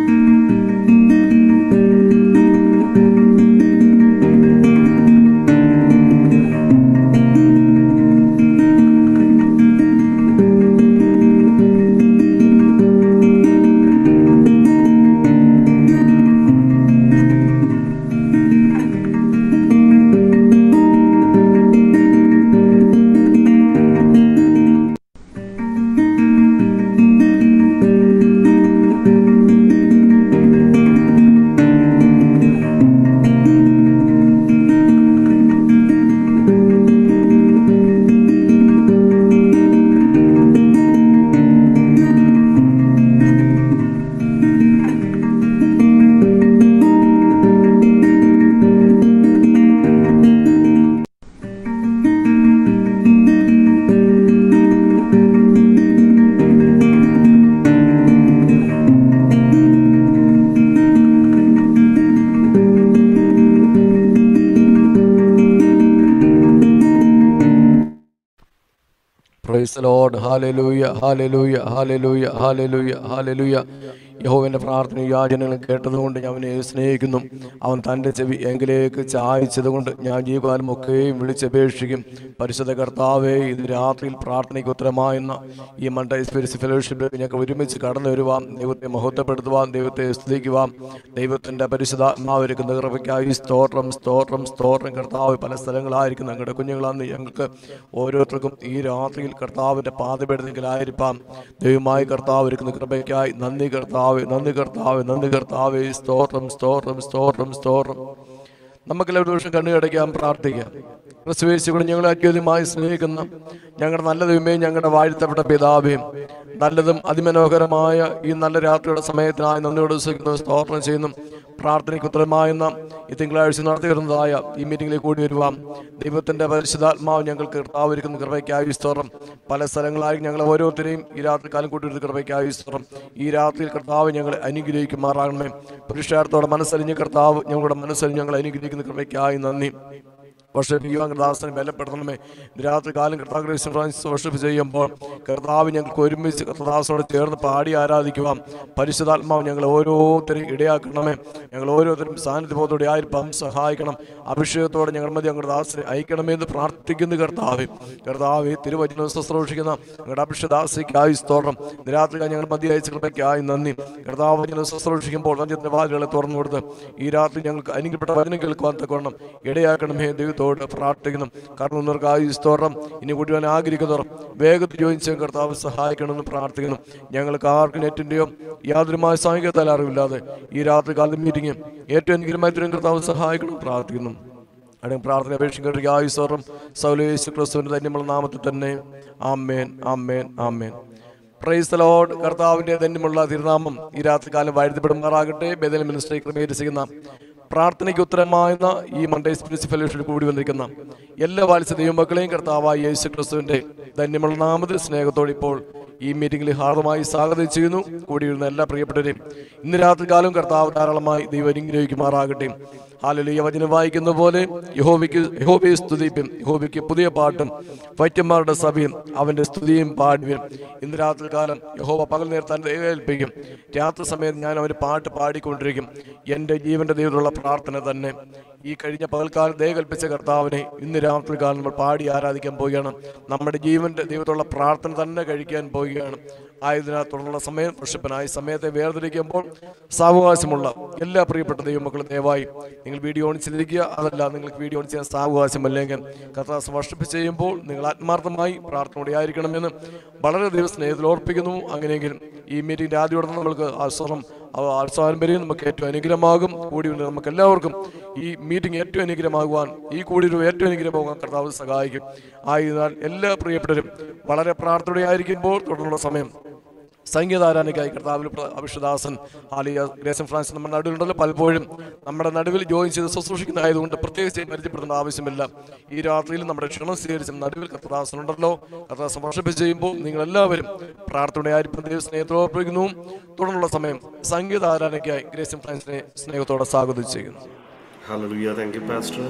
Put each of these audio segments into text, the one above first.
Price lord ഹാലലൂയ ഹാലലൂയ ഹാലലൂയ ഹാലലൂയ ഹാലലൂയ യഹോവൻ്റെ പ്രാർത്ഥന യാചനകൾ കേട്ടതുകൊണ്ട് ഞാൻ അവനെ സ്നേഹിക്കുന്നു അവൻ തൻ്റെ ചെവി എങ്കിലേക്ക് ചായച്ചതുകൊണ്ട് ഞാൻ ജീവകാലം ഒക്കെയും വിളിച്ചപേക്ഷിക്കും പരിശുദ്ധ കർത്താവേ ഇത് രാത്രിയിൽ പ്രാർത്ഥനയ്ക്ക് ഉത്തരമായെന്ന ഈ മണ്ട സ്പിരിറ്റ് ഫെലോഷിപ്പിൽ ഞങ്ങൾക്ക് ഒരുമിച്ച് കടന്നു വരുവാം ദൈവത്തെ മഹത്വപ്പെടുത്തുവാൻ ദൈവത്തെ സ്തുതിക്കുവാം ദൈവത്തിൻ്റെ പരിശുദ്ധാത്മാവിരിക്കുന്ന കൃപയ്ക്കായി സ്തോത്രം സ്തോത്രം സ്തോത്രം കർത്താവ് പല സ്ഥലങ്ങളായിരിക്കും ഞങ്ങളുടെ കുഞ്ഞുങ്ങളാന്ന് ഞങ്ങൾക്ക് ഓരോരുത്തർക്കും ഈ രാത്രിയിൽ കർത്താവിൻ്റെ പാതപെടുന്നെങ്കിലായിരിക്കാം ദൈവമായി കർത്താവ് ഒരുക്കുന്ന കൃപയ്ക്കായി നന്ദി കർത്താവ് നന്ദി കർത്താവ് നന്ദി കർത്താവ് സ്തോത്രം സ്തോത്രം സ്തോത്രം സ്തോത്രം നമുക്കെല്ലാവരും ദിവസം കണ്ണുകടയ്ക്കാൻ പ്രാർത്ഥിക്കാം ക്രിസ്തുവേശുകൂടെ ഞങ്ങളെ അത്യുതമായി സ്നേഹിക്കുന്ന ഞങ്ങളുടെ നല്ല ദൈവമേ ഞങ്ങളുടെ വാഴ്ത്തപ്പെട്ട പിതാവേയും നല്ലതും അതിമനോഹരമായ ഈ നല്ല രാത്രിയുടെ സമയത്തിനായി നന്ദിയോട് വിശ്വസിക്കുന്നു സ്തോത്രം ചെയ്യുന്നു പ്രാർത്ഥനയ്ക്ക് ഉത്തരമായെന്ന ഈ തിങ്കളാഴ്ച നടത്തി വരുന്നതായ ഈ മീറ്റിംഗിലേക്ക് കൂടി വരുവാം ദൈവത്തിന്റെ പരിശുദ്ധാത്മാവ് ഞങ്ങൾക്ക് കർത്താവിരിക്കുന്ന കൃപയ്ക്കായി സ്തോത്രം പല സ്ഥലങ്ങളായി ഞങ്ങൾ ഓരോരുത്തരെയും ഈ രാത്രി കാലം കൂട്ടി കൃപയ്ക്കായി സ്തോത്രം ഈ രാത്രിയിൽ കർത്താവ് ഞങ്ങളെ അനുഗ്രഹിക്കുമാറാകണമേ പുരുഷാർത്ഥത്തോടെ മനസ്സലിഞ്ഞ് കർത്താവ് ഞങ്ങളുടെ മനസ്സലിഞ്ഞ് ഞങ്ങൾ അനുഗ്രഹിക്കുന്ന കൃപയ്ക്കായി നന്ദി വർഷിപ്പിക്കുവാൻ കർത്താസനെ ബലപ്പെടുത്തണമേ രാത്രി കാലം കർത്താവ് ക്രൈസ്റ്റ് ഫ്രാൻസിസ് വർഷിപ്പ് ചെയ്യുമ്പോൾ കർത്താവ് ഞങ്ങൾക്ക് ഒരുമിച്ച് കർത്താസിനോട് ചേർന്ന് പാടി ആരാധിക്കുവാം പരിശുദ്ധാത്മാവ് ഞങ്ങൾ ഓരോരുത്തരെയും ഇടയാക്കണമേ ഞങ്ങൾ ഓരോരുത്തരും സാന്നിധ്യബോധത്തോടെ ആയിരിക്കാം സഹായിക്കണം അഭിഷേകത്തോടെ ഞങ്ങൾ മതി ഞങ്ങളുടെ ദാസനെ അയക്കണമെന്ന് പ്രാർത്ഥിക്കുന്നു കർത്താവ് കർത്താവ് തിരുവചനം ശുശ്രൂഷിക്കുന്ന ഞങ്ങളുടെ അഭിഷേദാസിക്കായി സ്തോത്രം രാത്രി ഞങ്ങൾ മതി അയച്ച കൃപയ്ക്കായി നന്ദി കർത്താവ് വചനം ശുശ്രൂഷിക്കുമ്പോൾ വചനത്തിന്റെ വാതിലുകളെ തുറന്നു കൊടുത്ത് ഈ രാത്രി ഞങ്ങൾക്ക് അനുഗ്രഹപ്പെട്ട വചനം കേൾക്കുവാൻ തക്കവണ്ണം ഇടയാക്കണമേ ദൈവത്തോട് പ്രാർത്ഥിക്കണം കാരണം നിങ്ങൾക്കായി സ്തോത്രം ഇനി കൂട്ടുവാൻ ആഗ്രഹിക്കുന്നവർ വേഗത്തിൽ ചോദിച്ച കർത്താവ് സഹായിക്കണമെന്ന് പ്രാർത്ഥിക്കണം ഞങ്ങൾക്ക് ആർക്കും നെറ്റിൻ്റെയോ യാതൊരുമായ സാങ്കേതിക അറിവില്ലാതെ ഈ രാത്രി കാലം മീറ്റിംഗ് ഏറ്റവും അനുഗ്രഹമായി തരും കർത്താവ് സഹായിക്കണം പ്രാർത്ഥിക്കുന്നു അവിടെ പ്രാർത്ഥന അപേക്ഷിക്കുന്ന ആയുസ്വറും സൗലേശു ക്രിസ്തുവിന്റെ ധന്യമുള്ള നാമത്തിൽ തന്നെ ആമേൻ ആമേൻ ആമേൻ പ്രൈസ് ലോഡ് കർത്താവിന്റെ ധന്യമുള്ള തിരുനാമം ഈ രാത്രികാലം വാഴ്ത്തപ്പെടുമാറാകട്ടെ ബദൽ മിനിസ്റ്ററി ക്രമീകരിച്ചിരിക്കുന്ന പ്രാർത്ഥനയ്ക്ക് ഉത്തരമായെന്ന ഈ മണ്ടേ സ്പിരിറ്റ് ഫെലോഷിപ്പിൽ കൂടി വന്നിരിക്കുന്ന എല്ലാ വാത്സ്യ ദൈവമക്കളെയും കർത്താവായ യേശു ക്രിസ്തുവിന്റെ ധന്യമുള്ള നാമത്തിൽ സ്നേഹത്തോടെ ഇപ്പോൾ ഈ മീറ്റിംഗിൽ ഹാർദമായി സ്വാഗതം ചെയ്യുന്നു കൂടിയിരുന്ന എല്ലാ പ്രിയപ്പെട്ടവരെയും ഇന്ന് രാത്രികാലം കർത്താവ് ധാരാളമായി ദൈവം അനുഗ്രഹിക്കുമാറാകട്ടെ ഹാലലിയ വചനം വായിക്കുന്ന പോലെ യഹോവയ്ക്ക് യഹോബയെ സ്തുതിപ്പും യഹോബയ്ക്ക് പുതിയ പാട്ടും വൈദ്യന്മാരുടെ സഭയും അവന്റെ സ്തുതിയും പാടുവരും ഇന്ന് രാത്രി കാലം യഹോവ പകൽ നേരത്താൻ ദൈവേൽപ്പിക്കും രാത്രി സമയത്ത് ഞാൻ അവന് പാട്ട് പാടിക്കൊണ്ടിരിക്കും എൻ്റെ ജീവന്റെ ദൈവത്തിലുള്ള പ്രാർത്ഥന തന്നെ ഈ കഴിഞ്ഞ പകൽക്കാലം ദയ കൽപ്പിച്ച കർത്താവിനെ ഇന്ന് രാത്രി കാലം നമ്മൾ പാടി ആരാധിക്കാൻ പോവുകയാണ് നമ്മുടെ ജീവന്റെ ദൈവത്തുള്ള പ്രാർത്ഥന തന്നെ കഴിക്കാൻ പോവുകയാണ് ആയതിനാൽ തുടർന്നുള്ള സമയം വർഷപ്പനായി സമയത്തെ വേർതിരിക്കുമ്പോൾ സാവകാശമുള്ള എല്ലാ പ്രിയപ്പെട്ട ദൈവമക്കളും ദയവായി നിങ്ങൾ വീഡിയോ ഓൺ ചെയ്തിരിക്കുക അതല്ല നിങ്ങൾക്ക് വീഡിയോ ഓൺ ചെയ്യാൻ സാവകാശമല്ലെങ്കിൽ കർത്താസ് വർഷിപ്പ് ചെയ്യുമ്പോൾ നിങ്ങൾ ആത്മാർത്ഥമായി പ്രാർത്ഥനയോടെ ആയിരിക്കണമെന്ന് വളരെ ദൈവ സ്നേഹത്തിൽ ഓർപ്പിക്കുന്നു അങ്ങനെയെങ്കിൽ ഈ മീറ്റിംഗിന്റെ ആദ്യം നമ്മൾക്ക് ആശ്രമം അവസാനം വരെയും നമുക്ക് ഏറ്റവും അനുഗ്രഹമാകും കൂടി വന്ന് നമുക്ക് എല്ലാവർക്കും ഈ മീറ്റിംഗ് ഏറ്റവും അനുഗ്രഹമാകുവാൻ ഈ കൂടി ഒരു ഏറ്റവും അനുഗ്രഹമാകാൻ കർത്താവ് സഹായിക്കും ആയതിനാൽ എല്ലാ പ്രിയപ്പെട്ടവരും വളരെ പ്രാർത്ഥനയോടെ ആയിരിക്കുമ്പോൾ തുടർന്നുള്ള സമയം സംഗീതാരാധനയ്ക്കായി കർത്താവിൽ പ്ര- അഭിഷദാസൻ ആലിയ ഗ്രേസൻ ഫ്രാൻസ് നമ്മുടെ നടുവിലുണ്ടല്ലോ പലപ്പോഴും നമ്മുടെ നടുവിൽ ജോയിൻ ചെയ്ത് ശുശ്രൂഷിക്കുന്ന ആയതുകൊണ്ട് പ്രത്യേകിച്ച് പരിചയപ്പെടുത്തേണ്ട ആവശ്യമില്ല ഈ രാത്രിയിൽ നമ്മുടെ ക്ഷണം സ്വീകരിച്ച നടുവിൽ കർത്താസൻ ഉണ്ടല്ലോ കർത്താസൻ വർഷിപ്പ് ചെയ്യുമ്പോൾ നിങ്ങൾ എല്ലാവരും പ്രാർത്ഥനയായിരിക്കും ദൈവ സ്നേഹത്തോടൊപ്പിക്കുന്നു തുടർന്നുള്ള സമയം സംഗീത ആരാധനയ്ക്കായി ഗ്രേസൻ ഫ്രാൻസിനെ സ്നേഹത്തോടെ സ്വാഗതം ചെയ്യുന്നു ഹാലലുയ്യ താങ്ക് യു പാസ്റ്റർ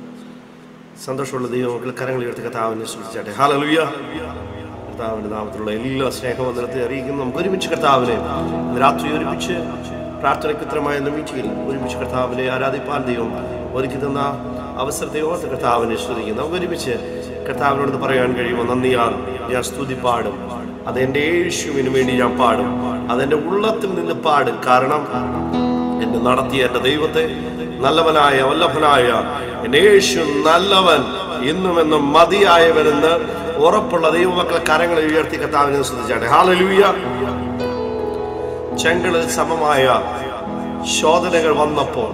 സന്തോഷമുള്ള ദൈവമക്കൾ കരങ്ങൾ ഉയർത്തി കർത്താവിനെ സൂക്ഷിച്ചാട്ടെ ഹാലലുയ്യ കർത്താവിന്റെ നാമത്തിലുള്ള എല്ലാ സ്നേഹവന്ദനത്തെ അറിയിക്കുന്നു നമുക്ക് ഒരുമിച്ച് കർത്താവിനെ ഇന്ന് രാത്രി ഒരുമിച്ച് പ്രാർത്ഥനയ്ക്ക് ഉത്തരമായ എന്ന മീറ്റിംഗിൽ ഒരുമിച്ച് കർത്താവിനെ ആരാധിപ്പാൻ ദൈവം ഒരുക്കി തന്ന അവസരത്തെ ഓർത്ത് കർത്താവിനെ സ്തുതിക്കുന്നു നമുക്ക് ഒരുമിച്ച് കർത്താവിനോട് ഇത് പറയാൻ കഴിയുമോ നന്ദിയാൽ ഞാൻ സ്തുതി പാടും അതെൻ്റെ യേശുവിന് വേണ്ടി ഞാൻ പാടും അതെൻ്റെ ഉള്ളത്തിൽ നിന്ന് പാടും കാരണം എന്നെ നടത്തിയ എൻ്റെ ദൈവത്തെ നല്ലവനായ വല്ലഭനായ എൻ്റെ യേശു നല്ലവൻ ഇന്നും എന്നും മതിയായവനെന്ന് ഉറപ്പുള്ള ദൈവമക്കളെ കരങ്ങളെ ഉയർത്തി കർത്താവിനെ ശ്രദ്ധിച്ചാട്ടെ ഹാലലൂയ ചെങ്കളിൽ സമമായ ശോധനകൾ വന്നപ്പോൾ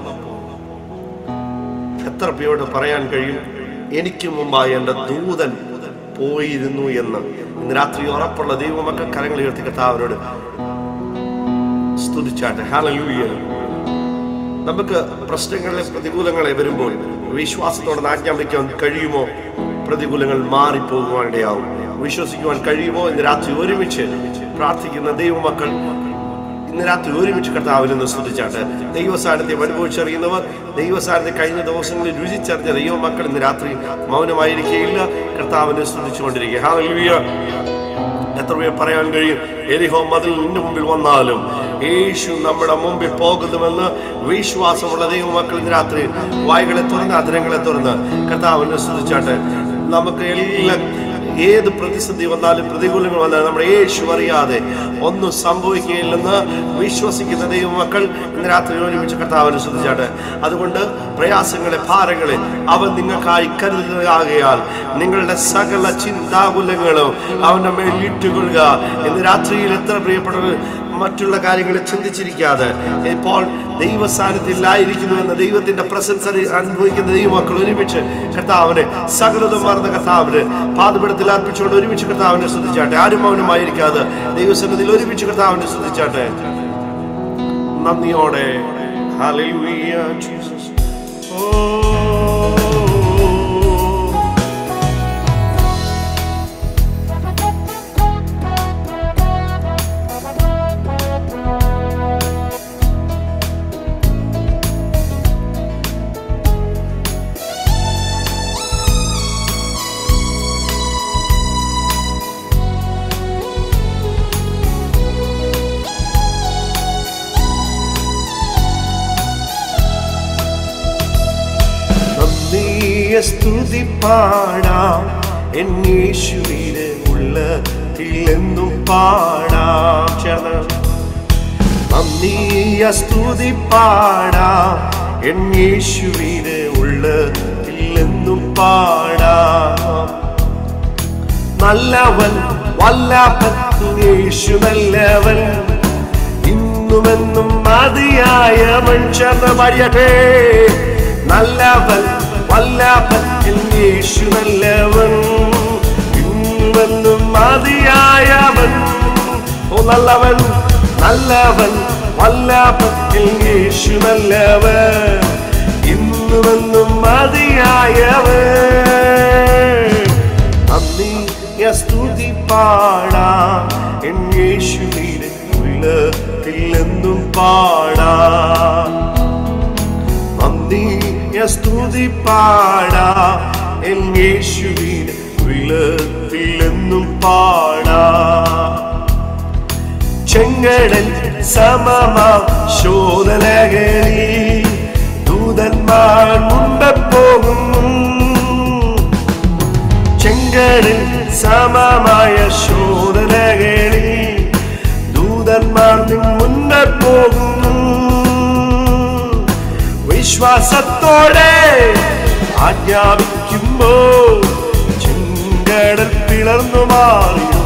എത്ര പേരോട് പറയാൻ കഴിയും എനിക്ക് മുമ്പായി എൻ്റെ ദൂതൻ പോയിരുന്നു എന്ന് ഇന്ന് രാത്രി ഉറപ്പുള്ള ദൈവമക്കൾ കരങ്ങൾ ഉയർത്തി കർത്താവിനോട് സ്തുതിച്ചാട്ടെ ഹാലലൂയ നമുക്ക് പ്രശ്നങ്ങളെ പ്രതികൂലങ്ങളെ വരുമ്പോൾ വിശ്വാസത്തോടെ ആജ്ഞാപിക്കാൻ കഴിയുമോ പ്രതികൂലങ്ങൾ മാറിപ്പോകുവാനിടയാവും വിശ്വസിക്കുവാൻ കഴിയുമോ ഇന്ന് രാത്രി ഒരുമിച്ച് പ്രാർത്ഥിക്കുന്ന ദൈവമക്കൾ ഇന്ന് രാത്രി ഒരുമിച്ച് കർത്താവിൽ നിന്ന് സ്തുതിച്ചാട്ട് ദൈവസാന്നിധ്യം അനുഭവിച്ചറിയുന്നവർ ദൈവസാന്നിധ്യം കഴിഞ്ഞ ദിവസങ്ങളിൽ രുചിച്ചറിഞ്ഞ ദൈവമക്കൾ ഇന്ന് രാത്രി മൗനമായിരിക്കുകയില്ല കർത്താവിനെ സ്തുതിച്ചുകൊണ്ടിരിക്കുക ഹാലലൂയ എത്ര പേർ പറയാൻ കഴിയും എരിഹോ മതിൽ നിന്റെ മുമ്പിൽ വന്നാലും യേശു നമ്മുടെ മുമ്പിൽ പോകുന്നുവെന്ന് വിശ്വാസമുള്ള ദൈവമക്കൾ ഇന്ന് രാത്രി വായികളെ തുറന്ന് അതിരങ്ങളെ തുറന്ന് കർത്താവിനെ സ്തുതിച്ചാട്ടെ നമുക്ക് എല്ലാം ഏത് പ്രതിസന്ധി വന്നാലും പ്രതികൂലങ്ങൾ വന്നാലും നമ്മുടെ യേശു അറിയാതെ ഒന്നും സംഭവിക്കുകയില്ലെന്ന് വിശ്വസിക്കുന്ന ദൈവമക്കൾ ഇന്ന് രാത്രി ഒരുമിച്ച് കർത്താവിനെ ശ്രദ്ധിച്ചാട്ടെ അതുകൊണ്ട് പ്രയാസങ്ങളെ ഭാരങ്ങളെ അവൻ നിങ്ങൾക്കായി കരുതുന്നതാകയാൽ നിങ്ങളുടെ സകല ചിന്താകുലങ്ങളും അവന്റെ മേൽ ഇട്ടുകൊള്ളുക ഇന്ന് രാത്രിയിൽ എത്ര പ്രിയപ്പെട്ടവർ മറ്റുള്ള കാര്യങ്ങളെ ചിന്തിച്ചിരിക്കാതെ ഇപ്പോൾ ദൈവ സാന്നിധ്യത്തിലായിരിക്കുന്നു എന്ന ദൈവത്തിന്റെ പ്രസൻസ് അനുഭവിക്കുന്ന ദൈവമക്കൾ ഒരുമിച്ച് കർത്താവിനെ സകലതും മറന്ന കർത്താവിന് പാതപീഠത്തിൽ അർപ്പിച്ചുകൊണ്ട് ഒരുമിച്ച് കർത്താവിനെ ശ്രദ്ധിച്ചാട്ടെ ആരും മൗനമായിരിക്കാതെ ദൈവസന്നിധിയിൽ ഒരുമിച്ച് കർത്താവിനെ ശ്രദ്ധിച്ചാട്ടെ നന്ദിയോടെ Hallelujah, Jesus. Oh. നന്ദിയ സ്തുതി പാടാം എൻ യേശുവിനെ ഉള്ളതിലെന്നും പാടാം ചേർന്ന് നന്ദിയ സ്തുതി പാടാം എൻ യേശുവിനെ ഉള്ളതിലെന്നും പാടാം നല്ലവൻ വല്ലഭൻ യേശു നല്ലവൻ ഇന്നുമെന്നും മതിയായവൻ ചേർന്ന് പാടിയട്ടെ നല്ലവൻ വല്ലഭൻ യേശു നല്ലവൻ ഇന്നുമെന്നും മതിയായവൻ ഓ നല്ലവൻ നല്ലവൻ വല്ലഭൻ യേശു നല്ലവൻ ഇന്നുമെന്നും മതിയായവൻ നന്ദി സ്തുതി പാടാം എൻ യേശുവിനെ ഉള്ളത്തിലെന്നും പാടാം നന്ദി സ്തുതി പാടാം എൻ യേശുവിനെ ഉള്ളത്തിലെന്നും പാടാം ചെങ്കടൽ സമമാ ശോധനകളിൽ ദൂതന്മാർ മുമ്പ് പോകുന്നു ചെങ്കടൽ സമമായ ശോധനകളിൽ ദൂതന്മാർ നിൻ മുന്നേ പോകുന്നു വിശ്വാസത്തോടെ ആജ്ഞാപിക്കുമ്പോ ചെങ്കടൽ പിളർന്നു മാറിയും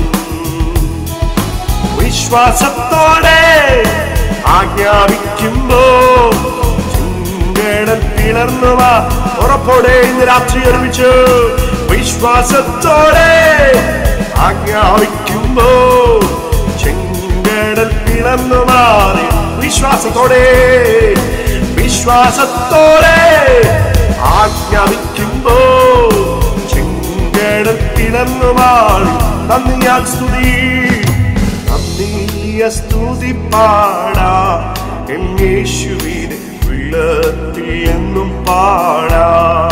വിശ്വാസത്തോടെ ആജ്ഞാപിക്കുമ്പോ ചെങ്കടൽ പിളർന്നു വാ ഉറപ്പോടെ ഇന്ന് രാത്രി ഒരുമിച്ച് വിശ്വാസത്തോടെ ആജ്ഞാപിക്കുമ്പോ ചെങ്കടൽ പിളർന്നു മാറി വിശ്വാസത്തോടെ വിശ്വാസത്തോടെ ആജ്ഞാപിക്കുമ്പോ ചെങ്കടൽ പിളർന്നു മാറി നന്ദിയാൽ സ്തുതി നന്ദിയ സ്തുതി പാടാ എൻ യേശുവിനെ ഉള്ളത്തിൽ എന്നും പാടാ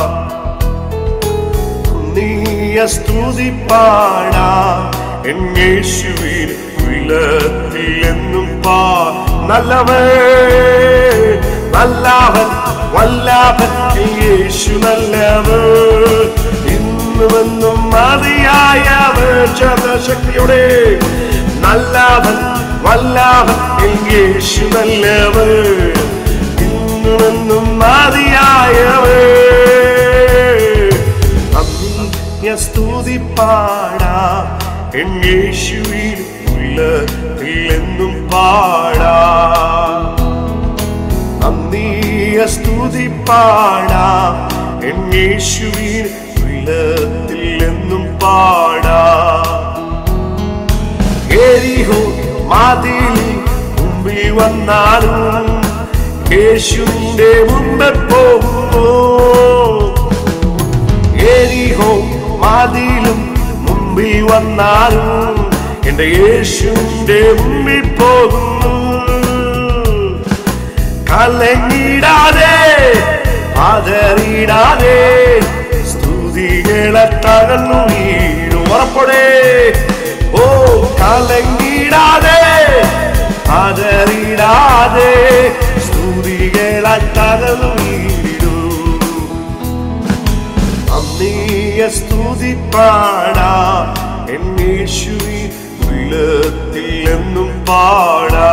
നന്ദിയ സ്തുതി പാടാ എൻ യേശുവിനെ ഉള്ളത്തിൽ എന്നും പാ നല്ലവൻ നല്ലവൻ വല്ലഭൻ യേശു നല്ലവൻ ഇന്നുമെന്നും മതിയായവൻ ശക്തിയുടെ നല്ലവൻ വല്ലഭൻ യേശു നല്ലവൻ ഇന്നുമെന്നും മതിയായവൻ അന്യ സ്തുതി പാടാ എൻ യേശുവിൽ ഉള്ളതില്ലെന്നും പാടാ അന്നീയ സ്തുതി പാടാ എൻ യേശുവിൽ ഉള്ളതില്ലെന്നും പാടാ എരിഹോ മാതിൽ മുമ്പിൽ വന്നാലും യേശുവിന്റെ മുമ്പ് പോകുമോ എരിഹോ മാതിലും മുമ്പിൽ വന്നാലും എന്റെ യേശുവിന്റെ മുമ്പിൽ പോകുന്നു കലങ്ങിടാതെ ആദരിടാതെ സ്തുതികളെ തകർന്നു വീഴും ഉറപ്പടെ ഓ കലങ്ങിടാതെ ആദരിടാതെ സ്തുതികളെ തകർന്നു വീഴും അന്നീയ സ്തുതി പാടാ എന്നേശുവി വിളത്തിൽ എന്നും പാടാ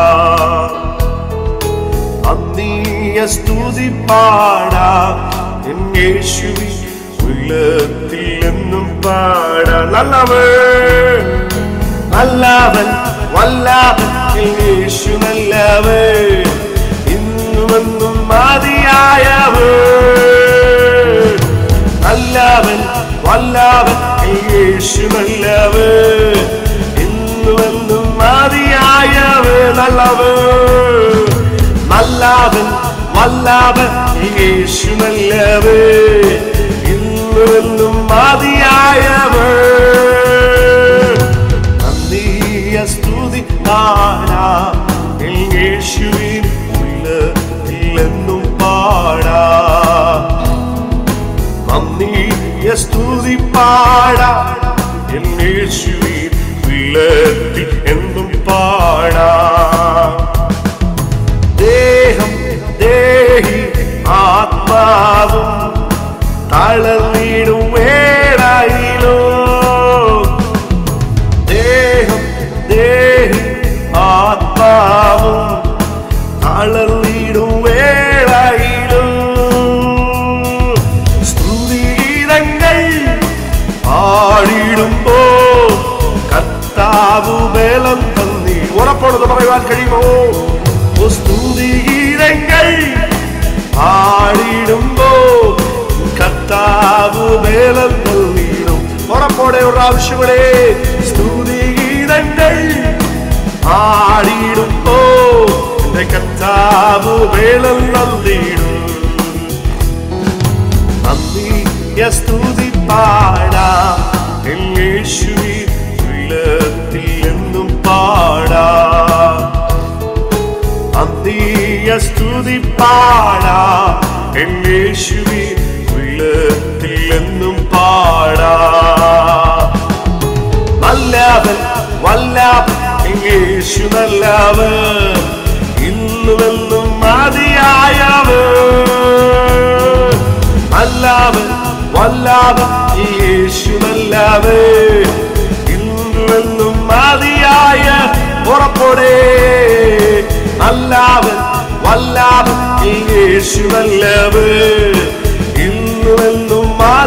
അന്നീയ സ്തുതി പാടാ എന്നേശുവി വിളത്തിൽ എന്നും പാടാ നല്ലവൻ നല്ലവൻ വല്ലവൻ യേശു നല്ലവൻ ഇന്നുമെന്നും മതിയായവൻ നല്ലവൻ വല്ലവൻ യേശു നല്ലവൻ ഇന്നുമെന്നും മതിയായവൻ നല്ലവൻ നല്ലവൻ വല്ലവൻ യേശു നല്ലവൻ ഇന്നുമെന്നും മതിയായവൻ നന്ദിയ സ്തുതി പാടാ യേശുവിൻ ഉള്ളതില്ലെന്നും പാടാ നന്ദിയ സ്തുതി പാടാ യേശുവിൻ ഉള്ളത്തിൽ എന്നും പാടാ ദേഹം ദേഹി ആത്മാവും തളർന്നിടും വേളയിലോ ദേഹം ദേഹി ആത്മാവും തളർന്നിടും വേളയിലോ സ്തുതിഗീതങ്ങൾ പാടിടുമ്പോ കർത്താവ് ബലം തന്നി ഉറപ്പോടത് പറയുവാൻ കഴിയുമോ ഓ സ്തുതിഗീതങ്ങൾ പാടിടുമ്പോ കർത്താവ് ബലം നൽകിയിടും ഉറപ്പോടെ ഒരു ആവശ്യങ്ങളെ സ്തുതിഗീതങ്ങൾ ആടിയിടുമ്പോ എന്റെ കർത്താവ് ബലം നൽകിയിടും നന്ദിയ സ്തുതി പാടാ യേശുവി ഉള്ളത്തിൽ എന്നും പാടാ നന്ദിയ സ്തുതി പാടാ യേശുവി ഉള്ളത്തിൽ എന്നും പാടാ നല്ലവൻ വല്ലവൻ യേശു നല്ലവൻ ഇന്നുമെന്നും മതിയായവൻ നല്ലവൻ വല്ലവൻ യേശു നല്ലവൻ ഇന്നുമെന്നും മതിയായ ഉറപ്പോടെ നല്ലവൻ വല്ലവൻ യേശു നല്ലവൻ ഇന്നുമെന്നും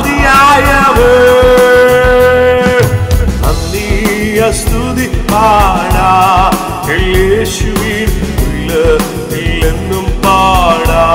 മതിയായവൻ നന്ദിയ സ്തുതി പാടാ യേശുവിൻ ഉള്ളതില്ലെന്നും പാടാ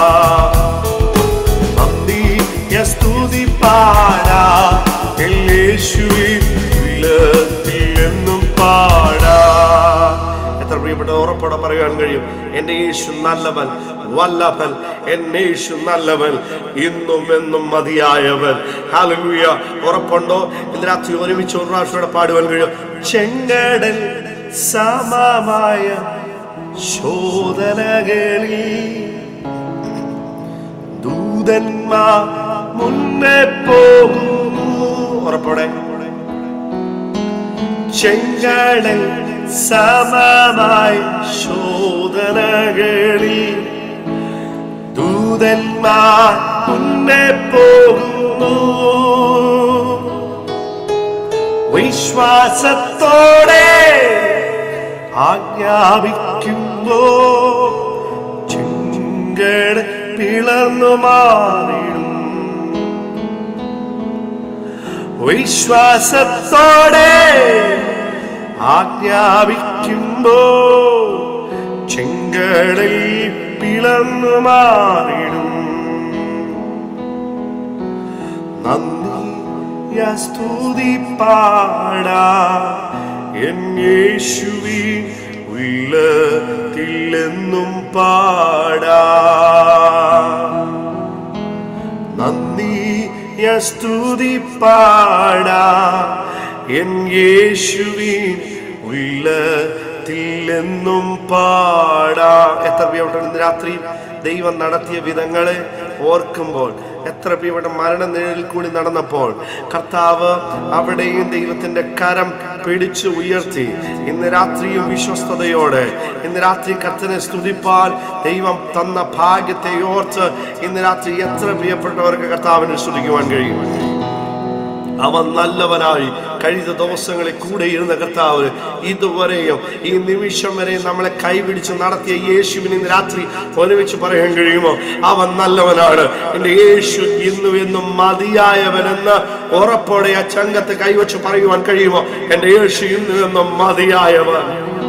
നന്ദിയ സ്തുതി പാടാ യേശുവിൻ ഉള്ളതില്ലെന്നും പാടാ എത്ര പ്രിയപ്പെട്ട ഉറപ്പോടെ പറയാൻ കഴിയും എന്റെ യേശു നല്ലവൻ വല്ലഭൻ എന്നെ യേശു നല്ലവൻ ഇന്നും എന്നും മതിയായവൻ ഹാലലൂയ ഉറപ്പുണ്ടോ ഇന്ന് രാത്രി ഒരുമിച്ച് ഒരു പ്രാവശ്യം പാടുവാൻ കഴിയും ചെങ്കടൽ സമമായ ശോധനകളിൽ ദൂതന്മാർ മുന്നേ പോകുന്നു ഉറപ്പോടെ ചെങ്കടൽ സമമായി ശോധനകളിൽ ദൂതന്മാർ മുന്നേ പോകുന്നു വിശ്വാസത്തോടെ ആജ്ഞാപിക്കുമ്പോ ചിങ്കട് പിളർന്നു മാറിടും വിശ്വാസത്തോടെ ആജ്ഞാപിക്കുമ്പോ ചെങ്കടൽ പിളർന്നു മാറിടും നന്ദി സ്തുതി പാടാ എൻ യേശുവി ഉള്ളത്തില്ലെന്നും പാടാ നന്ദി സ്തുതി പാടാ എൻ യേശുവി ഉള്ളത്തില്ലെന്നും പാടാ എത്ര പ്രിയപ്പെട്ട ഇന്ന് രാത്രി ദൈവം നടത്തിയ വിധങ്ങളെ ഓർക്കുമ്പോൾ എത്ര പ്രിയപ്പെട്ട മരണ നിഴലിൽ കൂടി നടന്നപ്പോൾ കർത്താവ് അവിടെയും ദൈവത്തിന്റെ കരം പിടിച്ചു ഉയർത്തി ഇന്ന് രാത്രിയും വിശ്വസ്തയോടെ ഇന്ന് രാത്രി കർത്തനെ സ്തുതിപ്പാൽ ദൈവം തന്ന ഭാഗ്യത്തെ ഓർത്ത് ഇന്ന് രാത്രി എത്ര പ്രിയപ്പെട്ടവർക്ക് കർത്താവിനെ സ്തുതിക്കുവാൻ കഴിയും അവൻ നല്ലവനായി കഴിഞ്ഞ ദിവസങ്ങളിൽ കൂടെ ഇരുന്ന കർത്താവ് ഇതുവരെയും ഈ നിമിഷം വരെ നമ്മളെ കൈപിടിച്ച് നടത്തിയ യേശുവിന് ഇന്ന് രാത്രി ഒരുമിച്ച് പറയാൻ കഴിയുമോ അവൻ നല്ലവനാണ് എന്റെ യേശു ഇന്നും എന്നും മതിയായവനെന്ന് ഉറപ്പോടെ ആ ചങ്കത്ത് കൈവച്ച് പറയുവാൻ കഴിയുമോ എന്റെ യേശു ഇന്നും എന്നും മതിയായവൻ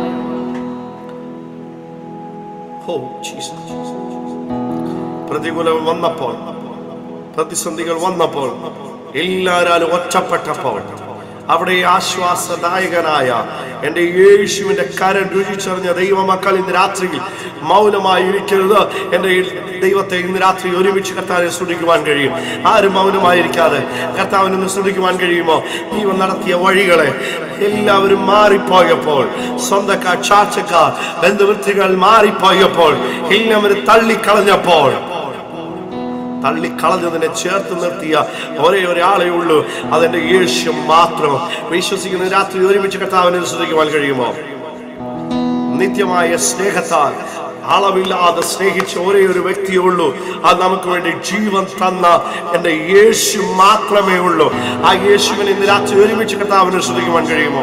ഓ ജീസസ് പ്രതികൂലം വന്നപ്പോൾ പ്രതിസന്ധികൾ വന്നപ്പോൾ എല്ലാവരും ഒറ്റപ്പെട്ടപ്പോൾ അവിടെ ആശ്വാസദായകനായ എൻ്റെ യേശുവിന്റെ കരം രുചിച്ചറിഞ്ഞ ദൈവമക്കൾ ഇന്ന് രാത്രിയിൽ മൗനമായി ഇരിക്കരുത് എൻ്റെ ഈ ദൈവത്തെ ഇന്ന് രാത്രി ഒരുമിച്ച് കർത്താവിനെ സ്തുതിക്കുവാൻ കഴിയും ആരും മൗനമായിരിക്കാതെ കർത്താവിനെ ഒന്ന് സ്തുതിക്കുവാൻ കഴിയുമോ ദൈവം നടത്തിയ വഴികളെ എല്ലാവരും മാറിപ്പോയപ്പോൾ സ്വന്തക്കാർ ചാച്ചക്കാർ ബന്ധുവൃത്തികൾ മാറിപ്പോയപ്പോൾ എല്ലാവരും തള്ളിക്കളഞ്ഞപ്പോൾ തള്ളിക്കളഞ്ഞതിനെ ചേർത്ത് നിർത്തിയ ഒരേ ഒരാളെ ഉള്ളൂ അതെന്റെ യേശു മാത്രം വിശ്വസിക്കുന്ന രാത്രി ഒരുമിച്ച് കർത്താവിനെ ശ്രദ്ധിക്കുവാൻ കഴിയുമോ നിത്യമായ സ്നേഹത്താൽ അളവില്ലാതെ സ്നേഹിച്ച ഒരേ ഒരു വ്യക്തിയേ ഉള്ളൂ അത് നമുക്ക് വേണ്ടി ജീവൻ തന്ന എന്റെ യേശു മാത്രമേ ഉള്ളൂ ആ യേശുവിനെ ഇന്ന് രാത്രി ഒരുമിച്ച് കർത്താവിനെ ശ്രദ്ധിക്കുവാൻ കഴിയുമോ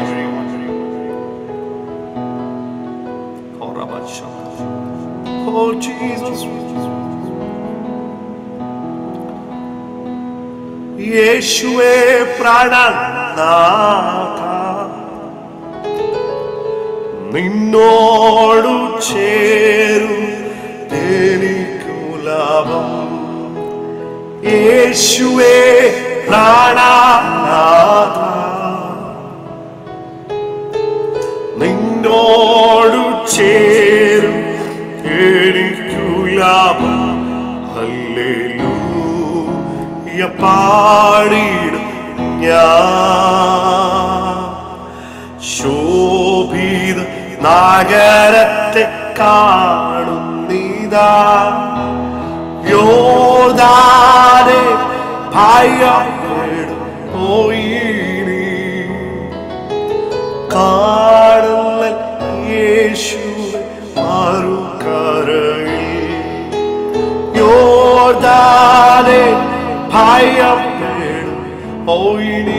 Oh, Jesus. യേശുവേ പ്രാണനാഥ നിന്നോടു ചേരും എനിക്കു ലാഭം യേശുവേ പ്രാണനാഥ നിന്നോടു ചേരും എനിക്കു ലാഭം ഹല്ലേലൂയ പാടിടും ഞാൻ ശോഭിത നഗരത്തെ കാണുന്നിതാ യോദാനെ ഭയപ്പെടും പോയിനി കാണുന്ന യേശുവെ മറുകരയിൽ യോർദാനെ ഭയപ്പെടും ഓയിനി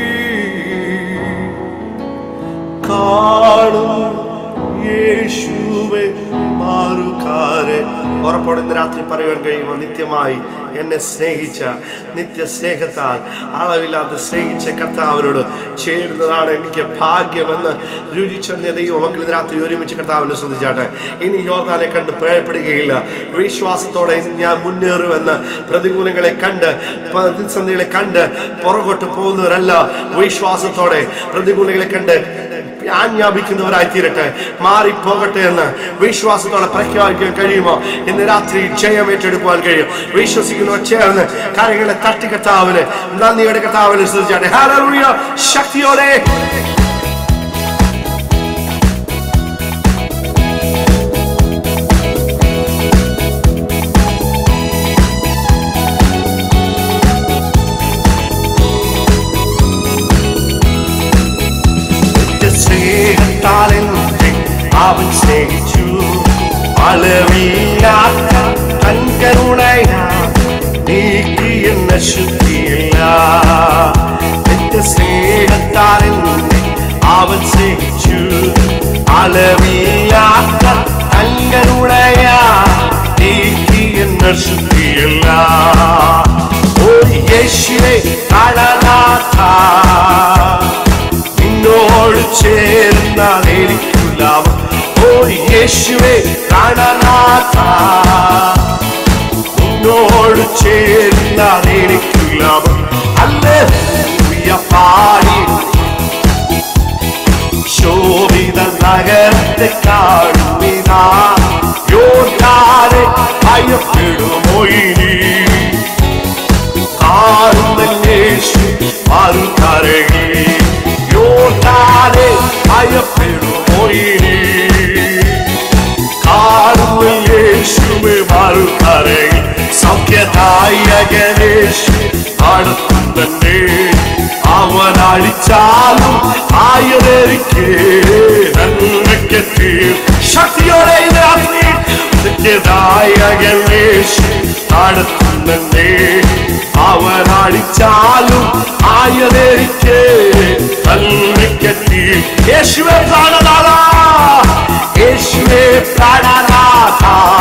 കാണും യേശുവെ മാറുകാരെ ഉറപ്പോടെ ഇന്ന് രാത്രി പറയുവാൻ കഴിയുമോ നിത്യമായി എന്നെ സ്നേഹിച്ച നിത്യ സ്നേഹത്താൽ അളവില്ലാതെ സ്നേഹിച്ച കർത്താവിനോട് ചേരുന്നതാണ് എനിക്ക് ഭാഗ്യമെന്ന് രുചിച്ചെന്ന ദൈവം മക്കൾ ഇന്ന് രാത്രി ഒരുമിച്ച് കർത്താവിനെ ശ്രദ്ധിച്ചാട്ടെ ഇനി യോർദാനെ കണ്ട് ഭയപ്പെടുകയില്ല വിശ്വാസത്തോടെ ഇനി ഞാൻ മുന്നേറുമെന്ന് പ്രതികൂലങ്ങളെ കണ്ട് പ്രതിസന്ധികളെ കണ്ട് പുറകോട്ട് പോകുന്നവരല്ല വിശ്വാസത്തോടെ പ്രതികൂലങ്ങളെ കണ്ട് ആജ്ഞാപിക്കുന്നവരായി തീരട്ടെ മാറിപ്പോകട്ടെ എന്ന് വിശ്വാസത്തോടെ പ്രഖ്യാപിക്കാൻ കഴിയുമോ ഇന്ന് രാത്രി ജയം ഏറ്റെടുക്കുവാൻ കഴിയും വിശ്വസിക്കുന്നവർ ചേർന്ന് കാര്യങ്ങളെ തട്ടിക്കത്താവിന് നന്ദിയുടെ കർത്താവിനെ ശ്രദ്ധിച്ചാട്ടെ ഹല്ലേലൂയ ശക്തിയോടെ സ്നേഹത്താൽ ശുദ്ധിയില്ല നിന്റെ സ്നേഹത്താൽ എന്നെ അവൻ സ്നേഹിച്ചു അളവില്ലാത്ത തങ്ങളുടയ നീക്കി എന്ന ശുദ്ധിയില്ല ഓ യേശുവേ കാണാത്ത നിന്നോട് ചേർന്നാൽ എനിക്കു ലാഭം ഓ യേശുവേ കാണാത്ത നിന്നോട് ചേർന്നാൽ എനിക്കു ലാഭം അല്ലേ പാടി ശോഭിത നഗരത്തെ കാണുവിനാ യോർദാനെ ഭയപ്പെടുമോ ഇനി കാണുന്ന യേശു മറുകരയിൽ യോർദാനെ ഭയപ്പെടുമോ ഇനി കാണുന്ന യേശുവെ മറുകരയിൽ സൗഖ്യദായകനേശു നടത്തുന്നെ അവൻ അടിച്ചാലും ആയതെനിക്ക് നന്മയ്ക്കെത്തി ശക്തിയോടെ ഈ രാത്രി സത്യദായകനേശു നടത്തുന്നെ അവൻ അടിച്ചാലും ആയതെനിക്ക് നന്മയ്ക്കെത്തി യേശുവെ പ്രാണനാഥ യേശുവെ പ്രാണനാഥ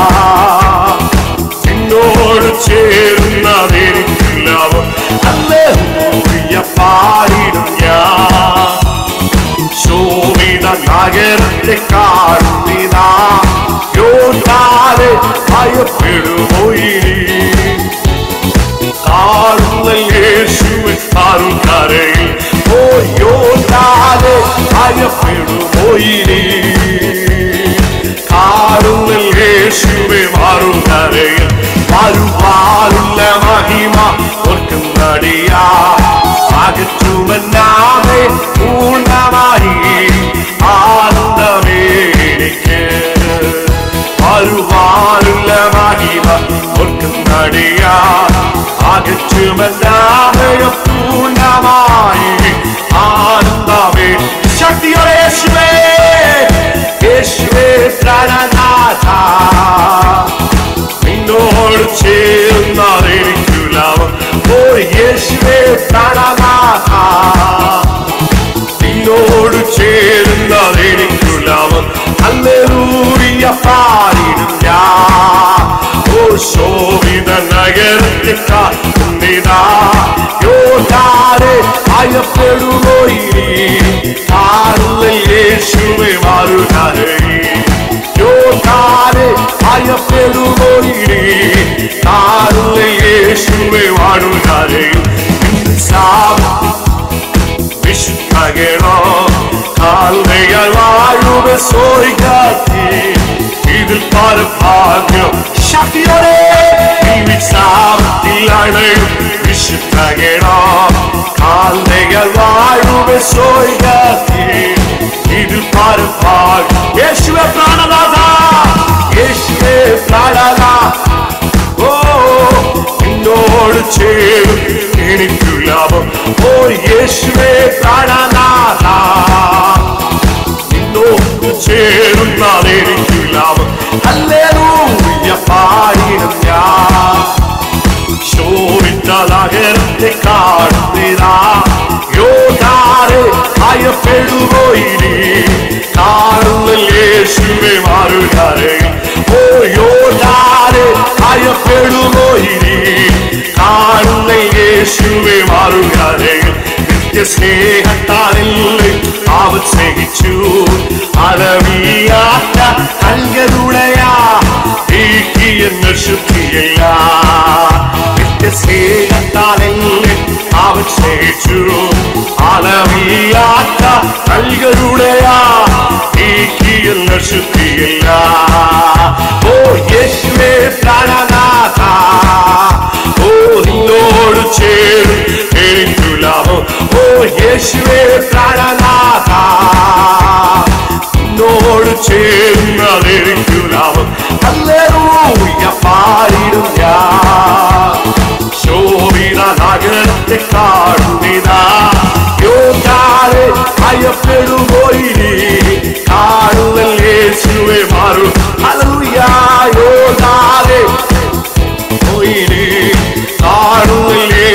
നിന്നോട് ചേർന്നതെനിക്കില്ല അല്ലേലൂയ പാടിടും ഞാൻ ശോഭിത നഗരത്തെ കാണുന്നിതാ യോധാരെ ഭയപ്പെടുമോ ഇനി കാണുന്ന യേശുവെ ആറുകരയിൽ ഓ യോധാരെ ഭയപ്പെടുമോ ഇനി കാണുന്ന യേശുവെ മാറുകരയിൽ വരുവാനുള്ള മഹിമ ഓർക്കുന്നടിയാ അകറ്റുമെന്നാമേ പൂർണ്ണമായി ആനന്ദമേനിക്ക് വരുവാനുള്ള മഹിമ ഓർക്കുന്നടിയാ അകറ്റുമെന്നാമേ പൂർണ്ണമായി ആനന്ദമേ ശക്തിയോടെ യേശുവേ യേശുവേ പ്രാണനാഥ നിന്നോട് ചേർന്നതെനിക്കു ലാഭം ഓ യേശുവേ പ്രാണനാഥ നിന്നോട് ചേർന്നതെനിക്കു ലാഭം അല്ലൂരിയ പാടിടും ഞാൻ ഓ ശോഭിത നഗരത്തിൽ കാട്ടുന്നിതാ യോധാരെ ഭയപ്പെടുമോ ഇനി കാണുന്ന യേശുവെ മാറുകാരേ യോധാരെ ഭയപ്പെടുമോ ഇനി കാണുന്ന യേശുവെ മാറുകാരേ സാബ് വിശുദ്ധകണോ കാൽവകൾ വാഴുവ സോയിക്കാത്തി ഇതിൽ പരഭാഗ്യം ശക്തിയോടെ ജീവിച്ചാമത്തിലാണ് വിശുദ്ധകണോ കാൽവകൾ വാഴുവ സോയിക്കാത്തി ഇതിൽ പരഭാഗ്യം യേശുവെ പ്രാണനാഥ യേശുവെ പ്രാണനാഥ ഓ നിന്നോട് ചേരും എനിക്കു ലാഭം ഓ യേശുവേ പ്രാണനാഥ നിന്നോട് ചേരുന്നാൽ എനിക്കു ലാഭം അല്ലേലൂയ പാടിടും ഞാൻ ശോഭിച്ച നഗരത്തെ കാണുന്നിതാ യോധാരെ ഭയപ്പെടുമോ ഇനി കാണുന്ന യേശുവെ മാറുകാരെ ഓ യോധാരെ ഭയപ്പെടുമോ ഇനി കാണുന്ന യേശുവെ മാറുകാരെ സ്നേഹത്താലില്ലേ അവൻ സ്നേഹിച്ചു അളവിയാത്ത കൽകളുടെയാ നീക്കി എന്ന് ശുദ്ധിയില്ല സ്നേഹത്താലെന്നെ അവൻ സ്നേഹിച്ചു അളവിയാത്ത കൽകളുടെയാ നീക്കി എന്ന് ശുദ്ധിയില്ല ഓ യേശുവേ പ്രാണനാഥ ഓ നിന്നോട് ചേരും എനിക്കു ലാഭം ഓ യേശുവേ പ്രാണനാഥ നിന്നോട് ചേരുന്നതെനിക്കു ലാഭം അല്ലേലൂയ പാടിടും ഞാൻ ശോഭിത നഗരത്തെ കാണുന്നിതാ യോധാരെ ഭയപ്പെടുമോ ഇനി കാണുന്ന യേശുവെ മാറും ഹല്ലേലൂയ യോധാരെ പോയിനി കാണുന്ന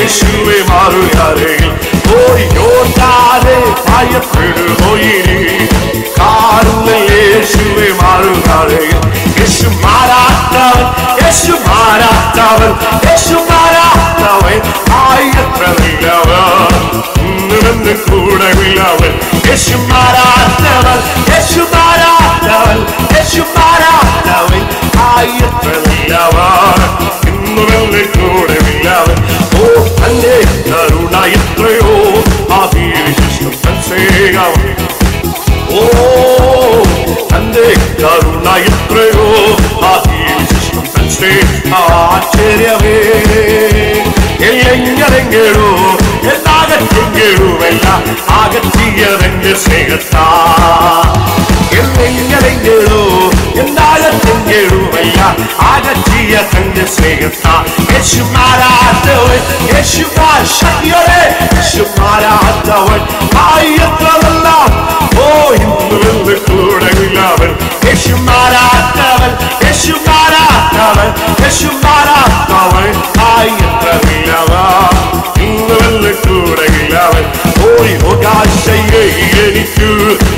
മാറാത്തവൻ യേശു മാറാത്തവൻ ആയിരത്ര നല്ലവൻ ഇന്നുമെന്ന് കൂടെയുള്ളവൻ യേശു മാറാത്തവൻ യേശു മാറാത്തവൻ യേശു മാറാത്തവൻ ആയിരത്ര നല്ലവൻ ഇന്നുമെന്ന് കൂടെയുള്ളവൻ ഓ തന്റെ കരുണ എത്രയോ അഭിവിശിഷ്ടം തൻ സ്നേഹം ഓ തന്റെ കരുണ എത്രയോ അഭിവിശിഷ്ടം തൻ സ്നേഹം ആശ്ചര്യമേ എല്ലെങ്ങനെങ്കിലോ എന്നാകത്തെങ്കിലുമല്ല ആകത്തിയവന്റെ സ്നേഹത്താ എല്ലെങ്ങനെങ്കിലോ എന്നാകത്തെങ്കിലുമല്ല ആകത്തിയ തന്റെ സ്നേഹത്താ യേശു മാറാത്തവൻ യേശു ശക്തിയോടെ യേശു മാറാത്തവൻ ആയത്രമല്ല ഓ ഇന്ന് കൂടെ ഇല്ലവൻ യേശു മാറാത്തവൻ യേശു മാറാത്തവൻ യേശു മാറാത്തവൻ ആയത്രമില്ലവൻ ഇന്ന് കൂടെ ഇല്ലവൻ ഓയ് ഒകാശയെ എനിക്ക്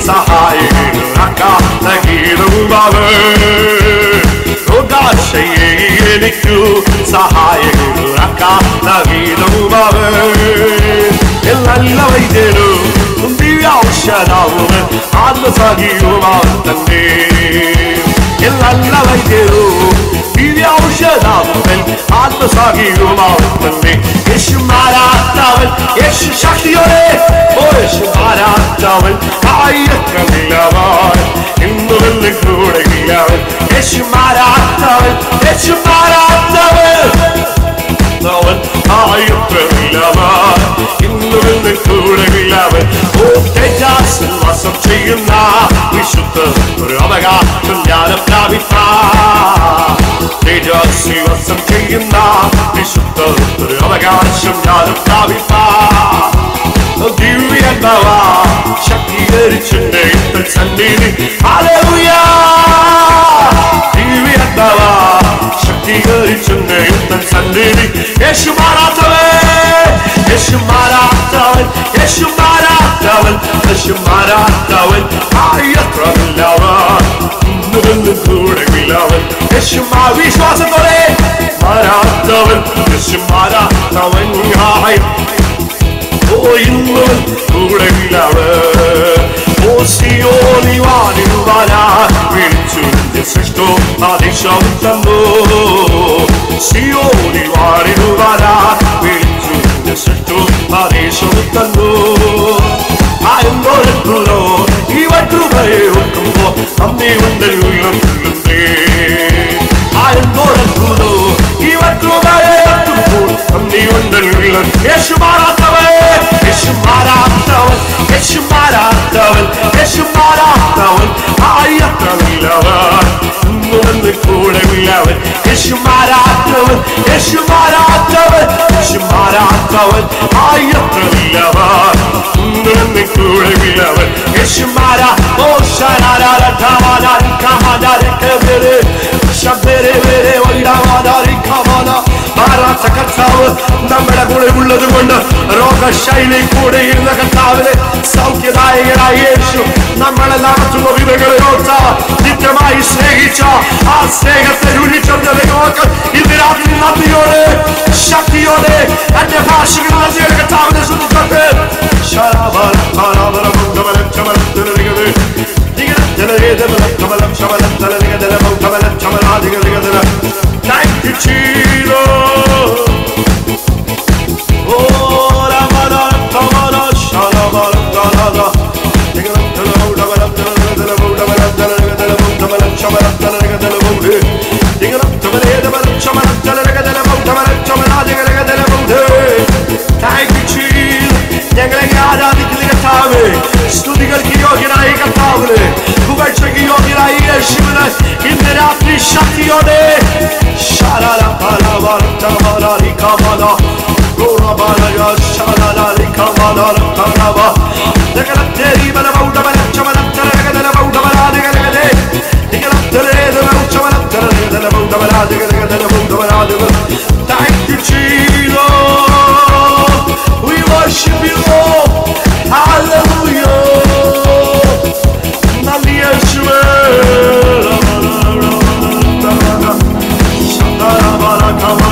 സഹായകീടുമാവൻ പ്രകാശയെ എനിക്കു സഹായകീടുമാവൻ നല്ല വൈദ്യരു ദിവ്യാവശ്യതാവുകൾ ആത്മസഖിയുമാവൻ തന്നെ നല്ല വൈദ്യരു ദിവ്യാവശ്യതാവുകൾ ആത്മസഖിയുമാവൻ തന്നെ യേശു മാറാത്തവൻ യേശു ശക്തിയോടെ ഓ യേശു മാറാത്തവൻ ആയിരക്കമില്ലവൻ ഇന്നുവെന്ന് കൂടെ ഇല്ലവൻ യേശു മാറാത്തവൻ യേശു മാറാത്തവൻ അവൻ ആയത്രമില്ലവൻ ഇന്നുവെന്ന് കൂടെയില്ലവൻ ഓ തേജാസിൽ വാസം ചെയ്യുന്ന വിശുദ്ധ ഒരു അവകാശം ഞാൻ പ്രാപിത്ത തേജാസിൽ വാസം ചെയ്യുന്ന വിശുദ്ധ ഒരു അവകാശം ഞാൻ പ്രാപിത്ത ദിവ്യന്തവ ശക്തീകരിച്ചിട്ട് ഇത്ര സന്നിധി ഹല്ലേലൂയ ദിവ്യന്തവ ശക്തീകരിച്ചിട്ട് ഇത്ര സന്നിധി യേശു മാറാത്തവൻ യേശു മാറാത്തവൻ യേശു മാറാത്തവൻ യേശു മാറാത്തവൻ ആയത്രമില്ലവൻ ഇന്നുവെന്ന് കൂടെ ഇല്ലവൻ യേശു മാ വിശ്വാസത്തോടെ മാറാത്തവൻ യേശു മാറാത്തവൻ ആയ ഓ ഇന്ന് കൂടെയില്ലവ ഓ സിയോനി വാനിരുവാനാ വിളിച്ചു സൃഷ്ടോ ആദേശം തന്നു സിയോനി വാനിരുവാനാ വിളിച്ചു സൃഷ്ടോ ആദേശം തന്നു ആയെന്തോരത്തുള്ളോ ഇവറ്റുകളെ ഓർക്കുമ്പോ അമ്മേ ഉണ്ടല്ലോ ആയെന്തോരത്തുള്ളോ ഇവറ്റുകളെ ഓർക്കുമ്പോൾ അമ്മേ ഉണ്ടല്ലോ യേശു മാറാത്തവൻ യേശു മാറാത്തവൻ യേശു മാറാത്തവൻ യേശു മാറാത്തവൻ ആയത്രമില്ലവൻ ഇന്നുവെന്ന് കൂടെയില്ലവൻ യേശു മാറാത്തവൻ യേശു മാറാത്തവൻ യേശു മാറാത്തവൻ ആയത്രമില്ലവൻ ഇന്നുവെന്ന് കൂടെയില്ലവൻ യേശു മാറാ ഓ ശരാരാര ധാമാനാരി കാമാനാരി കബരെ ശബരെ വരെ വൈരാമാനാരി കാമാന മാറാത്ത കർത്താവ് നമ്മുടെ കൂടെ ഉള്ളത് കൊണ്ട് രോഗശൈലി കൂടെ ഇരുന്ന കർത്താവിനെ സൗഖ്യദായകനായ യേശു നമ്മളെ നടത്തുന്ന വിവരങ്ങളെ ഓർത്ത നിത്യമായി സ്നേഹിച്ച ആ സ്നേഹത്തെ രുചിച്ചെന്ന ദൈവമക്കൾ ഇന്ന് രാത്രി നന്ദിയോടെ ശക്തിയോടെ എന്റെ ഭാഷകൾ നന്ദിയ കർത്താവിനെ ശ്രദ്ധിച്ചോട്ടെ ശരാബല ശരാബല മുണ്ടമലം ചമലം തിലരികത് ജലവേദമലം Kamalam ശമലം തലരികതല മൗഢമലം ചമലാധികരികതല Thank you, Jesus. Oh, la la la la la la sha la la la la la. Digalam tala mauda balam tala tala mauda balam tala tala mauda balam shamalam tala tala mauda. Digalam tala tala balam shamalam tala tala mauda balam shamala digalam tala mauda. Thank you, Jesus. ഞങ്ങളെ ആരാധിക്കുന്ന കർത്താവ് സ്തുതികൾക്ക് യോഗ്യനായ കർത്താവ് പുകഴ്ചയ്ക്ക് യോഗ്യനായ യേശുവിന് ഇന്ന് രാത്രി ശക്തിയോടെ ശാലാല പാലാവാല തമാലാരി കാമാല ഗോറബാലയ ശാലാലാരി കാമാല തമാവ നിങ്ങളെ തെരീബല മൗഢമല ചമലം തരകതല മൗഢമലാദികളെ നിങ്ങളെ തെരേത മൗഢമലം തരകതല മൗഢമലാദികളെ മൗഢമലാദികൾ Thank you, Jesus. We worship you, Lord. Hallelujah. നന്ദി യേശുവേ.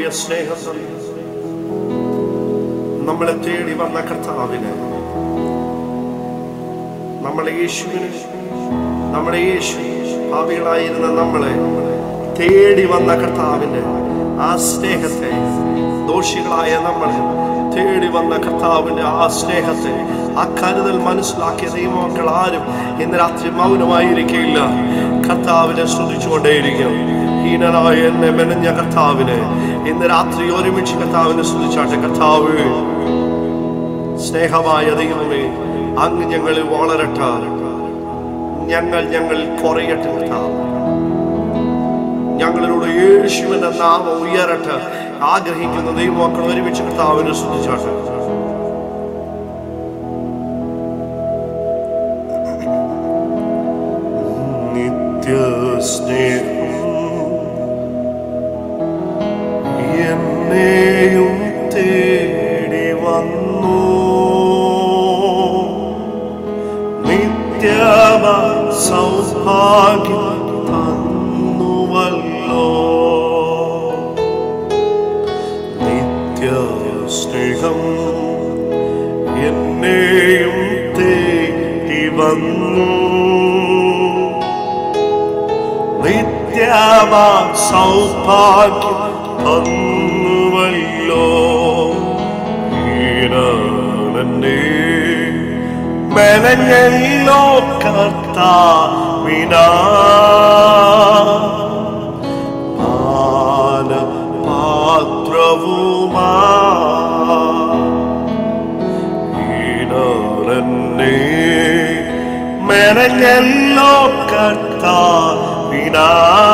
സ്നേഹം തന്നു നമ്മളെ തേടി വന്ന കർത്താവിന് നമ്മളെ യേശുവിന് നമ്മുടെ യേശു പാപികളായിരുന്ന നമ്മളെ തേടി വന്ന കർത്താവിന്റെ ആ സ്നേഹത്തെ ദോഷികളായ നമ്മളെ തേടി വന്ന കർത്താവിന്റെ ആ സ്നേഹത്തെ ആ കരുതൽ മനസ്സിലാക്കിയ ദൈവമക്കൾ ആരും ഇന്ന് രാത്രി മൗനമായിരിക്കില്ല കർത്താവിനെ സ്തുതിച്ചുകൊണ്ടേയിരിക്കും ഹീനനായ എന്നെ മെനഞ്ഞ കർത്താവിനെ ഇന്ന് രാത്രി ഒരുമിച്ച് കർത്താവിനെ സ്തുതിച്ചാട്ടെ കർത്താവ് സ്നേഹമായ ദൈവമേ അങ്ങ് ഞങ്ങളിൽ വളരട്ട ഞങ്ങൾ ഞങ്ങളിൽ കുറയട്ടെ കർത്താവ് ഞങ്ങളിലൂടെ യേശുവിന്റെ നാമം ഉയരട്ടെ ആഗ്രഹിക്കുന്ന ദൈവമക്കൾ ഒരുമിച്ച് കർത്താവിനെ ശ്രദ്ധിച്ചാട്ടെ നിത്യസ്നേഹം എന്നെയും തേടി വന്നു നിത്യവ സൗഭാഗ്യം തന്നുവല്ലോ നിത്യ സ്നേഹം എന്നെയും തേടി വന്നു നിത്യവ സൗഭാഗ്യം തന്നുവല്ലോ ഈരനെ മെനഞ്ഞല്ലോ കർത്താവിനാ പാന പാത്രവുമാ ഈനറന്നെ മെനഞ്ഞല്ലോ കർത്താവിനാ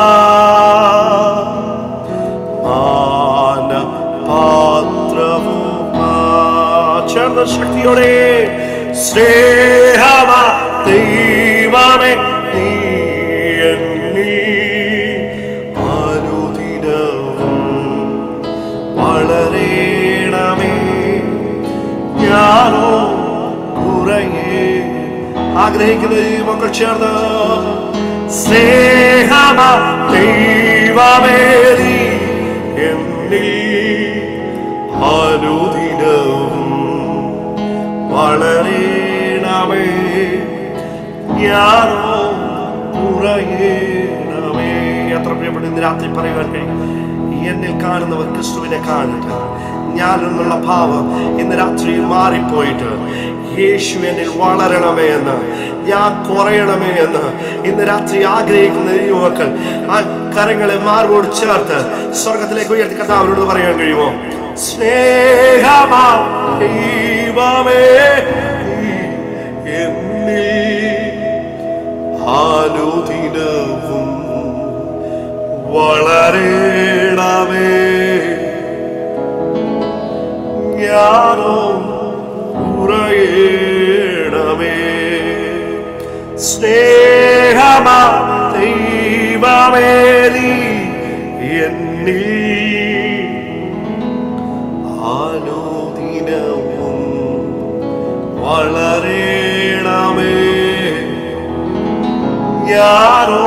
പാന പാത്രവുമാ ചേർന്ന ശക്തിയോടെ സ്നേഹമ ദൈവമേ നീ എന്നിൽ അനുദിനവും വളരേണമേ ഞാനോ കുറയേ ആഗ്രഹിക്കുന്ന ഈ മക്കൾ ചേർന്ന് സ്നേഹമ ദൈവമേ നീ എന്നിൽ അനുദിനവും വളരേണമേ ഞാനോ കുറയണമേ എത്ര പ്രിയപ്പെട്ട ഇന്ന് രാത്രി പറയുവാൻ കഴിയും എന്നിൽ കാണുന്നവർ ക്രിസ്തുവിനെ കാണട്ടെ ഞാനെന്നുള്ള ഭാവം ഇന്ന് രാത്രി മാറിപ്പോയിട്ട് യേശു എന്നിൽ വളരണമേ എന്ന് ഞാൻ കുറയണമേ എന്ന് ഇന്ന് രാത്രി ആഗ്രഹിക്കുന്ന യുവാക്കൾ ആ കരങ്ങളെ മാർഗോട് ചേർത്ത് സ്വർഗത്തിലേക്ക് ഉയർത്തി കർത്താവിനോട് പറയാൻ കഴിയുമോ സ്നേഹമാ ദൈവമേ നീ എന്നിൽ അനുദിനവും വളരേണമേ ഞാനോ കുറയണമേ സ്നേഹമ ദൈവമേ നീ എന്നിൽ അനുദിനവും വളരേണമേ ഞാനോ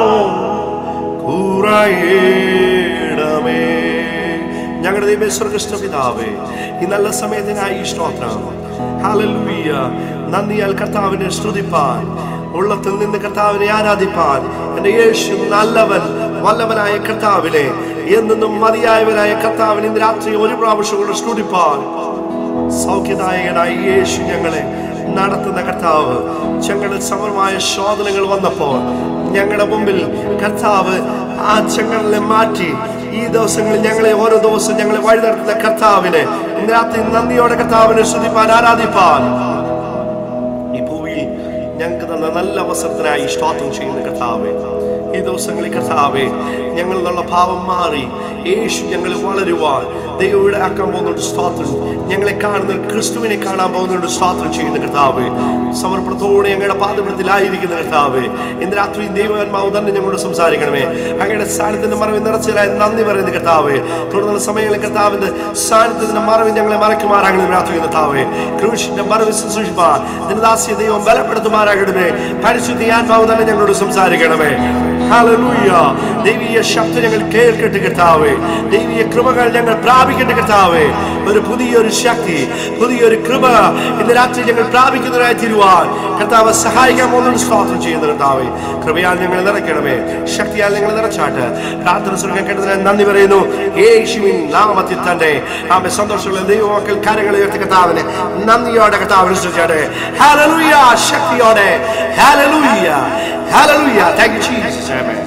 കുറയണമേ ഞങ്ങളുടെ ദൈവേശ്വരകൃഷ്ണ പിതാവേ ഈ നല്ല സമയത്തിനായി സ്തോത്രം ഹല്ലേലൂയ നന്ദിയാൽ കർത്താവിനെ സ്തുതിപ്പാൻ ഉള്ളത്തിൽ നിന്ന് കർത്താവിനെ ആരാധിപ്പാൻ എന്റെ യേശു നല്ലവൻ വല്ലവനായ കർത്താവിനെ എന്നും മതിയായവനായ കർത്താവിനെ ഇന്ന് രാത്രി ഒരു പ്രാവശ്യം കൂടെ സ്തുതിപ്പാൻ സൗഖ്യദായകനായ യേശു ഞങ്ങളെ നടത്തുന്ന കർത്താവ് ഞങ്ങളിൽ സമരമായ ശോധനകൾ വന്നപ്പോൾ ഞങ്ങളുടെ മുമ്പിൽ കർത്താവ് ആ ചങ്ങളിലെ മാറ്റി ഈ ദിവസങ്ങളിൽ ഞങ്ങളെ ഓരോ ദിവസം ഞങ്ങളെ വഴി നടത്തുന്ന കർത്താവിനെ ഇന്ന് രാത്രി നന്ദിയോടെ കർത്താവിനെ ശ്രുതിപ്പാൻ ആരാധിപ്പാൻ ഈ ഭൂമിയിൽ ഞങ്ങൾക്ക് തന്ന നല്ല അവസരത്തിനായി സ്തോത്രം ചെയ്യുന്ന കർത്താവേ ഈ ദിവസങ്ങളിൽ കർത്താവേ ഞങ്ങൾ എന്നുള്ള ഭാവം മാറി യേശു ഞങ്ങൾ വളരുവാൻ ദൈവയുടെ ആക്കാൻ പോകുന്നുണ്ട് സ്തോത്രം ഞങ്ങളെ കാണുന്ന ക്രിസ്തുവിനെ കാണാൻ പോകുന്നുണ്ട് സ്തോത്രം ചെയ്യുന്ന കർത്താവേ സമർപ്പണത്തോടെ ഞങ്ങളുടെ പാദപടത്തിലായിരിക്കുന്ന കർത്താവേ ഇന്ന് രാത്രി ദൈവന്മാവ് തന്നെ ഞങ്ങളോട് സംസാരിക്കണമേ അങ്ങയുടെ സാന്നിധ്യത്തിന്റെ മറവിൽ നിറച്ചതായി നന്ദി പറയുന്ന കർത്താവേ തുടർന്നുള്ള സമയങ്ങളിൽ കർത്താവിന്റെ സാന്നിധ്യത്തിന്റെ മറവിൽ ഞങ്ങളെ മറയ്ക്കുമാറാകണം രാത്രി കർത്താവേ ക്രൂശിന്റെ മറവിൽ ശുശ്രൂഷിപ്പാൻ ദാസ്യ ദൈവം ബലപ്പെടുത്തുമാറാകണമേ പരിശുദ്ധി ആത്മാവ് തന്നെ ഞങ്ങളോട് സംസാരിക്കണമേ ഹല്ലേലൂയ ദൈവീയ ശബ്ദം ഞങ്ങൾ കേൾക്കട്ടെ കർത്താവേ ദൈവീയ കൃപകൾ ഞങ്ങൾ പ്രാപിക്കും പ്രാപിക്കട്ടെ കർത്താവേ ഒരു പുതിയൊരു ശക്തി പുതിയൊരു കൃപ ഇന്ന് രാത്രി ഞങ്ങൾ പ്രാപിക്കുന്നതിനായി തീരുവാൻ കർത്താവ് സഹായിക്കാൻ പോകുന്ന സ്തോത്രം ചെയ്യുന്ന കർത്താവേ കൃപയാൽ ഞങ്ങൾ നിറയ്ക്കണമേ ശക്തിയാൽ ഞങ്ങൾ നിറച്ചാട്ട് പ്രാർത്ഥന സ്വർഗം കേട്ടതിന് നന്ദി പറയുന്നു യേശുവിൻ നാമത്തിൽ തന്നെ ആമെ സന്തോഷമുള്ള ദൈവമക്കൾ കാര്യങ്ങൾ ഉയർത്തി കർത്താവിനെ നന്ദിയോടെ കർത്താവ് വിശ്വസിച്ചാട്ടെ ഹല്ലേലൂയ ശക്തിയോടെ ഹല്ലേലൂയ ഹല്ലേലൂയ താങ്ക് യു ജീസസ് ആമേൻ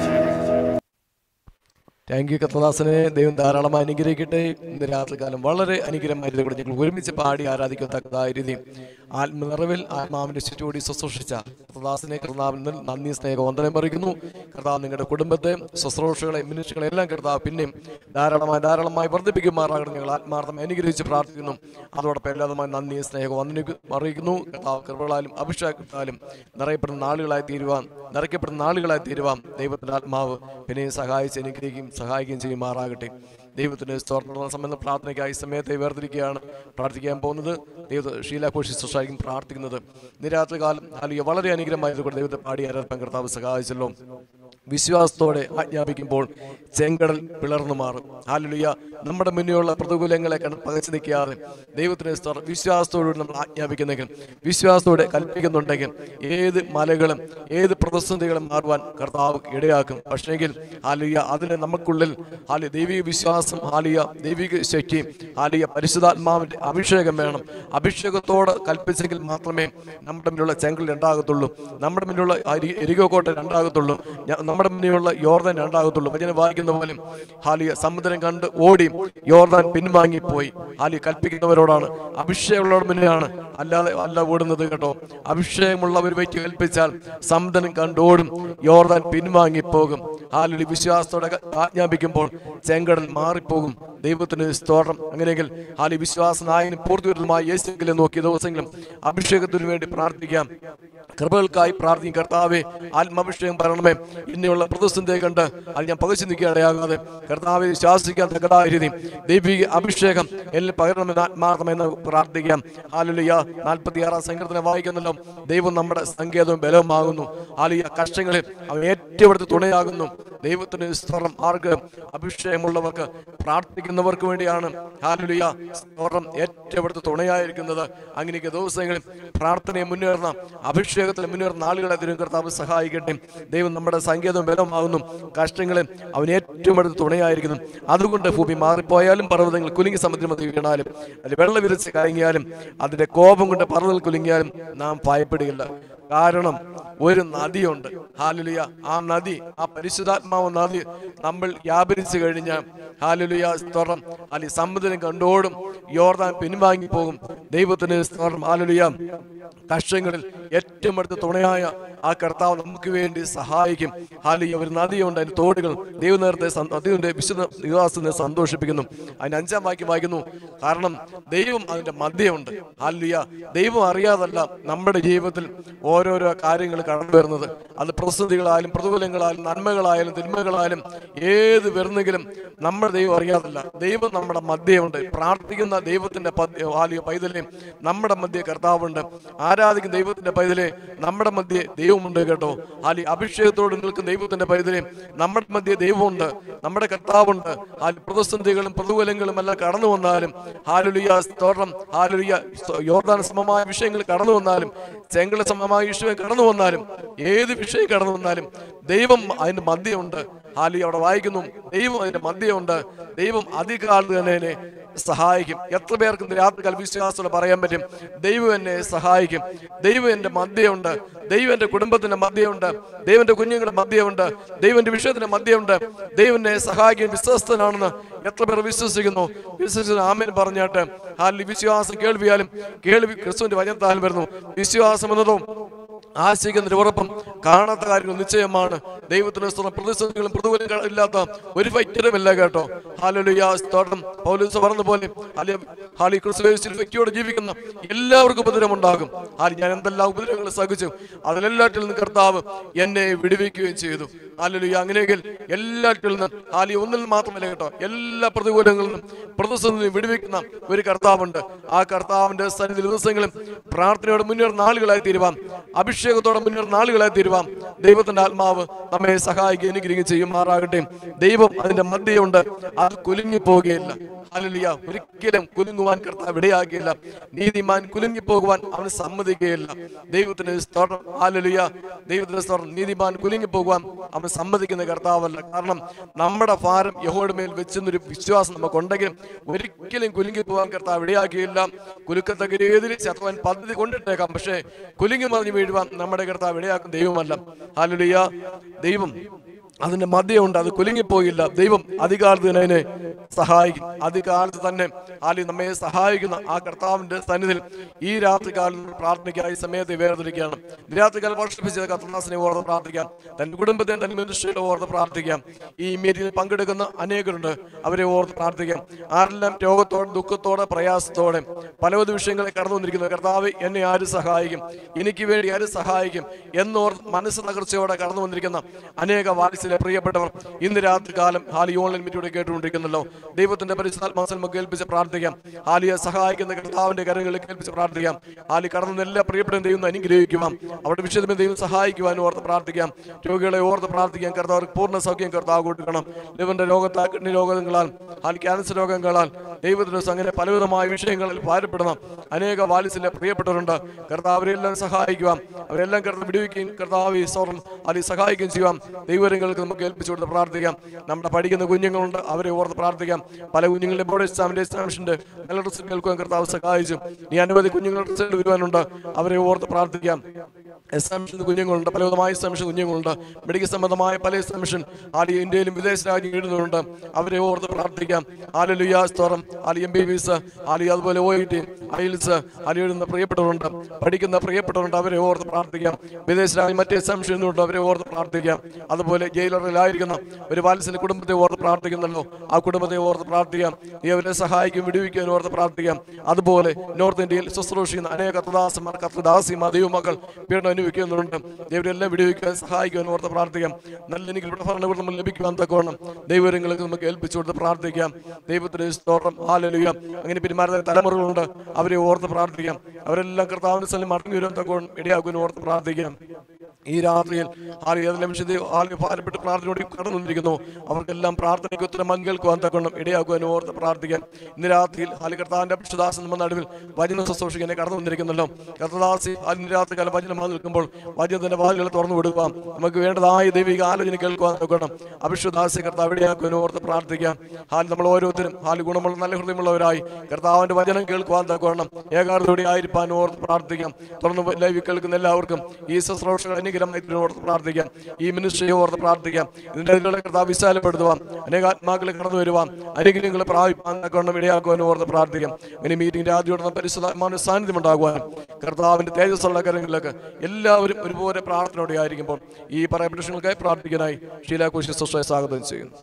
താങ്ക് യു കത്തദാസനെ ദൈവം ധാരാളമായി അനുഗ്രഹിക്കട്ടെ ഇന്ന് രാത്രി കാലം വളരെ അനുഗ്രഹമായിരുന്നു കൂടെ ഞങ്ങൾ ഒരുമിച്ച് പാടി ആരാധിക്കത്തക്കതായ രീതി ആത്മനിറവിൽ ആത്മാവിന്റെ ചുറ്റോടി ശുശ്രൂഷിച്ച കർത്താദാസനെ കർത്താവിൽ നന്ദി സ്നേഹ വന്ദനം അറിയിക്കുന്നു കർത്താവ് നിങ്ങളുടെ കുടുംബത്തെ ശുശ്രൂഷകളെ മിനിറ്റുകളെ എല്ലാം കർത്താവ് പിന്നെയും ധാരാളമായി ധാരാളമായി വർദ്ധിപ്പിക്കുമാറാകണം ഞങ്ങൾ ആത്മാർത്ഥമായി അനുഗ്രഹിച്ച് പ്രാർത്ഥിക്കുന്നു അതോടൊപ്പം എല്ലാതുമായി നന്ദി സ്നേഹ വന്ദനം അറിയിക്കുന്നു കർത്താവ് കൃപകളാലും അഭിഷേകത്താലും നിറയപ്പെടുന്ന ആളുകളായി തീരുവാൻ നിറയ്ക്കപ്പെടുന്ന ആളുകളായി തീരുവാൻ ദൈവത്തിന്റെ ആത്മാവ് പിന്നെയും സഹായിച്ച് അനുഗ്രഹിക്കുകയും സഹായിക്കുകയും ചെയ്യുമാറാകട്ടെ ദൈവത്തിന്റെ സ്തോത്ര സംബന്ധ പ്രാർത്ഥനയ്ക്കായി സമയത്തെ വേർതിരിക്കുകയാണ് പ്രാർത്ഥിക്കാൻ പോകുന്നത് ദൈവ ഷീലാഘോഷി സുഷായിരിക്കും പ്രാർത്ഥിക്കുന്നത് നിരാത്രി കാലം അല്ലെങ്കിൽ വളരെ അനുഗ്രഹമായതുകൊണ്ട് ദൈവത്തെ പാടി ആരാധന കർത്താവ് സഹായിച്ചല്ലോ വിശ്വാസത്തോടെ ആജ്ഞാപിക്കുമ്പോൾ ചെങ്കടൽ പിളർന്നു മാറും ഹാലുലിയ നമ്മുടെ മുന്നിലുള്ള പ്രതികൂലങ്ങളെ കണ്ട് പകച്ചു നിൽക്കാതെ ദൈവത്തിന് സ്തോത്രം വിശ്വാസത്തോടുകൂടി നമ്മൾ ആജ്ഞാപിക്കുന്നെങ്കിൽ വിശ്വാസത്തോടെ കൽപ്പിക്കുന്നുണ്ടെങ്കിൽ ഏത് മലകളും ഏത് പ്രതിസന്ധികളും മാറുവാൻ കർത്താവ് ഇടയാക്കും പക്ഷേങ്കിൽ ഹാലിയ അതിന് നമുക്കുള്ളിൽ ഹാലി ദൈവിക വിശ്വാസം ഹാലിയ ദൈവിക ശക്തി ഹാലിയ പരിശുദ്ധാത്മാവിന്റെ അഭിഷേകം വേണം അഭിഷേകത്തോട് കൽപ്പിച്ചെങ്കിൽ മാത്രമേ നമ്മുടെ മുന്നിലുള്ള ചെങ്കൽ രണ്ടാകത്തുള്ളൂ നമ്മുടെ മുന്നിലുള്ള അരി- എരികോക്കോട്ട രണ്ടാകത്തുള്ളൂ ഞ- നമ്മുടെ മുന്നിലുള്ള യോർദാൻ രണ്ടാകത്തുള്ളൂ വചനം വായിക്കുന്ന പോലും ഹാലിയ സമുദ്രം കണ്ട് ഓടി യോർദാൻ പിൻവാങ്ങിപ്പോയി ഹാലിയ കൽപ്പിക്കുന്നവരോടാണ് അഭിഷേകമുള്ളവരുടെ മുന്നിലാണ് അല്ലാതെ അല്ല ഓടുന്നത് കേട്ടോ അഭിഷേകമുള്ളവർ വെച്ച് കൽപ്പിച്ചാൽ സമുദ്രം കണ്ടോടും യോർദാൻ പിൻവാങ്ങിപ്പോകും ഹാലിയ വിശ്വാസത്തോടെ ക- ആജ്ഞാപിക്കുമ്പോൾ ചെങ്കടൽ മാറിപ്പോകും ദൈവത്തിന് സ്തോത്രം അങ്ങനെയെങ്കിൽ ഹാലി വിശ്വാസ നായകനും പൂർത്തിവരുന്നതുമായ യേശുവിനെ നോക്കിയ ദിവസങ്ങളും അഭിഷേകത്തിനു വേണ്ടി പ്രാർത്ഥിക്കാം കൃപകൾക്കായി പ്രാർത്ഥിക്കും കർത്താവെ ആത്മാഭിഷേകം പറയണമേ ഇനിയുള്ള പ്രതിസന്ധിയെ കണ്ട് അത് ഞാൻ പകച്ചു നിൽക്കാതെയാകാതെ കർത്താവെ ശാസിക്കാൻ തക്കതായ രീതി ദൈവിക അഭിഷേകം എന്നിൽ പകരണമെന്ന് ആത്മാർത്ഥമെന്ന് പ്രാർത്ഥിക്കാം ഹാലുലിയ നാൽപ്പത്തി ആറാം സങ്കീർത്തനം വായിക്കുന്നല്ലോ ദൈവം നമ്മുടെ സങ്കേതവും ബലവുമാകുന്നു ഹാലിയ കഷ്ടങ്ങളിൽ അവൻ ഏറ്റവും അടുത്ത് തുണയാകുന്നു ദൈവത്തിന് സ്തോത്രം ആർക്ക് അഭിഷേകമുള്ളവർക്ക് പ്രാർത്ഥിക്കുന്നവർക്ക് വേണ്ടിയാണ് ഹാലുലിയ സ്തോത്രം ഏറ്റവും അടുത്ത് തുണയായിരിക്കുന്നത് അങ്ങനെയൊക്കെ ദിവസങ്ങളിൽ പ്രാർത്ഥനയെ മുന്നേറുന്ന അഭിഷേകത്തിൽ മുന്നേറുന്ന ആളുകളെ തിരും കർത്താവ് സഹായിക്കട്ടെ ദൈവം നമ്മുടെ സങ്കേതവും ബലമാകുന്നു കഷ്ടങ്ങളിൽ അവൻ ഏറ്റവും അടുത്ത് തുണയായിരിക്കുന്നു അതുകൊണ്ട് ഭൂമി മാറിപ്പോയാലും പർവ്വതങ്ങൾ കുലുങ്ങി സമുദ്രമതി വീണാലും അതിൽ വെള്ളം വിരിച്ച് കലങ്ങിയാലും അതിന്റെ കോപം കൊണ്ട് പർവ്വതങ്ങൾ കുലുങ്ങിയാലും നാം ഭയപ്പെടുകയില്ല കാരണം ഒരു നദിയുണ്ട് ഹാലുലിയ ആ നദി ആ പരിശുദ്ധാത്മാവ് നദി നമ്മൾ വ്യാപരിച്ചു കഴിഞ്ഞാൽ ഹാലുലിയ സ്തോത്രം അല്ലെ സമുദ്രം കണ്ടോടും യോർദാൻ പിൻവാങ്ങി പോകും ദൈവത്തിന് സ്തോത്രം ഹാലുലിയ കഷ്ടങ്ങളിൽ ഏറ്റവും അടുത്ത തുണയായ ആ കർത്താവ് നമുക്ക് വേണ്ടി സഹായിക്കും ഹാലിയ ഒരു നദിയുണ്ട് അതിന്റെ തോടുകൾ ദൈവനേരത്തെ അതിന്റെ വിശുദ്ധ നിവാസത്തെ സന്തോഷിപ്പിക്കുന്നു അതിന് അഞ്ചാം വാക്യം വായിക്കുന്നു കാരണം ദൈവം അതിന്റെ മധ്യമുണ്ട് ഹാലിയ ദൈവം അറിയാതല്ല നമ്മുടെ ജീവിതത്തിൽ ഓരോരോ കാര്യങ്ങൾ കടന്നു വരുന്നത് അത് പ്രതിസന്ധികളായാലും പ്രതികൂലങ്ങളായാലും നന്മകളായാലും തിന്മകളായാലും ഏത് വരുന്നെങ്കിലും നമ്മുടെ ദൈവം അറിയാതല്ല ദൈവം നമ്മുടെ മധ്യമുണ്ട് പ്രാർത്ഥിക്കുന്ന ദൈവത്തിന്റെ പദ്യ- ഹാലിയ പൈതലെ നമ്മുടെ മധ്യ കർത്താവുണ്ട് ആരാധിക്കുന്ന ദൈവത്തിന്റെ പൈതലെ നമ്മുടെ മധ്യ ദൈവമുണ്ട് കേട്ടോ ഹാലി അഭിഷേകത്തോട് നിൽക്കുന്ന ദൈവത്തിന്റെ പൈതലെ നമ്മുടെ മധ്യ ദൈവമുണ്ട് നമ്മുടെ കർത്താവുണ്ട് ഹാലി പ്രതിസന്ധികളും പ്രതികൂലങ്ങളും എല്ലാം കടന്നു വന്നാലും ഹാലുലിയ സ്തോത്രം ഹാലുലിയ യോർദാൻ സമമായ വിഷയങ്ങൾ കടന്നു വന്നാലും ചെങ്കള സമമായ വിഷയം കടന്നു വന്നാലും ഏത് വിഷയം കടന്നു വന്നാലും ദൈവം അതിന്റെ മധ്യമുണ്ട് ഹാലി അവിടെ വായിക്കുന്നു ദൈവം അതിന്റെ മധ്യമുണ്ട് ദൈവം അധികാലത്ത് തന്നെ എന്നെ സഹായിക്കും എത്ര പേർക്ക് ഇന്ന് രാത്രികാല വിശ്വാസത്തോടെ പറയാൻ പറ്റും ദൈവം എന്നെ സഹായിക്കും ദൈവം എന്റെ മധ്യമുണ്ട് ദൈവം എന്റെ കുടുംബത്തിന്റെ മധ്യമുണ്ട് ദൈവന്റെ കുഞ്ഞുങ്ങളുടെ മധ്യമുണ്ട് ദൈവന്റെ വിഷയത്തിന്റെ മധ്യമുണ്ട് ദൈവം എന്നെ സഹായിക്കും വിശ്വസ്തനാണെന്ന് എത്ര പേർ വിശ്വസിക്കുന്നു വിശ്വസിച്ച് ആമേൻ പറഞ്ഞാട്ട് ഹാലി വിശ്വാസം കേൾവിയാലും കേൾവി ക്രിസ്തുവിന്റെ വചനത്താലും വരുന്നു വിശ്വാസം എന്നതും ആശിക്കുന്നതിന് ഉറപ്പും കാണാത്ത കാര്യങ്ങൾ നിശ്ചയമാണ് ദൈവത്തിന് സ്തോത്രം പ്രതിസന്ധികളും പ്രതികൂലങ്ങളും ഇല്ലാത്ത ഒരു ഫൈറ്ററുമില്ല കേട്ടോ ഹാലലുയ സ്തോത്രം പൗലൂസ് പറഞ്ഞ പോലെ ഹാലി ഹാലി ക്രിസ്തുവേശിൽ വ്യക്തിയോട് ജീവിക്കുന്ന എല്ലാവർക്കും ഉപദ്രവം ഉണ്ടാകും ഹാലി ഞാൻ എന്തെല്ലാം ഉപദ്രവങ്ങൾ സഹിച്ചു അതിലെല്ലാറ്റിൽ നിന്ന് കർത്താവ് എന്നെ വിടുവിക്കുകയും ചെയ്തു ഹാലലുയ അങ്ങനെയെങ്കിൽ എല്ലാറ്റിൽ നിന്ന് ഹാലി ഒന്നിൽ മാത്രമല്ല കേട്ടോ എല്ലാ പ്രതികൂലങ്ങളിൽ നിന്നും പ്രതിസന്ധി വിടുവിക്കുന്ന ഒരു കർത്താവുണ്ട് ആ കർത്താവിന്റെ സന്നിധി ദിവസങ്ങളും പ്രാർത്ഥനയോട് മുന്നേറുന്ന ആളുകളായി തീരുവാൻ അഭിഷേകം അഭിഷേകത്തോടെ മുന്നേറുന്ന ആളുകളെ തീരുവാം ദൈവത്തിന്റെ ആത്മാവ് നമ്മെ സഹായിക്കുക അനുഗ്രഹിക്കുകയും ചെയ്യുമാറാകട്ടെ ദൈവം അതിന്റെ മധ്യയുണ്ട് അത് കുലുങ്ങി പോവുകയില്ല ഹല്ലേലൂയ ഒരിക്കലും കുലുങ്ങുവാൻ കർത്താവ് ഇടയാക്കിയില്ല നീതിമാൻ കുലുങ്ങി പോകുവാൻ അവന് സമ്മതിക്കുകയില്ല ദൈവത്തിന് സ്തോത്രം ഹാലലുയ ദൈവത്തിന് സ്തോത്രം നീതിമാൻ കുലുങ്ങി പോകുവാൻ അവൻ സമ്മതിക്കുന്ന കർത്താവല്ല കാരണം നമ്മുടെ ഭാരം യഹോയുടെ മേൽ വെച്ചെന്നൊരു വിശ്വാസം നമുക്കുണ്ടെങ്കിൽ ഒരിക്കലും കുലുങ്ങി പോകാൻ കർത്താവ് ഇടയാക്കിയില്ല കുലുക്കത്തക്ക രീതിയിൽ ശത്രുവൻ പദ്ധതി കൊണ്ടിട്ടേക്കാം പക്ഷേ കുലുങ്ങി മറിഞ്ഞു വീഴുവാൻ നമ്മുടെ കർത്താവ് ഇടയാക്കും ദൈവമല്ല ഹാലലുയ ദൈവം അതിന്റെ മധ്യമുണ്ട് അത് കുലുങ്ങിപ്പോയില്ല ദൈവം അധികാലത്ത് തന്നെ അതിനെ സഹായിക്കും അധികാലത്ത് തന്നെ ആലി നമ്മെ സഹായിക്കുന്ന ആ കർത്താവിന്റെ സന്നിധിയിൽ ഈ രാത്രികാലം നമ്മൾ പ്രാർത്ഥനയ്ക്കായി ഈ സമയത്ത് വേർതിരിക്കുകയാണ് ഈ രാത്രികാലം വർഷിപ്പിച്ച കർത്തനാസിനെ ഓർത്ത് പ്രാർത്ഥിക്കാം തന്റെ കുടുംബത്തെ തന്റെ മിനിസ്ട്രിയുടെ ഓർത്ത് പ്രാർത്ഥിക്കാം ഈ മീറ്റിംഗിൽ പങ്കെടുക്കുന്ന അനേകരുണ്ട് അവരെ ഓർത്ത് പ്രാർത്ഥിക്കാം ആരെല്ലാം രോഗത്തോടെ ദുഃഖത്തോടെ പ്രയാസത്തോടെ പലവിധ വിഷയങ്ങളെ കടന്നു വന്നിരിക്കുന്നു കർത്താവ് എന്നെ ആര് സഹായിക്കും എനിക്ക് വേണ്ടി ആര് സഹായിക്കും എന്നോർത്ത് മനസ്സ് തകർച്ചയോടെ കടന്നു വന്നിരിക്കുന്ന അനേക വാത്സല്യ പ്രിയപ്പെട്ടവർ ഇന്ന് രാത്രി കാലം ഹാലി ഓൺലൈൻ മീറ്റിലൂടെ കേട്ടുകൊണ്ടിരിക്കുന്നല്ലോ ദൈവത്തിന്റെ പരിശുദ്ധാത്മാസം നമുക്ക് കേൾപ്പിച്ച് പ്രാർത്ഥിക്കാം ഹാലിയെ സഹായിക്കുന്ന കർത്താവിന്റെ കരങ്ങളിൽ കേൾപ്പിച്ച് പ്രാർത്ഥിക്കാം ഹാലി കടന്ന എല്ലാ പ്രിയപ്പെട്ട ദൈവം അനുഗ്രഹിക്കുവാൻ അവരുടെ വിഷയത്തിന് ദൈവം സഹായിക്കുവാൻ ഓർത്ത് പ്രാർത്ഥിക്കാം രോഗികളെ ഓർത്ത് പ്രാർത്ഥിക്കാം കർത്താവർക്ക് പൂർണ്ണ സൗഖ്യം കർത്താവ് കൊടുക്കണം ദൈവന്റെ രോഗത്താ കിഡ്നി രോഗങ്ങളാൽ ഹാലി ക്യാൻസർ രോഗങ്ങളാൽ ദൈവത്തിന് അങ്ങനെ പലവിധമായ വിഷയങ്ങളിൽ ഭാരപ്പെടുന്ന അനേക വാലിസിലെ പ്രിയപ്പെട്ടവരുണ്ട് കർത്താവ് അവരെല്ലാം സഹായിക്കുവാൻ അവരെല്ലാം കർത്താവ് വിടുവിക്കുകയും കർത്താവ് ഈ സ്വർണം അല്ലെങ്കിൽ സഹായിക്കുകയും ചെയ്യുവാൻ ദൈവങ്ങൾക്ക് നമുക്ക് ഏൽപ്പിച്ചു കൊടുത്ത് പ്രാർത്ഥിക്കാം നമ്മുടെ പഠിക്കുന്ന കുഞ്ഞുങ്ങളുണ്ട് അവരെ ഓർത്ത് പ്രാർത്ഥിക്കാം പല കുഞ്ഞുങ്ങളുടെ ബോർഡ് എക്സാമിന്റെ എക്സാമിഷന്റെ നല്ല റിസൾട്ട് കേൾക്കുവാൻ കർത്താവ് സഹായിച്ചു ഈ അനവധി കുഞ്ഞുങ്ങളുടെ റിസൾട്ട് വരുവാനുണ്ട് അവരെ ഓർത്ത് പ്രാർത്ഥിക്കാം എക്സാമിഷൻ കുഞ്ഞുങ്ങളുണ്ട് പലവിധമായ എക്സാമിഷൻ കുഞ്ഞുങ്ങളുണ്ട് മെഡിക്കൽ സംബന്ധമായ പല എക്സാമിഷൻ ആദ്യ ഇന്ത്യയിലും വിദേശ രാജ്യം എഴുതുന്നുണ്ട് അവരെ ഓർത്ത് പ്രാർത്ഥിക്കാം ആലുലുയാ സ്തോറം ആലി എം ബി ബിസ് ആലി അതുപോലെ ഒ ഐ ടി ഐൽസ് ആലി എഴുതുന്ന പ്രിയപ്പെട്ടവരുണ്ട് പഠിക്കുന്ന പ്രിയപ്പെട്ടവരുണ്ട് അവരെ ഓർത്ത് പ്രാർത്ഥിക്കാം വിദേശ രാജ്യം മറ്റ് എക്സാമിഷൻ എഴുതുന്നുണ്ട് അവരെ ഓർത്ത് പ്രാർത്ഥിക്കാം അതുപോലെ ജയിലറിലായിരിക്കുന്ന ഒരു വാത്സല്യ കുടുംബത്തെ ഓർത്ത് പ്രാർത്ഥിക്കുന്നല്ലോ ആ കുടുംബത്തെ ഓർത്ത് പ്രാർത്ഥിക്കാം നീ അവരെ സഹായിക്കും വിടുവിക്കാൻ ഓർത്ത് പ്രാർത്ഥിക്കാം അതുപോലെ നോർത്ത് ഇന്ത്യയിൽ ശുശ്രൂഷിക്കുന്ന അനേക കർത്തദാസന്മാർ കർത്തദാസിമാർ ദൈവമക്കൾ പീഡനം അനുഭവിക്കുന്നുണ്ട് ദൈവരെല്ലാം വിടുവിക്കാൻ സഹായിക്കുവാൻ ഓർത്ത് പ്രാർത്ഥിക്കാം നല്ല എനിക്ക് ഇവിടെ ഭരണകൂടം നമ്മൾ ലഭിക്കുവാൻ തക്കവണ്ണം ദൈവങ്ങൾക്ക് നമുക്ക് ഏൽപ്പിച്ചു കൊടുത്ത് പ്രാർത്ഥിക്കാം ദൈവത്തിന്റെ സ്തോത്രം ഹാലലുക അങ്ങനെ പെരുമാറുന്ന തലമുറകളുണ്ട് അവരെ ഓർത്ത് പ്രാർത്ഥിക്കാം അവരെല്ലാം കർത്താവിന്റെ സ്ഥലം മടങ്ങി വരുവാൻ തക്കവണ്ണം ഇടയാക്കുവാൻ ഓർത്ത് പ്രാർത്ഥിക്കാം ഈ രാത്രിയിൽ ആര് ഏതെല്ലാം വിശുദ്ധ ആളുകൾ ഭാരപ്പെട്ട് പ്രാർത്ഥനയോട് കടന്നു വന്നിരിക്കുന്നു അവർക്കെല്ലാം പ്രാർത്ഥനയ്ക്ക് ഉത്തരം പങ്കേൽക്കുവാൻ തക്കണം ഇടയാക്കുവാൻ ഓർത്ത് പ്രാർത്ഥിക്കാൻ ഇന്ന് രാത്രിയിൽ ആല് കർത്താവിന്റെ അഭിഷദാസൻ നമ്മുടെ നടുവിൽ വചന ശുശ്രൂഷിക്കാനെ കടന്നു വന്നിരിക്കുന്നല്ലോ കർത്തദാസി അതിന് രാത്രി കാലം വചനം വന്ന് നിൽക്കുമ്പോൾ വചനത്തിന്റെ വാതിലുകൾ തുറന്നു വിടുക നമുക്ക് വേണ്ടതായ ദൈവിക ആലോചന കേൾക്കുവാൻ നോക്കണം അഭിഷദാസി കർത്താവ് ഇടയാക്കുവാൻ ഓർത്ത് പ്രാർത്ഥിക്കാം ഹാൽ നമ്മൾ ഓരോരുത്തരും ഹാൽ ഗുണമുള്ള നല്ല ഹൃദയമുള്ളവരായി കർത്താവിന്റെ വചനം കേൾക്കുവാൻ തക്കവണ്ണം ഏകാഗ്രതയോടെ ആയിരിക്കാൻ ഓർത്ത് പ്രാർത്ഥിക്കാം തുടർന്ന് ലൈവ് കേൾക്കുന്ന എല്ലാവർക്കും ഈ ശുശ്രൂഷകൾ അനുഗ്രഹം ഓർത്ത് പ്രാർത്ഥിക്കാം ഈ മിനിസ്ട്രിയെ ഓർത്ത് പ്രാർത്ഥിക്കാം ഇതിന്റെ അതിലുള്ള കർത്താവ് വിശാലപ്പെടുത്തുവാൻ അനേക ആത്മാക്കളെ കടന്നു വരുവാൻ അനുഗ്രഹങ്ങളെ പ്രാപിപ്പാൻ തക്കവണ്ണം ഇടയാക്കുവാൻ ഓർത്ത് പ്രാർത്ഥിക്കാം അങ്ങനെ മീറ്റിംഗിന്റെ ആദ്യം പരിശുദ്ധமான സാന്നിധ്യം ഉണ്ടാകുവാൻ കർത്താവിന്റെ തേജസ്സുള്ള കരങ്ങളിലേക്ക് എല്ലാവരും ഒരുപോലെ പ്രാർത്ഥനയോടെ ആയിരിക്കുമ്പോൾ ഈ പറയപ്പെട്ട വിഷയങ്ങൾക്കായി പ്രാർത്ഥിക്കാനായി ഷീലാഘോഷി സിസ്റ്ററെ സ്വാഗതം ചെയ്യുന്നു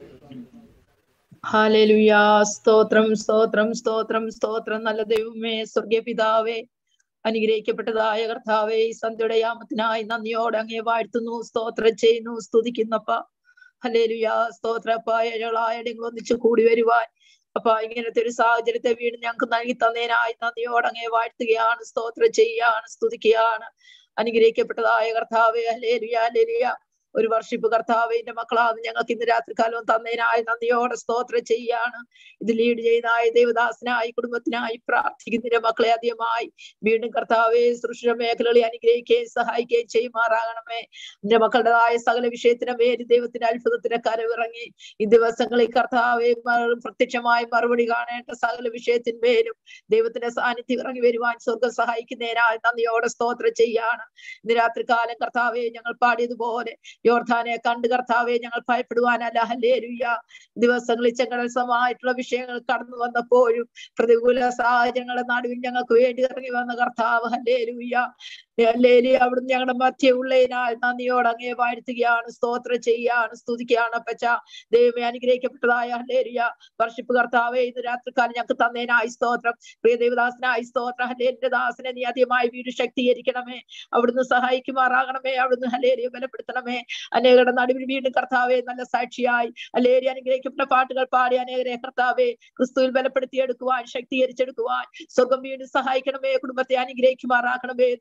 ഹാലേലുയാ സ്തോത്രം സ്തോത്രം സ്തോത്രം സ്തോത്രം നല്ല ദൈവമേ സ്വർഗീയ പിതാവേ അനുഗ്രഹിക്കപ്പെട്ടതായ കർത്താവേ ഈ സന്ധ്യയുടെ യാമത്തിനായി നന്ദിയോടെ അങ്ങേ വാഴ്ത്തുന്നു സ്തോത്രം ചെയ്യുന്നു സ്തുതിക്കുന്നപ്പ ഹലേലുയാ സ്തോത്രപ്പ ഏഴകളായടെങ്കിലും ഒന്നിച്ചു കൂടി വരുവാൻ അപ്പൊ ഇങ്ങനത്തെ ഒരു സാഹചര്യത്തെ വീണ്ടും ഞങ്ങൾക്ക് നൽകി തന്നതിനായി നന്ദിയോടെ അങ്ങേ വാഴ്ത്തുകയാണ് സ്തോത്രം ചെയ്യുകയാണ് സ്തുതിക്കുകയാണ് അനുഗ്രഹിക്കപ്പെട്ടതായ കർത്താവേ ഹലേലുയാ ഹലേലുയാ ഒരു വർഷിപ്പ് കർത്താവിന്റെ മക്കളാണ് ഞങ്ങൾക്ക് ഇന്ന് രാത്രി കാലവും തന്നതിനായി നന്ദിയോടെ സ്തോത്രം ചെയ്യാണ് ഇത് ലീഡ് ചെയ്തായ ദേവദാസനായി കുടുംബത്തിനായി പ്രാർത്ഥിക്കുന്നതിന്റെ മക്കളെ അധികമായി വീണ്ടും കർത്താവെ സൃഷ്ടി മേഖലകളെ അനുഗ്രഹിക്കുകയും സഹായിക്കുകയും ചെയ്യുമാറാകണമേ എന്റെ മക്കളുടേതായ സകല വിഷയത്തിന് മേല് ദൈവത്തിന്റെ അത്ഭുതത്തിന്റെ കരവിറങ്ങി ഈ ദിവസങ്ങളിൽ കർത്താവെ മ- പ്രത്യക്ഷമായി മറുപടി കാണേണ്ട സകല വിഷയത്തിന്മേലും ദൈവത്തിന്റെ സാന്നിധ്യം ഇറങ്ങി വരുവാൻ സ്വർഗം സഹായിക്കുന്നതിനായി നന്ദിയോടെ സ്തോത്രം ചെയ്യാണ് ഇന്ന് രാത്രി കാലം കർത്താവെ ഞങ്ങൾ പാടിയതുപോലെ യോർധാനെ കണ്ട് കർത്താവെ ഞങ്ങൾ ഭയപ്പെടുവാനല്ല ഹല്ലേലൂയ ദിവസങ്ങളിൽ ചെങ്കടൽസമായിട്ടുള്ള വിഷയങ്ങൾ കടന്നു വന്നപ്പോഴും പ്രതികൂല സാഹചര്യങ്ങളുടെ നടുവിൽ ഞങ്ങൾക്ക് വേണ്ടി ഇറങ്ങി വന്ന കർത്താവ് ഹല്ലേലൂയ ഹല്ലേലൂയ അവിടുന്ന് ഞങ്ങളുടെ മധ്യ ഉള്ളതിനാൽ നന്ദിയോട് അങ്ങേ വാഴ്ത്തുകയാണ് സ്തോത്രം ചെയ്യുകയാണ് സ്തുതിക്കുകയാണ് അപ്പച്ച ദൈവമേ അനുഗ്രഹിക്കപ്പെട്ടതായ ഹല്ലേലൂയ വർഷിപ്പ് കർത്താവെ ഇന്ന് രാത്രികാലം ഞങ്ങൾക്ക് തന്നേനായി സ്തോത്രം പ്രിയ ദേവദാസനായി സ്തോത്രം ഹല്ലേലിന്റെ ദാസനെ നീ അധികമായി വീട് ശക്തീകരിക്കണമേ അവിടുന്ന് സഹായിക്കുമാറാകണമേ അവിടുന്ന് ഹലേരിയെ ബലപ്പെടുത്തണമേ അനേകരുടെ നടുവിൽ വീണ്ടും കർത്താവെ നല്ല സാക്ഷിയായി അലേരി അനുഗ്രഹിക്കപ്പെട്ട പാട്ടുകൾ പാടി അനേകരെ കർത്താവെ ക്രിസ്തുവിൽ ബലപ്പെടുത്തിയെടുക്കുവാൻ ശക്തീകരിച്ചെടുക്കുവാൻ സ്വർഗം വീണ്ടും സഹായിക്കണമേ കുടുംബത്തെ അനുഗ്രഹിക്കുമാറാക്കണമേ എന്ന് പ്രാർത്ഥിക്കുന്നു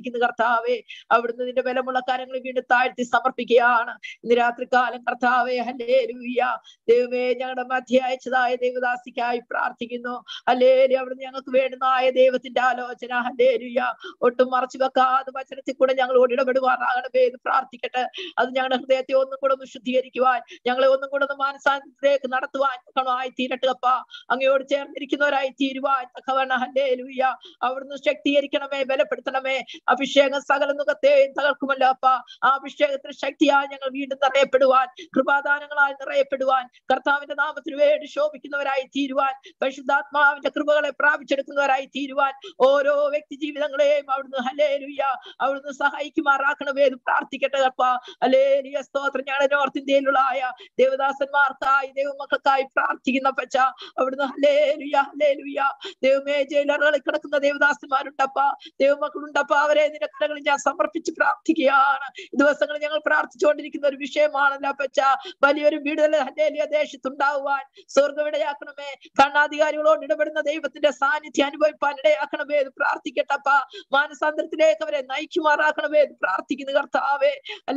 പ്രാർത്ഥിക്കുന്നു കർത്താവെ അവിടുന്ന് നിന്റെ ബലമുള്ള കാര്യങ്ങൾ വീണ്ടും താഴ്ത്തി സമർപ്പിക്കുകയാണ് ഇന്ന് രാത്രികാലം കർത്താവെ ഹല്ലേലൂയ ദൈവമേ ഞങ്ങളുടെ മധ്യ അയച്ചതായ ദൈവദാസിക്കായി പ്രാർത്ഥിക്കുന്നു ഹല്ലേലൂയ അവിടുന്ന് ഞങ്ങൾക്ക് വേണ്ടുന്നതായ ദൈവത്തിന്റെ ആലോചന ഹല്ലേലൂയ ഒട്ടും മറച്ചു വെക്കാതെ വചനത്തിൽ കൂടെ ഞങ്ങളോട് ഇടപെടുവാനാകണമേ എന്ന് പ്രാർത്ഥിക്കട്ടെ അത് ഞങ്ങളുടെ ഹൃദയത്തെ ഒന്നും കൂടെ ഒന്ന് ശുദ്ധീകരിക്കുവാൻ ഞങ്ങളെ ഒന്നും കൂടെ ഒന്ന് മാനസാന്തരത്തിലേക്ക് നടത്തുവാൻ തക്കമായി തീരട്ടെ അപ്പ അങ്ങയോട് ചേർന്നിരിക്കുന്നവരായി തീരുവാൻ തക്കവണ്ണ ഹല്ലേലൂയ അവിടുന്ന് ശക്തീകരിക്കണമേ ബലപ്പെടുത്തണമേ അഭിഷേകം സകല മുഖത്തെയും തകർക്കുമല്ലോ അപ്പ ആ അഭിഷേകത്തിന് ശക്തിയായി ഞങ്ങൾ വീണ്ടും നിറയപ്പെടുവാൻ കൃപാദാനങ്ങളാൽ നിറയപ്പെടുവാൻ കർത്താവിന്റെ നാമത്തിന് വേണ്ടി ശോഭിക്കുന്നവരായി തീരുവാൻ പരിശുദ്ധാത്മാവിന്റെ കൃപകളെ പ്രാപിച്ചെടുക്കുന്നവരായി തീരുവാൻ ഓരോ വ്യക്തി ജീവിതങ്ങളെയും അവിടുന്ന് ഹലേലുയ്യ അവിടുന്ന് സഹായിക്കുമാറാക്കണമേ എന്ന് പ്രാർത്ഥിക്കട്ടെ അപ്പ ഹലേലിയ സ്തോത്രം ഞങ്ങളുടെ നോർത്ത് ഇന്ത്യയിലുള്ള ആയ ദേവദാസന്മാർക്കായി ദൈവമക്കൾക്കായി പ്രാർത്ഥിക്കുന്ന പച്ച അവിടുന്ന് ഹലേലുയ്യ ഹലേലുയ്യ ദൈവമേ ജയിലറുകളിൽ കിടക്കുന്ന ദേവദാസന്മാരുണ്ടപ്പ ദൈവമക്കളുണ്ടപ്പ അവരെ നിന്റെ കരകളിൽ ഞാൻ സമർപ്പിച്ച് പ്രാർത്ഥിക്കുകയാണ് ഈ ദിവസങ്ങളിൽ ഞങ്ങൾ പ്രാർത്ഥിച്ചുകൊണ്ടിരിക്കുന്ന ഒരു വിഷയമാണല്ലോ പച്ച വലിയൊരു വിടുതൽ ഹല്ലേലിയ ദേശത്തുണ്ടാവുവാൻ സ്വർഗം ഇടയാക്കണമേ കണ്ണാധികാരികളോട് ഇടപെടുന്ന ദൈവത്തിന്റെ സാന്നിധ്യം അനുഭവിപ്പാൻ ഇടയാക്കണമേ എന്ന് പ്രാർത്ഥിക്കട്ടപ്പ മാനസാന്തരത്തിലേക്ക് അവരെ നയിക്കുമാറാക്കണമേ എന്ന് പ്രാർത്ഥിക്കുന്നു കർത്താവേ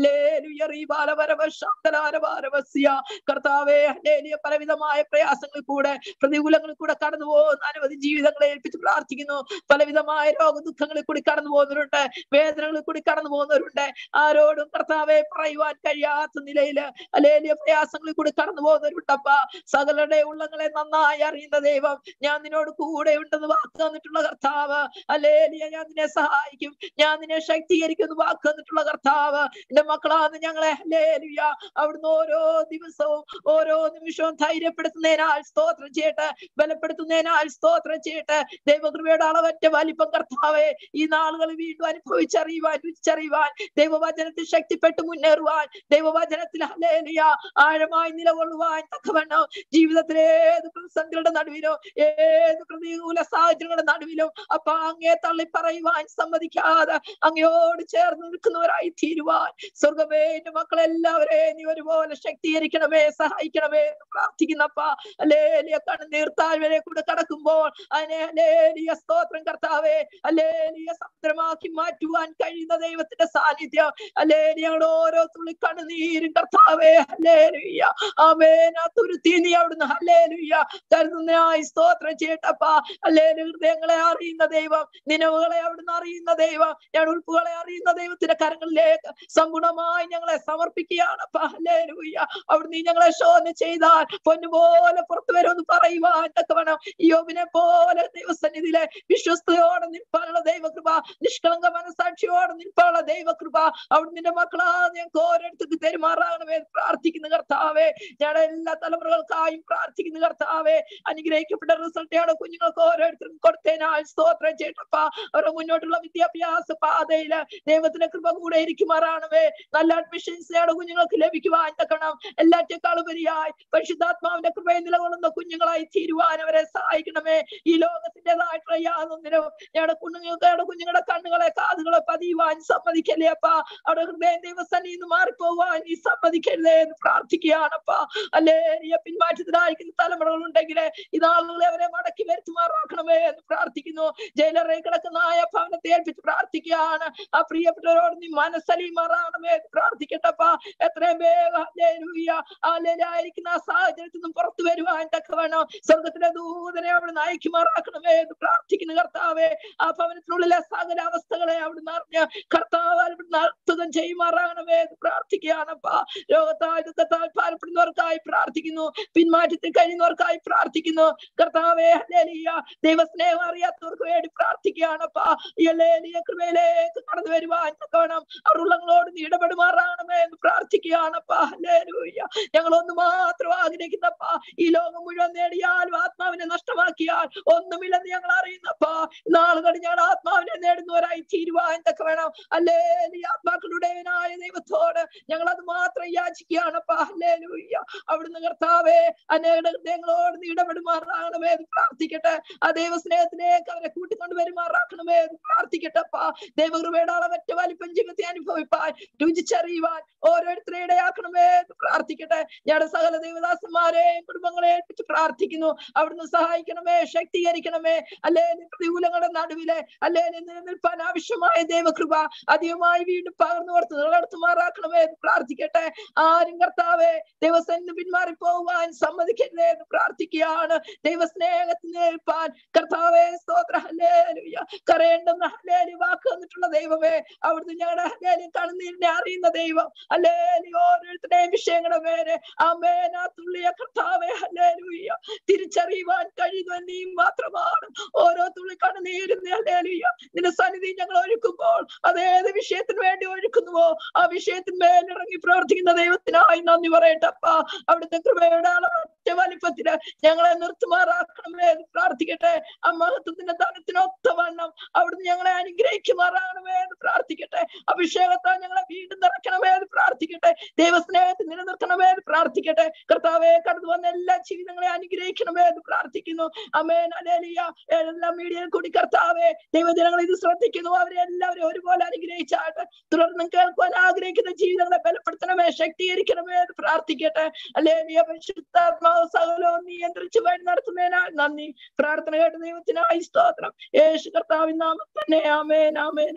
അല്ലേലുയ കർത്താവേ ഹല്ലേലിയ പലവിധമായ പ്രയാസങ്ങളിൽ കൂടെ പ്രതികൂലങ്ങളിൽ കൂടെ കടന്നു പോകുന്ന അനവധി ജീവിതങ്ങളെ ഏൽപ്പിച്ച് പ്രാർത്ഥിക്കുന്നു പലവിധമായ രോഗദുഃഖങ്ങളിൽ കൂടി കടന്നു പോകുന്നവരുണ്ട് വേദനകളിൽ കൂടി കടന്നു പോകുന്നവരുണ്ട് ആരോടും കർത്താവെ പറയുവാൻ കഴിയാത്ത നിലയിൽ അല്ലേലിയ പ്രയാസങ്ങളിൽ കൂടി കടന്നു പോകുന്നവരുണ്ടപ്പ സകലരുടെ ഉള്ളങ്ങളെ നന്നായി അറിയുന്ന ദൈവം ഞാൻ നിന്നോട് കൂടെ ഉണ്ടെന്ന് വാക്ക് തന്നിട്ടുള്ള കർത്താവ് അല്ലേലിയ ഞാൻ നിന്നെ സഹായിക്കും ഞാൻ നിന്നെ ശക്തീകരിക്കുമെന്ന് വാക്ക് തന്നിട്ടുള്ള കർത്താവ് എന്റെ മക്കളാന്ന് ഞങ്ങളെ അല്ലേലിയ അവിടുന്ന് ഓരോ ദിവസവും ഓരോ നിമിഷവും ധൈര്യപ്പെടുത്തുന്നതിനാൽ സ്തോത്രം ചെയ്യട്ടെ ബലപ്പെടുത്തുന്നതിനാൽ സ്തോത്രം ചെയ്യട്ടെ ദൈവകൃപയുടെ അളവറ്റ വലിപ്പം കർത്താവെ ഈ നാളുകൾ വീണ്ടും അനുഭവിച്ചറിയുവാൻ രുചിച്ചറിയുവാൻ ദൈവവചനത്തിൽ ശക്തിപ്പെട്ട് മുന്നേറുവാൻ ദൈവവചനത്തിൽ ഹല്ലേലൂയ ആഴമായി നിലകൊള്ളുവാൻ തക്കവണ്ണം ജീവിതത്തിലെ ഏത് പ്രതിസന്ധികളുടെ നടുവിലോ ഏത് പ്രതികൂല സാഹചര്യങ്ങളുടെ നടുവിലും അപ്പൊ അങ്ങേ തള്ളി പറയുവാൻ സമ്മതിക്കാതെ അങ്ങയോട് ചേർന്ന് നിൽക്കുന്നവരായി തീരുവാൻ സ്വർഗമേ എന്റെ മക്കളെല്ലാവരെയും നീ ഒരുപോലെ ശക്തീകരിക്കണമേ സഹായിക്കണമേ എന്ന് പ്രാർത്ഥിക്കുന്നപ്പ അല്ലേലിയ കണ്ണുനീർ താഴ്വരെ കൂടെ കടക്കുമ്പോൾ അതിനെ അല്ലേലിയ സ്തോത്രം കർത്താവേ അല്ലേലിയ സമുദ്രമാക്കി മാറ്റുവാൻ കഴിയുന്ന ദൈവത്തിന്റെ സാന്നിധ്യം അല്ലേലിയ ഞങ്ങളുടെ ഓരോ തുള്ളി കണ്ണുനീരും കർത്താവേ അല്ലേലുയ്യ ആമേൻ ആ തുരുത്തി നീ അവിടുന്ന് ഹല്ലേലുയ്യ കരുതുന്നതിനായി സ്തോത്രം ചെയ്യട്ടപ്പ അല്ലേലു ഹൃദയങ്ങളെ അറിയുന്ന ദൈവം നിലവുകളെ അവിടുന്ന് അറിയുന്ന ദൈവം ഞാൻ ഉൾപ്പുകളെ അറിയുന്ന ദൈവത്തിന്റെ കരങ്ങളിലേക്ക് സമ്പൂർണമായി ഞങ്ങളെ സമർപ്പിക്കുകയാണപ്പ ഹല്ലേലുയ്യ അവിടുന്ന് നീ ഞങ്ങളെ ശോധന ചെയ്താൽ പൊന്നുപോലെ പുറത്തു വരുമെന്ന് പറയുവാൻ തക്കവണ്ണം യോബിനെ പോലെ ദൈവസന്നിധിയിലെ വിശ്വസ്തയോടെ നിൽപ്പാനുള്ള ദൈവകൃപ നിഷ്കളങ്ക മനസാക്ഷിയോടെ നിൽപ്പാനുള്ള ദൈവകൃപ അവിടെ നിന്റെ മക്കളാ ഞങ്ങൾക്ക് ഓരോരുത്തർക്ക് തെരുമാറാകണമേ എന്ന് പ്രാർത്ഥിക്കുന്ന കർത്താവേ ഞങ്ങളുടെ എല്ലാ തലമുറകൾക്കായും പ്രാർത്ഥിക്കുന്ന കർത്താവേ അനുഗ്രഹിക്കപ്പെട്ട റിസൾട്ടാണ് കുഞ്ഞുങ്ങൾക്ക് ഓരോരുത്തർക്കും കൊടുത്തതിനാൽ സ്തോത്രം ചെയ്യട്ടപ്പ അവരുടെ മുന്നോട്ടുള്ള വിദ്യാഭ്യാസ പാതയില് ദൈവത്തിന്റെ കൃപ കൂടെ ഇരിക്കുമാറാണവേ നല്ല അഡ്മിഷൻസ് ഞങ്ങളുടെ കുഞ്ഞുങ്ങൾക്ക് ലഭിക്കുവാൻ തക്കണം എല്ലാറ്റേക്കാളും ഉപരിയായി പരിശുദ്ധാത്മാവിന്റെ കൃപയിൽ നിലകൊള്ളുന്ന കുഞ്ഞുങ്ങളായി തീരുവാൻ അവരെ സഹായിക്കണമേ ഈ ലോകത്തിൻ്റെതായിട്ടുള്ള യാതൊന്നിനും ഞങ്ങളുടെ കുഞ്ഞുങ്ങൾക്ക് ഞങ്ങളുടെ കുഞ്ഞുങ്ങളുടെ കണ്ണുകളെ കാതുകളെ പതിയുവാൻ സമ്മതിക്കല്ലേ അപ്പ അവിടെ ഹൃദയം ദൈവസന്നിധി നിന്ന് മാറിപ്പോവാൻ നീ സമ്മതിക്കരുതേ എന്ന് പ്രാർത്ഥിക്കുകയാണപ്പ അല്ലേ നീ പിന്മാറ്റത്തിലായിരിക്കുന്ന തലമുറകൾ ഉണ്ടെങ്കിൽ ഇതാളുകളെ അവരെ മടക്കി വരുത്തുമാറാക്കണമേ എന്ന് പ്രാർത്ഥിക്കുന്നു ജയിലറിൽ കിടക്കുന്ന ആയ ഭവനത്തെ ഏൽപ്പിച്ച് പ്രാർത്ഥിക്കുകയാണ് ആ പ്രിയപ്പെട്ടവരോട് നീ മനസ്സലിമാറാകണമേ എന്ന് പ്രാർത്ഥിക്കട്ടപ്പ എത്രയും വേഗം ഹല്ലേലൂയ ആയിരിക്കുന്ന ആ സാഹചര്യത്തിൽ നിന്നും പുറത്തു വരുവാൻ തക്കവണ്ണം സ്വർഗത്തിലെ ദൂതനെ അവിടെ നയിക്കുമാറാക്കണമേ എന്ന് പ്രാർത്ഥിക്കുന്നു കർത്താവേ ആ ഭവനത്തിനുള്ളിലെ സകല അവസ്ഥകളെ അവിടുന്ന് അറിഞ്ഞ് കർത്താവ് അവിടുന്ന് അത്ഭുതം ചെയ്യുമാറാകണമേ എന്ന് പ്രാർത്ഥിക്കുകയാണപ്പ രോഗത്താൽ ദുഃഖത്താൽ ഭാരപ്പെടുന്നവർക്കായി പ്രാർത്ഥിക്കുന്നു പിന്മാറ്റത്തിൽ കഴിയുന്നവർക്കായി പ്രാർത്ഥിക്കുന്നു കർത്താവേ ഹല്ലേലൂയ ദൈവസ്നേഹം അറിയാത്തവർക്ക് വേണ്ടി പ്രാർത്ഥിക്കുകയാണപ്പ ഈ ഹല്ലേലൂയ കൃപയിലേക്ക് കടന്നു വരുവാൻ തക്കവണ്ണം അവർ ഉള്ളങ്ങളോട് നീ ഇടപെടുമാറാകണമേ എന്ന് പ്രാർത്ഥിക്കുകയാണപ്പ ഹല്ലേലൂയ ഞങ്ങൾ ഒന്ന് മാത്രം ആഗ്രഹിക്കുന്നപ്പ ഈ ലോകം മുഴുവൻ നേടിയാൽ ആത്മാവിനെ നഷ്ടമാക്കിയാൽ ഒന്നുമില്ലെന്ന് ഞങ്ങൾ അറിയുന്നപ്പ നാളുകൾ ഞങ്ങൾ ആത്മാവിനെ നേടുന്നവരായി തീരുവാൻ തക്ക വേണം അല്ലേ നീ ആത്മാ സകലമാക്കളുടേവനായ ദൈവത്തോട് ഞങ്ങൾ അത് മാത്രം യാചിക്കുകയാണ് ഹല്ലേലൂയ്യ അവിടുന്ന് കർത്താവേ അനേക ഹൃദയങ്ങളോട് നീ ഇടപെടുമാറാകണമേ എന്ന് പ്രാർത്ഥിക്കട്ടെ ആ ദൈവസ്നേഹത്തിലേക്ക് അവരെ കൂട്ടിക്കൊണ്ട് വരുമാറാക്കണമേ എന്ന് പ്രാർത്ഥിക്കട്ടെ അപ്പാ ദൈവകൃപയുടെ അളവറ്റ വലിപ്പം ജീവിതത്തെ അനുഭവിപ്പാൻ രുചിച്ചറിയുവാൻ ഓരോരുത്തരെ ഇടയാക്കണമേ എന്ന് പ്രാർത്ഥിക്കട്ടെ ഞങ്ങളുടെ സകല ദൈവദാസന്മാരെയും കുടുംബങ്ങളെ ഏൽപ്പിച്ച് പ്രാർത്ഥിക്കുന്നു അവിടുന്ന് സഹായിക്കണമേ ശക്തീകരിക്കണമേ അല്ലേ പ്രതികൂലങ്ങളുടെ നടുവിലെ അല്ലേ നിലനിൽപ്പാൻ ആവശ്യമായ ദൈവകൃപ അധികമായി വീണ്ടും പകർന്നു കൊടുത്ത് നിലനിർത്തുമാറാക്കണമേ എന്ന് പ്രാർത്ഥിക്കട്ടെ ആരും കർത്താവെ ദൈവസന്നിധി പിന്മാറി പോകുവാൻ സമ്മതിക്കരുതേ എന്ന് പ്രാർത്ഥിക്കുകയാണ് ദൈവസ്നേഹത്തിൽ നിൽപ്പാൻ കർത്താവെ സ്തോത്ര ഹല്ലേലൂയ കരയേണ്ടെന്ന ഹല്ലേലി വാക്ക് തന്നിട്ടുള്ള ദൈവമേ അവിടുന്ന് ഞങ്ങളുടെ ഹല്ലേലി കണ്ണുനീരിനെ അറിയുന്ന ദൈവം ഹല്ലേലി ഓരോരുത്തരുടെയും വിഷയങ്ങളുടെ പേര് അമേന തുള്ളിയ കർത്താവെ ഹല്ലേലൂയ തിരിച്ചറിയുവാൻ കഴിയുന്ന നീ മാത്രമാണ് ഓരോ തുള്ളി കണ്ണുനീരും ഹല്ലേലൂയ നിന്റെ സന്നിധി ഞങ്ങൾ ഒഴുക്കുമ്പോൾ അതേത് വിഷയത്തിന് വേണ്ടി ഒഴുക്കുന്നുവോ ആ വിഷയത്തിന്മേൽ ഇറങ്ങി പ്രവർത്തിക്കുന്ന ദൈവത്തിനായി നന്ദി പറയട്ടെ അപ്പാ അവിടുത്തെ കൃപയുടെ അളവറ്റ വലിപ്പത്തില് ഞങ്ങളെ നിർത്തുമാറാക്കണമേ എന്ന് പ്രാർത്ഥിക്കട്ടെ ആ മഹത്വത്തിന്റെ ധനത്തിനൊത്ത വണ്ണം അവിടുന്ന് ഞങ്ങളെ അനുഗ്രഹിക്കുമാറാകണമേ എന്ന് പ്രാർത്ഥിക്കട്ടെ അഭിഷേകത്താൽ ഞങ്ങളെ വീണ്ടും നിറയ്ക്കണമേ എന്ന് പ്രാർത്ഥിക്കട്ടെ ദൈവസ്നേഹത്തിൽ നിലനിർത്തണമേ എന്ന് പ്രാർത്ഥിക്കട്ടെ കർത്താവെ കടന്നു വന്ന എല്ലാ ജീവിതങ്ങളെ അനുഗ്രഹിക്കണമേ എന്ന് പ്രാർത്ഥിക്കുന്നു അമേൻ അലേലിയ എല്ലാ മീഡിയയിൽ കൂടി കർത്താവെ ദൈവജനങ്ങൾ ഇത് ശ്രദ്ധിക്കുന്നു അവരെ എല്ലാവരും ഒരുപോലെ അനുഗ്രഹിച്ചാട്ട് തുടർന്നും കേൾക്കുവാൻ ആഗ്രഹിക്കുന്ന ജീവിതങ്ങളെ ബലപ്പെടുത്തണമേ ശക്തീകരിക്കണമേ എന്ന് പ്രാർത്ഥിക്കട്ടെ അല്ലേലിയ പരിശുദ്ധാത്മാവ് സകലവും നിയന്ത്രിച്ച് വഴി നടത്തുന്നതിനാൽ നന്ദി പ്രാർത്ഥന കേട്ട ദൈവത്തിനായി സ്തോത്രം യേശു കർത്താവിൻ നാമം തന്നെ ആമേൻ ആമേൻ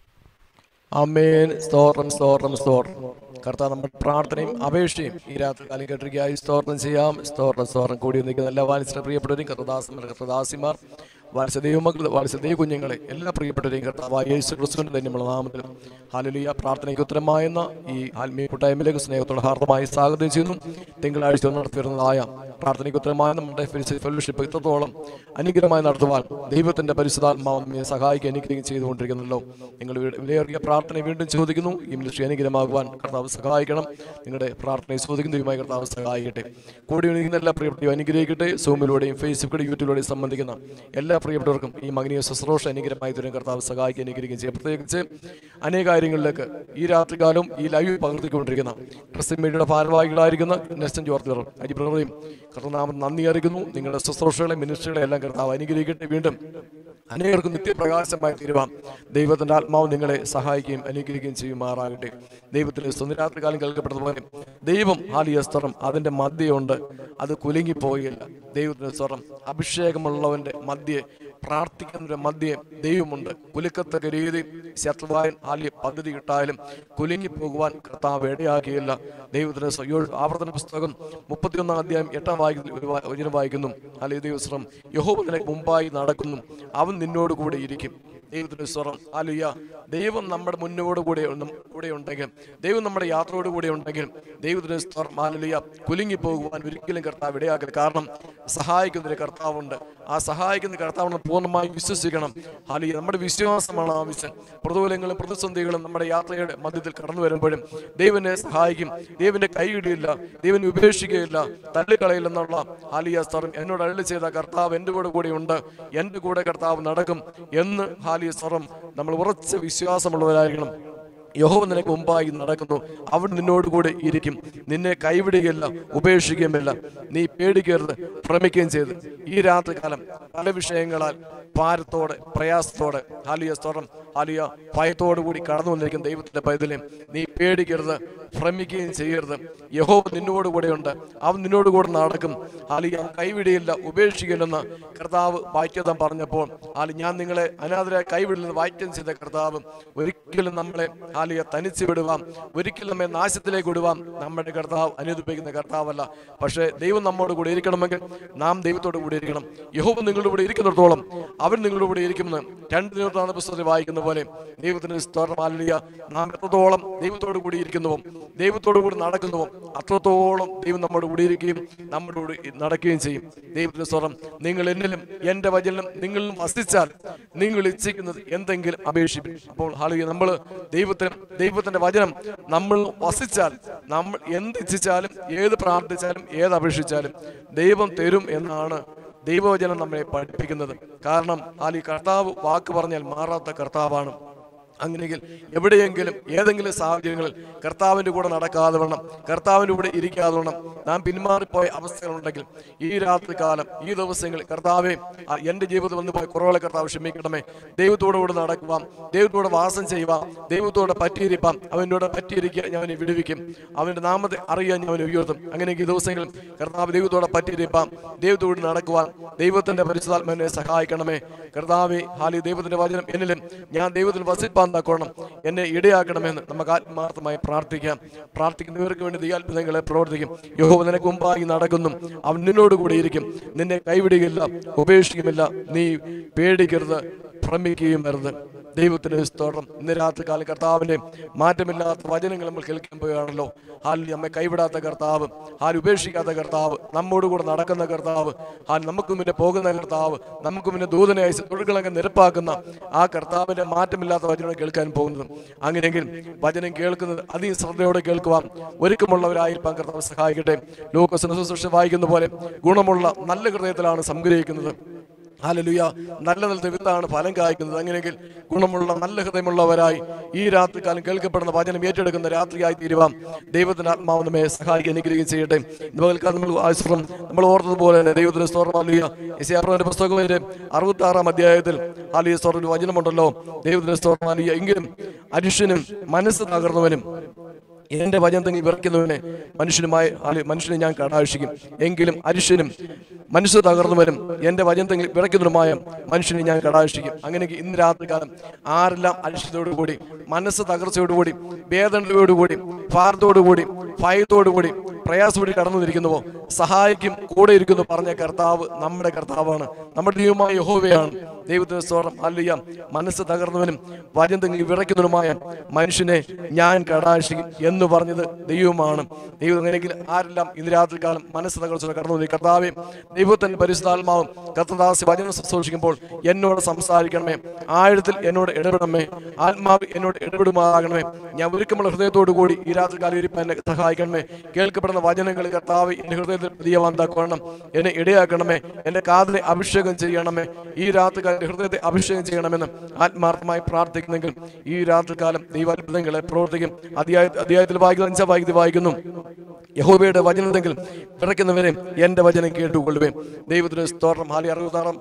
അമേൻ സ്തോത്രം സ്തോത്രം സ്തോത്രം കർത്താവ് നമ്മുടെ പ്രാർത്ഥനയും അപേക്ഷയും ഈ രാത്രി കാലം കേട്ടിരിക്കായി സ്തോത്രം ചെയ്യാം സ്തോത്രം സ്തോത്രം കൂടി നിൽക്കുന്ന എല്ലാ വാത്സര പ്രിയപ്പെട്ടവരും കർത്തദാസന്മാർ കർത്തദാസിമാർ വാത്സദൈവമക്കൾ വാത്സദൈവ കുഞ്ഞുങ്ങളെ എല്ലാ പ്രിയപ്പെട്ടവരെയും കർത്താവായ യേശു ക്രിസ്തുവിന്റെ തന്നെ നമ്മുടെ നാമത്തിൽ ഹാലലിയ പ്രാർത്ഥനയ്ക്ക് ഉത്തരമായെന്ന ഈ ആത്മീയ കൂട്ടായ്മയിലേക്ക് സ്നേഹത്തോടെ ഹാർദമായി സ്വാഗതം ചെയ്യുന്നു തിങ്കളാഴ്ച നടത്തി വരുന്നതായ പ്രാർത്ഥനയ്ക്ക് ഉത്തരമായ നമ്മുടെ ഫെലോഷിപ്പ് ഇത്രത്തോളം അനുഗ്രഹമായി നടത്തുവാൻ ദൈവത്തിന്റെ പരിശുദ്ധാത്മാവ് നമ്മെ സഹായിക്കുക അനുഗ്രഹം ചെയ്തുകൊണ്ടിരിക്കുന്നല്ലോ നിങ്ങൾ വിലയേറിയ പ്രാർത്ഥന വീണ്ടും ചോദിക്കുന്നു ഈ മിനിസ്ട്രി അനുഗ്രഹമാകുവാൻ കർത്താവ് സഹായിക്കണം നിങ്ങളുടെ പ്രാർത്ഥനയെ ചോദിക്കുന്നതുമായി കർത്താവ് സഹായിക്കട്ടെ കൂടി വിളിക്കുന്ന എല്ലാ പ്രിയപ്പെട്ടവരും അനുഗ്രഹിക്കട്ടെ സൂമിലൂടെയും ഫേസ്ബുക്കിലൂടെയും യൂട്യൂബിലൂടെയും സംബന്ധിക്കുന്ന എല്ലാ പ്രിയപ്പെട്ടവർക്കും ഈ മകനീയ ശുശ്രൂഷ അനുഗ്രഹമായി തരും കർത്താവ് സഹായിക്കുക അനുഗ്രഹിക്കുകയും ചെയ്യും പ്രത്യേകിച്ച് അനേക കാര്യങ്ങളിലേക്ക് ഈ രാത്രികാലം ഈ ലൈവ് പകർത്തിക്കൊണ്ടിരിക്കുന്ന ക്രിസ്ത്യൻ മീഡിയയുടെ ഭാരവാഹികളായിരിക്കുന്ന നെസ്റ്റൻ ജോർജ് അജിപ്രവറയും കർത്തനാമം നന്ദി അറിയിക്കുന്നു നിങ്ങളുടെ ശുശ്രൂഷകളെ മിനിസ്ട്രികളെ എല്ലാം കർത്താവ് അനുഗ്രഹിക്കട്ടെ വീണ്ടും അനേകർക്കും നിത്യപ്രകാശമായി തീരുവാൻ ദൈവത്തിന്റെ ആത്മാവ് നിങ്ങളെ സഹായിക്കുകയും അനുഗ്രഹിക്കുകയും ചെയ്യുമാറാകട്ടെ ദൈവത്തിന്റെ സുന്ദരാത്രികാലം കേൾക്കപ്പെട്ടതുപോലെ ദൈവം ഹാലിയ സ്തറം അതിന്റെ മധ്യയുണ്ട് അത് കുലുങ്ങിപ്പോയില്ല ദൈവത്തിന്റെ സ്വരം അഭിഷേകമുള്ളവന്റെ മധ്യേ പ്രാർത്ഥിക്കുന്നവരുടെ മധ്യേ ദൈവമുണ്ട് കുലുക്കത്തക്ക രീതി ശത്രുവായൻ ഹാലിയ പദ്ധതി കിട്ടായാലും കുലുങ്ങിപ്പോകുവാൻ കർത്താവ് ഇടയാക്കിയില്ല ദൈവത്തിന്റെ സ്വയോ ആവർത്തന പുസ്തകം മുപ്പത്തിയൊന്നാം അധ്യായം എട്ടാം വാക്യത്തിൽ ഒരു വാ- വചനം വായിക്കുന്നു ഹാലിയ ദൈവസ്വരം യഹോബ നിനക്ക് മുമ്പായി നടക്കുന്നു അവൻ നിന്നോട് കൂടെ ഇരിക്കും ദൈവത്തിന്റെ സ്വരം ആലുയ്യ ദൈവം നമ്മുടെ മുന്നോട് കൂടെ ഉണ്ട്- കൂടെ ഉണ്ടെങ്കിൽ ദൈവം നമ്മുടെ യാത്രയോട് കൂടെ ഉണ്ടെങ്കിൽ ദൈവത്തിന്റെ സ്വരം ആലുയ്യ കുലുങ്ങി പോകുവാൻ ഒരിക്കലും കർത്താവ് ഇടയാക്കരുത് കാരണം സഹായിക്കുന്ന ഒരു കർത്താവുണ്ട് ആ സഹായിക്കുന്ന കർത്താവിനെ പൂർണ്ണമായി വിശ്വസിക്കണം ആലുയ്യ നമ്മുടെ വിശ്വാസമാണ് ആവശ്യം പ്രതികൂലങ്ങളും പ്രതിസന്ധികളും നമ്മുടെ യാത്രയുടെ മധ്യത്തിൽ കടന്നു വരുമ്പോഴും ദൈവനെ സഹായിക്കും ദൈവന്റെ കൈയിടിയില്ല ദൈവനെ ഉപേക്ഷിക്കുകയില്ല തള്ളിക്കളയില്ലെന്നുള്ള ആലിയ സ്ഥലം എന്നോട് അരളി ചെയ്ത കർത്താവ് എൻ്റെ കൂടെ കൂടെ ഉണ്ട് എൻ്റെ കൂടെ കർത്താവ് നടക്കും എന്ന് ഹാലിയ സ്ഥലം നമ്മൾ ഉറച്ച വിശ്വാസമുള്ളവരായിരിക്കണം യഹോവ നിനക്ക് മുമ്പായി നടക്കുന്നു അവൻ നിന്നോട് കൂടെ ഇരിക്കും നിന്നെ കൈവിടുകയില്ല ഉപേക്ഷിക്കുകയുമില്ല നീ പേടിക്കരുത് ഭ്രമിക്കുകയും ചെയ്ത് ഈ രാത്രികാലം പല വിഷയങ്ങളാൽ ഭാരത്തോടെ പ്രയാസത്തോടെ ഹാലിയ സ്തോത്രം ഹാലിയ ഭയത്തോടു കൂടി കടന്നു വന്നിരിക്കുന്ന ദൈവത്തിന്റെ പൈതലെ നീ പേടിക്കരുത് ഭ്രമിക്കുകയും ചെയ്യരുത് യഹോവ നിന്നോട് കൂടെയുണ്ട് അവൻ നിന്നോട് കൂടെ നടക്കും ഹാലിയ കൈവിടിയില്ല ഉപേക്ഷിക്കില്ലെന്ന് കർത്താവ് വാക്യതം പറഞ്ഞപ്പോൾ ഹാലി ഞാൻ നിങ്ങളെ അനാഥരെ കൈവിടില്ലെന്ന് വാക്യം ചെയ്ത കർത്താവ് ഒരിക്കലും നമ്മളെ ഹാലിയ തനിച്ച് വിടുവാം ഒരിക്കലും നമ്മെ നാശത്തിലേക്ക് വിടുവാം നമ്മുടെ കർത്താവ് അനുദിപ്പിക്കുന്ന കർത്താവല്ല പക്ഷേ ദൈവം നമ്മോട് കൂടെ ഇരിക്കണമെങ്കിൽ നാം ദൈവത്തോട് കൂടെ ഇരിക്കണം യഹോവ നിങ്ങളുടെ കൂടെ ഇരിക്കുന്നിടത്തോളം അവൻ നിങ്ങളുടെ കൂടെ ഇരിക്കുമെന്ന് രണ്ട് ദിവസമാണ് പുസ്തകത്തിൽ വായിക്കുന്ന പോലെ ദൈവത്തിന് സ്തോത്രം ഹാലിയ നാം എത്രത്തോളം ദൈവത്തോട് കൂടി ഇരിക്കുന്നുവോ ദൈവത്തോട് കൂടി നടക്കുന്നുവോ അത്രത്തോളം ദൈവം നമ്മോട് കൂടി ഇരിക്കുകയും നമ്മുടെ കൂടെ നടക്കുകയും ചെയ്യും ദൈവത്തിന്റെ സ്വരം നിങ്ങൾ എന്നിലും എന്റെ വചനം നിങ്ങളിലും വസിച്ചാൽ നിങ്ങൾ ഇച്ഛിക്കുന്നത് എന്തെങ്കിലും അപേക്ഷിക്കും അപ്പോൾ ഹാളിയ നമ്മൾ ദൈവത്തിന് ദൈവത്തിന്റെ വചനം നമ്മൾ വസിച്ചാൽ നമ്മൾ എന്ത് ഇച്ഛിച്ചാലും ഏത് പ്രാർത്ഥിച്ചാലും ഏത് അപേക്ഷിച്ചാലും ദൈവം തരും എന്നാണ് ദൈവവചനം നമ്മെ പഠിപ്പിക്കുന്നത് കാരണം ഹാലി കർത്താവ് വാക്ക് പറഞ്ഞാൽ മാറാത്ത കർത്താവാണ് അങ്ങനെയെങ്കിൽ എവിടെയെങ്കിലും ഏതെങ്കിലും സാഹചര്യങ്ങളിൽ കർത്താവിൻ്റെ കൂടെ നടക്കാതെ വേണം കർത്താവിൻ്റെ കൂടെ ഇരിക്കാതെ വേണം നാം പിന്മാറിപ്പോയ അവസ്ഥകളുണ്ടെങ്കിൽ ഈ രാത്രി കാലം ഈ ദിവസങ്ങളിൽ കർത്താവെ ആ എൻ്റെ ജീവിതത്തിൽ വന്നു പോയ കുറവുകളെ കർത്താവ് ക്ഷമിക്കണമേ ദൈവത്തോടു കൂടെ നടക്കുവാം ദൈവത്തോടെ വാസം ചെയ്യുവാം ദൈവത്തോടെ പറ്റിയിരിപ്പാം അവനോട് പറ്റിയിരിക്കുക ഞാൻ അവനെ വിടുവിക്കും അവൻ്റെ നാമത്തെ അറിയാൻ ഞാൻ അവനെ ഉയർത്തും അങ്ങനെയെങ്കിൽ ഈ ദിവസങ്ങളിൽ കർത്താവ് ദൈവത്തോടെ പറ്റിയിരിപ്പാം ദൈവത്തോട് നടക്കുവാൻ ദൈവത്തിന്റെ പരിശുദ്ധാത്മാവിനെ സഹായിക്കണമേ കർത്താവെ ഹാലി ദൈവത്തിന്റെ വചനം എന്നിലും ഞാൻ ദൈവത്തിൽ വസിപ്പാൻ തക്കോണം എന്നെ ഇടയാക്കണമെന്ന് നമുക്ക് ആത്മാർത്ഥമായി പ്രാർത്ഥിക്കാം പ്രാർത്ഥിക്കുന്നവർക്ക് വേണ്ടി ദൈവാത്ഭുതങ്ങളെ പ്രവർത്തിക്കും യഹോവ നിനക്ക് മുമ്പായി നടക്കുന്നു അവൻ നിന്നോട് കൂടെ ഇരിക്കും നിന്നെ കൈവിടുകയില്ല ഉപേക്ഷിക്കുമില്ല നീ പേടിക്കരുത് ഭ്രമിക്കുകയും വരുത് ദൈവത്തിന് സ്തോത്രം ഇന്ന് രാത്രി കാലം കർത്താവിന്റെ മാറ്റമില്ലാത്ത വചനങ്ങൾ നമ്മൾ കേൾക്കാൻ പോവുകയാണല്ലോ ഹാൽ നമ്മെ കൈവിടാത്ത കർത്താവ് ഹാൽ ഉപേക്ഷിക്കാത്ത കർത്താവ് നമ്മോട് കൂടെ നടക്കുന്ന കർത്താവ് ഹാൽ നമുക്ക് മുന്നേ പോകുന്ന കർത്താവ് നമുക്ക് മുന്നേ ദൂതനെ അയച്ച് തൊഴിലുകളൊക്കെ നിരപ്പാക്കുന്ന ആ കർത്താവിന്റെ മാറ്റമില്ലാത്ത വചനം കേൾക്കാൻ പോകുന്നത് അങ്ങനെയെങ്കിൽ വചനം കേൾക്കുന്നത് അധികം ശ്രദ്ധയോടെ കേൾക്കുവാൻ ഒരുക്കമുള്ളവരായിരിക്കാൻ കർത്താവ് സഹായിക്കട്ടെ ലോകസിന് ശുശ്രൂഷ വായിക്കുന്ന പോലെ ഗുണമുള്ള നല്ല ഹൃദയത്തിലാണ് സംഗ്രഹിക്കുന്നത് ഹാലലുയ നല്ല നല്ല വിത്താണ് ഫലം കായ്ക്കുന്നത് അങ്ങനെയെങ്കിൽ ഗുണമുള്ള നല്ല ഹൃദയമുള്ളവരായി ഈ രാത്രികാലം കേൾക്കപ്പെടുന്ന വചനം ഏറ്റെടുക്കുന്ന രാത്രിയായി തീരുവാം ദൈവത്തിന്റെ ആത്മാവ് നമ്മെ സഹായിക്കാൻ അനുഗ്രഹിക്കുകയും ചെയ്യട്ടെ ഇതുപോൽക്കാലം നമ്മൾ ആശ്രം നമ്മൾ ഓർത്തതുപോലെ തന്നെ ദൈവത്തിന് സ്തോത്രമാലിയ യശയാപ്രവന്റെ പുസ്തകത്തിന്റെ അറുപത്തി ആറാം അധ്യായത്തിൽ ഹാലിയ സ്തോത്ര വചനമുണ്ടല്ലോ ദൈവത്തിന് സ്തോത്രമാലിയ എങ്കിലും അരിഷ്യനും മനസ്സ് തകർന്നവനും എന്റെ വചനം തങ്ങി വിറയ്ക്കുന്നവനെ മനുഷ്യനുമായി അല്ലെ മനുഷ്യനെ ഞാൻ കടാക്ഷിക്കും എങ്കിലും അരിഷ്യനും മനുഷ്യ തകർന്നവനും എന്റെ വചനം തങ്ങി വിറയ്ക്കുന്നവനുമായ മനുഷ്യനെ ഞാൻ കടാക്ഷിക്കും അങ്ങനെ ഇന്ന് രാത്രികാലം ആരെല്ലാം അരിഷ്യത്തോടുകൂടി മനസ്സ് തകർച്ചയോടുകൂടി വേദനയോടുകൂടി ഭാരത്തോടുകൂടി ഭയത്തോടുകൂടി പ്രയാസത്തോടെ കടന്നുവന്നിരിക്കുന്നുവോ സഹായിക്കും കൂടെ ഇരിക്കുന്നു പറഞ്ഞ കർത്താവ് നമ്മുടെ കർത്താവാണ് നമ്മുടെ ദൈവമായ യഹോവയാണ് ദൈവത്തിന് സ്തോത്രം അല്ലയ്യ മനസ്സ് തകർന്നവനും വചനം തങ്ങി വിറയ്ക്കുന്നവനുമായ മനുഷ്യനെ ഞാൻ കടാക്ഷിക്കും എന്ന് പറഞ്ഞത് ദൈവമാണ് ദൈവം അങ്ങനെയെങ്കിൽ ആരെല്ലാം ഇന്ന് രാത്രികാലം മനസ്സ് തകർച്ച കടന്നു കർത്താവെ ദൈവത്തിന്റെ പരിശുദ്ധാത്മാവും കർത്തദാസി വചനം ശുശ്രൂഷിക്കുമ്പോൾ എന്നോട് സംസാരിക്കണമേ ആഴത്തിൽ എന്നോട് ഇടപെടണമേ ആത്മാവ് എന്നോട് ഇടപെടുമാകണമേ ഞാൻ ഒരുക്കമുള്ള ഹൃദയത്തോടു കൂടി ഈ രാത്രികാലം ഇരിപ്പാൻ എന്നെ സഹായിക്കണമേ കേൾക്കപ്പെടുന്ന വചനങ്ങൾ കർത്താവ് എന്റെ ഹൃദയത്തിൽ പ്രിയവാന്താക്കണം എന്നെ ഇടയാക്കണമേ എന്റെ കാതിനെ അഭിഷേകം ചെയ്യണമേ ഈ രാത്രികാലം എന്റെ ഹൃദയത്തെ അഭിഷേകം ചെയ്യണമെന്ന് ആത്മാർത്ഥമായി പ്രാർത്ഥിക്കുന്നെങ്കിൽ ഈ രാത്രികാലം ദൈവാത്ഭുതങ്ങളെ പ്രവർത്തിക്കും അധ്യായ അധ്യായത്തിൽ വായിക്കുന്നു അഞ്ചാം വായിക്കുന്നത് വായിക്കുന്നു യഹോബയുടെ വചനത്തെങ്കിൽ പിറയ്ക്കുന്നവരെ എന്റെ വചനം കേട്ടുകൊള്ളുവേ ദൈവത്തിന് സ്തോത്രം ഹാലി അറുപത്താറാം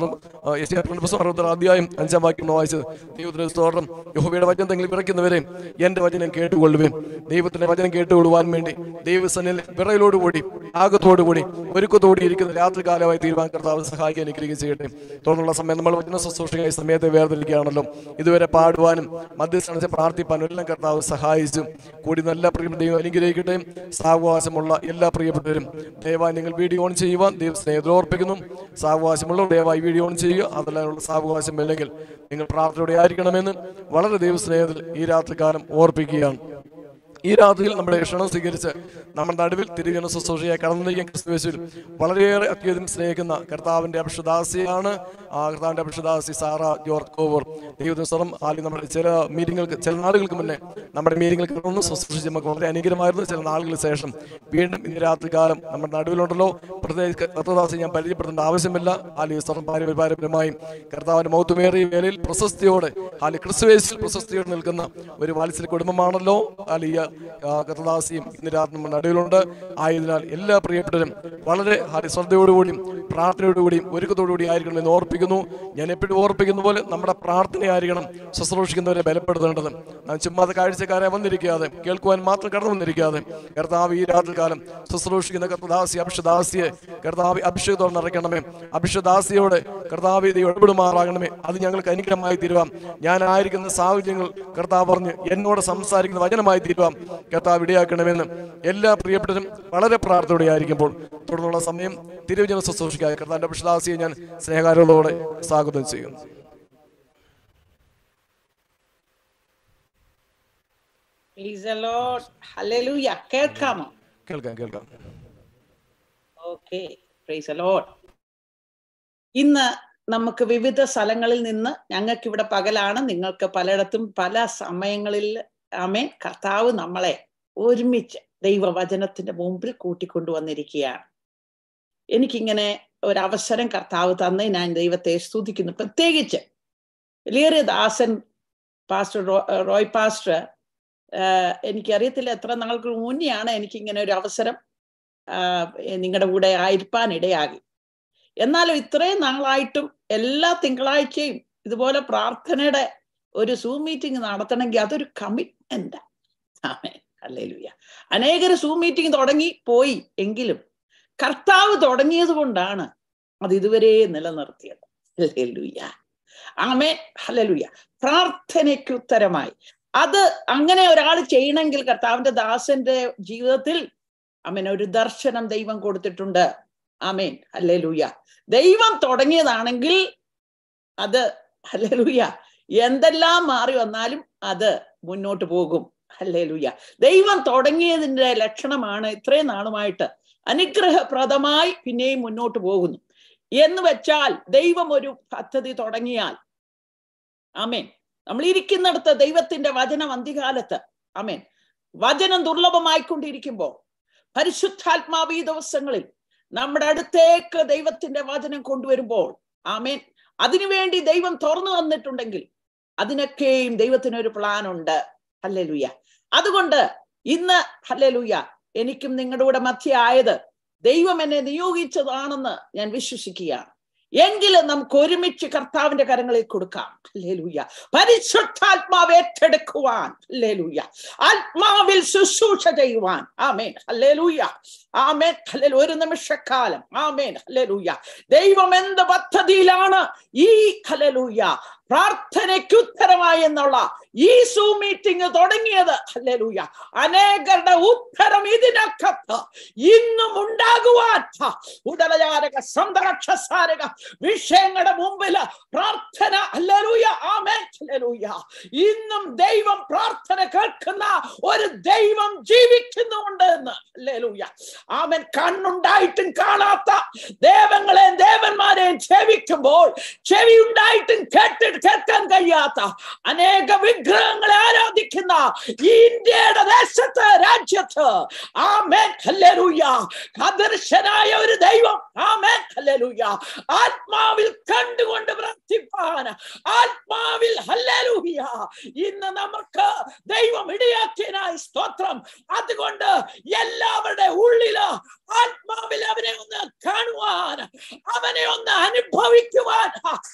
പുസ്തകം അറുപത്താറ് അധ്യായം അഞ്ചാം വാക്യം വായിച്ചത് ദൈവത്തിന് സ്തോത്രം യഹോബയുടെ വചനത്തെങ്കിൽ പിറയ്ക്കുന്നവരെ എന്റെ വചനം കേട്ടുകൊള്ളുവേ ദൈവത്തിന്റെ വചനം കേട്ടുകൊള്ളുവാൻ വേണ്ടി ദൈവസനിൽ വിറയിലോടുകൂടി ആകത്തോടുകൂടി ഒരുക്കത്തോടി ഇരിക്കുന്ന രാത്രികാലമായി തീരുമാനം കർത്താവ് സഹായിക്കാൻ അനുഗ്രഹിക്കുകയും ചെയ്യട്ടെ തുടർന്നുള്ള സമയം നമ്മൾ വചന ശുശ്രൂഷയായി സമയത്തെ വേർതിരിക്കുകയാണല്ലോ ഇതുവരെ പാടുവാനും മധ്യസ്ഥാനത്തെ പ്രാർത്ഥിപ്പാനും എല്ലാം കർത്താവ് സഹായിച്ചു കൂടി നല്ല പ്രിയ ദൈവം അനുഗ്രഹിക്കട്ടെ സാവകാശമുള്ള എല്ലാ പ്രിയപ്പെട്ടവരും ദയവായി നിങ്ങൾ വീഡിയോ ഓൺ ചെയ്യുവാൻ ദൈവം സ്നേഹത്തിൽ ഓർപ്പിക്കുന്നു സാവകാശമുള്ളവർ ദയവായി വീഡിയോ ഓൺ ചെയ്യുക അതല്ലാനുള്ള സാവകാശം ഇല്ലെങ്കിൽ നിങ്ങൾ പ്രാർത്ഥനയോടെ ആയിരിക്കണമെന്ന് വളരെ ദൈവ സ്നേഹത്തിൽ ഈ രാത്രികാലം ഓർപ്പിക്കുകയാണ് ഈ രാത്രിയിൽ നമ്മുടെ ക്ഷണം സ്വീകരിച്ച് നമ്മുടെ നടുവിൽ തിരികെ ശുശ്രൂഷയായി കടന്നിരിക്കുന്ന ക്രിസ്തുവേശുവിൽ വളരെയേറെ അത്യധികം സ്നേഹിക്കുന്ന കർത്താവിന്റെ അഭിഷദാസിയാണ് ആ കർത്താവിന്റെ അഭിഷദാസി സാറ ജോർജ് കോവൂർ ദൈവദിവസം ആദ്യം നമ്മുടെ ചില മീറ്റിങ്ങൾക്ക് ചില നാളുകൾക്ക് മുന്നേ നമ്മുടെ മീറ്റിങ്ങൾക്ക് കടന്നു ശുശ്രൂഷിച്ച് നമുക്ക് വളരെ അനുഗ്രഹമായിരുന്നു ചില നാളുകൾക്ക് ശേഷം വീണ്ടും ഇന്ന് രാത്രികാലം നമ്മുടെ നടുവിലുണ്ടല്ലോ പ്രത്യേകിച്ച് കർത്തദാസി ഞാൻ പരിചയപ്പെടുത്തേണ്ട ആവശ്യമില്ല ആലി സ്വറം പാരമ്പര്യപരമായി കർത്താവിന്റെ മൗത്തുമേറിയ വേലയിൽ പ്രശസ്തിയോടെ ആലി ക്രിസ്തുവേശിൽ പ്രശസ്തിയോടെ നിൽക്കുന്ന ഒരു വാത്സല്യ കുടുംബമാണല്ലോ ആലിയ കർത്തദാസിയും ഇന്ന് രാത്രി നമ്മുടെ നടുവിലുണ്ട് ആയതിനാൽ എല്ലാ പ്രിയപ്പെട്ടവരും വളരെ ഹരി ശ്രദ്ധയോടുകൂടിയും പ്രാർത്ഥനയോടുകൂടിയും ഒരുക്കത്തോടുകൂടി ആയിരിക്കണം എന്ന് ഓർപ്പിക്കുന്നു ഞാൻ എപ്പോഴും ഓർപ്പിക്കുന്ന പോലെ നമ്മുടെ പ്രാർത്ഥനയായിരിക്കണം ശുശ്രൂഷിക്കുന്നവരെ ബലപ്പെടുത്തേണ്ടത് നാം ചുമ്മാതെ കാഴ്ചക്കാരെ വന്നിരിക്കാതെ കേൾക്കുവാൻ മാത്രം കടന്നു വന്നിരിക്കാതെ കർത്താവ് ഈ രാത്രികാലം ശുശ്രൂഷിക്കുന്ന കർത്തദാസി അഭിഷദാസിയെ കർത്താവ് അഭിഷേകത്തോടെ നിറയ്ക്കണമേ അഭിഷദാസിയോടെ കർത്താവ് ഇത് ഇടപെടുമാറാകണമേ അത് ഞങ്ങൾക്ക് അനുഗ്രഹമായി തീരുവാം ഞാൻ ആയിരിക്കുന്ന സാഹചര്യങ്ങൾ കർത്താവ് പറഞ്ഞ് എന്നോട് സംസാരിക്കുന്ന വചനമായി തീരുവാം കർത്താവ് ഇടയാക്കണമെന്ന് എല്ലാ പ്രിയപ്പെട്ടവരും വളരെ പ്രാർത്ഥനയോടെ ആയിരിക്കുമ്പോൾ തുടർന്നുള്ള സമയം തിരുവചന ശുശ്രൂഷിക്കായ കർത്താവിന്റെ അഭിഷദാസിയെ ഞാൻ സ്നേഹകാരോടെ സ്വാഗതം ചെയ്യുന്നു Praise the Lord. Hallelujah. കേൾക്കാമോ കേൾക്കാം കേൾക്കാം ഓക്കെ പ്രൈസ് ലോഡ് ഇന്ന് നമുക്ക് വിവിധ സ്ഥലങ്ങളിൽ നിന്ന് ഞങ്ങൾക്ക് ഇവിടെ പകലാണ് നിങ്ങൾക്ക് പലയിടത്തും പല സമയങ്ങളിൽ ആമേ കർത്താവ് നമ്മളെ ഒരുമിച്ച് ദൈവവചനത്തിന്റെ മുമ്പിൽ കൂട്ടിക്കൊണ്ടുവന്നിരിക്കുകയാണ് എനിക്കിങ്ങനെ ഒരു അവസരം കർത്താവ് തന്ന് ഞാൻ ദൈവത്തെ സ്തുതിക്കുന്നു പ്രത്യേകിച്ച് വലിയേറെ ദാസൻ പാസ്റ്റർ റോ- റോയ് പാസ്റ്റർ ആഹ് എനിക്കറിയത്തില്ല എത്ര നാൾക്ക് മുന്നെയാണ് എനിക്ക് ഇങ്ങനെ ഒരു അവസരം നിങ്ങളുടെ കൂടെ ആയിരിക്കാൻ ഇടയാകി എന്നാലും ഇത്രയും നാളായിട്ടും എല്ലാ തിങ്കളാഴ്ചയും ഇതുപോലെ പ്രാർത്ഥനയുടെ ഒരു സൂം മീറ്റിംഗ് നടത്തണമെങ്കിൽ അതൊരു കമ്മിറ്റ്മെന്റ് അല്ലേലുയ്യ അനേകർ സൂം മീറ്റിംഗ് തുടങ്ങി പോയി എങ്കിലും കർത്താവ് തുടങ്ങിയത് കൊണ്ടാണ് അത് ഇതുവരെ നിലനിർത്തിയത് ഹല്ലേലൂയ ആമേ ഹല്ലേലൂയ പ്രാർത്ഥനയ്ക്ക് ഉത്തരമായി അത് അങ്ങനെ ഒരാൾ ചെയ്യണമെങ്കിൽ കർത്താവിന്റെ ദാസന്റെ ജീവിതത്തിൽ അമേൻ ഒരു ദർശനം ദൈവം കൊടുത്തിട്ടുണ്ട് ആമേൻ ഹല്ലേലൂയ ദൈവം തുടങ്ങിയതാണെങ്കിൽ അത് ഹല്ലേലൂയ എന്തെല്ലാം മാറി വന്നാലും അത് മുന്നോട്ട് പോകും ഹല്ലേലൂയ ദൈവം തുടങ്ങിയതിന്റെ ലക്ഷണമാണ് ഇത്രയും നാളുമായിട്ട് അനുഗ്രഹപ്രദമായി പിന്നെയും മുന്നോട്ട് പോകുന്നു എന്ന് വെച്ചാൽ ദൈവം ഒരു പദ്ധതി തുടങ്ങിയാൽ ആമേൻ നമ്മൾ ഇരിക്കുന്നിടത്ത് ദൈവത്തിന്റെ വചനം അന്ത്യകാലത്ത് ആമേൻ വചനം ദുർലഭമായിക്കൊണ്ടിരിക്കുമ്പോൾ പരിശുദ്ധാത്മാവ് ഈ ദിവസങ്ങളിൽ നമ്മുടെ അടുത്തേക്ക് ദൈവത്തിന്റെ വചനം കൊണ്ടുവരുമ്പോൾ ആമേൻ അതിനുവേണ്ടി ദൈവം തുറന്നു വന്നിട്ടുണ്ടെങ്കിൽ അതിനൊക്കെയും ദൈവത്തിന് ഒരു പ്ലാൻ ഉണ്ട് ഹല്ലേലൂയ അതുകൊണ്ട് ഇന്ന് ഹല്ലേലൂയ എനിക്കും നിങ്ങളുടെ കൂടെ മധ്യയായത് ദൈവം എന്നെ നിയോഗിച്ചതാണെന്ന് ഞാൻ വിശ്വസിക്കുകയാണ് എങ്കിലും നമുക്ക് ഒരുമിച്ച് കർത്താവിന്റെ കരങ്ങളിൽ കൊടുക്കാം ലേലൂയ പരിശുദ്ധാത്മാവ് ഏറ്റെടുക്കുവാൻ ലേലൂയ ആത്മാവിൽ ശുശ്രൂഷ ചെയ്യുവാൻ ആമേൻ ഹല്ലേലൂയ ആമേൻ ഹല്ലേലൂ ഒരു നിമിഷക്കാലം ആമേൻ ഹല്ലേലൂയ ദൈവം എന്ത് പദ്ധതിയിലാണ് ഈ ഹല്ലേലൂയ പ്രാർത്ഥനയ്ക്ക് ഉത്തരമായി എന്നുള്ള ഈ സൂ മീറ്റിംഗ് തുടങ്ങിയത് ഹല്ലേലൂയ അനേകരുടെ ഉത്തരം ഇതിനകത്ത് ഇന്നും ഉണ്ടാകുവാൻ ഹ, ഉടലചാരക സന്തരക്ഷസാരക വിഷയങ്ങളുടെ മുമ്പിൽ പ്രാർത്ഥന ഹല്ലേലൂയ ആമേൻ ഹല്ലേലൂയ ഇന്നും ദൈവം പ്രാർത്ഥന കേൾക്കുന്ന ഒരു ദൈവം ജീവിക്കുന്നുണ്ട് എന്ന് ഹല്ലേലൂയ ആമൻ കണ്ണുണ്ടായിട്ടും കാണാത്ത ദേവങ്ങളെയും ദേവന്മാരെയും സേവിക്കുമ്പോൾ ചെവി ഉണ്ടായിട്ടും കേട്ട് കേൾക്കാൻ കഴിയാത്ത അനേക വിഗ്രഹങ്ങളെ ആരാധിക്കുന്ന ഈ ഇന്ത്യയുടെ ദേശത്ത് രാജ്യത്ത് ആമേൻ ഹല്ലേലൂയ അദർശനായ ഒരു ദൈവം ആമേൻ ഹല്ലേലൂയ ആത്മാവിൽ കണ്ടുകൊണ്ട് പ്രാർത്ഥിപ്പാൻ ആത്മാവിൽ ഹല്ലേലൂയ ഇന്ന് നമുക്ക് ദൈവം ഇടയാക്കിയനായി സ്തോത്രം അതുകൊണ്ട് എല്ലാവരുടെ ഉള്ളില് ആത്മാവിൽ അവനെ ഒന്ന് കാണുവാൻ അവനെ ഒന്ന് അനുഭവിക്കുവാൻ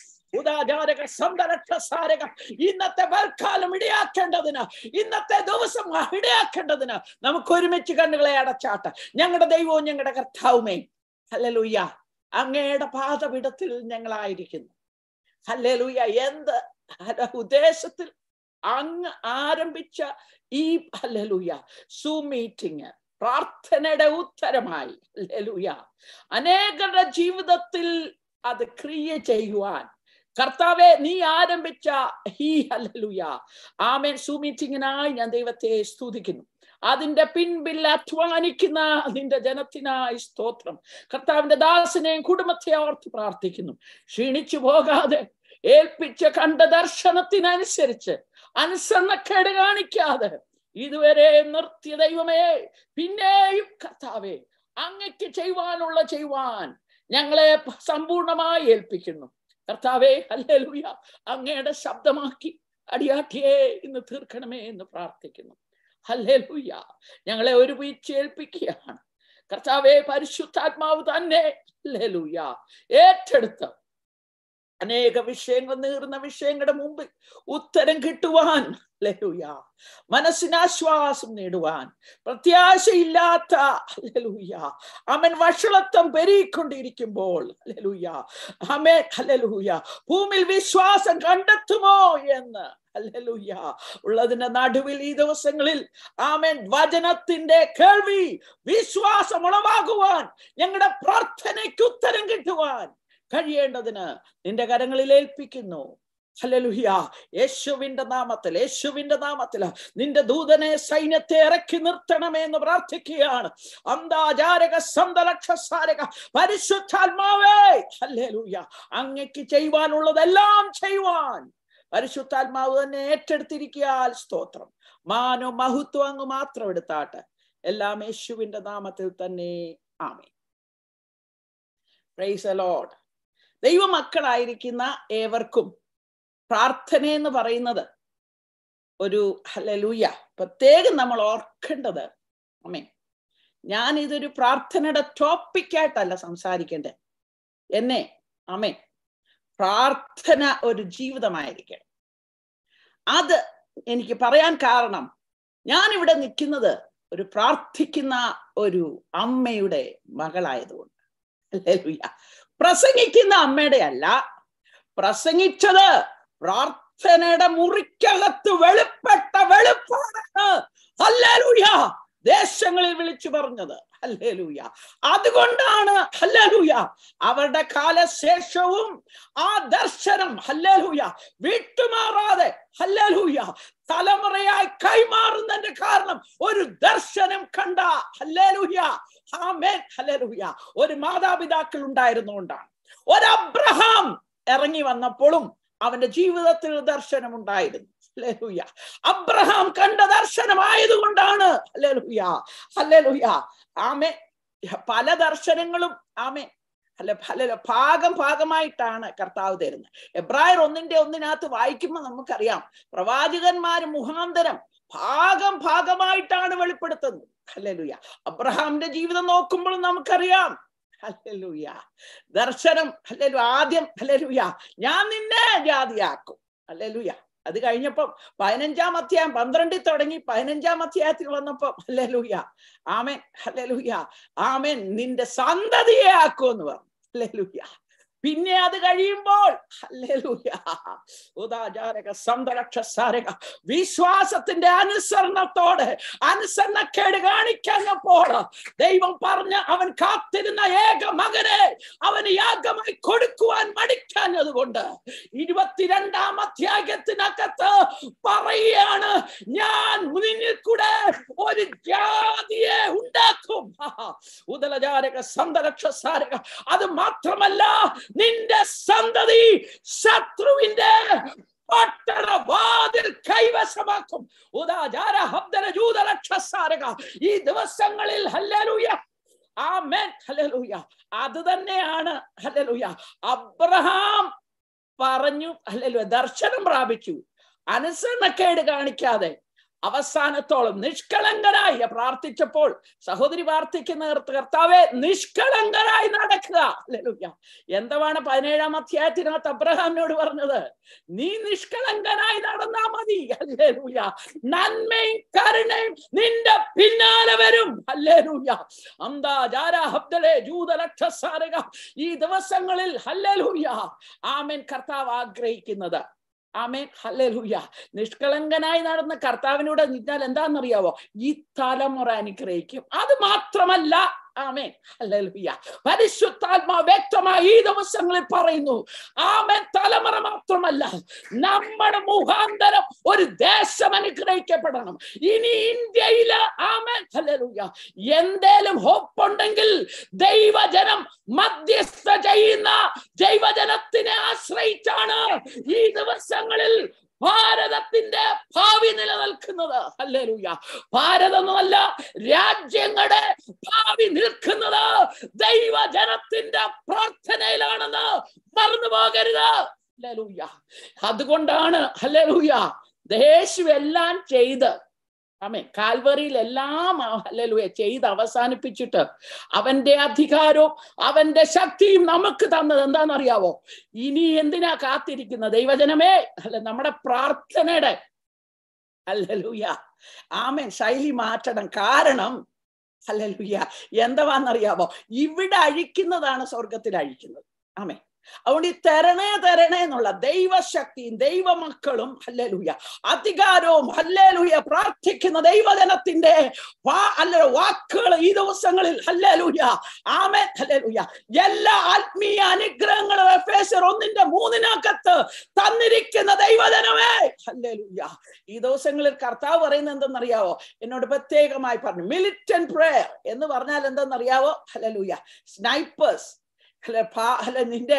ഉദാചാരക സന്തരക്ഷസാരക ഇന്നത്തെ വൽക്കാലം ഇടയാക്കേണ്ടതിന് ഇന്നത്തെ ദിവസം ഇടയാക്കേണ്ടതിന് നമുക്ക് ഒരുമിച്ച് കണ്ണുകളെ അടച്ചാട്ട് ഞങ്ങളുടെ ദൈവവും ഞങ്ങളുടെ കർത്താവുമേ ഹല്ലേലൂയ അങ്ങയുടെ പാതപിടത്തിൽ ഞങ്ങളായിരിക്കുന്നു ഹല്ലേലൂയ എന്ത് ഉദ്ദേശത്തിൽ അങ്ങ് ആരംഭിച്ച ഈ ഹല്ലേലൂയ സൂ മീറ്റിംഗ് പ്രാർത്ഥനയുടെ ഉത്തരമായി ഹല്ലേലൂയ അനേകരുടെ ജീവിതത്തിൽ അത് ക്രിയ ചെയ്യുവാൻ കർത്താവെ നീ ആരംഭിച്ച ഈ ഹല്ലേലൂയ ആമേൻ സൂ മീറ്റിംഗിനായി ഞാൻ ദൈവത്തെ സ്തുതിക്കുന്നു അതിന്റെ പിൻപിൽ അധ്വാനിക്കുന്ന നിന്റെ ജനത്തിനായി സ്തോത്രം കർത്താവിന്റെ ദാസനെയും കുടുംബത്തെ ഓർത്ത് പ്രാർത്ഥിക്കുന്നു ക്ഷീണിച്ചു പോകാതെ ഏൽപ്പിച്ച കണ്ട ദർശനത്തിനനുസരിച്ച് അനുസരണക്കേട് കാണിക്കാതെ ഇതുവരെ നിർത്തിയ ദൈവമേ പിന്നെയും കർത്താവേ അങ്ങയ്ക്ക് ചെയ്യുവാനുള്ള ചെയ്യുവാൻ ഞങ്ങളെ സമ്പൂർണമായി ഏൽപ്പിക്കുന്നു കർത്താവേ ഹല്ലേലൂയ അങ്ങയുടെ ശബ്ദമാക്കി അടിയാട്ടിയെ ഇന്ന് തീർക്കണമേ എന്ന് പ്രാർത്ഥിക്കുന്നു ഹല്ലേലൂയ ഞങ്ങളെ ഒരു വീഴ്ചയേൽപ്പിക്കുകയാണ് കർത്താവെ പരിശുദ്ധാത്മാവ് തന്നെ ഹല്ലേലൂയ ഏറ്റെടുത്ത് അനേക വിഷയങ്ങൾ നീറുന്ന വിഷയങ്ങളുടെ മുമ്പിൽ ഉത്തരം കിട്ടുവാൻ ഹല്ലേലൂയ മനസ്സിനാശ്വാസം നേടുവാൻ പ്രത്യാശയില്ലാത്ത ഹല്ലേലൂയ അവൻ വഷളത്വം പെരുകിക്കൊണ്ടിരിക്കുമ്പോൾ ഹല്ലേലൂയ അമേ ഹല്ലേലൂയ ഭൂമിയിൽ വിശ്വാസം കണ്ടെത്തുമോ എന്ന് ഹല്ലേലൂയ ഉള്ളതിന്റെ നടുവിൽ ഈ ദിവസങ്ങളിൽ ആമേൻ വചനത്തിന്റെ കേൾവി വിശ്വാസം ഉളവാകുവാൻ ഞങ്ങളുടെ പ്രാർത്ഥനയ്ക്ക് ഉത്തരം കിട്ടുവാൻ കഴിയേണ്ടതിന് നിന്റെ കരങ്ങളിൽ ഏൽപ്പിക്കുന്നു ഹല്ലേലൂയ യേശുവിന്റെ നാമത്തിൽ യേശുവിന്റെ നാമത്തിൽ നിന്റെ ദൂതനെ സൈന്യത്തെ ഇറക്കി നിർത്തണമേ എന്ന് പ്രാർത്ഥിക്കുകയാണ് അന്താചാരക സന്തലക്ഷസാരക പരിശുദ്ധാത്മാവേ ഹല്ലേലൂയ അങ്ങക്ക് ചെയ്യുവാനുള്ളതെല്ലാം ചെയ്യുവാൻ പരിശുദ്ധാത്മാവ് തന്നെ ഏറ്റെടുത്തിരിക്കാൻ സ്തോത്രം മാനോ മഹത്വം അങ്ങ് മാത്രം എടുത്താട്ടെ എല്ലാം യേശുവിന്റെ നാമത്തിൽ തന്നെ ആമേ പ്രൈസ് ലോഡ് ദൈവമക്കളായിരിക്കുന്ന ഏവർക്കും പ്രാർത്ഥന എന്ന് പറയുന്നത് ഒരു ഹലലൂയ പ്രത്യേകം നമ്മൾ ഓർക്കേണ്ടത് അമ്മേ ഞാൻ ഇതൊരു പ്രാർത്ഥനയുടെ ടോപ്പിക്കായിട്ടല്ല സംസാരിക്കേണ്ടത് എന്നെ അമ്മേ പ്രാർത്ഥന ഒരു ജീവിതമായിരിക്കണം അത് എനിക്ക് പറയാൻ കാരണം ഞാൻ ഇവിടെ നിൽക്കുന്നത് ഒരു പ്രാർത്ഥിക്കുന്ന ഒരു അമ്മയുടെ മകളായതുകൊണ്ട് ഹല്ലേലൂയ. പ്രസംഗിക്കുന്ന അമ്മയുടെ അല്ല പ്രസംഗിച്ചത് പ്രാർത്ഥനയുടെ മുറിക്കകത്ത് വെളിപ്പെട്ട വെളിപ്പാടാണ് ഹല്ലേലൂയ ദേശങ്ങളിൽ വിളിച്ചു പറഞ്ഞത് ഹല്ലേലൂയ അതുകൊണ്ടാണ് ഹല്ലേലൂയ അവരുടെ കാലശേഷവും ആ ദർശനം ഹല്ലേലൂയ വിട്ടുമാറാതെ ഹല്ലേലൂയ തലമുറയായി കൈമാറുന്നതിന്റെ കാരണം ഒരു ദർശനം കണ്ട ഹല്ലേലൂയ ആമേൻ ഹല്ലേലൂയ ഒരു മാതാപിതാക്കൾ ഉണ്ടായിരുന്നുകൊണ്ടാണ് ഒരു അബ്രഹാം ഇറങ്ങി വന്നപ്പോഴും അവന്റെ ജീവിതത്തിൽ ദർശനം ഉണ്ടായിരുന്നു ഹല്ലേലൂയ അബ്രഹാം കണ്ട ദർശനമായതുകൊണ്ടാണ് ഹല്ലേലൂയ ഹല്ലേലൂയ ആമേ പല ദർശനങ്ങളും ആമേ അല്ല പല ഭാഗം ഭാഗമായിട്ടാണ് കർത്താവ് തരുന്നത് എബ്രായർ ഒന്നിന്റെ ഒന്നിനകത്ത് വായിക്കുമ്പോൾ നമുക്കറിയാം പ്രവാചകന്മാർ മുഖാന്തരം ഭാഗം ഭാഗമായിട്ടാണ് വെളിപ്പെടുത്തുന്നത് ഹല്ലേലൂയ അബ്രഹാമിന്റെ ജീവിതം നോക്കുമ്പോൾ നമുക്കറിയാം ഹല്ലേലൂയ ദർശനം ഹല്ലേലു ആദ്യം ഹല്ലേലൂയ ഞാൻ നിന്നെ ജാതിയാക്കും ഹല്ലേലൂയ അത് കഴിഞ്ഞപ്പം പതിനഞ്ചാം അധ്യായം പന്ത്രണ്ടിൽ തുടങ്ങി പതിനഞ്ചാം അധ്യായത്തിൽ വന്നപ്പോ ഹല്ലേലൂയ ആമേൻ ഹല്ലേലൂയ ആമേൻ നിന്റെ സന്തതിയെ ആക്കുമെന്ന് പറഞ്ഞു ഹല്ലേലൂയ പിന്നെ അത് കഴിയുമ്പോൾ ഹല്ലേലൂയ ഉദാചാരക സന്തരക്ഷസാരക വിശ്വാസത്തിന്റെ അനുസരണത്തോടെ അനുസരണക്കേട് കാണിക്കപ്പോൾ ദൈവം പറഞ്ഞ അവൻ കാത്തിരുന്ന ഏക മകനെ അവന് യാഗമായി കൊടുക്കുവാൻ മടിക്കാഞ്ഞത് കൊണ്ട് ഇരുപത്തിരണ്ടാം അധ്യായത്തിനകത്ത് പറയുകയാണ് ഞാൻ മുന്നിൽ കൂടെ ഒരു ജാതിയെ ഉണ്ടാക്കും ഉദലചാരക സന്തരക്ഷസാരക അത് മാത്രമല്ല നിന്റെ സന്തതി ശത്രുവിന്റെ പട്ടണ വാതിൽ കൈവശമാക്കും ഉദാചാര ഹബ്ദന ജൂതലക്ഷസാരക ഈ ദിവസങ്ങളിൽ ഹല്ലേലൂയ ആമേൻ ഹല്ലേലൂയ അത് തന്നെയാണ് ഹല്ലേലൂയ അബ്രഹാം പറഞ്ഞു ഹല്ലേലൂയ ദർശനം പ്രാപിച്ചു അനുസരണക്കേട് കാണിക്കാതെ അവസാനത്തോളം നിഷ്കളങ്കരായി പ്രാർത്ഥിച്ചപ്പോൾ സഹോദരി പ്രാർത്ഥിക്കുന്ന കർത്താവെ നിഷ്കളങ്കരായി നടക്കുക ഹല്ലേലൂയ എന്താണ് പതിനേഴാം അധ്യായത്തിനകത്ത് അബ്രഹാമിനോട് പറഞ്ഞത് നീ നിഷ്കളങ്കനായി നടന്നാ മതി ഹല്ലേലൂയ നന്മയും കരുണയും നിന്റെ പിന്നാലെ വരും ഹല്ലേലൂയ അന്താ ജാര ഹബ്ദലെ ജൂതലക്ഷസാരക ഈ ദിവസങ്ങളിൽ ഹല്ലേലൂയ ആമേൻ കർത്താവ് ആഗ്രഹിക്കുന്നത് ആമേൻ ഹല്ലേലൂയ നിഷ്കളങ്കനായി നടന്ന കർത്താവിനോട് നിന്നാൽ എന്താണെന്നറിയാവോ ഈ തലമുറ അനുഗ്രഹിക്കും അത് മാത്രമല്ല ആമേൻ ഹല്ലേലൂയ പരിശുദ്ധാത്മാ വ്യക്തമായി ഈ ദിവസങ്ങളിൽ പറയുന്നു ആമേൻ തലമുറ മാത്രമല്ല നമ്മുടെ മുഖാന്തരം ഒരു ദേശം അനുഗ്രഹിക്കപ്പെടണം ഇനി ഇന്ത്യയില് ആമേൻ ഹല്ലേലൂയ എന്തേലും ഹോപ്പ് ഉണ്ടെങ്കിൽ ദൈവജനം മധ്യസ്ഥ ചെയ്യുന്ന ദൈവജനത്തിനെ ആശ്രയിച്ചാണ് ഈ ദിവസങ്ങളിൽ ഭാരതത്തിന്റെ ഭാവി നിലനിൽക്കുന്നത് അല്ലേലൂയ ഭാരതം എന്നല്ല രാജ്യങ്ങളുടെ ഭാവി നിൽക്കുന്നത് ദൈവജനത്തിന്റെ പ്രാർത്ഥനയിലാണെന്ന് മറന്നു പോകരുത് ഹല്ലേലൂയ അതുകൊണ്ടാണ് ഹല്ലേലൂയ യേശു എല്ലാം ചെയ്ത് ആമേ കാൽവറിയിൽ എല്ലാം ഹല്ലേലൂയ ചെയ്ത് അവസാനിപ്പിച്ചിട്ട് അവന്റെ അധികാരവും അവന്റെ ശക്തിയും നമുക്ക് തന്നത് എന്താണെന്നറിയാവോ ഇനി എന്തിനാ കാത്തിരിക്കുന്ന ദൈവജനമേ അല്ല നമ്മുടെ പ്രാർത്ഥനയുടെ അല്ലലൂയ ആമേൻ ശൈലി മാറ്റണം കാരണം അല്ലലൂയ എന്താവാന്നറിയാവോ ഇവിടെ അഴിക്കുന്നതാണ് സ്വർഗത്തിൽ അഴിക്കുന്നത് ആമേ അതുകൊണ്ട് ഈ തരണേ തരണേ എന്നുള്ള ദൈവശക്തിയും ദൈവമക്കളും ഹല്ലേലൂയ അധികാരവും ഹല്ലേലൂയ പ്രാർത്ഥിക്കുന്ന ദൈവജനത്തിന്റെ വാ അല്ല വാക്കുകൾ ഈ ദിവസങ്ങളിൽ ഹല്ലേലൂയ ആമേ ഹല്ലേലൂയ എല്ലാ ആത്മീയ അനുഗ്രഹങ്ങളും എഫേസർ ഒന്നിന്റെ മൂന്നിനകത്ത് തന്നിരിക്കുന്ന ദൈവജനമേ ഹല്ലേലൂയ ഈ ദിവസങ്ങളിൽ കർത്താവ് പറയുന്നത് എന്തെന്നറിയാവോ എന്നോട് പ്രത്യേകമായി പറഞ്ഞു മിലിറ്റൻ പ്രേയർ എന്ന് പറഞ്ഞാൽ എന്തെന്നറിയാവോ ഹല്ലേലൂയ സ്നൈപ്പേഴ്സ് അല്ലെ അല്ലെ നിന്റെ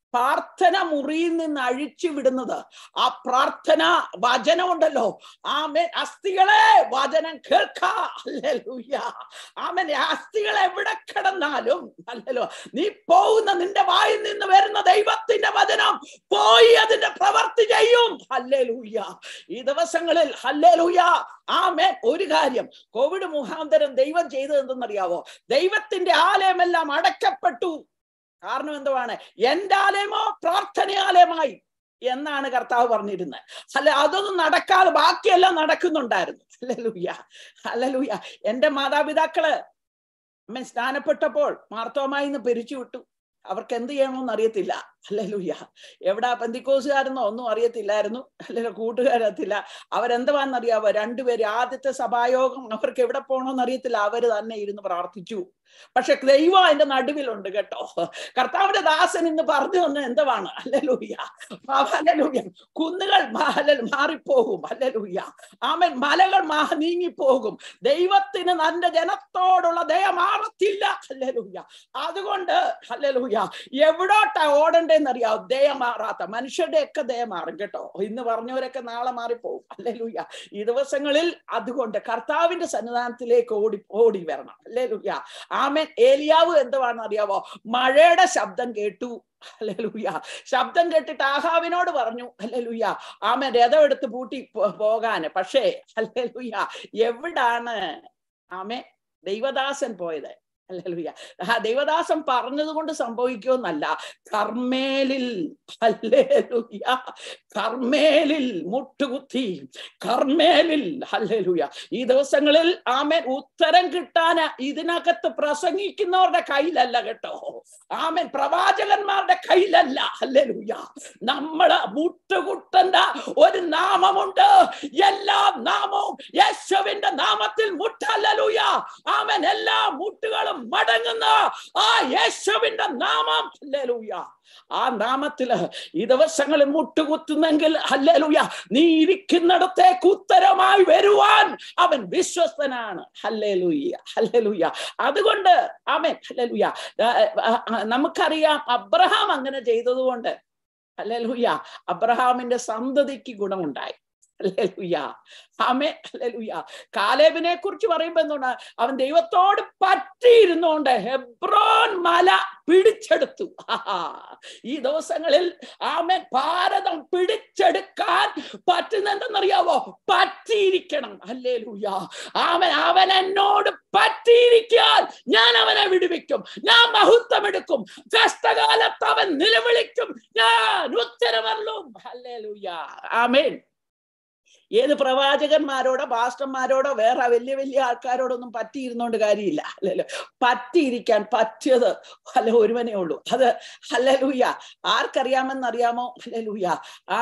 പ്രാർത്ഥന മുറിയിൽ നിന്ന് അഴിച്ചു വിടുന്നത് ആ പ്രാർത്ഥന വചനമുണ്ടല്ലോ ആമേൻ അസ്ഥികളെ വചനം കേൾക്കാ ഹല്ലേലൂയ ആമേൻ അസ്ഥികൾ എവിടെ കിടന്നാലും അല്ലല്ലോ നീ പോകുന്ന നിന്റെ വായിൽ നിന്ന് വരുന്ന ദൈവത്തിന്റെ വചനം പോയി അതിന്റെ പ്രവർത്തി ചെയ്യും ഹല്ലേലൂയ ഈ ദിവസങ്ങളിൽ ഹല്ലേലൂയ ആമേൻ ഒരു കാര്യം കോവിഡ് മുഖാന്തരം ദൈവം ചെയ്തത് എന്തെന്നറിയാവോ ദൈവത്തിന്റെ ആലയമെല്ലാം അടയ്ക്കപ്പെട്ടു കാരണം എന്തുവാണ് എന്റെ ആലയമോ പ്രാർത്ഥനയാലയമായി എന്നാണ് കർത്താവ് പറഞ്ഞിരുന്നത് അല്ല അതൊന്നും നടക്കാതെ ബാക്കിയെല്ലാം നടക്കുന്നുണ്ടായിരുന്നു അല്ലലൂയ അല്ലലൂയ എന്റെ മാതാപിതാക്കള് അമ്മ സ്നാനപ്പെട്ടപ്പോൾ മാർത്തോമായി നിന്ന് പിരിച്ചു വിട്ടു അവർക്ക് എന്ത് ചെയ്യണമെന്ന് അറിയത്തില്ല അല്ലലൂയ എവിടാ പെന്തിക്കോസുകാരെന്നോ ഒന്നും അറിയത്തില്ലായിരുന്നു അല്ലല്ലോ കൂട്ടുകാരത്തില്ല അവരെന്തുവാന്നറിയാവോ രണ്ടുപേര് ആദ്യത്തെ സഭായോഗം അവർക്ക് എവിടെ പോകണമെന്ന് അറിയത്തില്ല അവര് തന്നെ ഇരുന്ന് പ്രാർത്ഥിച്ചു പക്ഷെ ദൈവം അതിന്റെ നടുവിലുണ്ട് കേട്ടോ കർത്താവിന്റെ ദാസൻ ഇന്ന് പറഞ്ഞു വന്ന എന്തുവാണ് അല്ലലൂയ അല്ലലൂയ കുന്നുകൾ മാ- മാറിപ്പോകും അല്ലലൂയ ആമൻ മലകൾ മാ നീങ്ങിപ്പോകും ദൈവത്തിന് തന്റെ ജനത്തോടുള്ള ദയ മാറത്തില്ല അല്ലലൂയ അതുകൊണ്ട് അല്ലലൂയ എവിടോട്ടാ ഓടണ്ടേന്ന് അറിയാവോ ദയ മാറാത്ത മനുഷ്യരുടെ ഒക്കെ ദയ മാറും കേട്ടോ ഇന്ന് പറഞ്ഞവരൊക്കെ നാളെ മാറിപ്പോകും അല്ലലൂയ ഈ ദിവസങ്ങളിൽ അതുകൊണ്ട് കർത്താവിന്റെ സന്നിധാനത്തിലേക്ക് ഓടി ഓടി വരണം അല്ലേലൂയ ആമേൻ ഏലിയാവ് എന്തുവാണെന്ന് അറിയാവോ മഴയുടെ ശബ്ദം കേട്ടു അല്ലേലൂയ ശബ്ദം കേട്ടിട്ട് ആഹാവിനോട് പറഞ്ഞു അല്ലേലൂയ ആമൻ രഥം എടുത്ത് പൂട്ടി പോ- പോകാന് പക്ഷേ അല്ലേലൂയ എവിടാണ് ആമേ ദൈവദാസൻ പോയത് അല്ലേലൂയ ആ ദൈവദാസൻ പറഞ്ഞത് കൊണ്ട് സംഭവിക്കുമെന്നല്ല കർമ്മേലിൽ അല്ലേലൂയ കർമ്മേലിൽ മുട്ടുകുത്തി കർമ്മേലിൽ അല്ലേലൂയ ഈ ദിവസങ്ങളിൽ ആമേൻ ഉത്തരം കിട്ടാൻ ഇതിനകത്ത് പ്രസംഗിക്കുന്നവരുടെ കയ്യിലല്ല കേട്ടോ ആമേൻ പ്രവാചകന്മാരുടെ കയ്യിലല്ല അല്ലേലൂയ നമ്മള് മുട്ടുകുട്ടന്റെ ഒരു നാമമുണ്ട് എല്ലാ നാമവും യേശുവിന്റെ നാമത്തിൽ മുട്ടല്ലൂയ ആമൻ എല്ലാ മുട്ടുകളും മടങ്ങുന്ന ആ യേശുവിന്റെ നാമം അല്ലേലൂയ ആ നാമത്തില് ഈ ദിവസങ്ങളിൽ മുട്ടുകുത്തുന്നെങ്കിൽ അല്ലേലൂയ നീ ഇരിക്കുന്നിടത്തേക്ക് ഉത്തരമായി വരുവാൻ അവൻ വിശ്വസ്തനാണ് ഹല്ലേലൂയ ഹല്ലേലൂയ അതുകൊണ്ട് ആമൻ ഹല്ലേലൂയ ആ, ആ, ആ, നമുക്കറിയാം അബ്രഹാം അങ്ങനെ ചെയ്തതുകൊണ്ട് ഹല്ലേലൂയ അബ്രഹാമിന്റെ സന്തതിക്ക് ഗുണമുണ്ടായി ഹല്ലേലൂയ ആമേ ഹല്ലേലൂയ കാലേബിനെ കുറിച്ച് പറയുമ്പോ എന്താണ് അവൻ ദൈവത്തോട് പറ്റിയിരുന്നോണ്ട് ഹെബ്രോൻ മല പിടിച്ചെടുത്തു ആഹാ. ഈ ദിവസങ്ങളിൽ ആമേൻ ഭാരതം പിടിച്ചെടുക്കാൻ പറ്റുന്നെന്തെന്നറിയാവോ പറ്റിയിരിക്കണം അല്ലേ ലൂയ ആമൻ അവൻ എന്നോട് പറ്റിയിരിക്കാൻ ഞാൻ അവനെ വിടുവിക്കും ഞാൻ മഹത്വം എടുക്കും കഷ്ടകാലത്ത് അവൻ നിലവിളിക്കും ഞാൻ ഉത്തരമല്ലും അല്ലേ ലൂയ ആമേൻ ഏത് പ്രവാചകന്മാരോടോ പാസ്റ്റർമാരോടോ വേറെ വലിയ വലിയ ആൾക്കാരോടൊന്നും പറ്റിയിരുന്നോണ്ട് കാര്യമില്ല അല്ലല്ലോ പറ്റിയിരിക്കാൻ പറ്റിയത് അല്ല ഒരുവനേ ഉള്ളൂ അത് അല്ലലൂയ ആർക്കറിയാമെന്നറിയാമോ അല്ലലൂയ ആ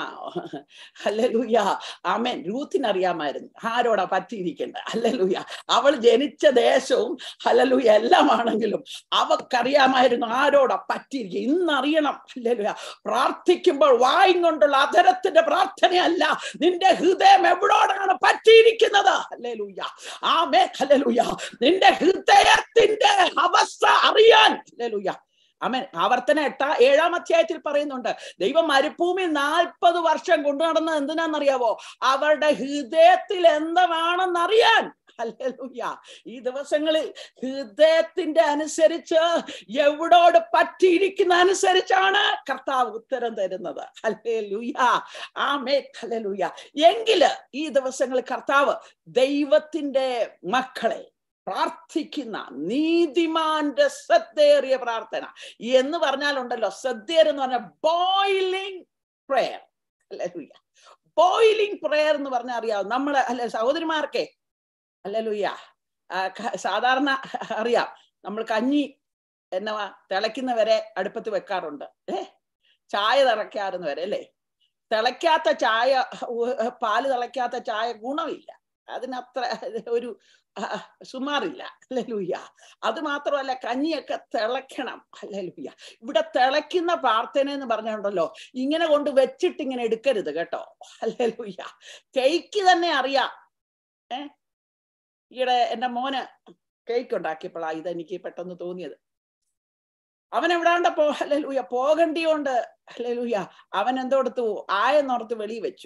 അല്ലലൂയ ആമേൻ രൂത്തിന് അറിയാമായിരുന്നു ആരോടാ പറ്റിയിരിക്കേണ്ടത് അല്ലലൂയ അവൾ ജനിച്ച ദേശവും അല്ലലൂയ എല്ലാമാണെങ്കിലും അവക്കറിയാമായിരുന്നു ആരോടാ പറ്റിയിരിക്കുക ഇന്നറിയണം അല്ലലൂയ പ്രാർത്ഥിക്കുമ്പോൾ വായും കൊണ്ടുള്ള അധരത്തിന്റെ പ്രാർത്ഥനയല്ല നിന്റെ ഹൃദയം എവിടോടാണ് പറ്റിയിരിക്കുന്നത് അല്ലേലൂയ ആമേ അല്ലേലൂയ നിന്റെ ഹൃദയത്തിന്റെ അവസ്ഥ അറിയാൻ അല്ലേലൂയ അമേൻ ആവർത്തന എട്ടാ ഏഴാം അധ്യായത്തിൽ പറയുന്നുണ്ട് ദൈവം മരുഭൂമി നാൽപ്പത് വർഷം കൊണ്ടു നടന്നത് എന്തിനാണെന്നറിയാവോ അവരുടെ ഹൃദയത്തിൽ എന്താണെന്നറിയാൻ ഹല്ലേലൂയ ഈ ദിവസങ്ങളിൽ ഹൃദയത്തിന്റെ അനുസരിച്ച് എവിടോട് പറ്റിയിരിക്കുന്ന അനുസരിച്ചാണ് കർത്താവ് ഉത്തരം തരുന്നത് ഹല്ലേലൂയ ആമേ ഹല്ലേലൂയ എങ്കില് ഈ ദിവസങ്ങളിൽ കർത്താവ് ദൈവത്തിന്റെ മക്കളെ പ്രാർത്ഥിക്കുന്ന നീതിമാന്റെ ശ്രദ്ധേറിയ പ്രാർത്ഥന എന്ന് പറഞ്ഞാലുണ്ടല്ലോ ശ്രദ്ധേർ എന്ന് പറഞ്ഞാൽ ബോയിലിംഗ് പ്രേയർ ഹല്ലേലൂയ ബോയിലിംഗ് പ്രേയർ എന്ന് പറഞ്ഞാൽ അറിയാവും നമ്മള് അല്ലെ സഹോദരിമാർക്കേ അല്ലലൂയ്യ സാധാരണ അറിയാം നമ്മൾ കഞ്ഞി എന്നവാ തിളയ്ക്കുന്നവരെ അടുപ്പത്ത് വെക്കാറുണ്ട് ഏ ചായ തിളയ്ക്കാറുന്ന വരെ അല്ലേ തിളയ്ക്കാത്ത ചായ ഉ- പാല് തിളയ്ക്കാത്ത ചായ ഗുണമില്ല അതിനത്ര ഒരു ആ, സുമാറില്ല അല്ലലൂയ്യ അത് മാത്രമല്ല കഞ്ഞിയൊക്കെ തിളയ്ക്കണം അല്ലലൂയ്യ ഇവിടെ തിളയ്ക്കുന്ന പ്രാർത്ഥന എന്ന് പറഞ്ഞുണ്ടല്ലോ ഇങ്ങനെ കൊണ്ട് വെച്ചിട്ട് ഇങ്ങനെ എടുക്കരുത് കേട്ടോ അല്ലലൂയ്യ കേക്ക് തന്നെ അറിയാം ഏ ഈയിടെ എന്റെ മോന് കേക്ക് ഉണ്ടാക്കിയപ്പോഴാ ഇതെനിക്ക് പെട്ടെന്ന് തോന്നിയത് അവൻ എവിടാണ്ട പോ ഹല്ലേലൂയ പോകണ്ടിയോണ്ട് ഹല്ലേലൂയ അവൻ എന്തോടുത്തു ആയെന്നോർത്ത് വെളി വെച്ചു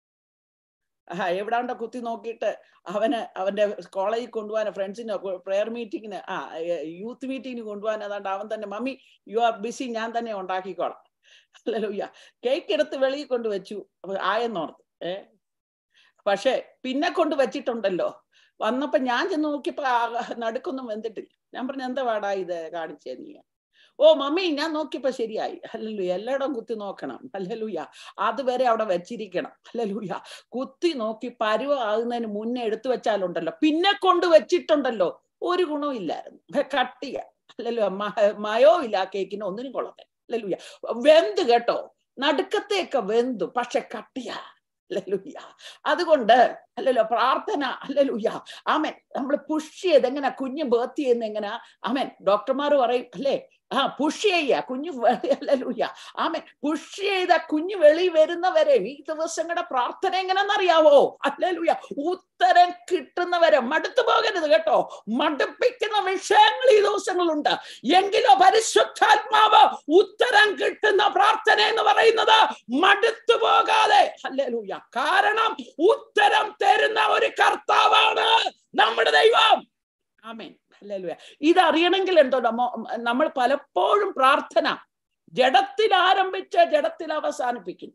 ആ എവിടാണ്ട കുത്തി നോക്കിയിട്ട് അവന് അവന്റെ കോളേജിൽ കൊണ്ടുപോകാൻ ഫ്രണ്ട്സിന് പ്രെയർ മീറ്റിങ്ങിന് ആ യൂത്ത് മീറ്റിങ്ങിന് കൊണ്ടുപോകാൻ അതാണ്ട് അവൻ തന്നെ മമ്മി യു ആർ ബിസി ഞാൻ തന്നെ ഉണ്ടാക്കിക്കോളാം ഹല്ലേലൂയ കേക്ക് എടുത്ത് വെളിയിൽ കൊണ്ട് വെച്ചു അപ്പൊ ആയെന്നോർത്ത് ഏ പക്ഷെ പിന്നെ കൊണ്ട് വെച്ചിട്ടുണ്ടല്ലോ വന്നപ്പോ ഞാൻ ചെന്ന് നോക്കിയപ്പോ ആ നടുക്കൊന്നും വെന്തിട്ടില്ല ഞാൻ പറഞ്ഞു എന്താ പാടാ ഇത് കാണിച്ചേ നീ ഓ മമ്മി ഞാൻ നോക്കിയപ്പോ ശരിയായി അല്ലല്ലൂയ എല്ലായിടവും കുത്തി നോക്കണം അല്ലല്ലൂയ അതുവരെ അവിടെ വെച്ചിരിക്കണം അല്ലല്ലൂയ കുത്തി നോക്കി പരുവാകുന്നതിന് മുന്നേ എടുത്തു വെച്ചാലുണ്ടല്ലോ പിന്നെ കൊണ്ട് വെച്ചിട്ടുണ്ടല്ലോ ഒരു ഗുണവും ഇല്ലായിരുന്നു ഭ- കട്ടിയ അല്ലല്ലോ മയോ ഇല്ല ആ കേക്കിന് ഒന്നിനും കൊള്ളത്തെ അല്ലല്ലൂയ വെന്ത് കേട്ടോ നടുക്കത്തെയൊക്കെ വെന്തു പക്ഷെ കട്ടിയ അല്ലല്ലൂയ അതുകൊണ്ട് അല്ലല്ലോ പ്രാർത്ഥന അല്ലല്ലൂയ ആമൻ നമ്മൾ പുഷ് ചെയ്ത് എങ്ങനെ കുഞ്ഞ് ബേർത്ത് ചെയ്യുന്ന എങ്ങനെ ആമൻ ഡോക്ടർമാർ പറയും അല്ലേ ആ പുഷ് ചെയ്യ കുഞ്ഞു അല്ലൂയ ആമൻ പുഷ് ചെയ്ത കുഞ്ഞു വെളി വരുന്നവരെ ഈ ദിവസങ്ങളുടെ പ്രാർത്ഥന എങ്ങനെന്നറിയാവോ അല്ലൂയ ഉത്തരം കിട്ടുന്നവരെ മടുത്തു പോകരുത് കേട്ടോ മടുപ്പിക്കുന്ന വിഷയങ്ങൾ ഈ ദിവസങ്ങളുണ്ട് എങ്കിലോ പരിശുദ്ധാത്മാവ് ഉത്തരം കിട്ടുന്ന പ്രാർത്ഥന എന്ന് പറയുന്നത് മടുത്തു പോകാതെ അല്ലൂയ കാരണം ഉത്തരം തരുന്ന ഒരു കർത്താവാണ് നമ്മുടെ ദൈവം ആമേൻ ഹല്ലേലൂയ ഇതറിയണമെങ്കിൽ എന്തോ നമ്മ നമ്മൾ പലപ്പോഴും പ്രാർത്ഥന ജഡത്തിൽ ആരംഭിച്ച് ജഡത്തിൽ അവസാനിപ്പിക്കുന്നു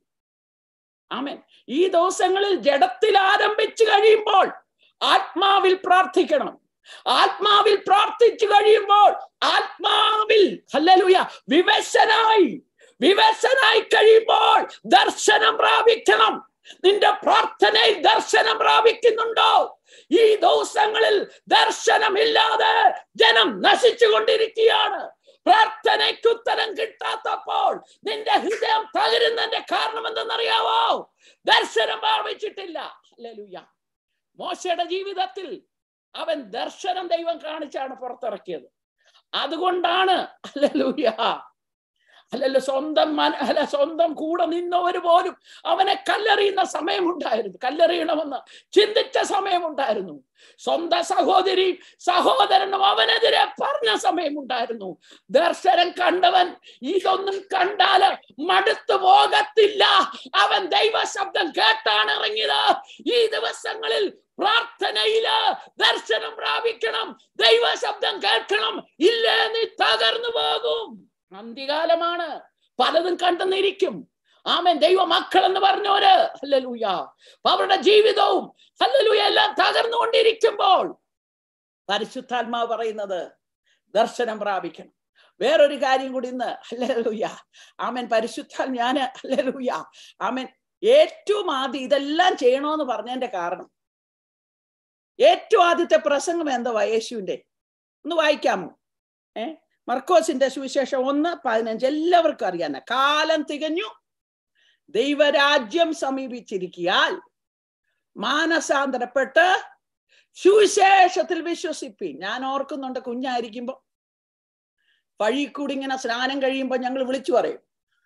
ആമേൻ ഈ ദിവസങ്ങളിൽ ജഡത്തിൽ ആരംഭിച്ചു കഴിയുമ്പോൾ ആത്മാവിൽ പ്രാർത്ഥിക്കണം ആത്മാവിൽ പ്രാർത്ഥിച്ചു കഴിയുമ്പോൾ ആത്മാവിൽ ഹല്ലേലൂയ വിവശനായി വിവശനായി കഴിയുമ്പോൾ ദർശനം പ്രാപിക്കണം നിന്റെ പ്രാർത്ഥനയിൽ ദർശനം പ്രാപിക്കുന്നുണ്ടോ ഈ ദിവസങ്ങളിൽ ദർശനമില്ലാതെ ജനം നശിച്ചു കൊണ്ടിരിക്കുകയാണ് പ്രാർത്ഥനയ്ക്ക് ഉത്തരം കിട്ടാത്തപ്പോൾ നിന്റെ ഹൃദയം തകരുന്നതിന്റെ കാരണം എന്തെന്നറിയാവോ ദർശനം പ്രാപിച്ചിട്ടില്ല അല്ലേലൂയ മോശയുടെ ജീവിതത്തിൽ അവൻ ദർശനം ദൈവം കാണിച്ചാണ് പുറത്തിറക്കിയത് അതുകൊണ്ടാണ് അല്ലൂയ അല്ലല്ലോ സ്വന്തം മന അല്ല സ്വന്തം കൂടെ നിന്നവര് പോലും അവനെ കല്ലെറിയുന്ന സമയമുണ്ടായിരുന്നു കല്ലെറിയണമെന്ന് ചിന്തിച്ച സമയമുണ്ടായിരുന്നു സ്വന്തം സഹോദരി സഹോദരനും അവനെതിരെ പറഞ്ഞ സമയമുണ്ടായിരുന്നു ദർശനം കണ്ടവൻ ഇതൊന്നും കണ്ടാല് മടുത്തു പോകത്തില്ല അവൻ ദൈവശബ്ദം കേട്ടാണ് ഇറങ്ങിയത് ഈ ദിവസങ്ങളിൽ പ്രാർത്ഥനയില് ദർശനം പ്രാപിക്കണം ദൈവശബ്ദം കേൾക്കണം ഇല്ലേ നീ തകർന്നു പോകും അന്ത്യകാലമാണ് പലതും കണ്ടെന്നിരിക്കും ആമൻ ദൈവ മക്കൾ എന്ന് പറഞ്ഞോര് അല്ലലൂയ അവരുടെ ജീവിതവും അല്ലലൂയ എല്ലാം തകർന്നുകൊണ്ടിരിക്കുമ്പോൾ പരിശുദ്ധാത്മാവ് പറയുന്നത് ദർശനം പ്രാപിക്കണം വേറൊരു കാര്യം കൂടി ഇന്ന് അല്ലലൂയ ആമൻ പരിശുദ്ധാൽ ഞാന് അല്ലലൂയ ആമൻ ഏറ്റവും ആദ്യം ഇതെല്ലാം ചെയ്യണോന്ന് പറഞ്ഞതിന്റെ കാരണം ഏറ്റവും ആദ്യത്തെ പ്രസംഗം എന്താ യേശുവിന്റെ ഒന്ന് വായിക്കാമോ ഏ മർക്കോസിന്റെ സുവിശേഷം ഒന്ന് പതിനഞ്ച് എല്ലാവർക്കും അറിയാന്ന കാലം തികഞ്ഞു ദൈവരാജ്യം സമീപിച്ചിരിക്കിയാൽ മാനസാന്തരപ്പെട്ട് സുവിശേഷത്തിൽ വിശ്വസിപ്പി ഞാൻ ഓർക്കുന്നുണ്ട് കുഞ്ഞായിരിക്കുമ്പോ വഴി കൂടി ഇങ്ങനെ സ്നാനം കഴിയുമ്പോ ഞങ്ങൾ വിളിച്ചു പറയും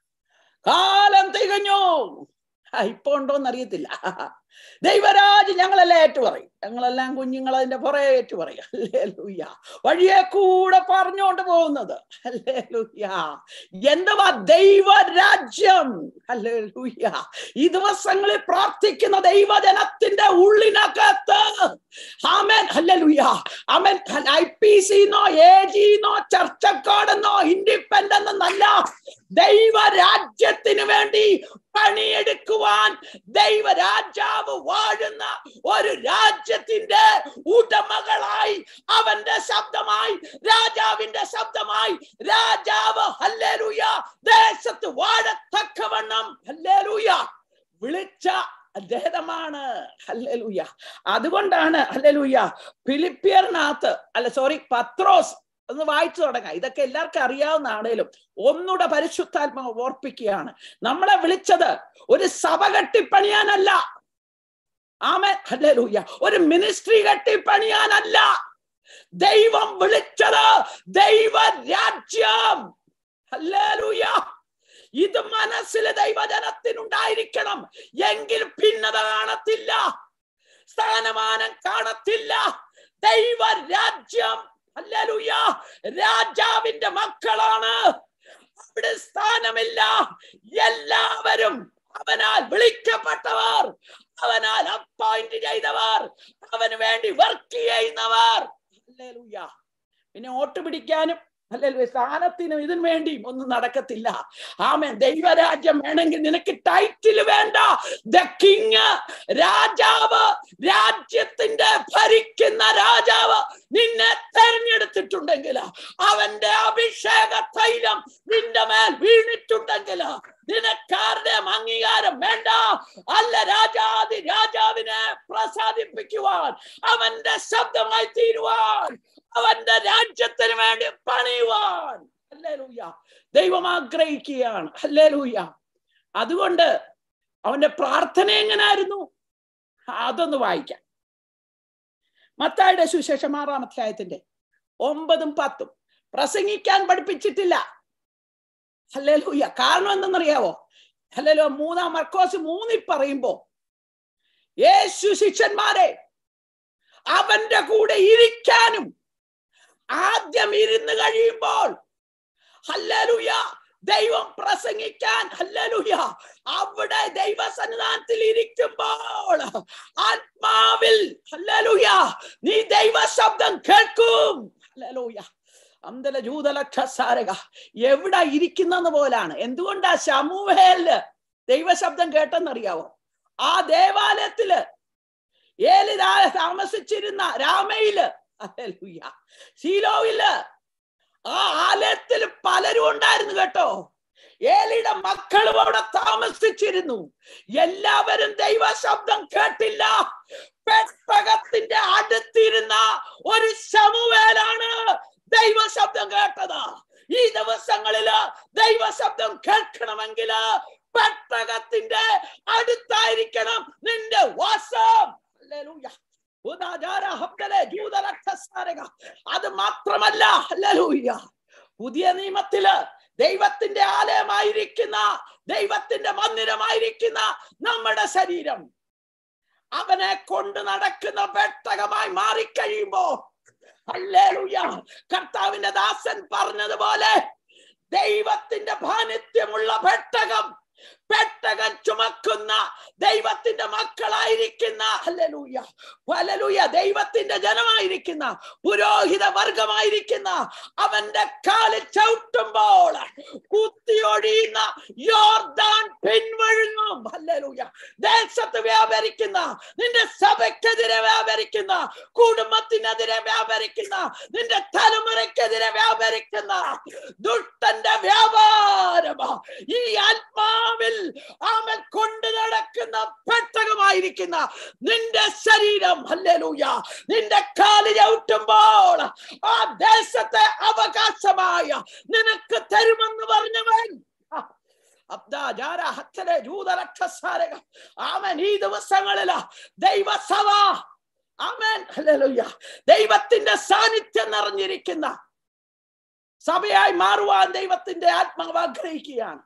കാലം തികഞ്ഞു ഇപ്പൊ ഉണ്ടോന്ന് അറിയത്തില്ല ദൈവരാജ് ഞങ്ങളെല്ലാം ഏറ്റു പറയും ഞങ്ങളെല്ലാം കുഞ്ഞുങ്ങൾ അതിന്റെ പുറകെ ഏറ്റു പറയും അല്ലേ ലൂയ്യ വഴിയെ കൂടെ പറഞ്ഞുകൊണ്ട് പോകുന്നത് അല്ലേ ലൂയ്യ എന്തുവാ ദൈവരാജ്യം അല്ലേ ലൂയ്യ ഈ ദിവസങ്ങളിൽ പ്രാർത്ഥിക്കുന്ന ദൈവജനത്തിന്റെ ഉള്ളിനകത്ത് ആമേൻ അല്ലേ ലൂയ്യ ആമേൻ ഐ പി സിന്നോ എ ജിന്നോ ചർച്ചക്കാടെന്നോ ഇൻഡിപെൻഡന്റ് എന്നല്ല ദൈവരാജ്യത്തിന് വേണ്ടി പണിയെടുക്കുവാൻ ദൈവരാജാവ് വാഴുന്ന ഒരു രാജ്യത്തിന്റെ ഉടമകളായി അവന്റെ ശബ്ദമായി രാജാവിന്റെ ശബ്ദമായി രാജാവ് ഹല്ലേലൂയ ദേശത്ത് വാഴത്തക്കവണ്ണം ഹല്ലേലൂയ വിളിച്ച അദ്ദേഹമാണ് ഹല്ലേലൂയ അതുകൊണ്ടാണ് ഹല്ലേലൂയ ഫിലിപ്പിയറിനകത്ത് അല്ല സോറി പത്രോസ് ഒന്ന് വായിച്ചു തുടങ്ങാം ഇതൊക്കെ എല്ലാവർക്കും അറിയാവുന്നതാണേലും ഒന്നുകൂടെ പരിശുദ്ധാത്മാവ് ഓർപ്പിക്കുകയാണ് നമ്മളെ വിളിച്ചത് ഒരു സഭ കെട്ടിപ്പണിയാനല്ല ആമേ ഹല്ലേലൂയ ഒരു മിനിസ്ട്രി കെട്ടിപ്പണിയാനല്ല ദൈവം വിളിച്ചത് ദൈവ രാജ്യം ഹല്ലേലൂയ ഇത് മനസ്സിൽ ദൈവജനത്തിനുണ്ടായിരിക്കണം എങ്കിൽ ഭിന്നത കാണത്തില്ല സ്ഥാനമാനം കാണത്തില്ല ദൈവ രാജ്യം ഹല്ലേലൂയ രാജാവിന്റെ മക്കളാണ് അവിടെ സ്ഥാനമില്ല എല്ലാവരും അവനാൽ വിളിക്കപ്പെട്ടവർ അവനാൽ അപ്പോയിന്റ് ചെയ്തവർ അവന് വേണ്ടി വർക്ക് ചെയ്യുന്നവർ ഹല്ലേലൂയ പിന്നെ വോട്ട് പിടിക്കാനും അല്ലല്ലോ സ്ഥാനത്തിനും ഇതിനു വേണ്ടിയും ഒന്നും നടക്കത്തില്ല ആമേൻ ദൈവരാജ്യം വേണമെങ്കിൽ നിനക്ക് ടൈറ്റിൽ വേണ്ട ദ കിങ് രാജാവ് രാജ്യത്തിന്റെ ഭരിക്കുന്ന രാജാവ് നിന്നെ തെരഞ്ഞെടുത്തിട്ടുണ്ടെങ്കിൽ അവന്റെ അഭിഷേക തൈലം നിന്റെ മേൽ വീണിട്ടുണ്ടെങ്കിൽ നിനക്കാരുടെയും അംഗീകാരം വേണ്ട അല്ല രാജാതി രാജാവിനെ പ്രസാദിപ്പിക്കുവാൻ അവന്റെ ശബ്ദമായി തീരുവാൻ അവന്റെ രാജ്യത്തിന് വേണ്ടി പണിയുവാൻ ഹല്ലേലൂയ ദൈവം ആഗ്രഹിക്കുകയാണ് ഹല്ലേലൂയ അതുകൊണ്ട് അവന്റെ പ്രാർത്ഥന എങ്ങനായിരുന്നു അതൊന്ന് വായിക്കാം മത്തായുടെ സുശേഷം ആറാം അധ്യായത്തിന്റെ ഒമ്പതും പത്തും പ്രസംഗിക്കാൻ പഠിപ്പിച്ചിട്ടില്ല ഹല്ലേലൂയ കാരണം എന്തെന്നറിയാവോ ഹല്ലേലോ മൂന്നാം മർക്കോസ് മൂന്നിൽ പറയുമ്പോ യേശു ശിഷ്യന്മാരെ അവന്റെ കൂടെ ഇരിക്കാനും ആദ്യം ഇരുന്ന് കഴിയുമ്പോൾ ഹല്ലേലൂയ ദൈവം പ്രസംഗിക്കാൻ ഹല്ലേലൂയ അവിടെ ദൈവസന്നിധാനത്തിൽ ഇരിക്കുമ്പോൾ ആത്മാവിൽ ഹല്ലേലൂയ നീ ദൈവ ശബ്ദം കേൾക്കും ഹല്ലേലൂയ അന്തല ജൂതലക്ഷസാരക എവിടെ ഇരിക്കുന്നെന്ന് പോലാണ് എന്തുകൊണ്ടാ ശമൂഹേല് ദൈവശബ്ദം കേട്ടെന്നറിയാവോ ആ ദേവാലയത്തില് ഏലി രാ- താമസിച്ചിരുന്ന രാമയില് ഹല്ലേലൂയ ശീലോവില് ആ ആലയത്തിൽ പലരും ഉണ്ടായിരുന്നു കേട്ടോ ഏലിയുടെ മക്കളും അവിടെ താമസിച്ചിരുന്നു എല്ലാവരും ദൈവ ശബ്ദം കേട്ടില്ല പെട്ടകത്തിന്റെ അടുത്തിരുന്ന ഒരു ശമുവേലാണ് ദൈവ ശബ്ദം കേട്ടത് ഈ ദിവസങ്ങളില് ദൈവ ശബ്ദം കേൾക്കണമെങ്കിൽ പെട്ടകത്തിന്റെ അടുത്തായിരിക്കണം നിന്റെ വാസം ഹല്ലേലൂയ. ഉദാചാര ഹബ്ദലെ ജൂതരക്തസാരക. അത് മാത്രമല്ല ഹല്ലേലൂയ. പുതിയ നിയമത്തില് ദൈവത്തിന്റെ ആലയമായിരിക്കുന്ന ദൈവത്തിന്റെ മന്ദിരമായിരിക്കുന്ന നമ്മുടെ ശരീരം അവനെ കൊണ്ട് നടക്കുന്ന പെട്ടകമായി മാറിക്കഴിയുമ്പോ ഹല്ലേലൂയ കർത്താവിന്റെ ദാസൻ പറഞ്ഞതുപോലെ ദൈവത്തിന്റെ ഭാനിത്യമുള്ള പെട്ടകം പെട്ടകം ചുമക്കുന്ന ദൈവത്തിന്റെ മക്കളായിരിക്കുന്ന ഹല്ലേലൂയ ഹല്ലേലൂയ ദൈവത്തിന്റെ ജനമായിരിക്കുന്ന പുരോഹിത വർഗമായിരിക്കുന്ന അവന്റെ കാലിൽ ചവിട്ടുമ്പോൾ കുത്തിയൊഴിയുന്ന യോർദാൻ പിൻവഴുങ്ങും ഹല്ലേലൂയ ദേശത്ത് വ്യാപരിക്കുന്ന നിന്റെ സഭയ്ക്കെതിരെ വ്യാപരിക്കുന്ന കുടുംബത്തിനെതിരെ വ്യാപരിക്കുന്ന നിന്റെ തലമുറയ്ക്കെതിരെ വ്യാപരിക്കുന്ന ദുഷ്ടന്റെ വ്യാപാരം ഈ ആത്മാവിൽ അവൻ കൊണ്ടു നടക്കുന്ന പെട്ടകമായിരിക്കുന്ന നിന്റെ ശരീരം ഹല്ലേലൂയ നിന്റെ കാല് ചവിട്ടുമ്പോൾ ആ ദേശത്തെ അവകാശമായ നിനക്ക് തരുമെന്ന് പറഞ്ഞവൻ അബ്ദാചാര ഹത്തലെ ജൂതരക്ഷസാരക ആമൻ ഈ ദിവസങ്ങളില് ദൈവസഭ ആമൻ ഹല്ലേലൂയ ദൈവത്തിന്റെ സാന്നിധ്യം നിറഞ്ഞിരിക്കുന്ന സഭയായി മാറുവാൻ ദൈവത്തിന്റെ ആത്മാവ് ആഗ്രഹിക്കുകയാണ്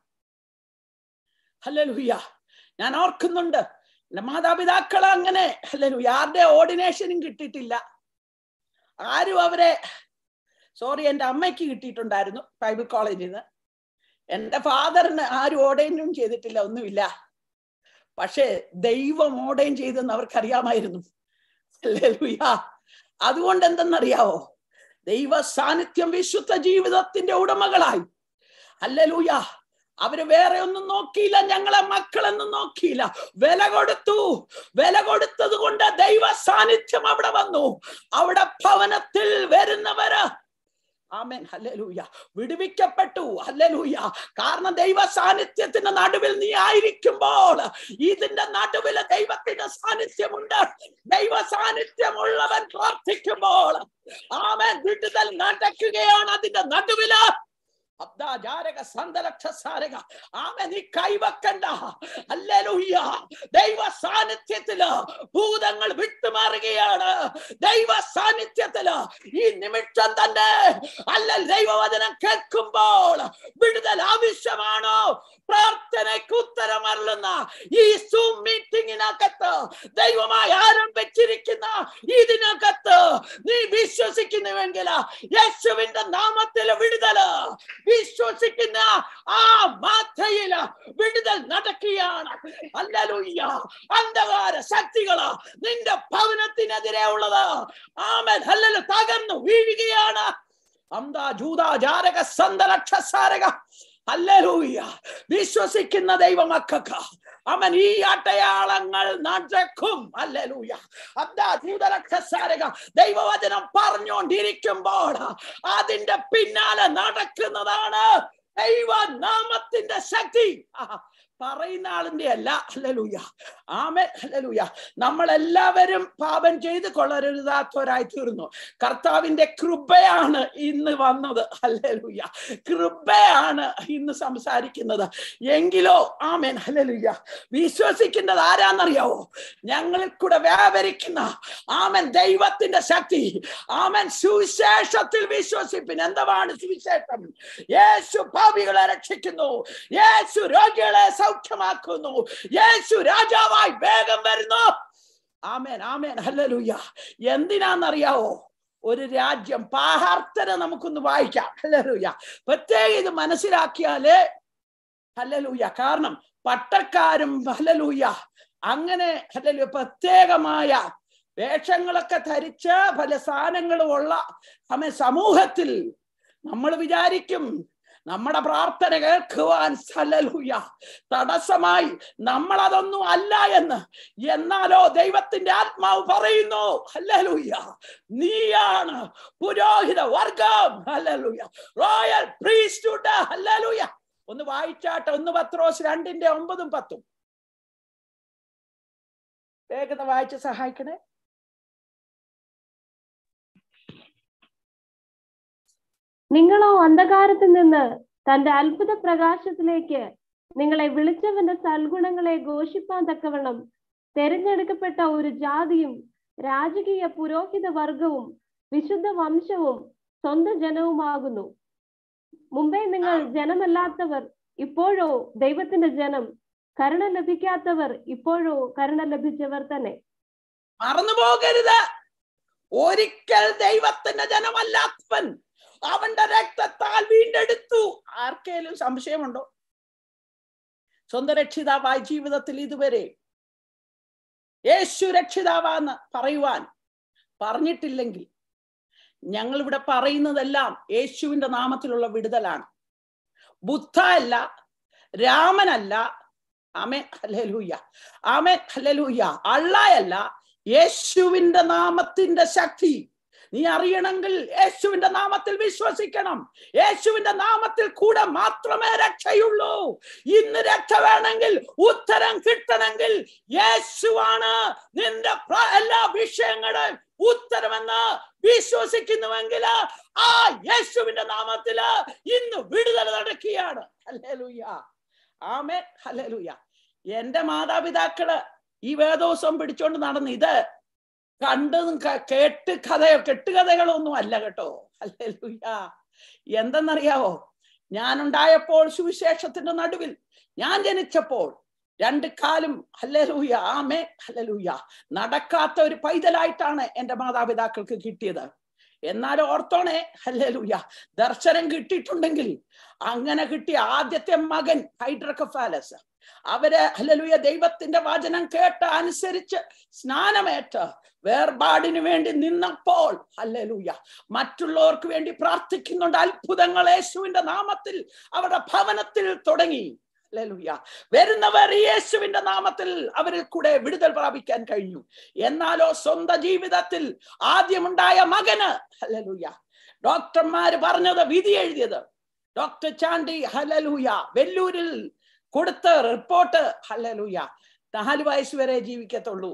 ഹല്ലേലൂയ ഞാൻ ഓർക്കുന്നുണ്ട് എന്റെ മാതാപിതാക്കൾ അങ്ങനെ ഹല്ലേലൂയ ആരുടെ ഓർഡിനേഷനും കിട്ടിയിട്ടില്ല ആരും അവരെ സോറി എൻ്റെ അമ്മയ്ക്ക് കിട്ടിയിട്ടുണ്ടായിരുന്നു ബൈബിൾ കോളേജിൽ നിന്ന് എൻ്റെ ഫാദറിന് ആരും ഓർഡൈനും ചെയ്തിട്ടില്ല ഒന്നുമില്ല പക്ഷേ ദൈവം ഓർഡൈൻ ചെയ്തെന്ന് അവർക്കറിയാമായിരുന്നു ഹല്ലേലൂയ അതുകൊണ്ട് എന്തെന്നറിയാവോ ദൈവ സാന്നിധ്യം വിശുദ്ധ ജീവിതത്തിന്റെ ഉടമകളായി ഹല്ലേലൂയ അവര് വേറെ ഒന്നും നോക്കിയില്ല ഞങ്ങളെ മക്കളെന്നും നോക്കിയില്ല വില കൊടുത്തു വില കൊടുത്തത് കൊണ്ട് ദൈവ സാന്നിധ്യം അവിടെ വന്നു അവിടെ ഭവനത്തിൽ വരുന്നവര് ആമേൻ ഹല്ലേലൂയ വിടുവിക്കപ്പെട്ടു ഹല്ലേലൂയ കാരണം ദൈവ സാന്നിധ്യത്തിന്റെ നടുവിൽ നീ ആയിരിക്കുമ്പോൾ ഇതിന്റെ നടുവിൽ ദൈവത്തിന്റെ സാന്നിധ്യമുണ്ട് ദൈവ സാന്നിധ്യമുള്ളവൻ പ്രാർത്ഥിക്കുമ്പോൾ ആമേൻ വിടുതൽ നടക്കുകയാണ് അതിന്റെ നടുവില് അബ്ദാജാരക സന്തലക്ഷസാരക ആമേ നീ കൈവക്കണ്ട അല്ലേലൂയ്യ ദൈവ സാന്നിധ്യത്തില് ഭൂതങ്ങൾ വിട്ടുമാറുകയാണ് ദൈവ സാന്നിധ്യത്തില് ഈ നിമിഷം തന്നെ അല്ല ദൈവവചനം കേൾക്കുമ്പോൾ വിടുതൽ ആവശ്യമാണോ പ്രാർത്ഥനയ്ക്ക് ഉത്തരമരുളുന്ന ഈ സൂം മീറ്റിംഗിനകത്ത് ദൈവമായി ആരംഭിച്ചിരിക്കുന്ന ഇതിനകത്ത് നീ വിശ്വസിക്കുന്നുവെങ്കിൽ യേശുവിന്റെ നാമത്തിൽ വിടുതല് വിശ്വസിക്കുന്ന ആ മാത്രയില് വിടുതൽ നടക്കുകയാണ് അല്ലലുയ്യ അന്ധകാര ശക്തികള് നിന്റെ ഭവനത്തിനെതിരെ ഉള്ളത് ആമൻ അല്ലല് തകർന്നു വീഴുകയാണ് അന്താ ജൂത ജാരക സന്തലക്ഷസാരക അല്ലലൂയ വിശ്വസിക്കുന്ന ദൈവമക്കൾക്ക് അവൻ ഈ അടയാളങ്ങൾ നടക്കും അല്ലലൂയ അതാ ദൂതരക്ഷസാരക ദൈവവചനം പറഞ്ഞുകൊണ്ടിരിക്കുമ്പോൾ അതിന്റെ പിന്നാലെ നടക്കുന്നതാണ് ദൈവ നാമത്തിന്റെ ശക്തി ആഹാ. പറയുന്ന ആളിന്റെ അല്ല അല്ലലൂയ ആമേ അല്ലലൂയ നമ്മളെല്ലാവരും പാപം ചെയ്ത് കൊള്ളരുതാത്തവരായി തീർന്നു കർത്താവിന്റെ കൃപയാണ് ഇന്ന് വന്നത് അല്ലലൂയ കൃപയാണ് ഇന്ന് സംസാരിക്കുന്നത് എങ്കിലോ ആമേൻ അല്ലലൂയ വിശ്വസിക്കുന്നത് ആരാന്നറിയാവോ ഞങ്ങളിൽ കൂടെ വ്യാപരിക്കുന്ന ആമൻ ദൈവത്തിന്റെ ശക്തി ആമൻ സുവിശേഷത്തിൽ വിശ്വസിപ്പിൻ എന്താണ് സുവിശേഷം യേശു ഭാവികളെ രക്ഷിക്കുന്നു യേശു രോഗികളെ സൗഖ്യമാക്കുന്നു യേശു രാജാവായി വേഗം വരുന്നു ആമേൻ ആമേൻ ഹല്ലേലൂയ എന്തിനാന്നറിയാവോ ഒരു രാജ്യം പാഹാർത്തന നമുക്കൊന്ന് വായിക്കാം ഹല്ലേലൂയ പ്രത്യേകം ഇത് മനസ്സിലാക്കിയാലേ ഹല്ലേലൂയ കാരണം പട്ടക്കാരും ഹല്ലേലൂയ അങ്ങനെ ഹല്ലേലൂയ പ്രത്യേകമായ വേഷങ്ങളൊക്കെ ധരിച്ച് പല സാധനങ്ങളും ഉള്ള സമയ സമൂഹത്തിൽ നമ്മൾ വിചാരിക്കും നമ്മുടെ പ്രാർത്ഥന കേൾക്കുവാൻ ഹല്ലേലൂയ തടസ്സമായി നമ്മൾ അതൊന്നും അല്ല എന്ന് എന്നാലോ ദൈവത്തിന്റെ ആത്മാവ് പറയുന്നു ഹല്ലേലൂയ നീയാണ് പുരോഹിത വർഗം ഹല്ലേലൂയ റോയൽ പ്രീസ്റ്റ്ഹുഡ് ഹല്ലേലൂയ ഒന്ന് വായിച്ചാട്ടെ ഒന്ന് പത്രോസ് രണ്ടിന്റെ ഒമ്പതും പത്തും വേഗത വായിച്ച് സഹായിക്കണേ നിങ്ങളോ അന്ധകാരത്തിൽ നിന്ന് തന്റെ അത്ഭുത പ്രകാശത്തിലേക്ക് നിങ്ങളെ വിളിച്ചവന്റെ സൽഗുണങ്ങളെ ഘോഷിപ്പാൻ തക്കവണ്ണം തെരഞ്ഞെടുക്കപ്പെട്ട ഒരു ജാതിയും രാജകീയ പുരോഹിത വർഗവും വിശുദ്ധ വംശവും സ്വന്തം ജനവുമാകുന്നു മുമ്പേ നിങ്ങൾ ജനമല്ലാത്തവർ ഇപ്പോഴോ ദൈവത്തിന്റെ ജനം കരുണ ലഭിക്കാത്തവർ ഇപ്പോഴോ കരുണ ലഭിച്ചവർ തന്നെ മറന്നു പോകരുത് ഒരിക്കൽ ദൈവത്തിന്റെ ജനമല്ലാത്തവൻ അവന്റെ രക്തത്താൽ വീണ്ടെടുത്തു ആർക്കേലും സംശയമുണ്ടോ സ്വന്തം രക്ഷിതാവായ ജീവിതത്തിൽ ഇതുവരെ യേശു രക്ഷിതാവാന്ന് പറയുവാൻ പറഞ്ഞിട്ടില്ലെങ്കിൽ ഞങ്ങൾ ഇവിടെ പറയുന്നതെല്ലാം യേശുവിന്റെ നാമത്തിലുള്ള വിടുതലാണ് ബുദ്ധ അല്ല രാമനല്ല ആമേ ഹല്ലേലൂയ ആമേ ഹല്ലേലൂയ അള്ളയല്ല യേശുവിന്റെ നാമത്തിന്റെ ശക്തി നീ അറിയണമെങ്കിൽ യേശുവിന്റെ നാമത്തിൽ വിശ്വസിക്കണം യേശുവിന്റെ നാമത്തിൽ കൂടെ മാത്രമേ രക്ഷയുള്ളൂ ഇന്ന് രക്ഷ വേണമെങ്കിൽ ഉത്തരം കിട്ടണമെങ്കിൽ യേശുവാണ് നിന്റെ പ്ര- എല്ലാ വിഷയങ്ങളും ഉത്തരമെന്ന് വിശ്വസിക്കുന്നുവെങ്കിൽ ആ യേശുവിന്റെ നാമത്തില് ഇന്ന് വിടുതൽ നടക്കുകയാണ് ഹല്ലേലൂയ ആമേ ഹല്ലേലൂയ എന്റെ മാതാപിതാക്കള് ഈ വേദോസം പിടിച്ചോണ്ട് നടന്ന് ഇത് കണ്ടതും ക- കേട്ട് കഥയോ കെട്ടുകഥകളൊന്നും അല്ല കേട്ടോ ഹല്ലേലൂയ എന്തെന്നറിയാവോ ഞാനുണ്ടായപ്പോൾ സുവിശേഷത്തിന്റെ നടുവിൽ ഞാൻ ജനിച്ചപ്പോൾ രണ്ട് കാലും ഹല്ലലൂയ ആമേ ഹല്ലലൂയ നടക്കാത്ത ഒരു പൈതലായിട്ടാണ് എൻ്റെ മാതാപിതാക്കൾക്ക് കിട്ടിയത് എന്നാൽ ഓർത്തോണേ ഹല്ലലൂയ ദർശനം കിട്ടിയിട്ടുണ്ടെങ്കിൽ അങ്ങനെ കിട്ടിയ ആദ്യത്തെ മകൻ ഹൈഡ്രക്കഫാലസ് അവര് ഹല്ലലൂയ ദൈവത്തിന്റെ വചനം കേട്ട് അനുസരിച്ച് സ്നാനമേറ്റ് വേർപാടിന് വേണ്ടി നിന്നപ്പോൾ ഹല്ലലൂയ മറ്റുള്ളവർക്ക് വേണ്ടി പ്രാർത്ഥിക്കുന്നുണ്ട് അത്ഭുതങ്ങൾ യേശുവിന്റെ നാമത്തിൽ അവരുടെ ഭവനത്തിൽ തുടങ്ങി ഹല്ലേലൂയ വരുന്നവർ യേശുവിന്റെ നാമത്തിൽ അവരിൽ കൂടെ വിടുതൽ പ്രാപിക്കാൻ കഴിഞ്ഞു എന്നാലോ സ്വന്തം ജീവിതത്തിൽ ആദ്യമുണ്ടായ മകന് ഹല്ലേലൂയ ഡോക്ടർമാര് പറഞ്ഞത് വിധി എഴുതിയത് ഡോക്ടർ ചാണ്ടി ഹലലൂയ വെല്ലൂരിൽ കൊടുത്ത റിപ്പോർട്ട് ഹല്ലലൂയ നാല് വയസ്സ് വരെ ജീവിക്കത്തുള്ളൂ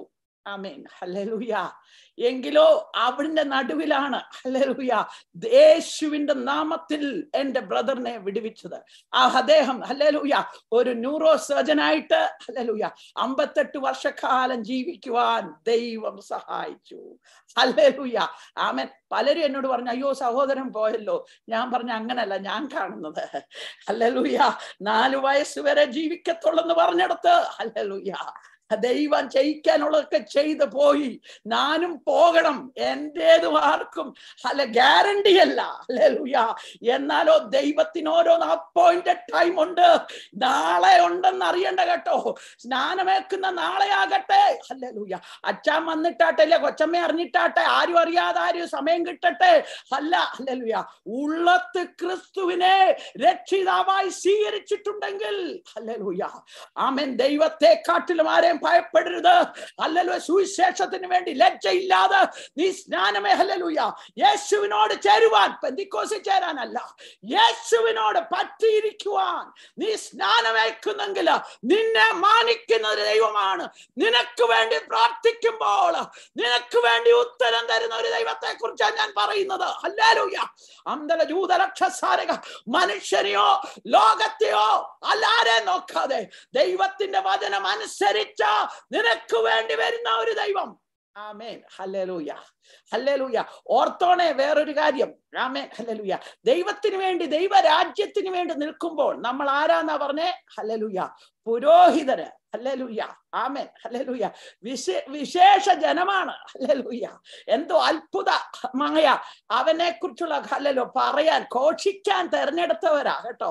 ആമേൻ ഹല്ലേലൂയ എങ്കിലോ അവന്റെ നടുവിലാണ് ഹല്ലേലൂയ യേശുവിന്റെ നാമത്തിൽ എന്റെ ബ്രദറിനെ വിടുവിച്ചത് ആ അദ്ദേഹം ഹല്ലേലൂയ ഒരു ന്യൂറോ സർജനായിട്ട് ഹല്ലേലൂയ അമ്പത്തെട്ട് വർഷക്കാലം ജീവിക്കുവാൻ ദൈവം സഹായിച്ചു ഹല്ലേലൂയ ആമൻ പലരും എന്നോട് പറഞ്ഞു അയ്യോ സഹോദരൻ പോയല്ലോ ഞാൻ പറഞ്ഞ അങ്ങനല്ല ഞാൻ കാണുന്നത് ഹല്ലേലൂയ നാലു വയസ്സ് വരെ ജീവിക്കത്തുള്ളെന്ന് പറഞ്ഞെടുത്ത് ഹല്ലേലൂയ ദൈവം ചെയ്യിക്കാനുള്ളതൊക്കെ ചെയ്തു പോയി ഞാനും പോകണം എന്റേതും ആർക്കും അല്ല ഗ്യാരണ്ടി അല്ല അല്ലേലൂയ എന്നാലോ ദൈവത്തിന് ഓരോന്ന് അപ്പോയിന്റഡ് ടൈം ഉണ്ട് നാളെ ഉണ്ടെന്ന് അറിയണ്ട കേട്ടോ സ്നാനമേക്കുന്ന നാളെ ആകട്ടെ അല്ലേലൂയ അച്ഛൻ വന്നിട്ടാട്ടെ അല്ലെ കൊച്ചമ്മ അറിഞ്ഞിട്ടാട്ടെ ആരും അറിയാതെ ആരും സമയം കിട്ടട്ടെ അല്ല അല്ലേലൂയ ഉള്ളത്ത് ക്രിസ്തുവിനെ രക്ഷിതാവായി സ്വീകരിച്ചിട്ടുണ്ടെങ്കിൽ അല്ലേലൂയ ആമൻ ദൈവത്തെ കാട്ടിലും ആരെയും ഭയപ്പെടരുത് അല്ലല്ലോ സുവിശേഷത്തിന് വേണ്ടി ലജ്ജയില്ലാതെ നീ സ്നാനമേ ഹല്ലേലൂയ യേശുവിനോട് ചേരുവാൻ പെന്തിക്കോസിൽ ചേരാനല്ല യേശുവിനോട് പറ്റിയിരിക്കുവാൻ നീ സ്നാനമേക്കുന്നെങ്കിൽ നിന്നെ മാനിക്കുന്ന ഒരു ദൈവമാണ് നിനക്ക് വേണ്ടി പ്രാർത്ഥിക്കുമ്പോൾ നിനക്ക് വേണ്ടി ഉത്തരം തരുന്ന ഒരു ദൈവത്തെ കുറിച്ചാണ് ഞാൻ പറയുന്നത് ഹല്ലേലൂയ അന്തല ജൂതരക്ഷസാരക മനുഷ്യനെയോ ലോകത്തെയോ അല്ലാരെ നോക്കാതെ ദൈവത്തിന്റെ വചനം അനുസരിച്ച നിനക്ക് വേണ്ടി വരുന്ന ഒരു ദൈവം ആമേൻ ഹല്ലേലൂയ ഹല്ലേലൂയ ഓർത്തോണേ വേറൊരു കാര്യം ആമേൻ ഹല്ലേലൂയ ദൈവത്തിന് വേണ്ടി ദൈവരാജ്യത്തിന് വേണ്ടി നിൽക്കുമ്പോൾ നമ്മൾ ആരാന്നാ പറഞ്ഞേ ഹല്ലേലൂയ പുരോഹിതര് ഹല്ലേലൂയ ആമേൻ ഹല്ലേലൂയ വിശേ വിശേഷ ജനമാണ് ഹല്ലേലൂയ എന്തോ അത്ഭുതമായ അവനെ കുറിച്ചുള്ള ഹല്ലലോ പറയാൻ ഘോഷിക്കാൻ തെരഞ്ഞെടുത്തവരാ കേട്ടോ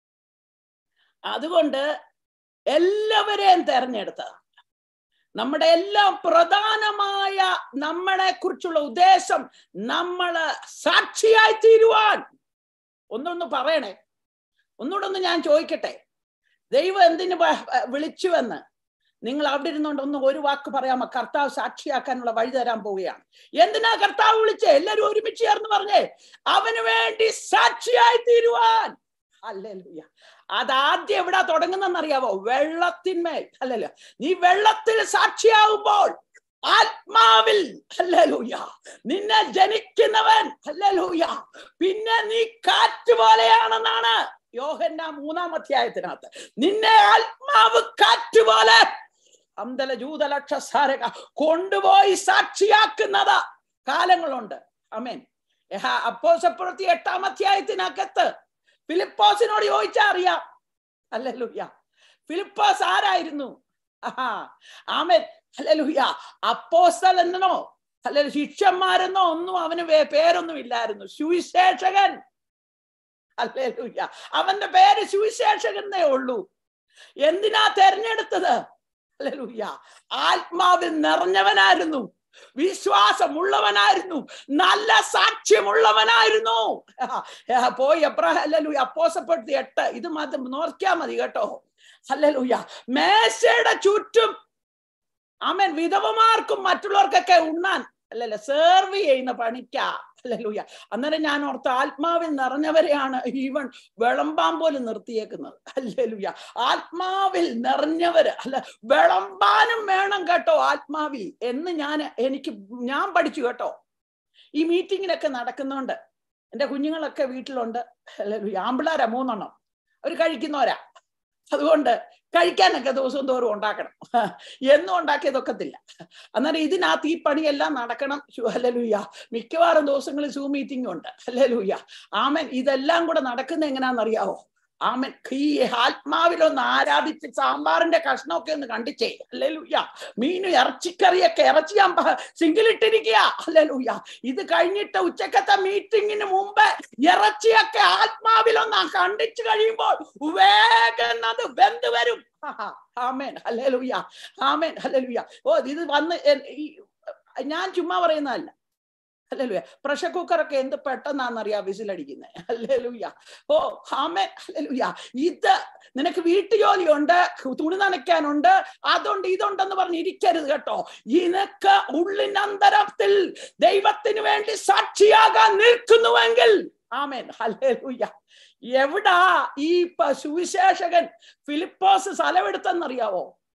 അതുകൊണ്ട് എല്ലാവരെയും തെരഞ്ഞെടുത്തതാണ് നമ്മുടെ എല്ലാം പ്രധാനമായ നമ്മളെ കുറിച്ചുള്ള ഉദ്ദേശം നമ്മള് സാക്ഷിയായി തീരുവാൻ ഒന്നൊന്ന് പറയണേ ഒന്നുകൂടെ ഒന്ന് ഞാൻ ചോദിക്കട്ടെ ദൈവം എന്തിനു വ- വിളിച്ചുവെന്ന് നിങ്ങൾ അവിടെ ഇരുന്നുകൊണ്ട് ഒന്ന് ഒരു വാക്ക് പറയാമോ കർത്താവ് സാക്ഷിയാക്കാനുള്ള വഴി തരാൻ പോവുകയാണ് എന്തിനാ കർത്താവ് വിളിച്ചേ എല്ലാരും ഒരുമിച്ച് ചേർന്ന് പറഞ്ഞേ അവന് വേണ്ടി സാക്ഷിയായി തീരുവാൻ അല്ലേലൂയ അതാദ്യം എവിടാ തുടങ്ങുന്നെന്നറിയാവോ വെള്ളത്തിന്മേൽ അല്ലല്ലോ നീ വെള്ളത്തിൽ സാക്ഷിയാവുമ്പോൾ ആത്മാവിൽ അല്ലലൂയ നിന്നെ ജനിക്കുന്നവൻ അല്ലലൂയ പിന്നെ നീ കാറ്റ് പോലെയാണെന്നാണ് യോഹന്ന മൂന്നാം അധ്യായത്തിനകത്ത് നിന്നെ ആത്മാവ് കാറ്റ് പോലെ അന്തല ജൂതലക്ഷസാരക കൊണ്ടുപോയി സാക്ഷിയാക്കുന്നത് കാലങ്ങളുണ്ട് അമേൻ അപ്പോസപ്പുറത്തി എട്ടാം അധ്യായത്തിനകത്ത് ഫിലിപ്പോസിനോട് ചോദിച്ചാ അറിയാം അല്ലലൂയ ഫിലിപ്പോസ് ആരായിരുന്നു ആഹാ ആമേൻ അല്ലലൂയ അപ്പോസ്തൽ എന്നോ അല്ല ശിഷ്യന്മാരെന്നോ ഒന്നും അവന് വേ- പേരൊന്നും ഇല്ലായിരുന്നു സുവിശേഷകൻ അല്ലേലൂയ അവന്റെ പേര് സുവിശേഷകന്നേ ഉള്ളൂ എന്തിനാ തെരഞ്ഞെടുത്തത് അല്ലേലൂയ ആത്മാവിൽ നിറഞ്ഞവനായിരുന്നു വിശ്വാസമുള്ളവനായിരുന്നു നല്ല സാക്ഷ്യമുള്ളവനായിരുന്നു ആ, പോയി എബ്രാഹിം അല്ലലൂയ അപ്പോസപ്പെടുത്തി എട്ട് ഇത് മതി നോക്കിയാ മതി കേട്ടോ അല്ലലൂയ മേശയുടെ ചുറ്റും ആമൻ വിധവമാർക്കും മറ്റുള്ളവർക്കൊക്കെ ഉണ്ണാൻ അല്ലല്ല സെർവ് ചെയ്യുന്ന പണിക്കാ അല്ലലൂയ അന്നേരം ഞാൻ ഓർത്ത് ആത്മാവിൽ നിറഞ്ഞവരെയാണ് ഈവൻ വിളമ്പാൻ പോലും നിർത്തിയേക്കുന്നത് അല്ലലൂയ ആത്മാവിൽ നിറഞ്ഞവര് അല്ല വിളമ്പാനും വേണം കേട്ടോ ആത്മാവിൽ എന്ന് ഞാൻ എനിക്ക് ഞാൻ പഠിച്ചു കേട്ടോ ഈ മീറ്റിങ്ങിനൊക്കെ നടക്കുന്നോണ്ട് എൻ്റെ കുഞ്ഞുങ്ങളൊക്കെ വീട്ടിലുണ്ട് അല്ലലൂയ ആമ്പിള്ളാരാ മൂന്നെണ്ണം അവർ കഴിക്കുന്നവരാ അതുകൊണ്ട് കഴിക്കാനൊക്കെ ദിവസവും തോറും ഉണ്ടാക്കണം എന്നും ഉണ്ടാക്കിയതൊക്കത്തില്ല അന്നേരം ഇതിനകത്ത് ഈ പണിയെല്ലാം നടക്കണം അല്ലലൂയ മിക്കവാറും ദിവസങ്ങളിൽ സൂ മീറ്റിംഗ് ഉണ്ട് അല്ലലൂയ ആമൻ ഇതെല്ലാം കൂടെ നടക്കുന്ന എങ്ങനെയാണെന്നറിയാവോ ആമൻ ഈ ആത്മാവിലൊന്ന് ആരാധിച്ച് സാമ്പാറിന്റെ കഷ്ണമൊക്കെ ഒന്ന് കണ്ടിച്ചേ അല്ലലൂയ മീനും ഇറച്ചിക്കറിയൊക്കെ ഇറച്ചി ഞാൻ സിംഗിളിട്ടിരിക്കുക അല്ലലൂയ ഇത് കഴിഞ്ഞിട്ട് ഉച്ചക്കത്തെ മീറ്റിങ്ങിന് മുമ്പ് ഇറച്ചിയൊക്കെ ആത്മാവിലൊന്ന് കണ്ടിച്ചു കഴിയുമ്പോൾ വേഗം അത് വെന്ത് വരും ആഹാ. ആമേൻ ഹല്ലേലൂയ ആമേൻ ഹല്ലേലൂയ ഓ ഇത് വന്ന് എൻ- ഈ- ഞാൻ ചുമ്മാ പറയുന്നതല്ല ഹല്ലേലൂയ പ്രഷർ കുക്കറൊക്കെ എന്ത് പെട്ടെന്നാന്നറിയാം വിസിലടിക്കുന്നത് ഹല്ലേലൂയ ഓ ആമേൻ ഹല്ലേലൂയ ഇത് നിനക്ക് വീട്ടുജോലിയുണ്ട് തുണി നനയ്ക്കാനുണ്ട് അതുണ്ട് ഇതുണ്ടെന്ന് പറഞ്ഞ് ഇരിക്കരുത് കേട്ടോ നിനക്ക് ഉള്ളിനന്തരത്തിൽ ദൈവത്തിന് വേണ്ടി സാക്ഷിയാകാൻ നിൽക്കുന്നുവെങ്കിൽ ആമേൻ ഹല്ലേലൂയ എവിടാ ഈ പ- സുവിശേഷകൻ ഫിലിപ്പോസ് സ്ഥലമെടുത്തെന്നറിയാവോ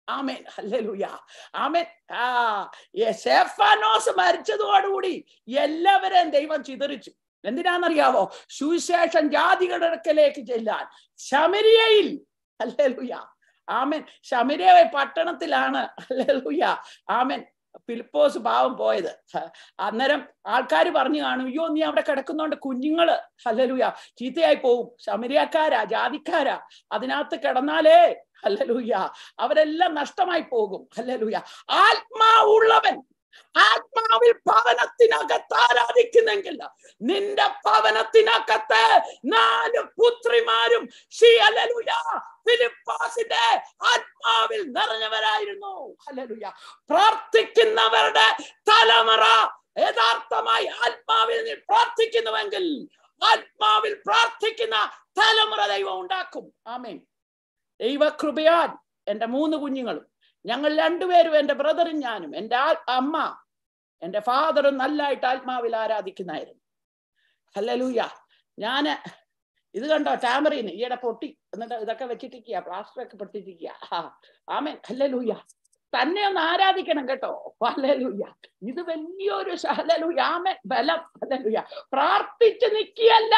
ആമേൻ ഹല്ലേലൂയ ആമേൻ ആ സെഫാനോസ് മരിച്ചതോടുകൂടി എല്ലാവരെയും ദൈവം ചിതറിച്ചു എന്തിനാണെന്നറിയാവോ സുവിശേഷം ജാതികളുടെ അടുക്കലേക്ക് ചെല്ലാൻ ശമരിയയിൽ ഹല്ലേലൂയ ആമേൻ ശമരിയ പട്ടണത്തിലാണ് ഹല്ലേലൂയ ആമേൻ ഫിലിപ്പോസ് പാവം പോയത് അന്നേരം ആൾക്കാർ പറഞ്ഞു കാണും അയ്യോ നീ അവിടെ കിടക്കുന്നോണ്ട് കുഞ്ഞുങ്ങള് ഹല്ലലൂയ ചീത്തയായി പോവും ശമരിയക്കാരാ ജാതിക്കാരാ അതിനകത്ത് കിടന്നാലേ ഹല്ലലൂയ അവരെല്ലാം നഷ്ടമായി പോകും ഹല്ലലൂയ ആത്മാവുള്ളവൻ ആത്മാവിൽ ഭവനത്തിനകത്ത് ആരാധിക്കുന്നെങ്കിൽ നിന്റെ ഭവനത്തിനകത്ത് നാല് പുത്രിമാരും ശ്രീ ഹല്ലേലൂയ ഫിലിപ്പാസിന്റെ ആത്മാവിൽ നിറഞ്ഞവരായിരുന്നു ഹല്ലേലൂയ പ്രാർത്ഥിക്കുന്നവരുടെ തലമുറ യഥാർത്ഥമായി ആത്മാവിൽ നീ പ്രാർത്ഥിക്കുന്നുവെങ്കിൽ ആത്മാവിൽ പ്രാർത്ഥിക്കുന്ന തലമുറ ദൈവം ഉണ്ടാക്കും ആമേൻ ദൈവകൃപയാൽ എൻ്റെ മൂന്ന് കുഞ്ഞുങ്ങളും ഞങ്ങൾ രണ്ടുപേരും എൻ്റെ ബ്രദറും ഞാനും എൻ്റെ ആ അമ്മ എൻ്റെ ഫാദറും നല്ലതായിട്ട് ആത്മാവിൽ ആരാധിക്കുന്നായിരുന്നു ഹല്ലലൂയ ഞാന് ഇത് കണ്ടോ ടാമറീന് ഈയിടെ പൊട്ടി എന്നിട്ട് ഇതൊക്കെ വെച്ചിട്ടിരിക്കുക പ്ലാസ്റ്റർ ഒക്കെ പെട്ടിരിക്കുക ആമേൻ ഹല്ലലൂയ തന്നെ ഒന്ന് ആരാധിക്കണം കേട്ടോ ഹല്ലലൂയ ഇത് വലിയൊരു ഹല്ലലൂയ ആമേൻ ബലം ഹല്ലലൂയ പ്രാർത്ഥിച്ച് നിൽക്കുകയല്ല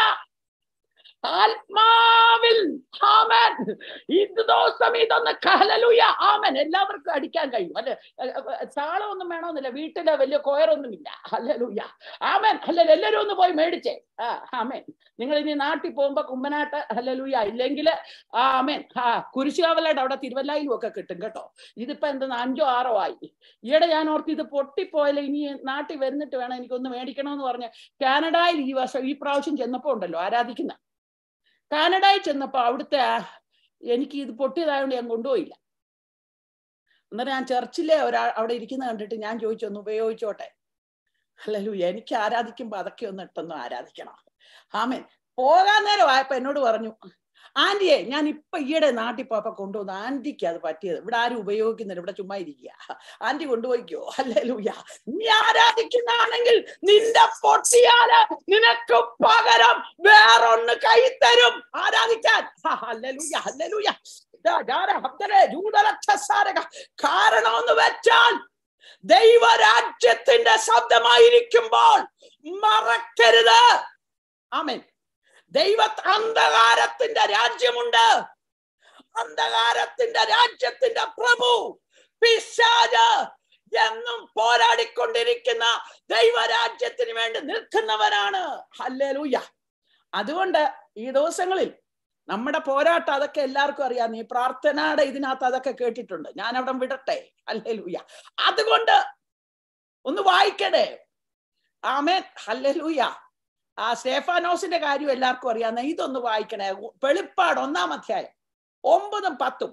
ആത്മാവിൽ ആമൻ ഇത് ദിവസം ഇതൊന്ന് കഹലലൂയ ആമൻ എല്ലാവർക്കും അടിക്കാൻ കഴിയും അല്ലെ താളമൊന്നും വേണമെന്നില്ല വീട്ടിലെ വലിയ കൊയറൊന്നുമില്ല ഹല്ലലൂയ ആമൻ അല്ല എല്ലാവരും ഒന്ന് പോയി മേടിച്ചേ ആ ആമേൻ നിങ്ങൾ ഇനി നാട്ടിൽ പോകുമ്പോ കുമ്പനാട്ട് ഹല്ലലൂയ ഇല്ലെങ്കിൽ ആമേൻ ആ കുരിശുകാവലയുടെ അവിടെ തിരുവല്ലായിലും ഒക്കെ കിട്ടും കേട്ടോ ഇതിപ്പോ എന്തെന്ന് അഞ്ചോ ആറോ ആയി ഈയിടെ ഞാൻ ഓർത്ത് ഇത് പൊട്ടിപ്പോയാലേ ഇനി നാട്ടിൽ വരുന്നിട്ട് വേണം എനിക്കൊന്ന് മേടിക്കണമെന്ന് പറഞ്ഞ് കാനഡയിൽ ഈ വർഷം ഈ പ്രാവശ്യം ചെന്നപ്പോ ഉണ്ടല്ലോ ആരാധിക്കുന്ന കാനഡയിൽ ചെന്നപ്പോ അവിടുത്തെ എനിക്ക് ഇത് പൊട്ടിയതായതുകൊണ്ട് ഞാൻ കൊണ്ടുപോയില്ല അന്നേരം ഞാൻ ചർച്ചിലെ ഒരാ അവിടെ ഇരിക്കുന്ന കണ്ടിട്ട് ഞാൻ ചോദിച്ചു ഒന്ന് ഉപയോഗിച്ചോട്ടെ അല്ലല്ലോ എനിക്ക് ആരാധിക്കുമ്പോ അതൊക്കെ ഒന്ന് ഇട്ടൊന്ന് ആരാധിക്കണം ആമേൻ പോകാൻ നേരം ആയപ്പോ എന്നോട് പറഞ്ഞു ആന്റിയെ ഞാൻ ഇപ്പൊ ഈയിടെ നാട്ടിൽ പോയപ്പോ കൊണ്ടുവന്നു ആന്റിക്ക് അത് പറ്റിയത് ഇവിടെ ആരും ഉപയോഗിക്കുന്നില്ല ഇവിടെ ചുമ്മാ ഇരിക്കുക ആന്റി കൊണ്ടുപോയിക്കോ അല്ലൂയ നീ ആരാധിക്കുന്നതാണെങ്കിൽ നിന്റെ പൊട്ടിയാല് നിനക്ക് പകരം വേറൊന്ന് കൈ തരും ആരാധിക്കാൻ അല്ലൂയ അല്ലൂയ കാരണം എന്ന് വെച്ചാൽ ദൈവരാജ്യത്തിന്റെ ശബ്ദമായിരിക്കുമ്പോൾ മറക്കരുത് ആമേൻ ദൈവ അന്ധകാരത്തിന്റെ രാജ്യമുണ്ട് അന്ധകാരത്തിന്റെ രാജ്യത്തിന്റെ പ്രഭു പിശാജ് എന്നും പോരാടിക്കൊണ്ടിരിക്കുന്ന ദൈവരാജ്യത്തിന് വേണ്ടി നിൽക്കുന്നവരാണ് ഹല്ലേലൂയ അതുകൊണ്ട് ഈ ദിവസങ്ങളിൽ നമ്മുടെ പോരാട്ടം അതൊക്കെ എല്ലാവർക്കും അറിയാം നീ പ്രാർത്ഥനയുടെ ഇതിനകത്ത് അതൊക്കെ കേട്ടിട്ടുണ്ട് ഞാൻ അവിടെ വിടട്ടെ ഹല്ലേലൂയ അതുകൊണ്ട് ഒന്ന് വായിക്കണേ ആമേൻ ഹല്ലേലൂയ ആ സ്റ്റേഫാനോസിന്റെ കാര്യം എല്ലാവർക്കും അറിയാവുന്ന ഇതൊന്ന് വായിക്കണേ വെളിപ്പാട് ഒന്നാം അധ്യായം ഒമ്പതും പത്തും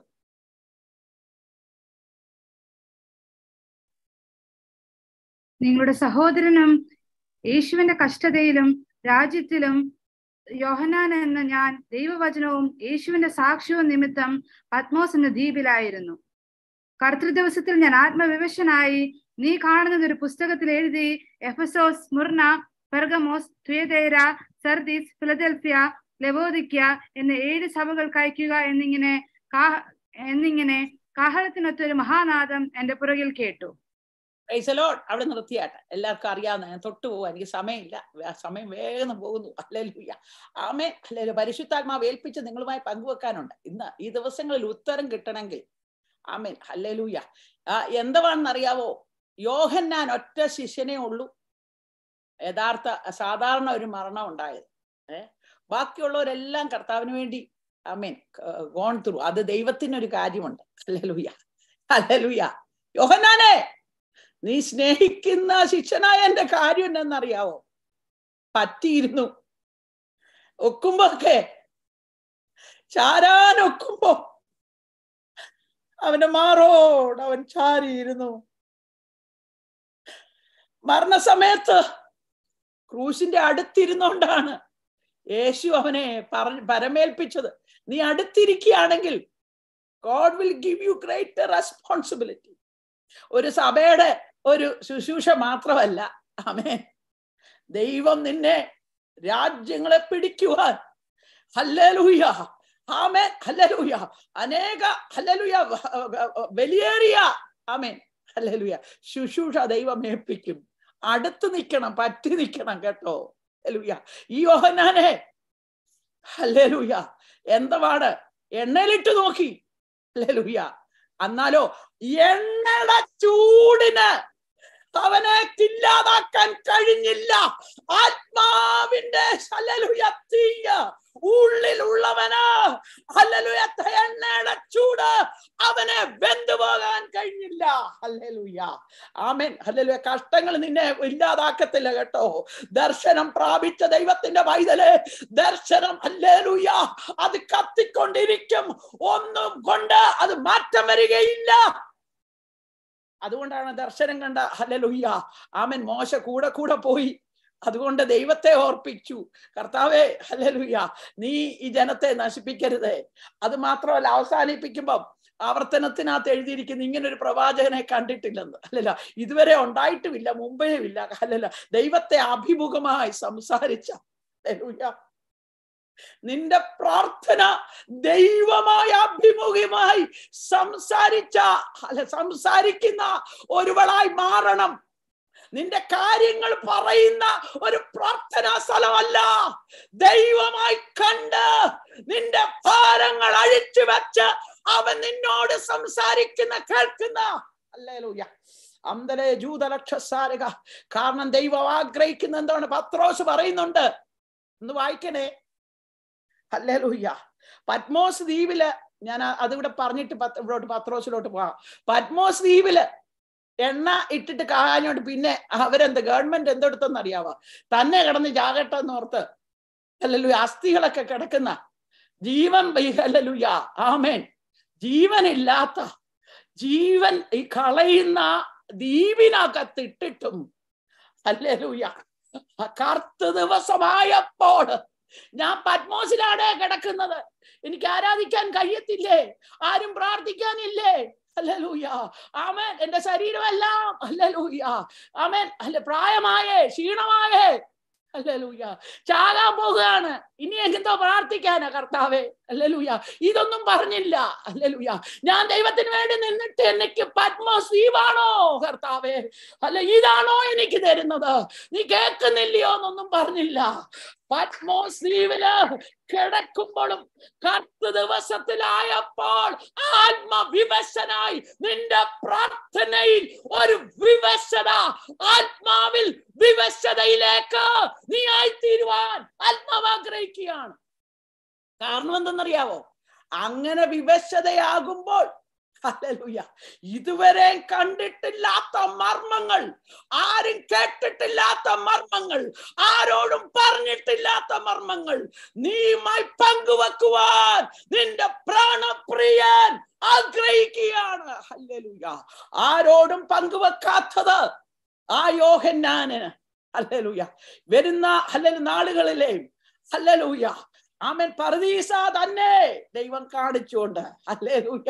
നിങ്ങളുടെ സഹോദരനും യേശുവിന്റെ കഷ്ടതയിലും രാജ്യത്തിലും യോഹനാൻ എന്ന ഞാൻ ദൈവവചനവും യേശുവിന്റെ സാക്ഷ്യവും നിമിത്തം പത്മോസ് എന്ന ദ്വീപിലായിരുന്നു കർത്തൃ ദിവസത്തിൽ ഞാൻ ആത്മവിവശനായി നീ കാണുന്നത് ഒരു പുസ്തകത്തിൽ എഴുതി എഫസോസ് മുർണ പെർഗമോസ് ത്വേതേര സർദീസ് ഫിലദൽഫിയ ലെവോദിക്ക എന്ന ഏഴ് സഭകൾക്ക് അയക്കുക എന്നിങ്ങനെ കാ എന്നിങ്ങനെ കാഹളത്തിനൊത്തൊരു മഹാനാദം എന്റെ പുറകിൽ കേട്ടു പ്രൈസലോൺ അവിടെ നിർത്തിയാട്ടെ എല്ലാവർക്കും അറിയാവുന്ന ഞാൻ തൊട്ടു പോവാ എനിക്ക് സമയമില്ല സമയം വേഗം പോകുന്നു അല്ലൂയ ആമേ അല്ലെ പരിശുദ്ധാത്മാവ് ഏൽപ്പിച്ച് നിങ്ങളുമായി പങ്കുവെക്കാനുണ്ട് ഇന്ന് ഈ ദിവസങ്ങളിൽ ഉത്തരം കിട്ടണമെങ്കിൽ ആമേൻ അല്ലേലൂയ എന്താണെന്ന് അറിയാവോ യോഹന്നാൻ ഒറ്റ ശിഷ്യനേ ഉള്ളൂ യഥാർത്ഥ സാധാരണ ഒരു മരണം ഉണ്ടായത് ഏഹ് ബാക്കിയുള്ളവരെല്ലാം കർത്താവിന് വേണ്ടി ആമേൻ ഗോൺ ത്രൂ അത് ദൈവത്തിനൊരു കാര്യമുണ്ട് അല്ലലൂയ അല്ലലൂയ യോഹന്നാനെ നീ സ്നേഹിക്കുന്ന ശിഷ്യനായ എന്റെ കാര്യം എന്തെന്നറിയാവോ പറ്റിയിരുന്നു ഒക്കുമ്പൊക്കെ ചാരാൻ ഒക്കുമ്പോ അവന്റെ മാറോട് അവൻ ചാരിയിരുന്നു മരണസമയത്ത് ക്രൂശിന്റെ അടുത്തിരുന്നോണ്ടാണ് യേശു അവനെ പറഞ്ഞ് പരമേൽപ്പിച്ചത് നീ അടുത്തിരിക്കുകയാണെങ്കിൽ God will give you great responsibility ഒരു സഭയുടെ ഒരു ശുശ്രൂഷ മാത്രമല്ല ആമേ ദൈവം നിന്നെ രാജ്യങ്ങളെ പിടിക്കുവാൻ ഹല്ലേലൂയ ആമേൻ ഹല്ലേലൂയ അനേക ഹല്ലേലൂയ വലിയേറിയ ആമേൻ ഹല്ലേലൂയ ശുശ്രൂഷ ദൈവം ഏൽപ്പിക്കും അടുത്ത് നിൽക്കണം പറ്റി നിൽക്കണം കേട്ടോ ഹല്ലേലൂയ ഈ യോഹന്നാനെ ഹല്ലേലൂയ എന്താണ് എണ്ണയിലിട്ട് നോക്കി ഹല്ലേലൂയ എന്നാലോ എണ്ണയുടെ ചൂടിന് അവനെ ഇല്ലാതാക്കാൻ കഴിഞ്ഞില്ല ആത്മാവിന്റെ ഹല്ലേലൂയ തീയ ഉള്ളിലുള്ളവന് ഹല്ലേലൂയ എണ്ണയുടെ ചൂട് അവനെ വെന്തുപോകാൻ കഴിഞ്ഞില്ല ഹല്ലേലൂയ ആമേൻ ഹല്ലേലൂയ കഷ്ടങ്ങൾ നിന്നെ ഇല്ലാതാക്കത്തില്ല കേട്ടോ ദർശനം പ്രാപിച്ച ദൈവത്തിന്റെ പൈതല് ദർശനം ഹല്ലേലൂയ അത് കത്തിക്കൊണ്ടിരിക്കും ഒന്നും കൊണ്ട് അത് മാറ്റം വരികയില്ല അതുകൊണ്ടാണ് ദർശനം കണ്ട ഹല്ലേലൂയ ആമൻ മോശ കൂടെ കൂടെ പോയി അതുകൊണ്ട് ദൈവത്തെ ഓർപ്പിച്ചു കർത്താവേ ഹല്ലേലൂയ നീ ഈ ജനത്തെ നശിപ്പിക്കരുതേ അത് മാത്രമല്ല അവസാനിപ്പിക്കുമ്പം ആവർത്തനത്തിനകത്ത് എഴുതിയിരിക്കുന്ന ഇങ്ങനെ ഒരു പ്രവാചകനെ കണ്ടിട്ടില്ലെന്ന് അല്ലല്ല ഇതുവരെ ഉണ്ടായിട്ടുമില്ല മുമ്പേ ഇല്ല അല്ലല്ല ദൈവത്തെ അഭിമുഖമായി സംസാരിച്ച ഹല്ലേലൂയ നിന്റെ പ്രാർത്ഥന ദൈവമായ അഭിമുഖമായി സംസാരിച്ച അല്ല സംസാരിക്കുന്ന ഒരുവളായി മാറണം നിന്റെ കാര്യങ്ങൾ പറയുന്ന ഒരു പ്രാർത്ഥനാ സ്ഥലമല്ല ദൈവമായി കണ്ട് നിന്റെ ഭാരങ്ങൾ അഴിച്ചു വെച്ച് അവൻ നിന്നോട് സംസാരിക്കുന്ന കേൾക്കുന്ന അല്ലേലൂയ അന്തലെ ജൂതലക്ഷസാരക കാരണം ദൈവം ആഗ്രഹിക്കുന്ന എന്താണ് പത്രോസ് പറയുന്നുണ്ട് ഒന്ന് വായിക്കണേ അല്ലേലൂയ്യ പത്മോസ് ദ്വീപില് ഞാൻ അ- അതിവിടെ പറഞ്ഞിട്ട് പത്ത് ഇവിടോട്ട് പത്രോസിലോട്ട് പോവാം പത്മോസ് ദ്വീപില് എണ്ണ ഇട്ടിട്ട് കാഞ്ഞോട്ട് പിന്നെ അവരെന്ത് ഗവൺമെന്റ് എന്തെടുത്തെന്ന് അറിയാവോ തന്നെ കിടന്ന് ചാകട്ടെ എന്നോർത്ത് അല്ലല്ലോ അസ്ഥികളൊക്കെ കിടക്കുന്ന ജീവൻ അല്ലല്ലുയ ആമേൻ ജീവനില്ലാത്ത ജീവൻ ഈ കളയുന്ന ദ്വീപിനകത്തിട്ടിട്ടും അല്ലൂയ കറുത്ത ദിവസമായപ്പോൾ ഞാൻ പത്മോസിലാണ് കിടക്കുന്നത് എനിക്ക് ആരാധിക്കാൻ കഴിയത്തില്ലേ ആരും പ്രാർത്ഥിക്കാനില്ലേ അല്ലലൂയ ആമേൻ എന്റെ ശരീരമെല്ലാം അല്ലലൂയ ആമേൻ അല്ല പ്രായമായേ ക്ഷീണമായേ അല്ലലൂയ ചാകാൻ പോകുകയാണ് ഇനി എന്തോ പ്രാർത്ഥിക്കാനാ കർത്താവേ അല്ലലൂയ ഇതൊന്നും പറഞ്ഞില്ല അല്ലലൂയ ഞാൻ ദൈവത്തിന് വേണ്ടി നിന്നിട്ട് എനിക്ക് പത്മശ്രീവാണോ കർത്താവേ അല്ല ഇതാണോ എനിക്ക് തരുന്നത് നീ കേൾക്കുന്നില്ലയോ എന്നൊന്നും പറഞ്ഞില്ല പത്മോസ്ലീവില് കിടക്കുമ്പോഴും കത്ത് ദിവസത്തിലായപ്പോൾ ആത്മവിവശനായി നിന്റെ പ്രാർത്ഥനയിൽ ഒരു വിവശത ആത്മാവിൽ വിവശതയിലേക്ക് നീ ആയിത്തീരുവാൻ ആത്മാവ് ആഗ്രഹിക്കുകയാണ് കാരണം എന്തെന്നറിയാവോ അങ്ങനെ വിവശതയാകുമ്പോൾ ഹല്ലേലൂയ ഇതുവരെ കണ്ടിട്ടില്ലാത്ത മർമ്മങ്ങൾ ആരും കേട്ടിട്ടില്ലാത്ത മർമ്മങ്ങൾ ആരോടും പറഞ്ഞിട്ടില്ലാത്ത മർമ്മങ്ങൾ നീയുമായി പങ്കുവെക്കുവാൻ നിന്റെ പ്രാണപ്രിയൻ ആഗ്രഹിക്കുകയാണ് ഹല്ലേലൂയ ആരോടും പങ്കുവെക്കാത്തത് ആ യോഹന്നാന് ഹല്ലേലൂയ വരുന്ന ഹല്ലേലു നാളുകളിലെ ഹല്ലേലൂയ ആമൻ പർദീസ തന്നെ ദൈവം കാണിച്ചുകൊണ്ട് ഹല്ലേലൂയ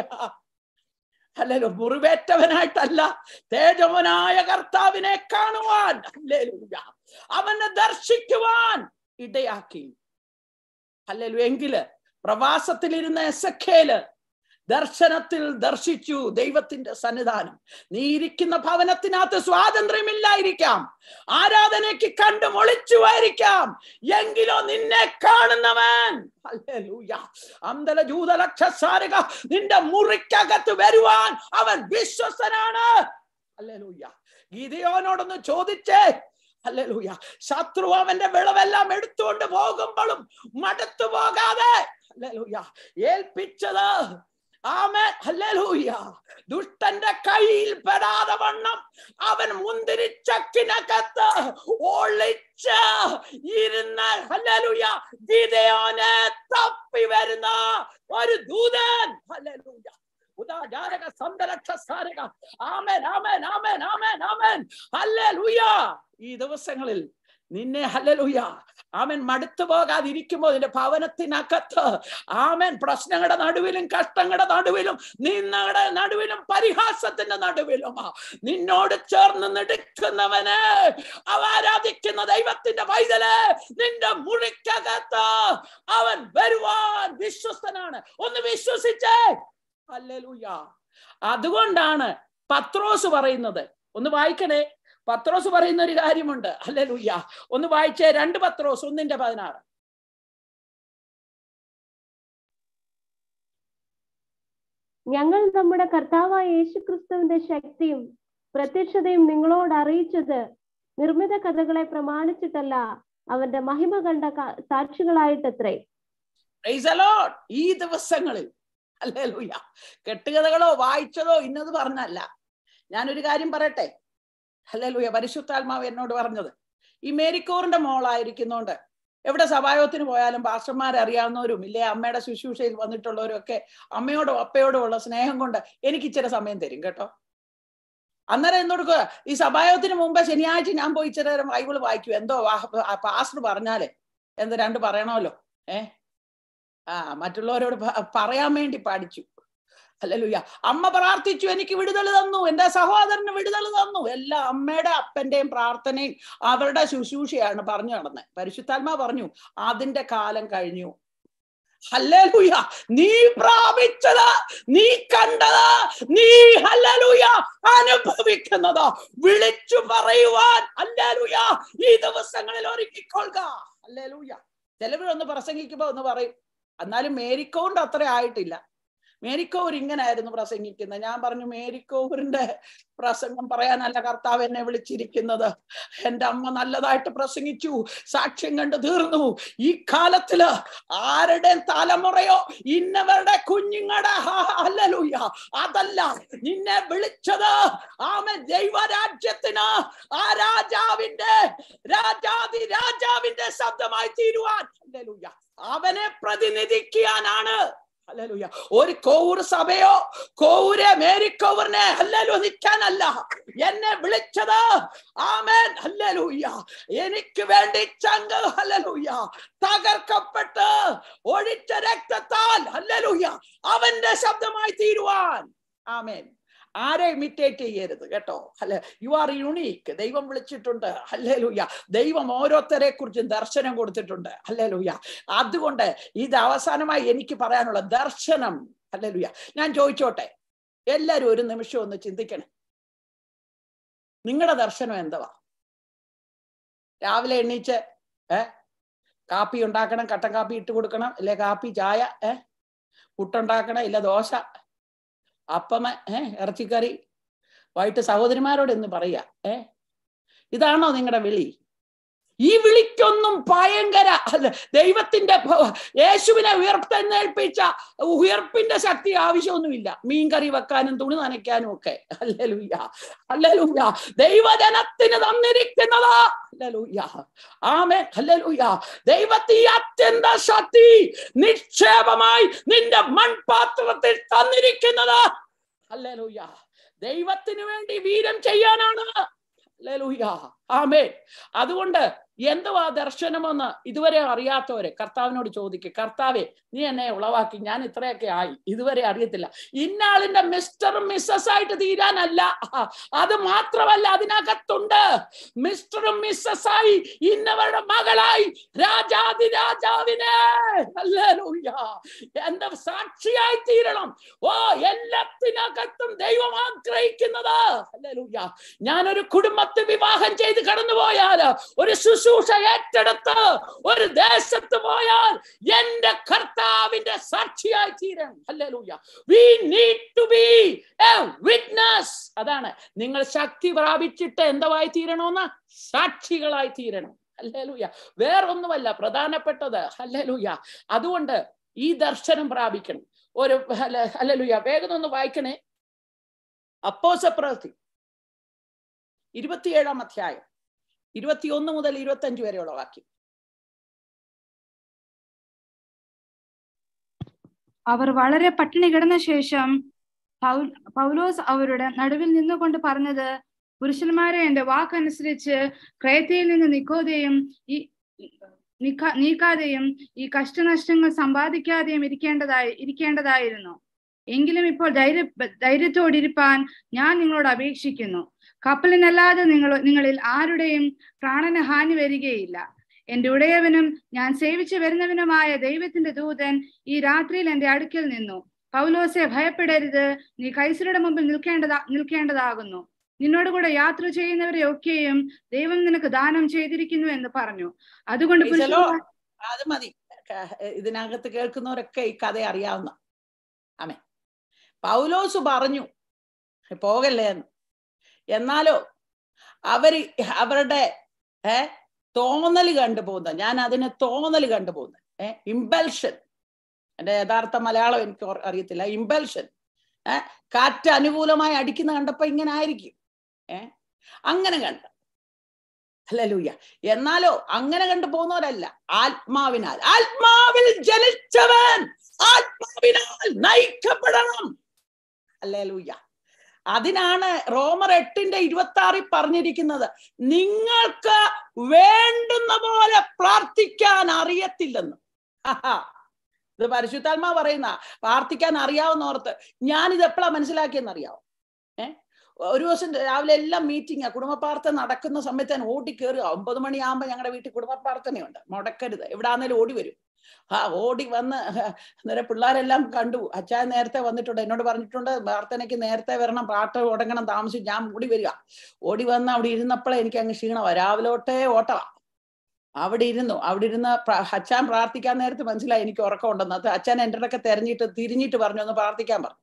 അല്ലല്ലോ മുറിവേറ്റവനായിട്ടല്ല തേജവനായ കർത്താവിനെ കാണുവാൻ ഹല്ലേലൂയ അവനെ ദർശിക്കുവാൻ ഇടയാക്കി അല്ലല്ലോ എങ്കില് പ്രവാസത്തിലിരുന്ന എസഖേല് ദർശനത്തിൽ ദർശിച്ചു ദൈവത്തിന്റെ സന്നിധാനം നീ ഇരിക്കുന്ന ഭവനത്തിനകത്ത് സ്വാതന്ത്ര്യമില്ലായിരിക്കാം ആരാധനയ്ക്ക് കണ്ടു മൊളിച്ചുവായിരിക്കാം എങ്കിലോ നിന്നെ കാണുന്നവൻ ഹല്ലേലൂയ. അന്തല ജൂതലക്ഷസാരക നിന്റെ മുറിക്കകത്ത് വരുവാൻ അവൻ വിശ്വസനാണ് ഹല്ലേലൂയ ഗീതയോനോടൊന്ന് ചോദിച്ചേ ഹല്ലേലൂയ ശത്രു അവന്റെ വിളവെല്ലാം എടുത്തുകൊണ്ട് പോകുമ്പോഴും മടുത്തു പോകാതെ ഹല്ലേലൂയ ഏൽപ്പിച്ചത് ആമേ ഹല്ലേലൂയ ദുഷ്ടന്റെ കയ്യിൽ പെടാതെ വണ്ണം അവൻ മുന്തിരിച്ചക്കിനകത്ത് ഒളിച്ച് ഇരുന്ന ഹല്ലേലൂയ ഗിദയോനെ തപ്പി വരുന്ന ഒരു ദൂതൻ ഹല്ലേലൂയ ഉദാചാരക സന്തരക്ഷ സാരക ആമേൻ ആമേൻ ആമേൻ ആമേൻ ആമേൻ ഹല്ലേലൂയ ഈ ദിവസങ്ങളിൽ നിന്നെ ഹല്ലലുയ ആമൻ മടുത്തു പോകാതിരിക്കുമ്പോൾ നിന്റെ ഭവനത്തിനകത്ത് ആമൻ പ്രശ്നങ്ങളുടെ നടുവിലും കഷ്ടങ്ങളുടെ നടുവിലും നിങ്ങളുടെ നടുവിലും പരിഹാസത്തിന്റെ നടുവിലും നിന്നോട് ചേർന്ന് നിടുക്കുന്നവന് അവ ആരാധിക്കുന്ന ദൈവത്തിന്റെ പൈതല് നിന്റെ മുറിക്കകത്ത് അവൻ വരുവാൻ വിശ്വസ്തനാണ് ഒന്ന് വിശ്വസിച്ചേ ഹല്ലേലൂയ അതുകൊണ്ടാണ് പത്രോസ് പറയുന്നത് ഒന്ന് വായിക്കണേ പത്രോസ് പറയുന്ന ഒരു കാര്യമുണ്ട് അല്ലേ ലൂയ്യ ഒന്ന് വായിച്ചേ രണ്ട് പത്രോസ് ഒന്നിന്റെ പതിനാറ് ഞങ്ങൾ നമ്മുടെ കർത്താവായ യേശുക്രിസ്തുവിന്റെ ശക്തിയും പ്രത്യക്ഷതയും നിങ്ങളോട് അറിയിച്ചത് നിർമ്മിത കഥകളെ പ്രമാണിച്ചിട്ടല്ല അവന്റെ മഹിമ കണ്ട ക- സാക്ഷികളായിട്ടത്രേ Praise the Lord. ഈ ദിവസങ്ങളിൽ അല്ലേ ലൂയ്യ കെട്ടുകഥകളോ വായിച്ചതോ ഇന്നത് പറഞ്ഞല്ല ഞാനൊരു കാര്യം പറയട്ടെ അല്ലേ ലൂയ പരിശുദ്ധാത്മാവ് എന്നോട് പറഞ്ഞത് ഈ മേരിക്കോറിന്റെ മോളായിരിക്കുന്നോണ്ട് എവിടെ സഭായോഗത്തിന് പോയാലും പാസ്റ്റർമാരെ അറിയാവുന്നവരും ഇല്ലേ അമ്മയുടെ ശുശ്രൂഷയിൽ വന്നിട്ടുള്ളവരും ഒക്കെ അമ്മയോടും അപ്പയോടും ഉള്ള സ്നേഹം കൊണ്ട് എനിക്ക് ഇച്ചിരി സമയം തരും കേട്ടോ അന്നേരം എന്നോട് ക- ഈ സഭായോഗത്തിന് മുമ്പ് ശനിയാഴ്ച ഞാൻ പോയി ഇച്ചിരി നേരം ബൈബിൾ വായിക്കും എന്തോ പാസ്റ്റർ പറഞ്ഞാലേ എന്ത് രണ്ട് പറയണമല്ലോ ഏ ആ മറ്റുള്ളവരോട് പ- പറയാൻ വേണ്ടി പഠിച്ചു അല്ലല്ലുയ്യ അമ്മ പ്രാർത്ഥിച്ചു എനിക്ക് വിടുതൽ തന്നു എന്റെ സഹോദരന് വിടുതൽ തന്നു എല്ലാ അമ്മയുടെ അപ്പന്റെയും പ്രാർത്ഥനയും അവരുടെ ശുശ്രൂഷയാണ് പറഞ്ഞു നടന്നത് പരിശുദ്ധാത്മാ പറഞ്ഞു അതിന്റെ കാലം കഴിഞ്ഞു ഹല്ലേലൂയ നീ പ്രാപിച്ചത് നീ കണ്ടത് നീ ഹല്ലേലൂയ അനുഭവിക്കുന്നത് വിളിച്ചു പറയുവാൻ ഹല്ലേലൂയ ഈ ദിവസങ്ങളിൽ ഒരുക്കിക്കൊള്ളുക ഹല്ലേലൂയ ചിലവരൊന്ന് പ്രസംഗിക്കുമ്പോ ഒന്ന് പറയും എന്നാലും മേരിക്കോണ്ട് അത്ര ആയിട്ടില്ല മേരിക്കോവർ ഇങ്ങനായിരുന്നു പ്രസംഗിക്കുന്നത് ഞാൻ പറഞ്ഞു മേരിക്കോവറിന്റെ പ്രസംഗം പറയാനല്ല കർത്താവ് എന്നെ വിളിച്ചിരിക്കുന്നത് എൻ്റെ അമ്മ നല്ലതായിട്ട് പ്രസംഗിച്ചു സാക്ഷ്യം കണ്ട് തീർന്നു ഈ കാലത്തില് ആരുടെ തലമുറയോ ഇന്നവരുടെ കുഞ്ഞുങ്ങളുടെ അല്ലലൂയ അതല്ല നിന്നെ വിളിച്ചത് ആമ ദൈവരാജ്യത്തിന് ആ രാജാവിന്റെ രാജാതി രാജാവിന്റെ ശബ്ദമായി തീരുവാൻ അല്ലലൂയ അവനെ പ്രതിനിധിക്കാനാണ് ഹല്ലേലൂയ ഒരു കോവൂർ സഭയോ കോവൂരെ മേരിക്കോവറിനെ ഹല്ലേലൂയ നിൽക്കാനല്ല എന്നെ വിളിച്ചത് ആമേൻ ഹല്ലേലൂയ എനിക്ക് വേണ്ടി ചങ്ക ഹല്ലേലൂയ തകർക്കപ്പെട്ട് ഒഴിച്ച രക്തത്താൽ ഹല്ലേലൂയ അവന്റെ ശബ്ദമായി തീരുവാൻ ആമേൻ ആരെ ഇമിറ്റേറ്റ് ചെയ്യരുത് കേട്ടോ അല്ലെ യു ആർ യുണീക്ക് ദൈവം വിളിച്ചിട്ടുണ്ട് അല്ലേ ലൂയ ദൈവം ഓരോരുത്തരെ കുറിച്ചും ദർശനം കൊടുത്തിട്ടുണ്ട് അല്ലേ ലൂയ അതുകൊണ്ട് ഇത് അവസാനമായി എനിക്ക് പറയാനുള്ള ദർശനം അല്ലേ ലൂയ ഞാൻ ചോദിച്ചോട്ടെ എല്ലാരും ഒരു നിമിഷം ഒന്ന് ചിന്തിക്കണം നിങ്ങളുടെ ദർശനം എന്തുവാ രാവിലെ എണ്ണീച്ച് ഏ കാപ്പി ഉണ്ടാക്കണം കട്ടൻ കാപ്പി ഇട്ട് കൊടുക്കണം ഇല്ലെ കാപ്പി ചായ ഏ പുട്ടുണ്ടാക്കണം ഇല്ല ദോശ അപ്പമ ഏ ഇറച്ചിക്കറി വൈകിട്ട് സഹോദരിമാരോട് എന്ന് പറയാ ഏ ഇതാണോ നിങ്ങളുടെ വിളി ഈ വിളിക്കൊന്നും ഭയങ്കര അല്ല ദൈവത്തിന്റെ ഭ- യേശുവിനെ ഉയർത്തെഴുന്നേൽപ്പിച്ച ഉയർപ്പിന്റെ ശക്തി ആവശ്യമൊന്നുമില്ല മീൻകറി വെക്കാനും തുണി നനയ്ക്കാനും ഒക്കെ അല്ലലൂയ അല്ലലൂയ ദൈവജനത്തിന് തന്നിരിക്കുന്നത് അല്ലലൂയ ആമേ അല്ലലൂയ ദൈവത്തെ ഈ അത്യന്ത ശക്തി നിക്ഷേപമായി നിന്റെ മൺപാത്രത്തിൽ തന്നിരിക്കുന്നത് അല്ലലൂയ ദൈവത്തിന് വേണ്ടി വീരം ചെയ്യാനാണ് അല്ലേലൂയ ആമേ അതുകൊണ്ട് എന്തുവാ ദർശനമെന്ന് ഇതുവരെ അറിയാത്തവരെ കർത്താവിനോട് ചോദിക്കുക കർത്താവെ നീ എന്നെ ഉളവാക്കി ഞാൻ ഇത്രയൊക്കെ ആയി ഇതുവരെ അറിയത്തില്ല ഇന്നാളിന്റെ മിസ്റ്ററും മിസ്സസ് ആയിട്ട് തീരാനല്ല അത് മാത്രമല്ല അതിനകത്തുണ്ട് മിസ്റ്ററും മിസ്സസ് ആയി ഇന്നവരുടെ മകളായി രാജാതി രാജാവിനെ അല്ലേലൂയ എന്റെ സാക്ഷിയായി തീരണം ഓ എല്ലാത്തിനകത്തും ദൈവം ആഗ്രഹിക്കുന്നത് അല്ലേലൂയ ഞാനൊരു കുടുംബത്തെ വിവാഹം ചെയ്ത് കടന്നുപോയാൽ ഒരു ശുശ്രൂഷ ഏറ്റെടുത്ത് ഒരു ദേശത്ത് പോയാൽ എന്റെ കർത്താവിന്റെ സാക്ഷിയായി തീരണം അല്ലേലൂയ we need to be a witness അതാണ് നിങ്ങൾ ശക്തി പ്രാപിച്ചിട്ട് എന്തുവായി തീരണമെന്ന് സാക്ഷികളായി തീരണം അല്ലേലൂയ വേറൊന്നുമല്ല പ്രധാനപ്പെട്ടത് അല്ലേലൂയ അതുകൊണ്ട് ഈ ദർശനം പ്രാപിക്കണം ഒരു അല്ലലൂയ വേഗം ഒന്ന് വായിക്കണേ അപ്പോസ പ്രവൃത്തി ഇരുപത്തിയേഴാം അധ്യായം ഇരുപത്തിയൊന്ന് മുതൽ ഇരുപത്തി അഞ്ച് വരെയുള്ള വാക്യം അവർ വളരെ പട്ടിണി കിടന്ന ശേഷം പൗൽ- പൗലോസ് അവരുടെ നടുവിൽ നിന്നുകൊണ്ട് പറഞ്ഞത് പുരുഷന്മാരെ എന്റെ വാക്കനുസരിച്ച് ക്രയത്തയിൽ നിന്ന് നിക്കോതെയും ഈ നിക്ക- നീക്കാതെയും ഈ കഷ്ടനഷ്ടങ്ങൾ സമ്പാദിക്കാതെയും ഇരിക്കേണ്ടതായി ഇരിക്കേണ്ടതായിരുന്നു എങ്കിലും ഇപ്പോൾ ധൈര്യ ധൈര്യത്തോടിരിപ്പാൻ ഞാൻ നിങ്ങളോട് അപേക്ഷിക്കുന്നു കപ്പലിനല്ലാതെ നിങ്ങൾ നിങ്ങളിൽ ആരുടെയും പ്രാണന ഹാനി വരികയില്ല എന്റെ ഉടയവനും ഞാൻ സേവിച്ചു വരുന്നവനുമായ ദൈവത്തിന്റെ ദൂതൻ ഈ രാത്രിയിൽ എന്റെ അടുക്കൽ നിന്നു പൗലോസെ ഭയപ്പെടരുത് നീ കൈസരുടെ മുമ്പിൽ നിൽക്കേണ്ടതാ നിൽക്കേണ്ടതാകുന്നു നിന്നോട് കൂടെ യാത്ര ചെയ്യുന്നവരെ ഒക്കെയും ദൈവം നിനക്ക് ദാനം ചെയ്തിരിക്കുന്നു എന്ന് പറഞ്ഞു അതുകൊണ്ട് Praise the Lord. പുരുഷന്മാർ അത് മതി ക- ഇതിനകത്ത് കേൾക്കുന്നവരൊക്കെ ഈ കഥ അറിയാവുന്ന ആമേ പൗലോസ് പറഞ്ഞു പോകല്ലേ എന്ന് എന്നാലോ അവര് അവരുടെ ഏ തോന്നൽ കണ്ടുപോകുന്ന ഞാൻ അതിനെ തോന്നൽ കണ്ടുപോകുന്നത് ഏ ഇമ്പൽഷൻ എന്റെ യഥാർത്ഥ മലയാളം എനിക്ക് ഓർ- അറിയത്തില്ല ഇമ്പൽഷൻ ഏ കാറ്റ് അനുകൂലമായി അടിക്കുന്ന കണ്ടപ്പോ ഇങ്ങനെ ആയിരിക്കും ഏ അങ്ങനെ കണ്ട അല്ലൂയ്യ എന്നാലോ അങ്ങനെ കണ്ടു പോകുന്നവരല്ല ആത്മാവിനാൽ ആത്മാവിൽ ജനിച്ചവൻ ആത്മാവിനാൽ നയിക്കപ്പെടണം അല്ലേലൂയ്യ അതിനാണ് റോമർ എട്ടിന്റെ ഇരുപത്തി ആറിൽ പറഞ്ഞിരിക്കുന്നത് നിങ്ങൾക്ക് വേണ്ടുന്ന പോലെ പ്രാർത്ഥിക്കാൻ അറിയത്തില്ലെന്ന് ഹാഹാ. ഇത് പരിശുദ്ധാത്മാ പറയുന്ന പ്രാർത്ഥിക്കാൻ അറിയാവുന്നോർത്ത് ഞാൻ ഇത് എപ്പോഴാ മനസ്സിലാക്കിയെന്ന് അറിയാവോ ഏ ഒരു ദിവസം രാവിലെ എല്ലാം മീറ്റിംഗാ കുടുംബ പ്രാർത്ഥന നടക്കുന്ന സമയത്ത് ഞാൻ ഓടി കയറുക ഒമ്പത് മണിയാകുമ്പോൾ ഞങ്ങളുടെ വീട്ടിൽ കുടുംബ പ്രാർത്ഥനയുണ്ട് മുടക്കരുത് എവിടാന്നേലും ഓടി വരും ആ ഓടി വന്ന് അന്നേരം പിള്ളേരെല്ലാം കണ്ടു അച്ചായൻ നേരത്തെ വന്നിട്ടുണ്ട് എന്നോട് പറഞ്ഞിട്ടുണ്ട് പ്രാർത്ഥനയ്ക്ക് നേരത്തെ വരണം പാട്ട് തുടങ്ങണം താമസിച്ച് ഞാൻ ഓടി വരിക ഓടി വന്ന് അവിടെ ഇരുന്നപ്പോഴേ എനിക്ക് അങ്ങ് ക്ഷീണമാ രാവിലെ തൊട്ടേ ഓട്ടമാ അവിടെ ഇരുന്നു അവിടെ ഇരുന്ന് പ്ര- അച്ഛാൻ പ്രാർത്ഥിക്കാൻ നേരത്ത് മനസ്സിലായി എനിക്ക് ഉറക്കം ഉണ്ടെന്ന് അത് അച്ഛൻ എൻ്റെ അടുക്കെ തെരഞ്ഞിട്ട് തിരിഞ്ഞിട്ട് പറഞ്ഞു ഒന്ന് പ്രാർത്ഥിക്കാൻ പറഞ്ഞു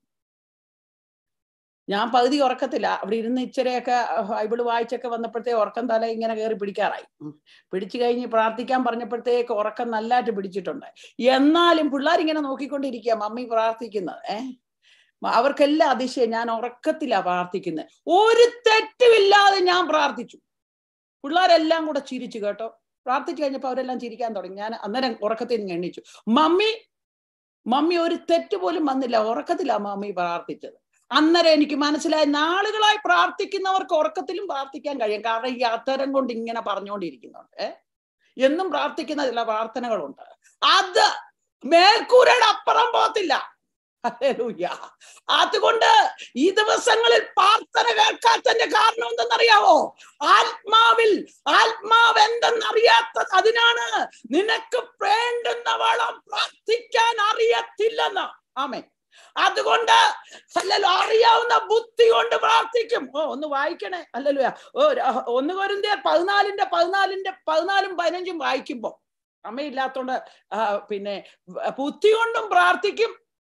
ഞാൻ പകുതി ഉറക്കത്തില്ല അവിടെ ഇരുന്ന് ഇച്ചിരിയൊക്കെ ബൈബിള് വായിച്ചൊക്കെ വന്നപ്പോഴത്തേ ഉറക്കം തല ഇങ്ങനെ കയറി പിടിക്കാറായി ഉം. പിടിച്ചു കഴിഞ്ഞ് പ്രാർത്ഥിക്കാൻ പറഞ്ഞപ്പോഴത്തേക്ക് ഉറക്കം നല്ലതായിട്ട് പിടിച്ചിട്ടുണ്ട് എന്നാലും പിള്ളേരിങ്ങനെ നോക്കിക്കൊണ്ടിരിക്കുക മമ്മി പ്രാർത്ഥിക്കുന്നത് ഏ അവർക്കെല്ലാം അതിശയം ഞാൻ ഉറക്കത്തിലാ പ്രാർത്ഥിക്കുന്നത് ഒരു തെറ്റുമില്ലാതെ ഞാൻ പ്രാർത്ഥിച്ചു പിള്ളേരെല്ലാം കൂടെ ചിരിച്ചു കേട്ടോ പ്രാർത്ഥിച്ചു കഴിഞ്ഞപ്പോ അവരെല്ലാം ചിരിക്കാൻ തുടങ്ങി ഞാൻ അന്നേരം ഉറക്കത്തിൽ നിന്ന് എണ്ണിച്ചു മമ്മി മമ്മി ഒരു തെറ്റ് പോലും വന്നില്ല ഉറക്കത്തിലാ മമ്മി പ്രാർത്ഥിച്ചത് അന്നേരം എനിക്ക് മനസ്സിലായി നാളുകളായി പ്രാർത്ഥിക്കുന്നവർക്ക് ഉറക്കത്തിലും പ്രാർത്ഥിക്കാൻ കഴിയും കാരണം ഈ അത്തരം കൊണ്ട് ഇങ്ങനെ പറഞ്ഞുകൊണ്ടിരിക്കുന്നുണ്ട് ഏ എന്നും പ്രാർത്ഥിക്കുന്ന ചില പ്രാർത്ഥനകളുണ്ട് അത് മേൽക്കൂരയുടെ അപ്പുറം പോകത്തില്ല ഹല്ലേലൂയ. അതുകൊണ്ട് ഈ ദിവസങ്ങളിൽ പ്രാർത്ഥന കേൾക്കാത്തതിന്റെ കാരണം എന്തെന്നറിയാവോ ആത്മാവിൽ ആത്മാവ് എന്തെന്നറിയാത്തത് അതിനാണ് നിനക്ക് വേണ്ടുന്ന വളം പ്രാർത്ഥിക്കാൻ അറിയത്തില്ലെന്ന് ആമേ അതുകൊണ്ട് അല്ലല്ലോ അറിയാവുന്ന ബുദ്ധി കൊണ്ട് പ്രാർത്ഥിക്കും ഓ ഒന്ന് വായിക്കണേ അല്ലല്ലോ ഓ ര- ഒന്ന് കൊരിന്ത്യർ പതിനാലിന്റെ പതിനാലിന്റെ പതിനാലും പതിനഞ്ചും വായിക്കുമ്പോ അമ്മയില്ലാത്തോണ്ട് ആ, പിന്നെ ബുദ്ധി കൊണ്ടും പ്രാർത്ഥിക്കും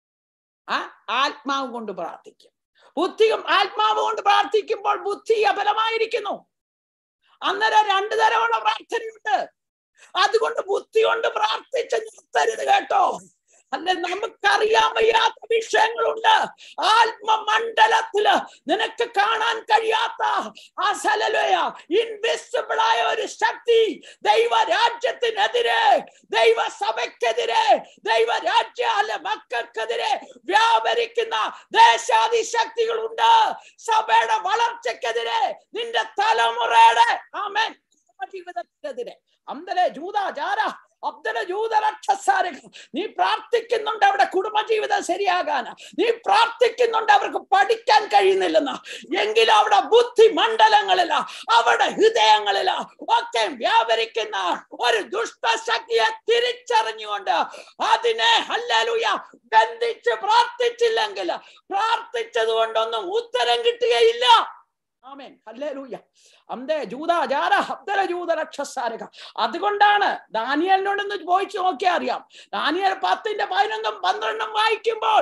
ആ ആത്മാവ് കൊണ്ട് പ്രാർത്ഥിക്കും ബുദ്ധിയും ആത്മാവ് കൊണ്ട് പ്രാർത്ഥിക്കുമ്പോൾ ബുദ്ധി അബലമായിരിക്കുന്നു അന്നേരം രണ്ടു തരമുള്ള പ്രാർത്ഥനയുണ്ട് അതുകൊണ്ട് ബുദ്ധി കൊണ്ട് പ്രാർത്ഥിച്ച് നിർത്തരുത് കേട്ടോ അല്ലെ നമുക്കറിയാൻ വയ്യാത്ത വിഷയങ്ങളുണ്ട് ആത്മമണ്ഡലത്തില് നിനക്ക് കാണാൻ കഴിയാത്ത ആ സലലയ ഇൻവിസിബിൾ ആയ ഒരു ശക്തി ദൈവരാജ്യത്തിനെതിരെ ദൈവസഭയ്ക്കെതിരെ ദൈവരാജ്യ അല്ല മക്കൾക്കെതിരെ വ്യാപരിക്കുന്ന ദേശാദി ശക്തികളുണ്ട് സഭയുടെ വളർച്ചയ്ക്കെതിരെ നിന്റെ തലമുറയുടെ ആമേൻ ജീവിതത്തിനെതിരെ അന്തലെ ജൂത ജാര അബ്ദല ജൂത രക്ഷസാരക നീ പ്രാർത്ഥിക്കുന്നുണ്ട് അവിടെ കുടുംബജീവിതം ശരിയാകാൻ നീ പ്രാർത്ഥിക്കുന്നുണ്ട് അവർക്ക് പഠിക്കാൻ കഴിയുന്നില്ലെന്ന് എങ്കിലും അവിടെ ബുദ്ധി മണ്ഡലങ്ങളില അവിടെ ഹൃദയങ്ങളില ഒക്കെ വ്യാപരിക്കുന്ന ഒരു ദുഷ്ടശക്തിയെ തിരിച്ചറിഞ്ഞുകൊണ്ട് അതിനെ ഹല്ലേലൂയ ബന്ധിച്ച് പ്രാർത്ഥിച്ചില്ലെങ്കിൽ പ്രാർത്ഥിച്ചത് കൊണ്ടൊന്നും ഉത്തരം കിട്ടുകയില്ല ആമേൻ ഹല്ലേലൂയ അന്തേ ജൂത ജാര അബ്ദല ജൂത രക്ഷസാരക അതുകൊണ്ടാണ് ദാനിയലിനോടൊന്ന് പോയിച്ചു നോക്കിയാൽ അറിയാം ദാനിയൽ പത്തിന്റെ പതിനൊന്നും പന്ത്രണ്ടും വായിക്കുമ്പോൾ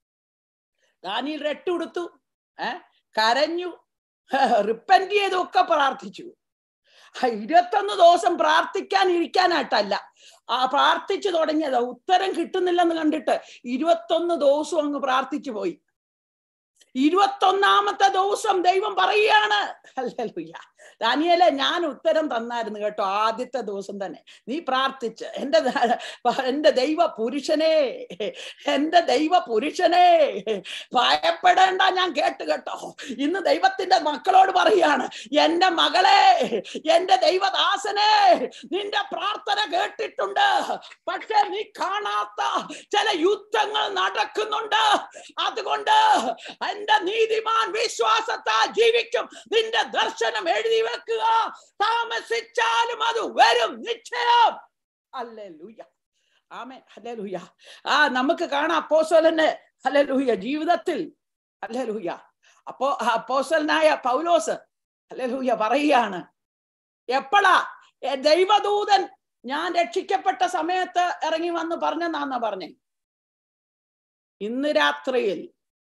ദാനിയൽ രട്ടുടുത്തു ഏ കരഞ്ഞു റിപ്പന്റ് ചെയ്തു ഒക്കെ പ്രാർത്ഥിച്ചു ആ, ഇരുപത്തൊന്ന് ദിവസം പ്രാർത്ഥിക്കാൻ ഇരിക്കാനായിട്ടല്ല ആ പ്രാർത്ഥിച്ചു തുടങ്ങിയത് ഉത്തരം കിട്ടുന്നില്ലെന്ന് കണ്ടിട്ട് ഇരുപത്തൊന്ന് ദിവസവും അങ്ങ് പ്രാർത്ഥിച്ചു പോയി ഇരുപത്തൊന്നാമത്തെ ദിവസം ദൈവം പറയുകയാണ് ഹല്ലേലൂയ ദാനിയേലെ ഞാൻ ഉത്തരം തന്നായിരുന്നു കേട്ടോ ആദ്യത്തെ ദിവസം തന്നെ നീ പ്രാർത്ഥിച്ച് എൻ്റെ ദ- എൻ്റെ ദൈവ പുരുഷനെ എൻ്റെ ദൈവ പുരുഷനെ ഭയപ്പെടേണ്ട ഞാൻ കേട്ട് കേട്ടോ ഇന്ന് ദൈവത്തിന്റെ മക്കളോട് പറയാണ് എൻ്റെ മകളെ എൻ്റെ ദൈവദാസനെ നിന്റെ പ്രാർത്ഥന കേട്ടിട്ടുണ്ട് പക്ഷെ നീ കാണാത്ത ചില യുദ്ധങ്ങൾ നടക്കുന്നുണ്ട് അതുകൊണ്ട് എന്റെ നീതിമാൻ വിശ്വാസത്താൽ ജീവിക്കും നിന്റെ ദർശനം എഴുതി വെക്കുക താമസിച്ചാലും അത് വരും നിശ്ചയം അല്ലേലൂയ ആമേ ഹല്ലേലൂയ ആ നമുക്ക് കാണാം അപ്പോസ്തലന്റെ ഹല്ലേലൂയ ജീവിതത്തിൽ ഹല്ലേലൂയ അപ്പോ അപ്പോസ്തലനായ പൗലോസ് ഹല്ലേലൂയ പറയുകയാണ് എപ്പോഴാ എ, ദൈവദൂതൻ ഞാൻ രക്ഷിക്കപ്പെട്ട സമയത്ത് ഇറങ്ങി വന്ന് പറഞ്ഞെന്നാന്ന പറഞ്ഞേ ഇന്ന് രാത്രിയിൽ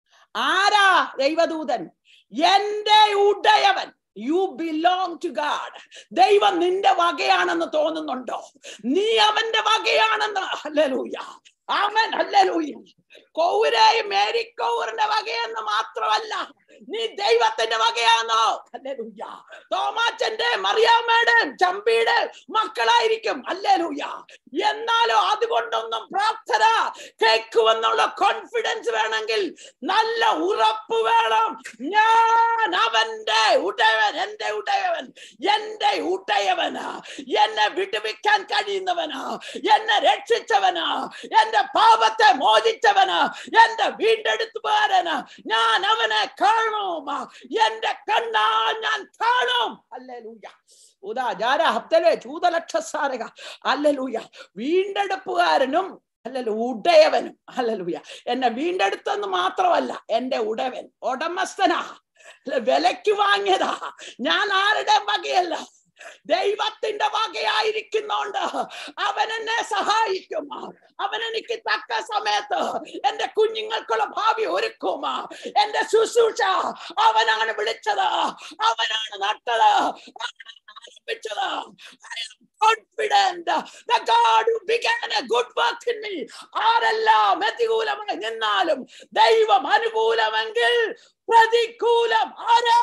ആരാ ദൈവദൂതൻ എന്റെ ഉടയവൻ യു ബിലോങ് ടു ഗാഡ് ദൈവം നിന്റെ വകയാണെന്ന് തോന്നുന്നുണ്ടോ നീ അവന്റെ വകയാണെന്ന് അല്ലലൂയ ആമൻ അല്ലലൂയ കൗരയും മേരി കൗറിന്റെ വകയെന്ന് മാത്രമല്ല നീ ദൈവത്തിന്റെ വകയാണോ അല്ലലൂയ തോമാച്ചന്റെ മറിയാമ്മയുടെ ചമ്പിയുടെ മക്കളായിരിക്കും അല്ലലൂയ എന്നാലോ അതുകൊണ്ടൊന്നും പ്രാർത്ഥന കേൾക്കുമെന്നുള്ള കോൺഫിഡൻസ് വേണമെങ്കിൽ നല്ല ഉറപ്പ് വേണം ഞാൻ അവന്റെ ഉടയവൻ എന്റെ ഉടയവൻ എന്റെ ഉടയവനാ എന്നെ വിടുവിക്കാൻ കഴിയുന്നവനാ എന്നെ രക്ഷിച്ചവനാ എന്റെ പാപത്തെ മോചിച്ചവനാ എന്റെ വീണ്ടെടുത്തുകാരനാ ഞാൻ അവനെ കാണും എന്റെ കണ്ണാ ഞാൻ കാണും അല്ലേലൂയ ഉദാ ജാര ഹപ്തലെ ചൂതലക്ഷസാരക അല്ലലൂയ വീണ്ടെടുപ്പുകാരനും അല്ലല്ലോ ഉടയവനും അല്ലലൂയ എന്നെ വീണ്ടെടുത്തെന്ന് മാത്രമല്ല എന്റെ ഉടയവൻ ഉടമസ്ഥനാ അല്ല, വിലയ്ക്ക് വാങ്ങിയതാ ഞാൻ ആരുടെ വകയല്ല ദൈവത്തിന്റെ വകയായിരിക്കുന്നോണ്ട് അവൻ എന്നെ സഹായിക്കും അവൻ എനിക്ക് തക്ക സമയത്ത് എന്റെ കുഞ്ഞുങ്ങൾക്കുള്ള ഭാവി ഒരുക്കും എന്റെ ശുശ്രൂഷ അവനാണ് വിളിച്ചത് അവനാണ് നട്ടത് അവനാണ് ആരംഭിച്ചത് I am confident that God who began a good work in me ആരെല്ലാം പ്രതികൂലമായി നിന്നാലും ദൈവം അനുകൂലമെങ്കിൽ പ്രതികൂലം ആരാ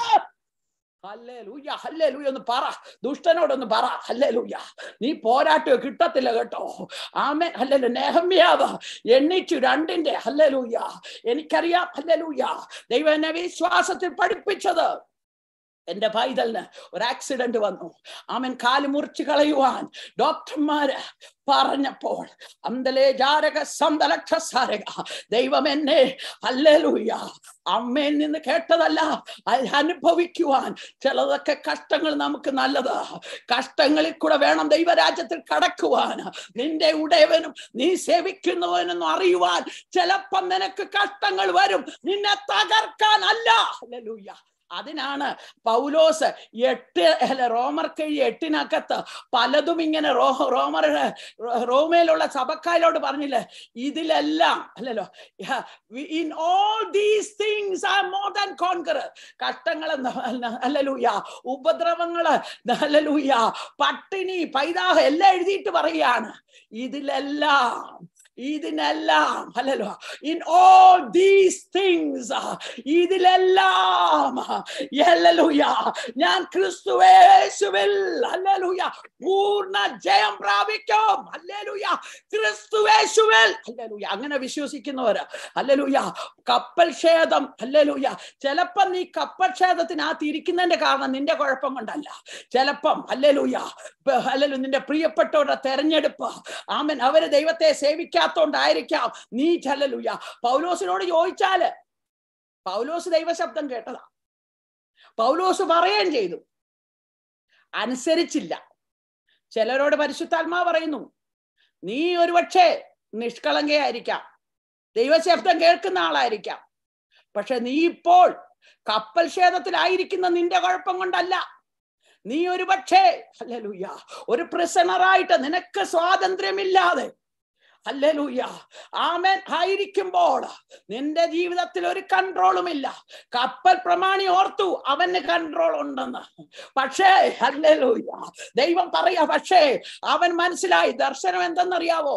ഹല്ലേലൂയ ഹല്ലേലൂയ ഒന്ന് പറ ദുഷ്ടനോടൊന്ന് പറ ഹല്ലേലൂയ നീ പോരാട്ടോ കിട്ടത്തില്ല കേട്ടോ ആമേ ഹല്ലേലു നെഹമ്യാവ് എണ്ണീച്ചു രണ്ടിന്റെ ഹല്ലേലൂയ എനിക്കറിയാം ഹല്ലേലൂയ ദൈവം എന്നെ വിശ്വാസത്തിൽ പഠിപ്പിച്ചത് എന്റെ പൈതലിന് ഒരു ആക്സിഡന്റ് വന്നു അവൻ കാല് മുറിച്ച് കളയുവാൻ ഡോക്ടർമാര് പറഞ്ഞപ്പോൾ അന്തലേ ജാരക സന്തലക്ഷസാരക ദൈവം എന്നെ അല്ലേലൂയ അമ്മയിൽ നിന്ന് കേട്ടതല്ല അത് അനുഭവിക്കുവാൻ ചിലതൊക്കെ കഷ്ടങ്ങൾ നമുക്ക് നല്ലത് കഷ്ടങ്ങളിൽ കൂടെ വേണം ദൈവരാജ്യത്തിൽ കടക്കുവാൻ നിന്റെ ഉടയവനും നീ സേവിക്കുന്നവനെന്നും അറിയുവാൻ ചിലപ്പം നിനക്ക് കഷ്ടങ്ങൾ വരും നിന്നെ തകർക്കാൻ അല്ല അല്ലേലൂയ അതിനാണ് പൗലോസ് എട്ട് അല്ല റോമർ കഴി എട്ടിനകത്ത് പലതും ഇങ്ങനെ റോ റോമർ റോമയിലുള്ള സഭക്കാരോട് പറഞ്ഞില്ലേ ഇതിലെല്ലാം അല്ലല്ലോ in all these things are more than conqueror കഷ്ടങ്ങൾ അല്ലലൂയ ഉപദ്രവങ്ങള് അല്ലലൂയ പട്ടിണി പൈതാഹ എല്ലാം എഴുതിയിട്ട് പറയാണ് ഇതിലെല്ലാം ഇതിനെല്ലാം അല്ലല്ലോ ഇൻ ഓൾ ദീസ് തിങ്സ് ഇതിലെല്ലാം അല്ലലൂയ ഞാൻ ക്രിസ്തുവേശുവിൽ അല്ലലൂയ പൂർണ്ണ ജയം പ്രാപിക്കും അല്ലലൂയ ക്രിസ്തുവേശുവിൽ അല്ലലൂയ അങ്ങനെ വിശ്വസിക്കുന്നവര് അല്ലലൂയ കപ്പൽ ക്ഷേതം അല്ലലൂയ ചിലപ്പം നീ കപ്പൽ ക്ഷേതത്തിനകത്ത് ഇരിക്കുന്നതിന്റെ കാരണം നിന്റെ കുഴപ്പം കൊണ്ടല്ല ചിലപ്പം അല്ലലൂയ അല്ലലു നിന്റെ പ്രിയപ്പെട്ടവരുടെ തെരഞ്ഞെടുപ്പ് ആമൻ അവര് ദൈവത്തെ സേവിക്കാത്തോണ്ടായിരിക്കാം നീ ചല്ലലൂയ പൗലോസിനോട് ചോദിച്ചാല് പൗലോസ് ദൈവശബ്ദം കേട്ടതാ പൗലോസ് പറയുകയും ചെയ്തു അനുസരിച്ചില്ല ചിലരോട് പരിശുദ്ധാത്മാ പറയുന്നു നീ ഒരുപക്ഷെ നിഷ്കളങ്കയായിരിക്കാം ദൈവശബ്ദം കേൾക്കുന്ന ആളായിരിക്കാം പക്ഷെ നീ ഇപ്പോൾ കപ്പൽ ക്ഷേത്രത്തിലായിരിക്കുന്ന നിന്റെ കുഴപ്പം കൊണ്ടല്ല നീ ഒരു പക്ഷേ അല്ലലൂയ ഒരു പ്രിസണറായിട്ട് നിനക്ക് സ്വാതന്ത്ര്യമില്ലാതെ അല്ലലൂയ ആമേൻ ആയിരിക്കുമ്പോൾ നിന്റെ ജീവിതത്തിൽ ഒരു കൺട്രോളും ഇല്ല കപ്പൽ പ്രമാണി ഓർത്തു അവന് കൺട്രോൾ ഉണ്ടെന്ന് പക്ഷേ അല്ലലൂയ ദൈവം പറയാ പക്ഷേ അവൻ മനസ്സിലായി ദർശനം എന്തെന്നറിയാവോ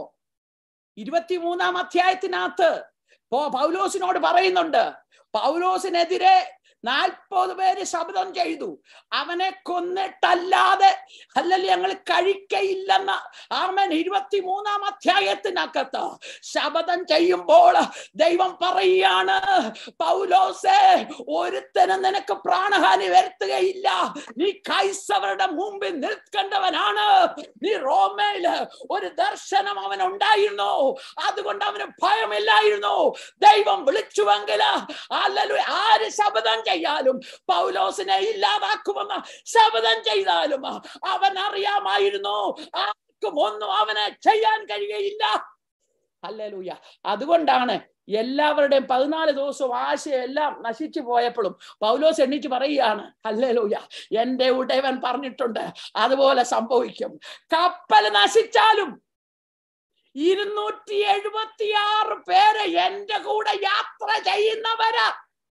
ഇരുപത്തിമൂന്നാം അധ്യായത്തിനകത്ത് പോ പൗലോസിനോട് പറയുന്നുണ്ട് പൗലോസിനെതിരെ നാൽപ്പത് പേര് ശബ്ദം ചെയ്തു അവനെ കൊന്നിട്ടല്ലാതെ അല്ലെങ്കിൽ ഞങ്ങൾ കഴിക്കയില്ലെന്ന ആമൻ ഇരുപത്തി മൂന്നാം അധ്യായത്തിനകത്ത് ശപഥം ചെയ്യുമ്പോൾ ദൈവം പറയുകയാണ് പൗലോസേ ഒരുത്തനും നിനക്ക് പ്രാണഹാനി വരുത്തുകയില്ല നീ കൈസവരുടെ മുമ്പിൽ നിൽക്കേണ്ടവനാണ് നീ റോമയില് ഒരു ദർശനം അവൻ ഉണ്ടായിരുന്നു അതുകൊണ്ട് അവന് ഭയമില്ലായിരുന്നു ദൈവം വിളിച്ചുവെങ്കിൽ അല്ലല്ലോ ആര് ശപഥം ചെയ്യാലും പൗലോസിനെ ഇല്ലാതാക്കുമെന്ന് ശപഥം ചെയ്താലും അവൻ അറിയാമായിരുന്നു ആർക്കും ഒന്നും അവനെ ചെയ്യാൻ കഴിയുകയില്ല അല്ലലൂയ അതുകൊണ്ടാണ് എല്ലാവരുടെയും പതിനാല് ദിവസവും ആശയം എല്ലാം നശിച്ചു പോയപ്പോഴും പൗലോസ് എണ്ണിച്ച് പറയുകയാണ് അല്ലേലൂയ എന്റെ ഉടയവൻ പറഞ്ഞിട്ടുണ്ട് അതുപോലെ സംഭവിക്കും കപ്പൽ നശിച്ചാലും ഇരുന്നൂറ്റി എഴുപത്തിയാറ് പേര് എന്റെ കൂടെ യാത്ര ചെയ്യുന്നവരാ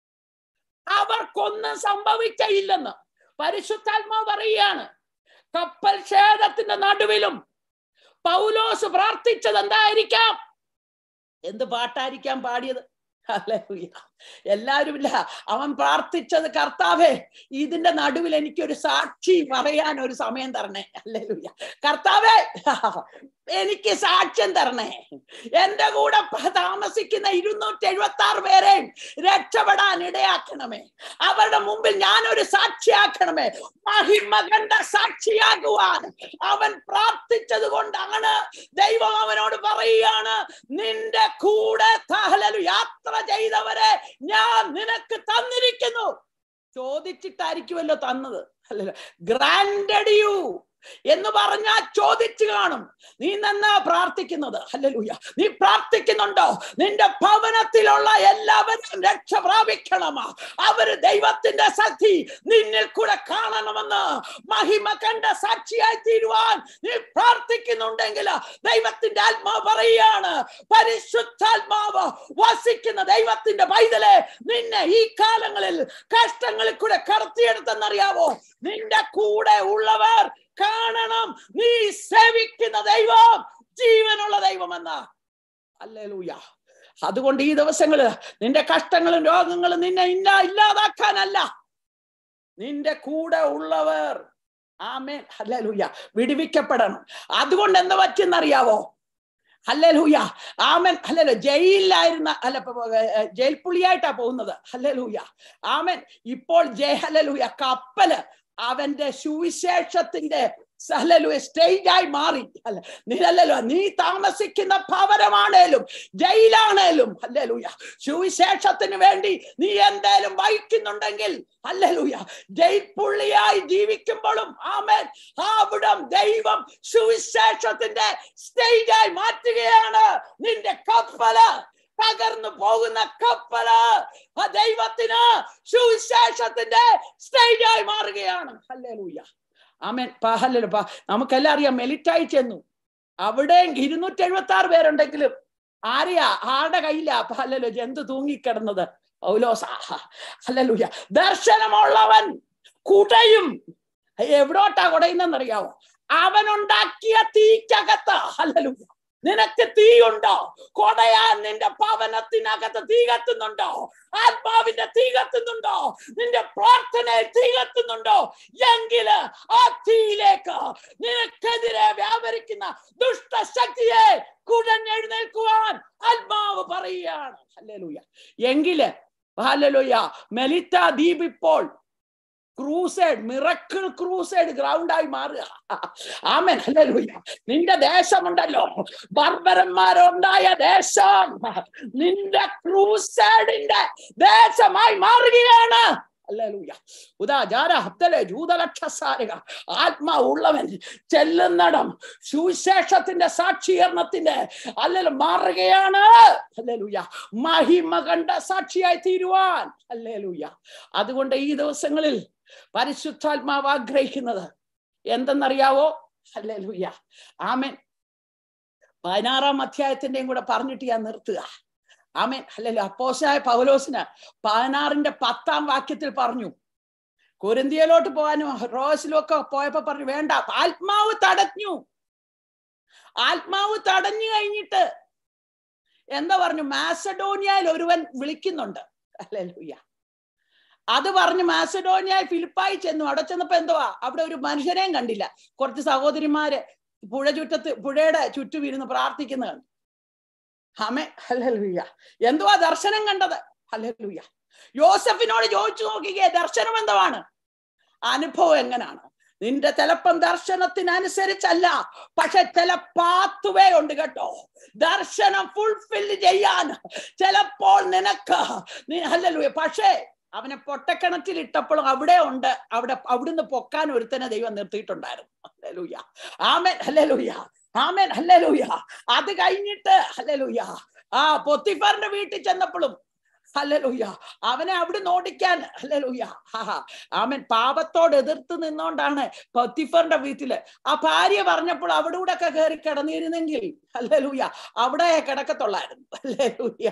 അവർക്കൊന്നും സംഭവിക്കയില്ലെന്ന് പരിശുദ്ധാത്മാവ് പറയുകയാണ് കപ്പൽ ക്ഷേത്രത്തിന്റെ നടുവിലും പൗലോസ് പ്രാർത്ഥിച്ചത് എന്തായിരിക്കാം എന്ത് പാട്ടായിരിക്കാം പാടിയത് ഹല്ലേലൂയ. എല്ലാവരും ഇല്ല അവൻ പ്രാർത്ഥിച്ചത് കർത്താവേ ഇതിന്റെ നടുവിൽ എനിക്കൊരു സാക്ഷി പറയാൻ ഒരു സമയം തരണേ അല്ലേലൂയ കർത്താവേ എനിക്ക് സാക്ഷ്യം തരണേ എന്റെ കൂടെ പ- താമസിക്കുന്ന ഇരുന്നൂറ്റി എഴുപത്തി ആറ് പേരെയും രക്ഷപ്പെടാൻ ഇടയാക്കണമേ അവരുടെ മുമ്പിൽ ഞാനൊരു സാക്ഷിയാക്കണമേ മഹിമ കണ്ട സാക്ഷിയാകുവാൻ അവൻ പ്രാർത്ഥിച്ചത് കൊണ്ടാണ് ദൈവം അവനോട് പറയുകയാണ് നിന്റെ കൂടെ തഹലലു യാത്ര ചെയ്തവരെ ഞാൻ നിനക്ക് തന്നിരിക്കുന്നു ചോദിച്ചിട്ടായിരിക്കുമല്ലോ തന്നത് അല്ലല്ലോ ഗ്രാൻഡഡ് യു എന്ന് പറഞ്ഞാൽ ചോദിച്ചു കാണും നീ നന്നാ പ്രാർത്ഥിക്കുന്നത് അല്ലലൂയ നീ പ്രാർത്ഥിക്കുന്നുണ്ടോ നിന്റെ ഭവനത്തിലുള്ള എല്ലാവരും രക്ഷ പ്രാപിക്കണമാ അവര് ദൈവത്തിന്റെ ശക്തി നിന്നിൽ കൂടെ കാണണമെന്ന് മഹിമ കണ്ട സാക്ഷിയായി തീരുവാൻ നീ പ്രാർത്ഥിക്കുന്നുണ്ടെങ്കിൽ ദൈവത്തിന്റെ ആത്മാവ് പറയുകയാണ് പരിശുദ്ധാത്മാവ് വസിക്കുന്ന ദൈവത്തിന്റെ പൈതലെ നിന്നെ ഈ കാലങ്ങളിൽ കഷ്ടങ്ങളിൽ കൂടെ കടത്തിയെടുത്തെന്നറിയാവോ നിന്റെ കൂടെ ഉള്ളവർ കാണണം നീ സേവിക്കുന്ന ദൈവം ജീവനുള്ള ദൈവമെന്ന അല്ലേലൂയ അതുകൊണ്ട് ഈ ദിവസങ്ങള് നിന്റെ കഷ്ടങ്ങളും രോഗങ്ങളും നിന്നെ ഇല്ല ഇല്ലാതാക്കാനല്ല നിന്റെ കൂടെ ഉള്ളവർ ആമേൻ അല്ലേലൂയ വിടുവിക്കപ്പെടണം അതുകൊണ്ട് എന്താ പറ്റുന്നറിയാവോ ഹല്ലേലൂയ ആമൻ ഹല്ലേലൂയ ജയിലിലായിരുന്ന അല്ല ഇപ്പൊ, ഏർ, ജയിൽ പുള്ളിയായിട്ടാ പോകുന്നത് ഹല്ലേലൂയ ആമൻ ഇപ്പോൾ ജയ ഹല്ലേലൂയ കപ്പല് അവന്റെ സുവിശേഷത്തിന്റെ ഹല്ലേലൂയ സ്റ്റേജായി മാറി അല്ല നീലല്ലോ നീ താമസിക്കുന്ന ഭവനമാണേലും ജയിലാണേലും ഹല്ലേലൂയ സുവിശേഷത്തിന് വേണ്ടി നീ എന്തേലും വഹിക്കുന്നുണ്ടെങ്കിൽ ഹല്ലേലൂയ ജയിൽ പുള്ളിയായി ജീവിക്കുമ്പോഴും ആമേൻ അവിടം ദൈവം സുവിശേഷത്തിന്റെ സ്റ്റേജായി മാറ്റുകയാണ് നിന്റെ കപ്പല് തകർന്നു പോകുന്ന കപ്പല് ആ ദൈവത്തിന് സുവിശേഷത്തിന്റെ സ്റ്റേജായി മാറുകയാണ് ഹല്ലേലൂയ ആമേൻ ഹല്ലേലു നമുക്കെല്ലാം അറിയാം മെലിറ്റായി ചെന്നു അവിടെ ഇരുന്നൂറ്റി എഴുപത്തി ആറ് പേരുണ്ടെങ്കിലും ആരെയാ ആരുടെ കയ്യിലാ ഹല്ലല്ലോ ജന്തു തൂങ്ങിക്കിടന്നത് പൗലോസ് ഹല്ലേലൂയ ദർശനമുള്ളവൻ കുടയും എവിടോട്ടാ കുടയുന്നറിയാവോ അവനുണ്ടാക്കിയ തീക്കകത്ത് ഹല്ലേലൂയ നിനക്ക് തീയുണ്ടോ കൊടയാൻ നിന്റെ ഭവനത്തിനകത്ത് തീ കത്തുന്നുണ്ടോ ആത്മാവിന്റെ തീ കത്തുന്നുണ്ടോ നിന്റെ പ്രാർത്ഥനയിൽ തീ കത്തുന്നുണ്ടോ എങ്കില് ആ തീയിലേക്ക് നിനക്കെതിരെ വ്യാപരിക്കുന്ന ദുഷ്ടശക്തിയെ കുടഞ്ഞെഴുന്നേൽക്കുവാൻ ആത്മാവ് പറയുകയാണ് ഹല്ലേലൂയ എങ്കില് ഹല്ലേലൂയ മെലിത്ത ദ്വീപ് ഇപ്പോൾ ക്രൂസൈഡ് മിറക്കിൾ ക്രൂസൈഡ് ഗ്രൗണ്ടായി മാറുക ആമൻ ഹല്ലേലൂയ നിന്റെ ദേശമുണ്ടല്ലോ ബർബരന്മാരുണ്ടായ ദേശം നിന്റെ ക്രൂസൈഡിന്റെ ദേശമായി മാറുകയാണ് ഹല്ലേലൂയ ഉദാ ജാര ഹത്തലെ ജൂതലക്ഷസാരിക ആത്മാ ഉള്ളവൻ ചെല്ലുന്നിടം സുവിശേഷത്തിന്റെ സാക്ഷീകരണത്തിന്റെ അല്ലെങ്കിൽ മാറുകയാണ് ഹല്ലേലൂയ മഹിമ കണ്ട സാക്ഷിയായി തീരുവാൻ ഹല്ലേലൂയ അതുകൊണ്ട് ഈ ദിവസങ്ങളിൽ പരിശുദ്ധാത്മാവ് ആഗ്രഹിക്കുന്നത് എന്തെന്നറിയാവോ ഹല്ലേലൂയ ആമേൻ പതിനാറാം അധ്യായത്തിന്റെയും കൂടെ പറഞ്ഞിട്ട് ഞാൻ നിർത്തുക ആമേൻ അല്ലല്ലോ അപ്പോസായ പൗലോസിന് പതിനാറിന്റെ പത്താം വാക്യത്തിൽ പറഞ്ഞു കൊരിന്തിയയിലോട്ട് പോകാനും റോസിലും ഒക്കെ പോയപ്പോ പറഞ്ഞു വേണ്ട ആത്മാവ് തടഞ്ഞു ആത്മാവ് തടഞ്ഞു കഴിഞ്ഞിട്ട് എന്താ പറഞ്ഞു മാസഡോണിയയിൽ ഒരുവൻ വിളിക്കുന്നുണ്ട് അല്ലേലൂയ അത് പറഞ്ഞ് മാസഡോണിയായി ഫിലിപ്പായി ചെന്നു അവിടെ ചെന്നപ്പോ എന്തുവാ അവിടെ ഒരു മനുഷ്യനെയും കണ്ടില്ല കുറച്ച് സഹോദരിമാര് പുഴ ചുറ്റത്ത് പുഴയുടെ ചുറ്റും ഇരുന്ന് പ്രാർത്ഥിക്കുന്ന കണ്ടു ആമേ ഹല്ലേലൂയ എന്തുവാ ദർശനം കണ്ടത് ഹല്ലേലൂയ യോസഫിനോട് ചോദിച്ചു നോക്കിക്കേ ദർശനം എന്തുവാണ് അനുഭവം എങ്ങനാണ് നിന്റെ ചിലപ്പം ദർശനത്തിനനുസരിച്ചല്ല പക്ഷെ ചില പാത്തുവേ ഉണ്ട് കേട്ടോ ദർശനം ഫുൾഫിൽ ചെയ്യാൻ ചിലപ്പോൾ നിനക്ക് നീ- ഹല്ലേലൂയ പക്ഷേ അവനെ പൊട്ടക്കിണറ്റിൽ ഇട്ടപ്പോഴും അവിടെ ഉണ്ട് അവിടെ അവിടുന്ന് പൊക്കാൻ ഒരുത്തനെ ദൈവം നിർത്തിയിട്ടുണ്ടായിരുന്നു ഹല്ലേലൂയ ആമേൻ ഹല്ലേലൂയ ആമേൻ ഹല്ലേലൂയ അത് കഴിഞ്ഞിട്ട് ഹല്ലേലൂയ ആ പൊത്തിഫാറിന്റെ വീട്ടിൽ ചെന്നപ്പോഴും ഹല്ലേലൂയ അവനെ അവിടെ ഓടിക്കാൻ ഹല്ലേലൂയ ഹാ ആമൻ പാപത്തോട് എതിർത്ത് നിന്നോണ്ടാണ് പൊത്തിഫറിന്റെ വീട്ടില് ആ ഭാര്യ പറഞ്ഞപ്പോൾ അവിടെ കൂടെ ഒക്കെ കയറി കിടന്നിരുന്നെങ്കിൽ ഹല്ലേലൂയ അവിടെ കിടക്കത്തുള്ളായിരുന്നു ഹല്ലേലൂയ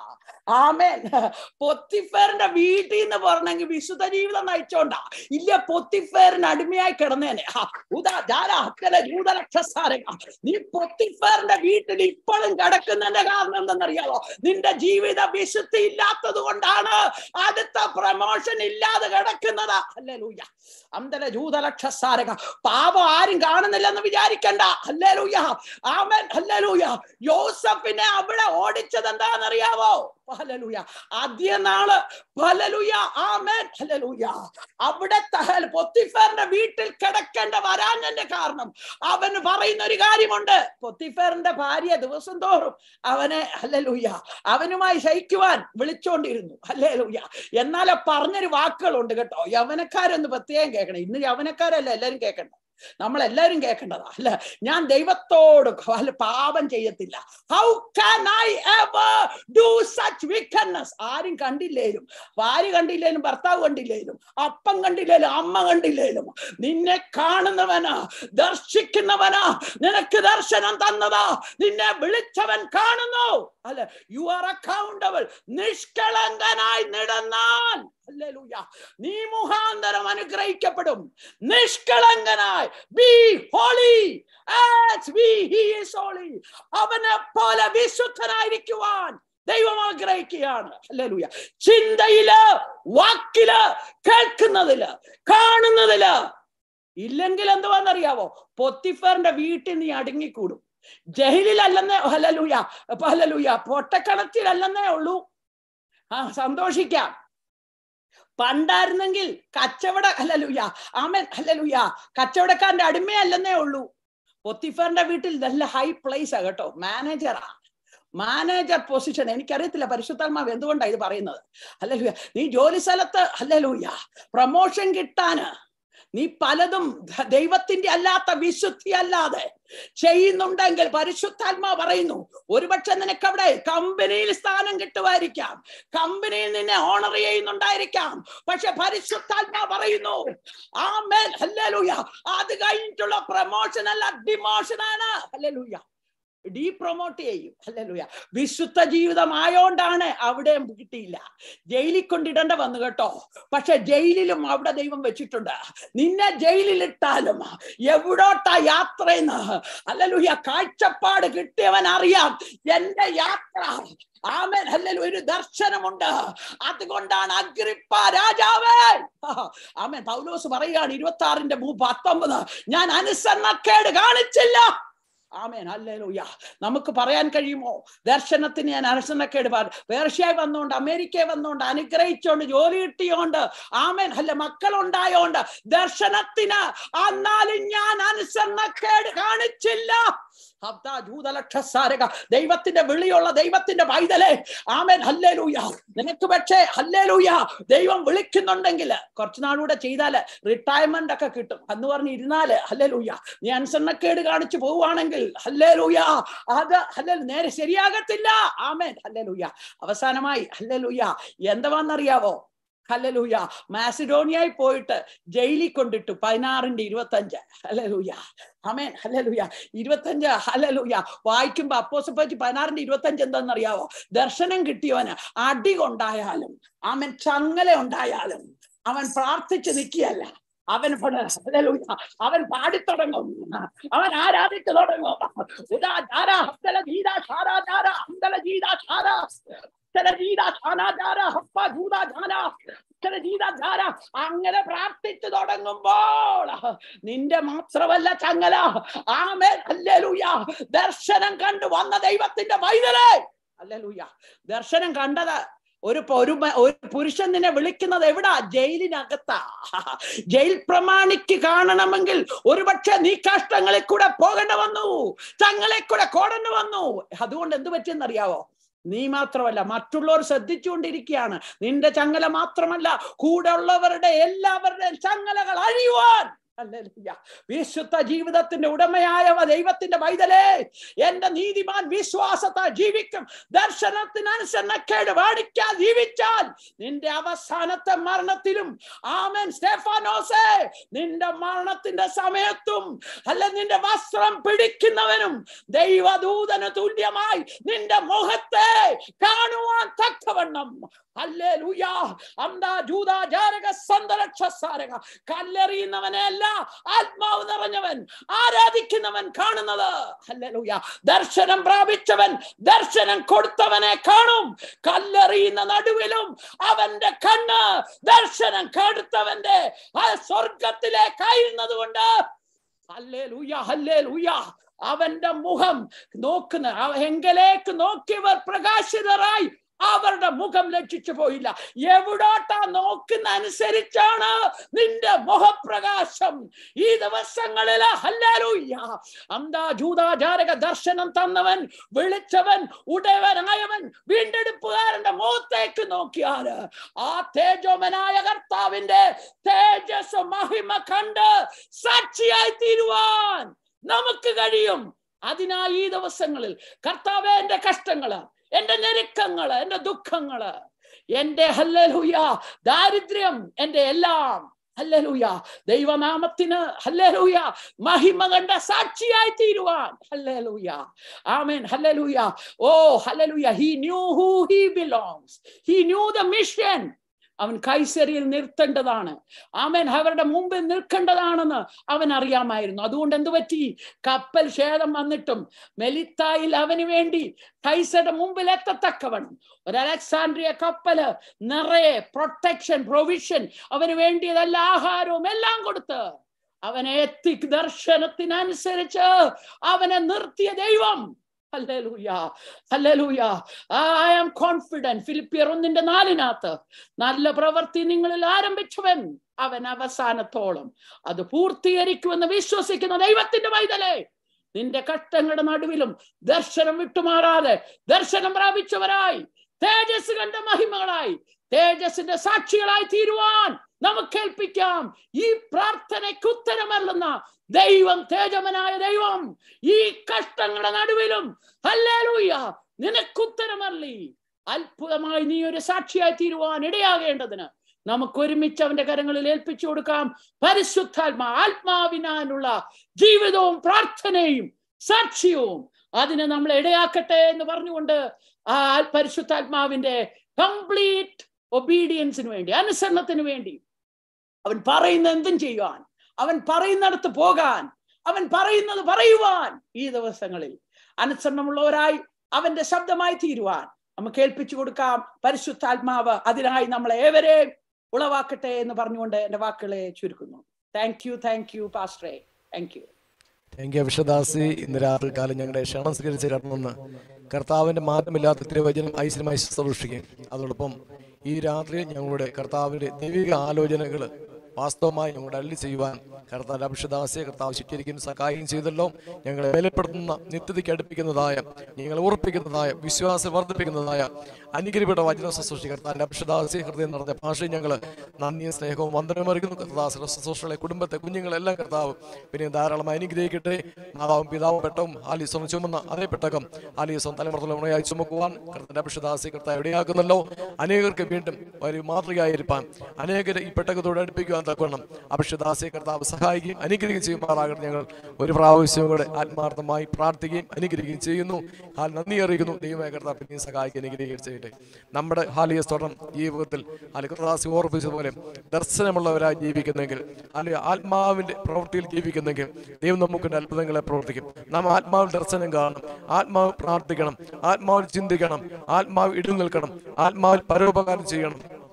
ആമേൻ പൊത്തിഫേറിന്റെ വീട്ടിൽ നിന്ന് പറഞ്ഞെങ്കിൽ വിശുദ്ധ ജീവിതം നയിച്ചോണ്ടാ ഇല്ല പൊത്തിഫേറിന് അടിമയായി കിടന്നേനെ ആ, ഉദാ ജാല അക്കല ജൂതരക്ഷസാരക നീ പൊത്തിഫേറിന്റെ വീട്ടിൽ ഇപ്പോഴും കിടക്കുന്നതിന്റെ കാരണം എന്തെന്നറിയാമോ നിന്റെ ജീവിത വിശുദ്ധി ഇല്ലാത്തത് കൊണ്ടാണ് അടുത്ത പ്രമോഷൻ ഇല്ലാതെ കിടക്കുന്നത് അല്ലേ ലൂയ അന്തര ജൂതലക്ഷസാരക പാപം ആരും കാണുന്നില്ലെന്ന് വിചാരിക്കണ്ട അല്ലേ ലൂയ ആമൻ അല്ലേ ലൂയ യോസഫിനെ അവിടെ ഓടിച്ചത് എന്താണെന്നറിയാവോ ഹല്ലേലൂയ ആദ്യ നാള് ഹല്ലേലൂയ ആമേൻ ഹല്ലേലൂയ അവിടെ തഹൽ പൊത്തിഫേറിന്റെ വീട്ടിൽ കിടക്കേണ്ട വരാഞ്ഞന്റെ കാരണം അവന് പറയുന്ന ഒരു കാര്യമുണ്ട് പൊത്തിഫേറിന്റെ ഭാര്യ ദിവസം തോറും അവനെ ഹല്ലേലൂയ അവനുമായി ശയിക്കുവാൻ വിളിച്ചോണ്ടിരുന്നു ഹല്ലേലൂയ എന്നാൽ ആ പറഞ്ഞൊരു വാക്കുകളുണ്ട് കേട്ടോ യവനക്കാരൊന്ന് പ്രത്യേകം കേൾക്കണം ഇന്ന് യവനക്കാരല്ല എല്ലാരും കേൾക്കണ്ട നമ്മൾ എല്ലാരും കേൾക്കേണ്ടതാ അല്ല ഞാൻ ദൈവത്തോട് വല്ല പാപം ചെയ്യത്തില്ല how can I ever do such wickedness ആരും കണ്ടില്ലേലും ഭാര്യ കണ്ടില്ലേലും ഭർത്താവ് കണ്ടില്ലേലും അപ്പം കണ്ടില്ലേലും അമ്മ കണ്ടില്ലേലും നിന്നെ കാണുന്നവനാ ദർശിക്കുന്നവനാ നിനക്ക് ദർശനം തന്നതാ നിന്നെ വിളിച്ചവൻ കാണുന്നു അല്ല യു ആർ അക്കൗണ്ടബിൾ നിഷ്കളങ്കനായി നടന്നാൽ ഹല്ലേലൂയ നീ മുഖാന്തരം അനുഗ്രഹിക്കപ്പെടും നിഷ്കളങ്കനായി be holy as we he is holy അവനെ പോലെ വിശുദ്ധനായിരിക്കുവാൻ ദൈവം ആഗ്രഹിക്കുകയാണ് ഹല്ലേലൂയ ചിന്തയില് വാക്കില് കേൾക്കുന്നതില് കാണുന്നതില് ഇല്ലെങ്കിൽ എന്തുവാന്നറിയാവോ പൊത്തിഫറിന്റെ വീട്ടിൽ നീ അടങ്ങിക്കൂടും ജയിലിലല്ലെന്നേ ഹലലൂയ ഹലലൂയ പൊട്ടക്കണത്തിലല്ലെന്നേ ഉള്ളൂ ആ സന്തോഷിക്കാം പണ്ടായിരുന്നെങ്കിൽ കച്ചവട ഹലലൂയ ആമൻ ഹലലൂയ കച്ചവടക്കാരന്റെ അടിമയല്ലെന്നേ ഉള്ളൂ പൊത്തിഫറിന്റെ വീട്ടിൽ നല്ല ഹൈ പ്ലേസ് ആ കേട്ടോ മാനേജറാ മാനേജർ പൊസിഷൻ എനിക്കറിയത്തില്ല പരിശുദ്ധാത്മാവ് എന്തുകൊണ്ടാണ് ഇത് പറയുന്നത് അല്ലലൂയ നീ ജോലി സ്ഥലത്ത് അല്ലലൂയ പ്രമോഷൻ കിട്ടാന് നീ പലതും ദ- ദൈവത്തിന്റെ അല്ലാത്ത വിശുദ്ധി അല്ലാതെ ചെയ്യുന്നുണ്ടെങ്കിൽ പരിശുദ്ധാത്മാ പറയുന്നു ഒരുപക്ഷെ നിനക്ക് അവിടെ കമ്പനിയിൽ സ്ഥാനം കിട്ടുമായിരിക്കാം കമ്പനിയിൽ നിന്നെ ഓണർ ചെയ്യുന്നുണ്ടായിരിക്കാം പക്ഷെ പരിശുദ്ധാത്മാ പറയുന്നു ആമേൻ ഹല്ലേലൂയ അത് കഴിഞ്ഞിട്ടുള്ള പ്രമോഷൻ അല്ല ഡിമോഷൻ ആണ് ഹല്ലേലൂയ ഡീ പ്രൊമോട്ട് ചെയ്യും ഹല്ലേലൂയ വിശുദ്ധ ജീവിതമായോണ്ടാണ് അവിടെ കിട്ടിയില്ല ജയിലിൽ കൊണ്ടിടേണ്ട വന്നു കേട്ടോ പക്ഷെ ജയിലിലും അവിടെ ദൈവം വെച്ചിട്ടുണ്ട് നിന്നെ ജയിലിലിട്ടാലും എവിടോട്ടാ യാത്രയെന്ന് അല്ലലൂയ കാഴ്ചപ്പാട് കിട്ടിയവൻ അറിയാം എന്റെ യാത്ര ആമേൻ അല്ലല്ലോ ഒരു ദർശനമുണ്ട് അതുകൊണ്ടാണ് അഗ്രിപ്പ രാജാവേ ആമേൻ പൗലോസ് പറയുകയാണ് ഇരുപത്തി ആറിന്റെ പത്തൊമ്പത് ഞാൻ അനുസരണക്കേട് കാണിച്ചില്ല ആമേൻ അല്ലേലൂയ നമുക്ക് പറയാൻ കഴിയുമോ ദർശനത്തിന് ഞാൻ അനുസരണക്കേട് പാ പേർഷ്യയിൽ വന്നുകൊണ്ട് അമേരിക്കയിൽ വന്നുകൊണ്ട് അനുഗ്രഹിച്ചോണ്ട് ജോലി കിട്ടിയോണ്ട് ആമേൻ അല്ല മക്കളുണ്ടായോണ്ട് ദർശനത്തിന് എന്നാലും ഞാൻ അനുസരണക്കേട് കാണിച്ചില്ല ഹബ്ദാ ജൂതലക്ഷസാരക. ദൈവത്തിന്റെ വിളിയുള്ള ദൈവത്തിന്റെ പൈതലേ ആമേൻ ഹല്ലേലൂയ നിനക്ക് പക്ഷേ ഹല്ലേലൂയ ദൈവം വിളിക്കുന്നുണ്ടെങ്കിൽ കുറച്ചു നാളൂടെ ചെയ്താല് റിട്ടയർമെന്റ് ഒക്കെ കിട്ടും എന്ന് പറഞ്ഞ് ഇരുന്നാല് ഹല്ലേലൂയ നീ അനുസരണക്കേട് കാണിച്ചു പോവുകയാണെങ്കിൽ ഹല്ലേലൂയ അത് ഹല്ലേ നേരെ ശരിയാകത്തില്ല ആമേൻ ഹല്ലേലൂയ അവസാനമായി ഹല്ലേലൂയ എന്തുവാന്നറിയാവോ ഹല്ലേലൂയ മാസിഡോണിയായി പോയിട്ട് ജയിലിൽ കൊണ്ടിട്ടു പതിനാറിന്റെ ഇരുപത്തഞ്ച് ഹല്ലേലൂയ ആമേൻ ഹല്ലേലൂയ ഇരുപത്തഞ്ച് ഹല്ലേലൂയ വായിക്കുമ്പോ അപ്പോസപ്പറ്റി പതിനാറിന്റെ ഇരുപത്തഞ്ച് എന്താണെന്നറിയാവോ ദർശനം കിട്ടിയവന് അടി കൊണ്ടായാലും അവൻ ചങ്ങല ഉണ്ടായാലും അവൻ പ്രാർത്ഥിച്ച് നിൽക്കുകയല്ല അവൻ പട- ഹല്ലേലൂയ. അവൻ പാടിത്തുടങ്ങും അവൻ ആരാധിച്ചു തുടങ്ങും ഉദാ ധാരാ ഹസ്തല ഗീതാ ധാരാ ധാരാ ഹസ്തല ഗീതാ ധാരാ ഹസ്തല ഗീതാ ധാരാ ധാരാ ഹപ്പ ജൂതാ ധാരാ രക്ഷണ ജീതാധാര അങ്ങനെ പ്രാർത്ഥിച്ചു തുടങ്ങുമ്പോൾ നിന്റെ മാത്രമല്ല ചങ്ങല ആമേൻ അല്ലേലൂയ ദർശനം കണ്ടു വന്ന ദൈവത്തിന്റെ വൈതലേ അല്ലേലൂയ ദർശനം കണ്ടത് ഒരു പ- ഒരു മ- ഒരു പുരുഷൻ നിന്നെ വിളിക്കുന്നത് എവിടാ ജയിലിനകത്താ ജയിൽ പ്രമാണിക്ക് കാണണമെങ്കിൽ ഒരുപക്ഷെ നീ കഷ്ടങ്ങളിൽ കൂടെ പോകേണ്ട വന്നു ചങ്ങളെ കൂടെ കോടന്നു വന്നു അതുകൊണ്ട് എന്ത് പറ്റിയെന്നറിയാവോ നീ മാത്രമല്ല മറ്റുള്ളവർ ശ്രദ്ധിച്ചുകൊണ്ടിരിക്കുകയാണ് നിന്റെ ചങ്ങല മാത്രമല്ല കൂടെ ഉള്ളവരുടെ എല്ലാവരുടെയും ചങ്ങലകൾ അഴിയുവാൻ ഹല്ലേലൂയ. വിശുദ്ധ ജീവിതത്തിന്റെ ഉടമയായവ ദൈവത്തിന്റെ വൈതലേ എന്റെ നീതിമാൻ വിശ്വാസത്താൽ ജീവിക്കും ദർശനത്തിനനുസരണക്കേട് വാടിക്കാൻ ജീവിച്ചാൽ നിന്റെ അവസാനത്തെ മരണത്തിലും ആമൻ സ്റ്റെഫാനോസേ നിന്റെ മരണത്തിന്റെ സമയത്തും അല്ല നിന്റെ വസ്ത്രം പിടിക്കുന്നവനും ദൈവദൂതന് തുല്യമായി നിന്റെ മുഖത്തെ കാണുവാൻ തക്കവണ്ണം ഹല്ലേലൂയ അന്താ ജൂതാ ജാരക സന്തരക്ഷസാരക കല്ലെറിയുന്നവനെ അല്ല ആത്മാവ് നിറഞ്ഞവൻ ആരാധിക്കുന്നവൻ കാണുന്നത് ഹല്ലേലൂയ ദർശനം പ്രാപിച്ചവൻ ദർശനം കൊടുത്തവനെ കാണും കല്ലെറിയുന്ന നടുവിലും അവന്റെ കണ്ണ് ദർശനം കടുത്തവന്റെ ആ സ്വർഗത്തിലേക്കായിരുന്നത് കൊണ്ട് ഹല്ലേലൂയ ഹല്ലേലൂയ അവന്റെ മുഖം നോക്കുന്ന അവ- എങ്കിലേക്ക് നോക്കിയവർ പ്രകാശിതരായി അവരുടെ മുഖം ലക്ഷിച്ചു പോയില്ല എവിടോട്ടാ നോക്കുന്ന അനുസരിച്ചാണ് നിന്റെ മുഖപ്രകാശം ഈ ദിവസങ്ങളില് ഹല്ലേലൂയ അന്താ ജൂതാചാരക ദർശനം തന്നവൻ വിളിച്ചവൻ ഉടയവനായവൻ വീണ്ടെടുപ്പുകാരന്റെ മുഖത്തേക്ക് നോക്കിയാല് ആ തേജോമനായ കർത്താവിന്റെ തേജസ് മഹിമ കണ്ട് സാക്ഷിയായി തീരുവാൻ നമുക്ക് കഴിയും അതിനായി ഈ ദിവസങ്ങളിൽ കർത്താവെ എന്റെ കഷ്ടങ്ങള് എന്റെ ഞെരുക്കങ്ങള് എന്റെ ദുഃഖങ്ങള് എന്റെ ഹല്ലലൂയ ദാരിദ്ര്യം എന്റെ എല്ലാം ഹല്ലലൂയ ദൈവനാമത്തിന് ഹല്ലലൂയ മഹിമ കണ്ട സാക്ഷിയായി തീരുവാൻ ഹല്ലലൂയ ആമേൻ ഹല്ലലൂയ ഓ ഹല്ലലൂയ he knew who he belongs he knew the mission അവൻ കൈസരിയിൽ നിർത്തേണ്ടതാണ് ആമേൻ അവരുടെ മുമ്പിൽ നിൽക്കേണ്ടതാണെന്ന് അവൻ അറിയാമായിരുന്നു അതുകൊണ്ട് എന്തു പറ്റി കപ്പൽ ക്ഷേതം വന്നിട്ടും മെലിത്തായിൽ അവന് വേണ്ടി കൈസയുടെ മുമ്പിൽ എത്തത്തക്കവണ്ണം ഒരു അലക്സാണ്ട്രിയ കപ്പല് നിറയെ പ്രൊട്ടക്ഷൻ പ്രൊവിഷൻ അവന് വേണ്ടിയതല്ല ആഹാരവും എല്ലാം കൊടുത്ത് അവനെ എത്തി ദർശനത്തിനനുസരിച്ച് അവനെ നിർത്തിയ ദൈവം ഹല്ലേലൂയ ഹല്ലേലൂയ ഐ ആം കോൺഫിഡന്റ് ഫിലിപ്പിയർ ഒന്നിന്റെ നാലിനകത്ത് നല്ല പ്രവൃത്തി നിങ്ങളിൽ ആരംഭിച്ചവൻ അവൻ അവസാനത്തോളം അത് പൂർത്തീകരിക്കുമെന്ന് വിശ്വസിക്കുന്ന ദൈവത്തിന്റെ വൈതലേ നിന്റെ കഷ്ടങ്ങളുടെ നടുവിലും ദർശനം വിട്ടുമാറാതെ ദർശനം പ്രാപിച്ചവരായി തേജസ് കണ്ട മഹിമകളായി തേജസിന്റെ സാക്ഷികളായി തീരുവാൻ നമുക്ക് ഏൽപ്പിക്കാം ഈ പ്രാർത്ഥനയ്ക്ക് ഉത്തരമല്ലെന്ന ദൈവം തേജമനായ ദൈവം ഈ കഷ്ടങ്ങളുടെ നടുവിലും ഹല്ലേലൂയ നിനക്കുത്തരമല്ലി അത്ഭുതമായി നീ ഒരു സാക്ഷിയായി തീരുവാൻ ഇടയാകേണ്ടതിന് നമുക്ക് ഒരുമിച്ച് അവന്റെ കരങ്ങളിൽ ഏൽപ്പിച്ചു കൊടുക്കാം പരിശുദ്ധാത്മാ ആത്മാവിനാനുള്ള ജീവിതവും പ്രാർത്ഥനയും സാക്ഷ്യവും അതിന് നമ്മൾ ഇടയാക്കട്ടെ എന്ന് പറഞ്ഞുകൊണ്ട് ആ പരിശുദ്ധാത്മാവിന്റെ കംപ്ലീറ്റ് ഒബീഡിയൻസിന് വേണ്ടി അനുസരണത്തിന് വേണ്ടി അവൻ പറയുന്ന എന്തും ചെയ്യുവാൻ അവൻ പറയുന്നിടത്ത് പോകാൻ അവൻ പറയുന്നത് പറയുവാൻ ഈ ദിവസങ്ങളിൽ അനുസരണമുള്ളവരായി അവന്റെ ശബ്ദമായി തീരുവാൻ നമുക്ക് ഏൽപ്പിച്ചു കൊടുക്കാം പരിശുദ്ധാത്മാവ് അതിനായി നമ്മളെ ഏവരെയും ഉളവാക്കട്ടെ എന്ന് പറഞ്ഞുകൊണ്ട് എന്റെ വാക്കുകളെ ചുരുക്കുന്നു താങ്ക് യു താങ്ക് യു പാസ്റ്ററെ താങ്ക് യു താങ്ക് യു വിഷദാസി ഇന്ന് രാത്രി കാലം ഞങ്ങളുടെ ക്ഷണം സ്വീകരിച്ച് കടന്നെന്ന് കർത്താവിന്റെ മാറ്റമില്ലാത്ത തിരുവചനം ഐശ്വര്യമായി ശുശ്രൂഷിക്കും അതോടൊപ്പം ഈ രാത്രി ഞങ്ങളുടെ കർത്താവിന്റെ ദൈവിക ആലോചനകൾ വാസ്തവമായി ഞങ്ങളുടെ അള്ളി ചെയ്യുവാൻ കർത്താവ് അഭിഷദാസിയെ കർത്താവ് ശുദ്ധീകരിക്കുന്ന സഹായം ചെയ്തല്ലോ ഞങ്ങളെ ബലപ്പെടുത്തുന്ന നിത്യതയ്ക്ക് അടുപ്പിക്കുന്നതായ ഞങ്ങളെ ഉറപ്പിക്കുന്നതായ വിശ്വാസം വർദ്ധിപ്പിക്കുന്നതായ അനുഗ്രഹയുടെ വചന ശുശ്രൂഷ കർത്താവിന്റെ അഭിഷദാസി ഹൃദയം നിറഞ്ഞ ഭാഷയിൽ ഞങ്ങൾ നന്ദിയും സ്നേഹവും വന്ദനം അറിയിക്കുന്നു കർത്താവ് ശുശ്രൂഷകളെ കുടുംബത്തെ കുഞ്ഞുങ്ങളെല്ലാം കർത്താവ് പിന്നെ ധാരാളമായി അനുഗ്രഹിക്കട്ടെ മാതാവും പിതാവും പെട്ടവും ആലീസ്വം ചുമന്ന അതേ പെട്ടകം ആലീസ്വം തലമുറതലമുറയായി ചുമക്കുവാൻ കർത്താവിന്റെ അഭിഷദാസി കർത്താവ് ഇടയാക്കുന്നല്ലോ അനേകർക്ക് വീണ്ടും ഒരു മാതൃകയായിരിക്കാൻ അനേകരെ ഈ പെട്ടകത്തോട് അടുപ്പിക്കുവാൻ തക്കവണ്ണം അഭിഷദാസിയെ കർത്താവ് സഹായിക്കുകയും അനുഗ്രഹിക്കുകയും ചെയ്യുമാറാകട്ടെ ഞങ്ങൾ ഒരു പ്രാവശ്യം കൂടെ ആത്മാർത്ഥമായി പ്രാർത്ഥിക്കുകയും അനുഗ്രഹിക്കുകയും ചെയ്യുന്നു ഹാൽ നന്ദി അറിയിക്കുന്നു ദൈവമായ കർത്താവ് പിന്നെയും സഹായിക്കുക അനുഗ്രഹിക്കുകയും ചെയ്യട്ടെ നമ്മുടെ ഹാലിയ സ്തോത്രം ജീവിതത്തിൽ ഹാലി കർത്താസി ഓർപ്പിച്ചതുപോലെ ദർശനമുള്ളവരായി ജീവിക്കുന്നെങ്കിൽ അല്ലെങ്കിൽ ആത്മാവിന്റെ പ്രവൃത്തിയിൽ ജീവിക്കുന്നെങ്കിൽ ദൈവം നമുക്ക് അത്ഭുതങ്ങളെ പ്രവർത്തിക്കും നാം ആത്മാവിൽ ദർശനം കാണണം ആത്മാവ് പ്രാർത്ഥിക്കണം ആത്മാവിൽ ചിന്തിക്കണം ആത്മാവ് ഇടു നിൽക്കണം ആത്മാവിൽ പരോപകാരം ചെയ്യണം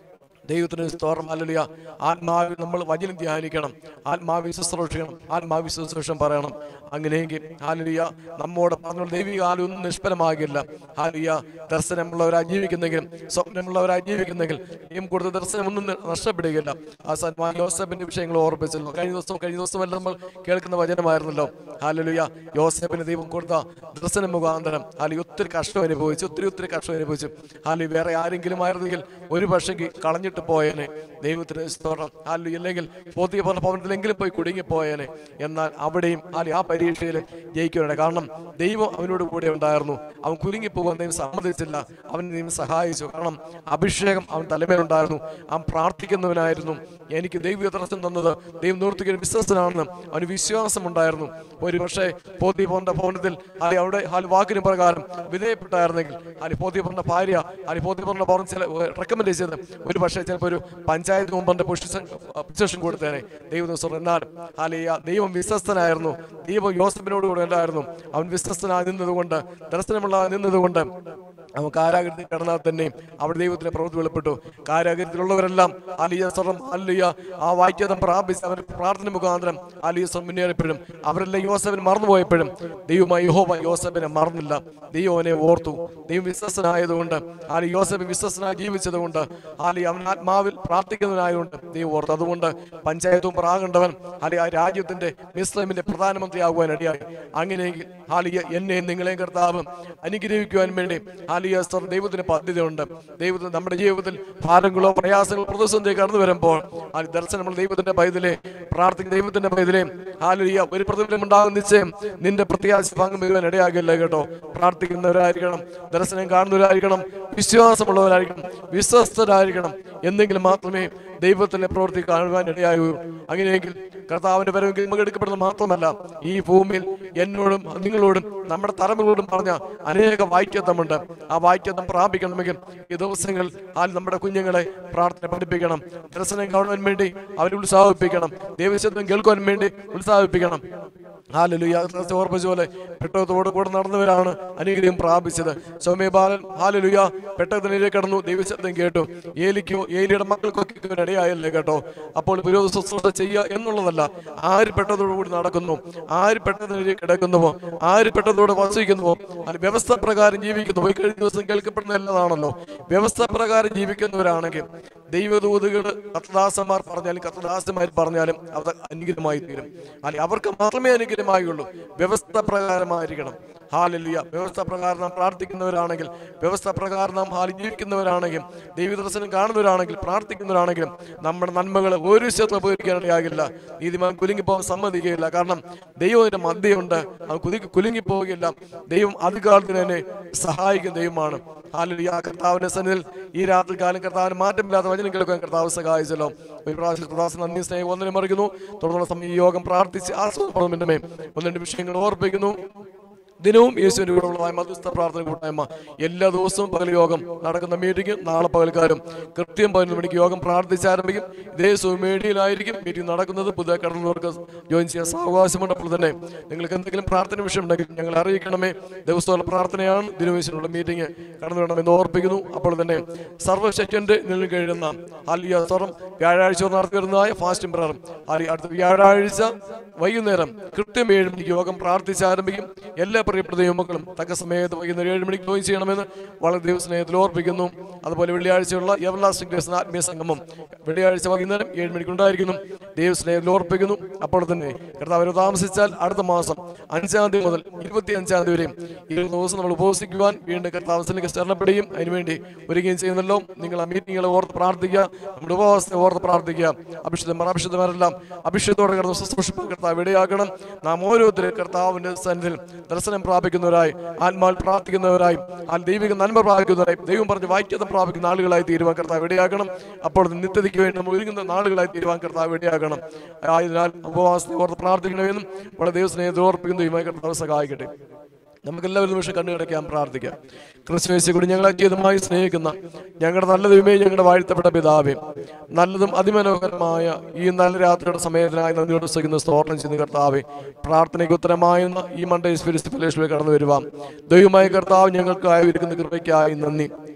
ദൈവത്തിന് സ്തോത്രം അല്ലലിയ ആത്മാവിൽ നമ്മൾ വചനം ധ്യാനിക്കണം ആത്മാവിൽ ശുശ്രൂഷിക്കണം ആത്മാവിൽ ശുശ്രൂഷം പറയണം അങ്ങനെയെങ്കിൽ ഹാലിയ നമ്മോട് പറഞ്ഞ ദൈവിക ആലൊന്നും നിഷ്ഫലമാകില്ല ഹാലിയ ദർശനമുള്ളവരായി ജീവിക്കുന്നെങ്കിൽ സ്വപ്നമുള്ളവരായി ജീവിക്കുന്നെങ്കിൽ ദൈവം കൊടുത്ത ദർശനമൊന്നും ന- നഷ്ടപ്പെടുകയില്ല ആ സന്മാൻ യോസഫിന്റെ വിഷയങ്ങൾ ഓർപ്പിച്ചല്ലോ കഴിഞ്ഞ ദിവസം കഴിഞ്ഞ ദിവസമല്ല നമ്മൾ കേൾക്കുന്ന വചനമായിരുന്നല്ലോ ഹാലലുയ യോസഫിന് ദൈവം കൊടുത്ത ദർശനം മുഖാന്തരം ഹാലി ഒത്തിരി കഷ്ടം അനുഭവിച്ചു ഒത്തിരി ഒത്തിരി കഷ്ടം അനുഭവിച്ചു ഹാലി വേറെ ആരെങ്കിലും ആയിരുന്നെങ്കിൽ ഒരു പക്ഷെങ്കിൽ കളഞ്ഞിട്ട് പോയേനെ ദൈവത്തിന് സ്തോത്രം ഹാലി അല്ലെങ്കിൽ പോത്തിയ പറഞ്ഞ ഭവനത്തിലെങ്കിലും പോയി കുടുങ്ങിപ്പോയേനെ എന്നാൽ അവിടെയും ഹാലി ആ പരീക്ഷയിൽ ജയിക്കുന്നുണ്ട് കാരണം ദൈവം അവനോട് കൂടെ ഉണ്ടായിരുന്നു അവൻ കുലുങ്ങിപ്പോകാൻ ദൈവം സമ്മതിച്ചില്ല അവൻ ദൈവം സഹായിച്ചു കാരണം അഭിഷേകം അവൻ തലമേലുണ്ടായിരുന്നു അവൻ പ്രാർത്ഥിക്കുന്നവനായിരുന്നു എനിക്ക് ദൈവ ദർശനം തന്നത് ദൈവം നിവർത്തിക്കുന്ന വിശ്വസ്തനാണെന്ന് അവന് വിശ്വാസമുണ്ടായിരുന്നു ഒരു പക്ഷേ പോത്തി പോന്റെ ഭവനത്തിൽ അല്ലെ അവിടെ ഹാൽ വാക്കിന് പ്രകാരം വിധേയപ്പെട്ടായിരുന്നെങ്കിൽ അല്ലെ പോത്തി പറഞ്ഞ ഭാര്യ അല്ലെ പോത്തി പറഞ്ഞ ഭവനം ചില റെക്കമെൻഡ് ചെയ്തത് ഒരു പക്ഷേ ചിലപ്പോൾ ഒരു പഞ്ചായത്ത് മുമ്പന്റെ പൊസിഷൻ പൊസിഷൻ കൊടുത്തേനെ ദൈവ ദിവസം എന്നാൽ ഹാലിയ ദൈവം വിശ്വസ്തനായിരുന്നു ദൈവം യോസഫിനോട് കൂടെ ഉണ്ടായിരുന്നു അവൻ വിശ്വസ്തനായി നിന്നതുകൊണ്ട് ദർശനമുള്ള നിന്നതുകൊണ്ട് അവൻ കാരാഗ്രഹത്തിൽ കിടന്നാൽ തന്നെയും അവിടെ ദൈവത്തിന്റെ പ്രവൃത്തി വെളിപ്പെട്ടു കാരാഗ്രഹത്തിലുള്ളവരെല്ലാം അലിയ സ്വർണം അല്ലിയ ആ വാക്യതം പ്രാപിച്ച് അവർ പ്രാർത്ഥന മുഖാന്തരം അലിയ സ്വർണം മുന്നേറിയപ്പോഴും അവരെല്ലാം യോസഫിനെ മറന്നുപോയപ്പോഴും ദൈവമായി യഹോവ യോസഫിനെ മറന്നില്ല ദൈവം അവനെ ഓർത്തു ദൈവം വിശ്വസനായതുകൊണ്ട് ആലി യോസഫ് വിശ്വസനായി ജീവിച്ചതുകൊണ്ട് ആലി അവൻ ആത്മാവിൽ പ്രാർത്ഥിക്കുന്നതിനായതുകൊണ്ട് ദൈവം ഓർത്തു അതുകൊണ്ട് പഞ്ചായത്തും പ്രാകണ്ടവൻ അല്ലെ ആ രാജ്യത്തിന്റെ മിസ്ലമിന്റെ പ്രധാനമന്ത്രിയാകുവാൻ ഇടയായി അങ്ങനെയെങ്കിൽ ഹാലിയ എന്നെയും നിങ്ങളെയും കർത്താവ് അനുഗ്രഹിക്കുവാൻ വേണ്ടി ഹാലിയ സ്തോത്രം ദൈവത്തിന് പദ്ധതിയുണ്ട് ദൈവത്തിന് നമ്മുടെ ജീവിതത്തിൽ ഭാരങ്ങളോ പ്രയാസങ്ങളോ പ്രതിസന്ധി കടന്നു വരുമ്പോൾ ആ ദർശനമുള്ള ദൈവത്തിന്റെ പൈതലെ പ്രാർത്ഥിക്കുന്ന ദൈവത്തിന്റെ പൈതലെ ഹാലിയ ഒരു പ്രതിഫലം ഉണ്ടാകുന്ന നിശ്ചയം നിന്റെ പ്രത്യാശ പങ്കു മുഴുവൻ ഇടയാകില്ല കേട്ടോ പ്രാർത്ഥിക്കുന്നവരായിരിക്കണം ദർശനം കാണുന്നവരായിരിക്കണം വിശ്വാസമുള്ളവരായിരിക്കണം വിശ്വസ്തരായിരിക്കണം എന്നെങ്കിലും മാത്രമേ ദൈവത്തിന്റെ പ്രവൃത്തി കാണുവാൻ ഇടയാകൂ അങ്ങനെയെങ്കിൽ കർത്താവിന്റെ വരവെങ്കിൽ നമുക്ക് എടുക്കപ്പെടുന്നത് മാത്രമല്ല ഈ ഭൂമിയിൽ എന്നോടും നിങ്ങളോടും നമ്മുടെ തലമുകളോടും പറഞ്ഞ അനേക വാക്യത്വമുണ്ട് ആ വാക്യത്വം പ്രാപിക്കണമെങ്കിൽ ഈ ദിവസങ്ങൾ ആ നമ്മുടെ കുഞ്ഞുങ്ങളെ പ്രാർത്ഥന പഠിപ്പിക്കണം ദർശനം കാണുവാൻ വേണ്ടി അവരെ ഉത്സാഹിപ്പിക്കണം ദൈവശബ്ദം കേൾക്കുവാൻ വേണ്ടി ഉത്സാഹിപ്പിക്കണം ഹാലലുയ ഓർപ്പിച്ച പോലെ പെട്ടകത്തോട് കൂടെ നടന്നവരാണ് അനുഗ്രഹം പ്രാപിച്ചത് സൗമ്യബാലൻ ഹാലലുയ പെട്ടകത്തിനിലേക്ക് കടന്നു ദൈവശബ്ദം കേട്ടു ഏലിക്കോ ഏലിയുടെ മക്കൾക്കൊക്കെ ഇവൻ ഇടയായല്ലേ കേട്ടോ അപ്പോൾ വിരോധ ശുശ്രൂഷ ചെയ്യുക എന്നുള്ളതല്ല ആര് പെട്ടതോടു കൂടി നടക്കുന്നു ആര് പെട്ടതിലേക്ക് കിടക്കുന്നുവോ ആര് പെട്ടതോടെ വസിക്കുന്നുവോ അത് വ്യവസ്ഥ പ്രകാരം ജീവിക്കുന്നുവോ ഈ കഴിഞ്ഞ ദിവസം കേൾക്കപ്പെടുന്ന എല്ലാതാണല്ലോ വ്യവസ്ഥ പ്രകാരം ജീവിക്കുന്നവരാണെങ്കിൽ ദൈവദൂതുകൾ കത്തദാസന്മാർ പറഞ്ഞാലും കത്തദാസന്മാർ പറഞ്ഞാലും അത് അനുഗ്രഹമായി തീരും അല്ലെ അവർക്ക് മാത്രമേ അനുഗ്രഹമായുള്ളൂ വ്യവസ്ഥ പ്രകാരമായിരിക്കണം ഹാലിയ വ്യവസ്ഥ പ്രകാരം നാം പ്രാർത്ഥിക്കുന്നവരാണെങ്കിൽ വ്യവസ്ഥ പ്രകാരം നാം ഹാലി ജീവിക്കുന്നവരാണെങ്കിൽ ദൈവദർശനം കാണുന്നവരാണെങ്കിൽ പ്രാർത്ഥിക്കുന്നവരാണെങ്കിലും നമ്മുടെ നന്മകൾ ഒരു ശത്രു ഉപകരിക്കാനിടയാകില്ല നീതിമാൻ കുലുങ്ങിപ്പോകാൻ സമ്മതിക്കുകയില്ല കാരണം ദൈവത്തിന്റെ മധ്യമുണ്ട് അവൻ കുതി കുലുങ്ങിപ്പോവുകയില്ല ദൈവം അധികാലത്തിന് തന്നെ സഹായിക്കുന്ന ദൈവമാണ് ഹാലിയ കർത്താവിന്റെ സന്നിധിയിൽ ഈ രാത്രി കാലം കർത്താവിന് മാറ്റമില്ലാത്ത വചനം കേൾക്കാൻ കർത്താവ് സഹായിച്ചല്ലോ ഒരു പ്രാവശ്യം കർത്താവ് നന്ദി സ്നേഹം ഒന്നിനെ മറിക്കുന്നു തുടർന്നുള്ള സമയം ഈ യോഗം പ്രാർത്ഥിച്ച് ആസ്വദിക്കണമെന്നുമേ ഒന്ന് രണ്ട് വിഷയങ്ങൾ ഓർപ്പിക്കുന്നു ദിനവും യേശുവിന്റെ കൂടെയുള്ള മധ്യസ്ഥ പ്രാർത്ഥന കൂട്ടായ്മ എല്ലാ ദിവസവും പകൽ യോഗം നടക്കുന്ന മീറ്റിംഗ് നാളെ പകൽക്കാരും കൃത്യം പതിനൊന്ന് മണിക്ക് യോഗം പ്രാർത്ഥിച്ചാരംഭിക്കും ഇതേ സുമേഡിയിലായിരിക്കും മീറ്റിംഗ് നടക്കുന്നത് പുതിയ കടന്നവർക്ക് ജോയിൻ ചെയ്യാൻ സാവകാശമുണ്ട് അപ്പോൾ തന്നെ നിങ്ങൾക്ക് എന്തെങ്കിലും പ്രാർത്ഥന വിഷയം ഉണ്ടെങ്കിൽ ഞങ്ങൾ അറിയിക്കണമേ ദിവസമുള്ള പ്രാർത്ഥനയാണ് ദിനവേശനുള്ള മീറ്റിംഗ് കടന്നു വേണമെന്ന് ഓർപ്പിക്കുന്നു അപ്പോൾ തന്നെ സർവ്വശക്തന്റെ നിലയിൽ കഴിയുന്ന ആലിയ സ്വറം വ്യാഴാഴ്ച നടത്തി വരുന്നതായ ഫാസ്റ്റിംഗ് പ്രയറും ആലി അടുത്ത വ്യാഴാഴ്ച വൈകുന്നേരം കൃത്യം ഏഴ് മണിക്ക് യോഗം പ്രാർത്ഥിച്ചാരംഭിക്കും എല്ലാ പ്രിയപ്പെട്ട ദൈവമക്കളും തക്ക സമയത്ത് വൈകുന്നേരം ഏഴ് മണിക്ക് ജോയിൻ ചെയ്യണമെന്ന് വളരെ ദൈവസ്നേഹത്തിൽ ഓർപ്പിക്കുന്നു അതുപോലെ വെള്ളിയാഴ്ചയുള്ള എവർലാസ്റ്റിംഗ് ഗ്രേസ് ആത്മീയ സംഗമം വെള്ളിയാഴ്ച വൈകുന്നേരം ഏഴ് മണിക്ക് ഉണ്ടായിരിക്കുന്നു ദൈവസ്നേഹത്തിൽ ഓർപ്പിക്കുന്നു അപ്പോൾ തന്നെ കർത്താവ് താമസിച്ചാൽ അടുത്ത മാസം അഞ്ചാം തീയതി മുതൽ ഇരുപത്തി അഞ്ചാം തീയതി വരെയും ഇരുപത് ദിവസം നമ്മൾ ഉപവസിക്കുവാൻ വീണ്ടും കർത്താവസിലേക്ക് ശരണപ്പെടുകയും അതിനുവേണ്ടി ഒരുങ്ങുകയും ചെയ്യുന്നല്ലോ നിങ്ങൾ ആ മീറ്റിങ്ങുകളെ ഓർത്ത് പ്രാർത്ഥിക്കുക നമ്മുടെ ഉപവാസത്തെ ഓർത്ത് പ്രാർത്ഥിക്കുക അഭിഷിതന്മാർ അഭിഷിതന്മാരെല്ലാം അഭിഷേകത്തോടെ കിടന്ന് ശുശ്രൂഷിപ്പാൻ കർത്താവ് ഇടയാക്കണം നാം ഓരോരുത്തരും കർത്താവിന്റെ സന്നിധിയിൽ ദർശനം പ്രാപിക്കുന്നവരായി ആത്മാൽ പ്രാർത്ഥിക്കുന്നവരായി ആ ദൈവിക നന്മ പ്രാപിക്കുന്നവരായി ദൈവം പറഞ്ഞ് വാക്യത പ്രാപിക്കുന്ന ആളുകളായി തീരുവാൻ കർത്താവ് ഇടയാക്കണം അപ്പോൾ നിത്യതയ്ക്ക് വേണ്ടി നമ്മൾ ഒരുങ്ങുന്ന നാളുകളായി തീരുവാൻ കർത്താവ് ഇടയാക്കണം ആയതിനാൽ ഉപവാസത്തെ ഓർത്ത് പ്രാർത്ഥിക്കണമെന്നും വളരെ ദൈവസ്നേഹത്തെ ഓർപ്പിക്കുന്ന ദൈവമായി കർത്താവ് സഹായിക്കട്ടെ നമുക്കെല്ലാവരും നിമിഷം കണ്ണുകടയ്ക്കാൻ പ്രാർത്ഥിക്കാം ക്രിസ്തുവേശി കൂടി ഞങ്ങളെ അത്യതമായി സ്നേഹിക്കുന്ന ഞങ്ങളുടെ നല്ല ദൈവമേ ഞങ്ങളുടെ വാഴ്ത്തപ്പെട്ട പിതാവേ നല്ലതും അതിമനോഹരമായ ഈ നല്ല രാത്രിയുടെ സമയത്തിനായി നന്ദിയോട് സ്വീകരിക്കുന്ന സ്തോത്രം ചെയ്യുന്ന കർത്താവെ പ്രാർത്ഥനയ്ക്ക് ഉത്തരമായുന്ന ഈ മണ്ടേ സ്പിരിറ്റ് ഫെലോഷിപ്പിൽ കടന്നു വരുവാം ദൈവമായ കർത്താവ് ഞങ്ങൾക്കായി ഒരുക്കുന്ന കൃപയ്ക്കായി നന്ദി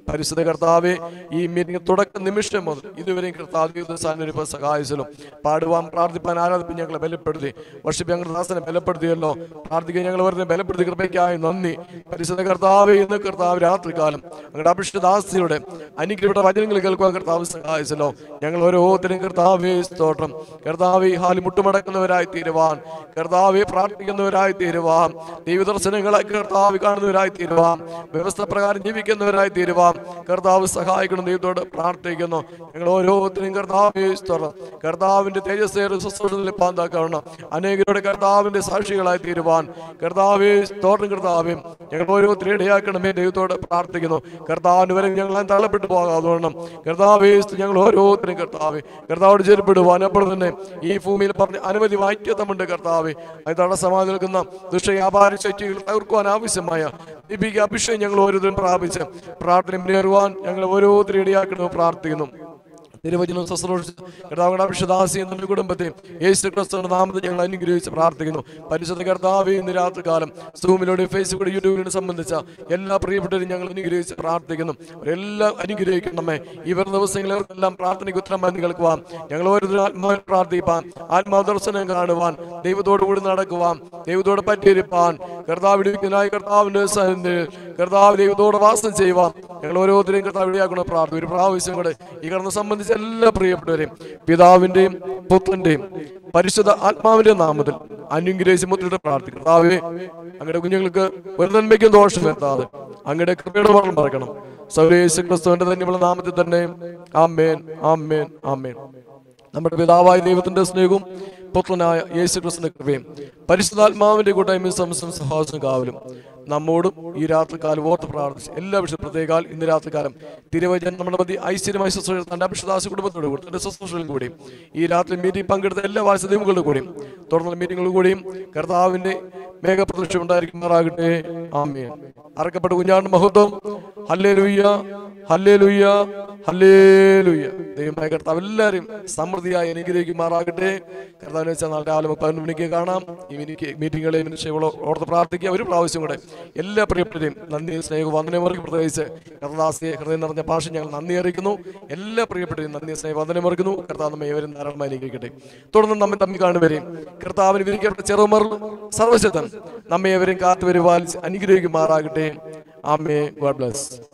പരിശുദ്ധ കർത്താവെ ഈ മീറ്റിംഗ് തുടക്ക നിമിഷം മുതൽ ഇതുവരെയും കർത്താവ് സാന്നിധ്യം സഹായിച്ചല്ലോ പാടുവാൻ പ്രാർത്ഥിപ്പാൻ ആരാധിപ്പാൻ ഞങ്ങളെ ബലപ്പെടുത്തി വർഷിപ്പ് ഞങ്ങളുടെ ദാസനെ ബലപ്പെടുത്തിയല്ലോ പ്രാർത്ഥിക്കാൻ ഞങ്ങൾ വെറുതെ ബലപ്പെടുത്തി കൃപയ്ക്കായി നന്ദി പരിശുദ്ധ കർത്താവെ ഇന്ന് കർത്താവ് രാത്രികാലം ഞങ്ങളുടെ അഭിഷ്ടദാസിയുടെ അനുഗ്രഹപ്പെട്ട വചനങ്ങൾ കേൾക്കുവാൻ കർത്താവ് സഹായിച്ചല്ലോ ഞങ്ങൾ ഓരോരുത്തരും കർത്താവെ സ്തോത്രം കർത്താവെ ഈ ഹാലി മുട്ടുമടക്കുന്നവരായി തീരുവാൻ കർത്താവെ പ്രാർത്ഥിക്കുന്നവരായി തീരുവാൻ ദൈവദർശനങ്ങളെ കർത്താവ് കാണുന്നവരായി തീരുവാൻ വ്യവസ്ഥ പ്രകാരം ജീവിക്കുന്നവരായി തീരുവാൻ കർത്താവ് സഹായിക്കണം ദൈവത്തോട് പ്രാർത്ഥിക്കുന്നു ഞങ്ങൾ ഓരോരുത്തരും കർത്താവെ സ്തോത്രം കർത്താവിന്റെ തേജസ്സേറെ ശുശ്രൂഷയിൽ പാന്താക്കണം അനേകരുടെ കർത്താവിന്റെ സാക്ഷികളായി തീരുവാൻ കർത്താവെ സ്തോത്രം കർത്താവെ ഞങ്ങൾ ഓരോരുത്തരും ഇടയാക്കണമേ ദൈവത്തോട് പ്രാർത്ഥിക്കുന്നു കർത്താവിന് വരെ ഞങ്ങൾ തള്ളപ്പെട്ടു പോകാതോണം കർത്താവെ ഞങ്ങൾ ഓരോരുത്തരും കർത്താവെ കർത്താവോട് ചെരുപ്പിടുവാൻ അപ്പോൾ തന്നെ ഈ ഭൂമിയിൽ പറഞ്ഞ അനവധി വാക്യത്വമുണ്ട് കർത്താവെ അത് തടസ്സമായി നിൽക്കുന്ന ദുഷ്ടവ്യാപാര ശക്തികൾ തകർക്കുവാൻ ആവശ്യമായ ദീപിക അഭിഷേകം ഞങ്ങൾ ഓരോരുത്തരും പ്രാപിച്ച് പ്രാർത്ഥന മുന്നേറുവാൻ ഞങ്ങൾ ഓരോരുത്തരും ഇടയാക്കണമെന്ന് പ്രാർത്ഥിക്കുന്നു തിരുവചനം ശുശ്രൂഷിച്ച് കർത്താവുടെ അഭിഷദാസി എന്ന കുടുംബത്തെയും യേശു ക്രിസ്തുവിന്റെ നാമത്തിൽ ഞങ്ങൾ അനുഗ്രഹിച്ച് പ്രാർത്ഥിക്കുന്നു പരിശുദ്ധ കർത്താവ് ഇന്ന് രാത്രികാലം സൂമിലൂടെ ഫേസ്ബുക്കിലൂടെ യൂട്യൂബിനെ സംബന്ധിച്ച എല്ലാ പ്രിയപ്പെട്ടവരും ഞങ്ങൾ അനുഗ്രഹിച്ച് പ്രാർത്ഥിക്കുന്നു അവരെല്ലാം അനുഗ്രഹിക്കണമേ ഇവർ ദിവസങ്ങളിൽ അവർക്കെല്ലാം പ്രാർത്ഥനയ്ക്ക് ഉത്തരമായി കേൾക്കുവാൻ ഞങ്ങൾ ഓരോരുത്തരും ആത്മാവിൽ പ്രാർത്ഥിപ്പാൻ ആത്മാദർശനം കാണുവാൻ ദൈവത്തോടു കൂടി നടക്കുവാൻ ദൈവത്തോട് പറ്റിയിരിപ്പാൻ കർത്താവ് ഇടിവിക്കുന്നതിനായി കർത്താവിന്റെ സന്നിധിയിൽ കർത്താവ് ദൈവത്തോട് വാസം ചെയ്യുവാൻ ഞങ്ങൾ ഓരോരുത്തരെയും കർത്താവ് ഇടയാക്കണം പ്രാർത്ഥന ഒരു പ്രാവശ്യം കൂടെ ഈ കടന്ന് സംബന്ധിച്ച എല്ലാ പ്രിയപ്പെട്ടവരെയും പിതാവിന്റെയും പുത്രന്റെയും പരിശുദ്ധ ആത്മാവിന്റെ നാമത്തിൽ അനുഗ്രഹിച്ച് മുത്തിട്ട് പ്രാർത്ഥിക്കും കർത്താവേ അങ്ങയുടെ കുഞ്ഞുങ്ങൾക്ക് ഒരു നന്മയ്ക്കും ദോഷം വരുത്താതെ അങ്ങയുടെ കൃപയുടെ വർണ്ണം പറയണം സൗരേശ് ക്രിസ്തുവിന്റെ തന്നെയുള്ള നാമത്തിൽ തന്നെ ആമേൻ ആമേൻ ആമേൻ നമ്മുടെ പിതാവായ ദൈവത്തിന്റെ സ്നേഹവും പുത്രനായ യേശു ക്രിസ്തുവിന്റെ കൃപയും പരിശുദ്ധാത്മാവിന്റെ കൂട്ടായ്മ സംസം സഹാസം കാവലും നമ്മോടും ഈ രാത്രികാലം ഓർത്ത് പ്രാർത്ഥിച്ച് എല്ലാ വിഷയം പ്രത്യേകാൽ ഇന്ന് രാത്രികാലം തിരുവചനം നമ്മുടെ മതി ഐശ്വര്യമായ ശുശ്രൂഷ തന്റെ അഭിഷദാസ കുടുംബത്തോട് കൂടി തന്റെ ശുശ്രൂഷകളിൽ കൂടിയും ഈ രാത്രി മീറ്റിംഗ് പങ്കെടുത്ത എല്ലാ വാത്സദ്യങ്ങളുടെ കൂടിയും തുടർന്നുള്ള മീറ്റിങ്ങുകൾ കൂടിയും കർത്താവിന്റെ മേഘപ്രദക്ഷം ഉണ്ടായിരിക്കുമാറാകട്ടെ ആമേൻ അറക്കപ്പെട്ട കുഞ്ഞാണ്ട് മഹത്വം ഹല്ലേ ലുയ്യ ഹല്ലേ ലുയ്യ ഹല്ലേ ലുയ്യ ദൈവമായ കർത്താവ് എല്ലാവരും സമൃദ്ധിയായി അനുഗ്രഹിക്കുമാറാകട്ടെ കർത്താവിനെ വെച്ചാൽ നാളെ രാവിലെ പതിനൊന്ന് മണിക്ക് കാണാം ഈ മിനിക്ക് മീറ്റിങ്ങുകളെ മിനിഷകളോ ഓർത്ത് പ്രാർത്ഥിക്കുക ഒരു പ്രാവശ്യം കൂടെ എല്ലാ പ്രിയപ്പെട്ടവരെയും നന്ദി സ്നേഹ വന്ദനമുറക്ക് പ്രത്യേകിച്ച് കർത്താസിയെ ഹൃദയം നിറഞ്ഞ ഭാഷ ഞങ്ങൾ നന്ദി അറിയിക്കുന്നു എല്ലാ പ്രിയപ്പെട്ടവരെയും നന്ദി സ്നേഹ വന്ദനമുറക്കുന്നു കർത്താവ് നമ്മെ ഏവരും ധാരാളമായി അനുഗ്രഹിക്കട്ടെ തുടർന്ന് നമ്മെ തമ്മിൽ കാണുവരെയും കർത്താവിന് വിരിക്കപ്പെട്ട ചെറുമർ സർവശക്തൻ നമ്മെ ഏവരെയും കാത്തുവരുവാൻ അനുഗ്രഹിക്കുമാറാകട്ടെ ആമേ ഗോഡ് ബ്ലസ്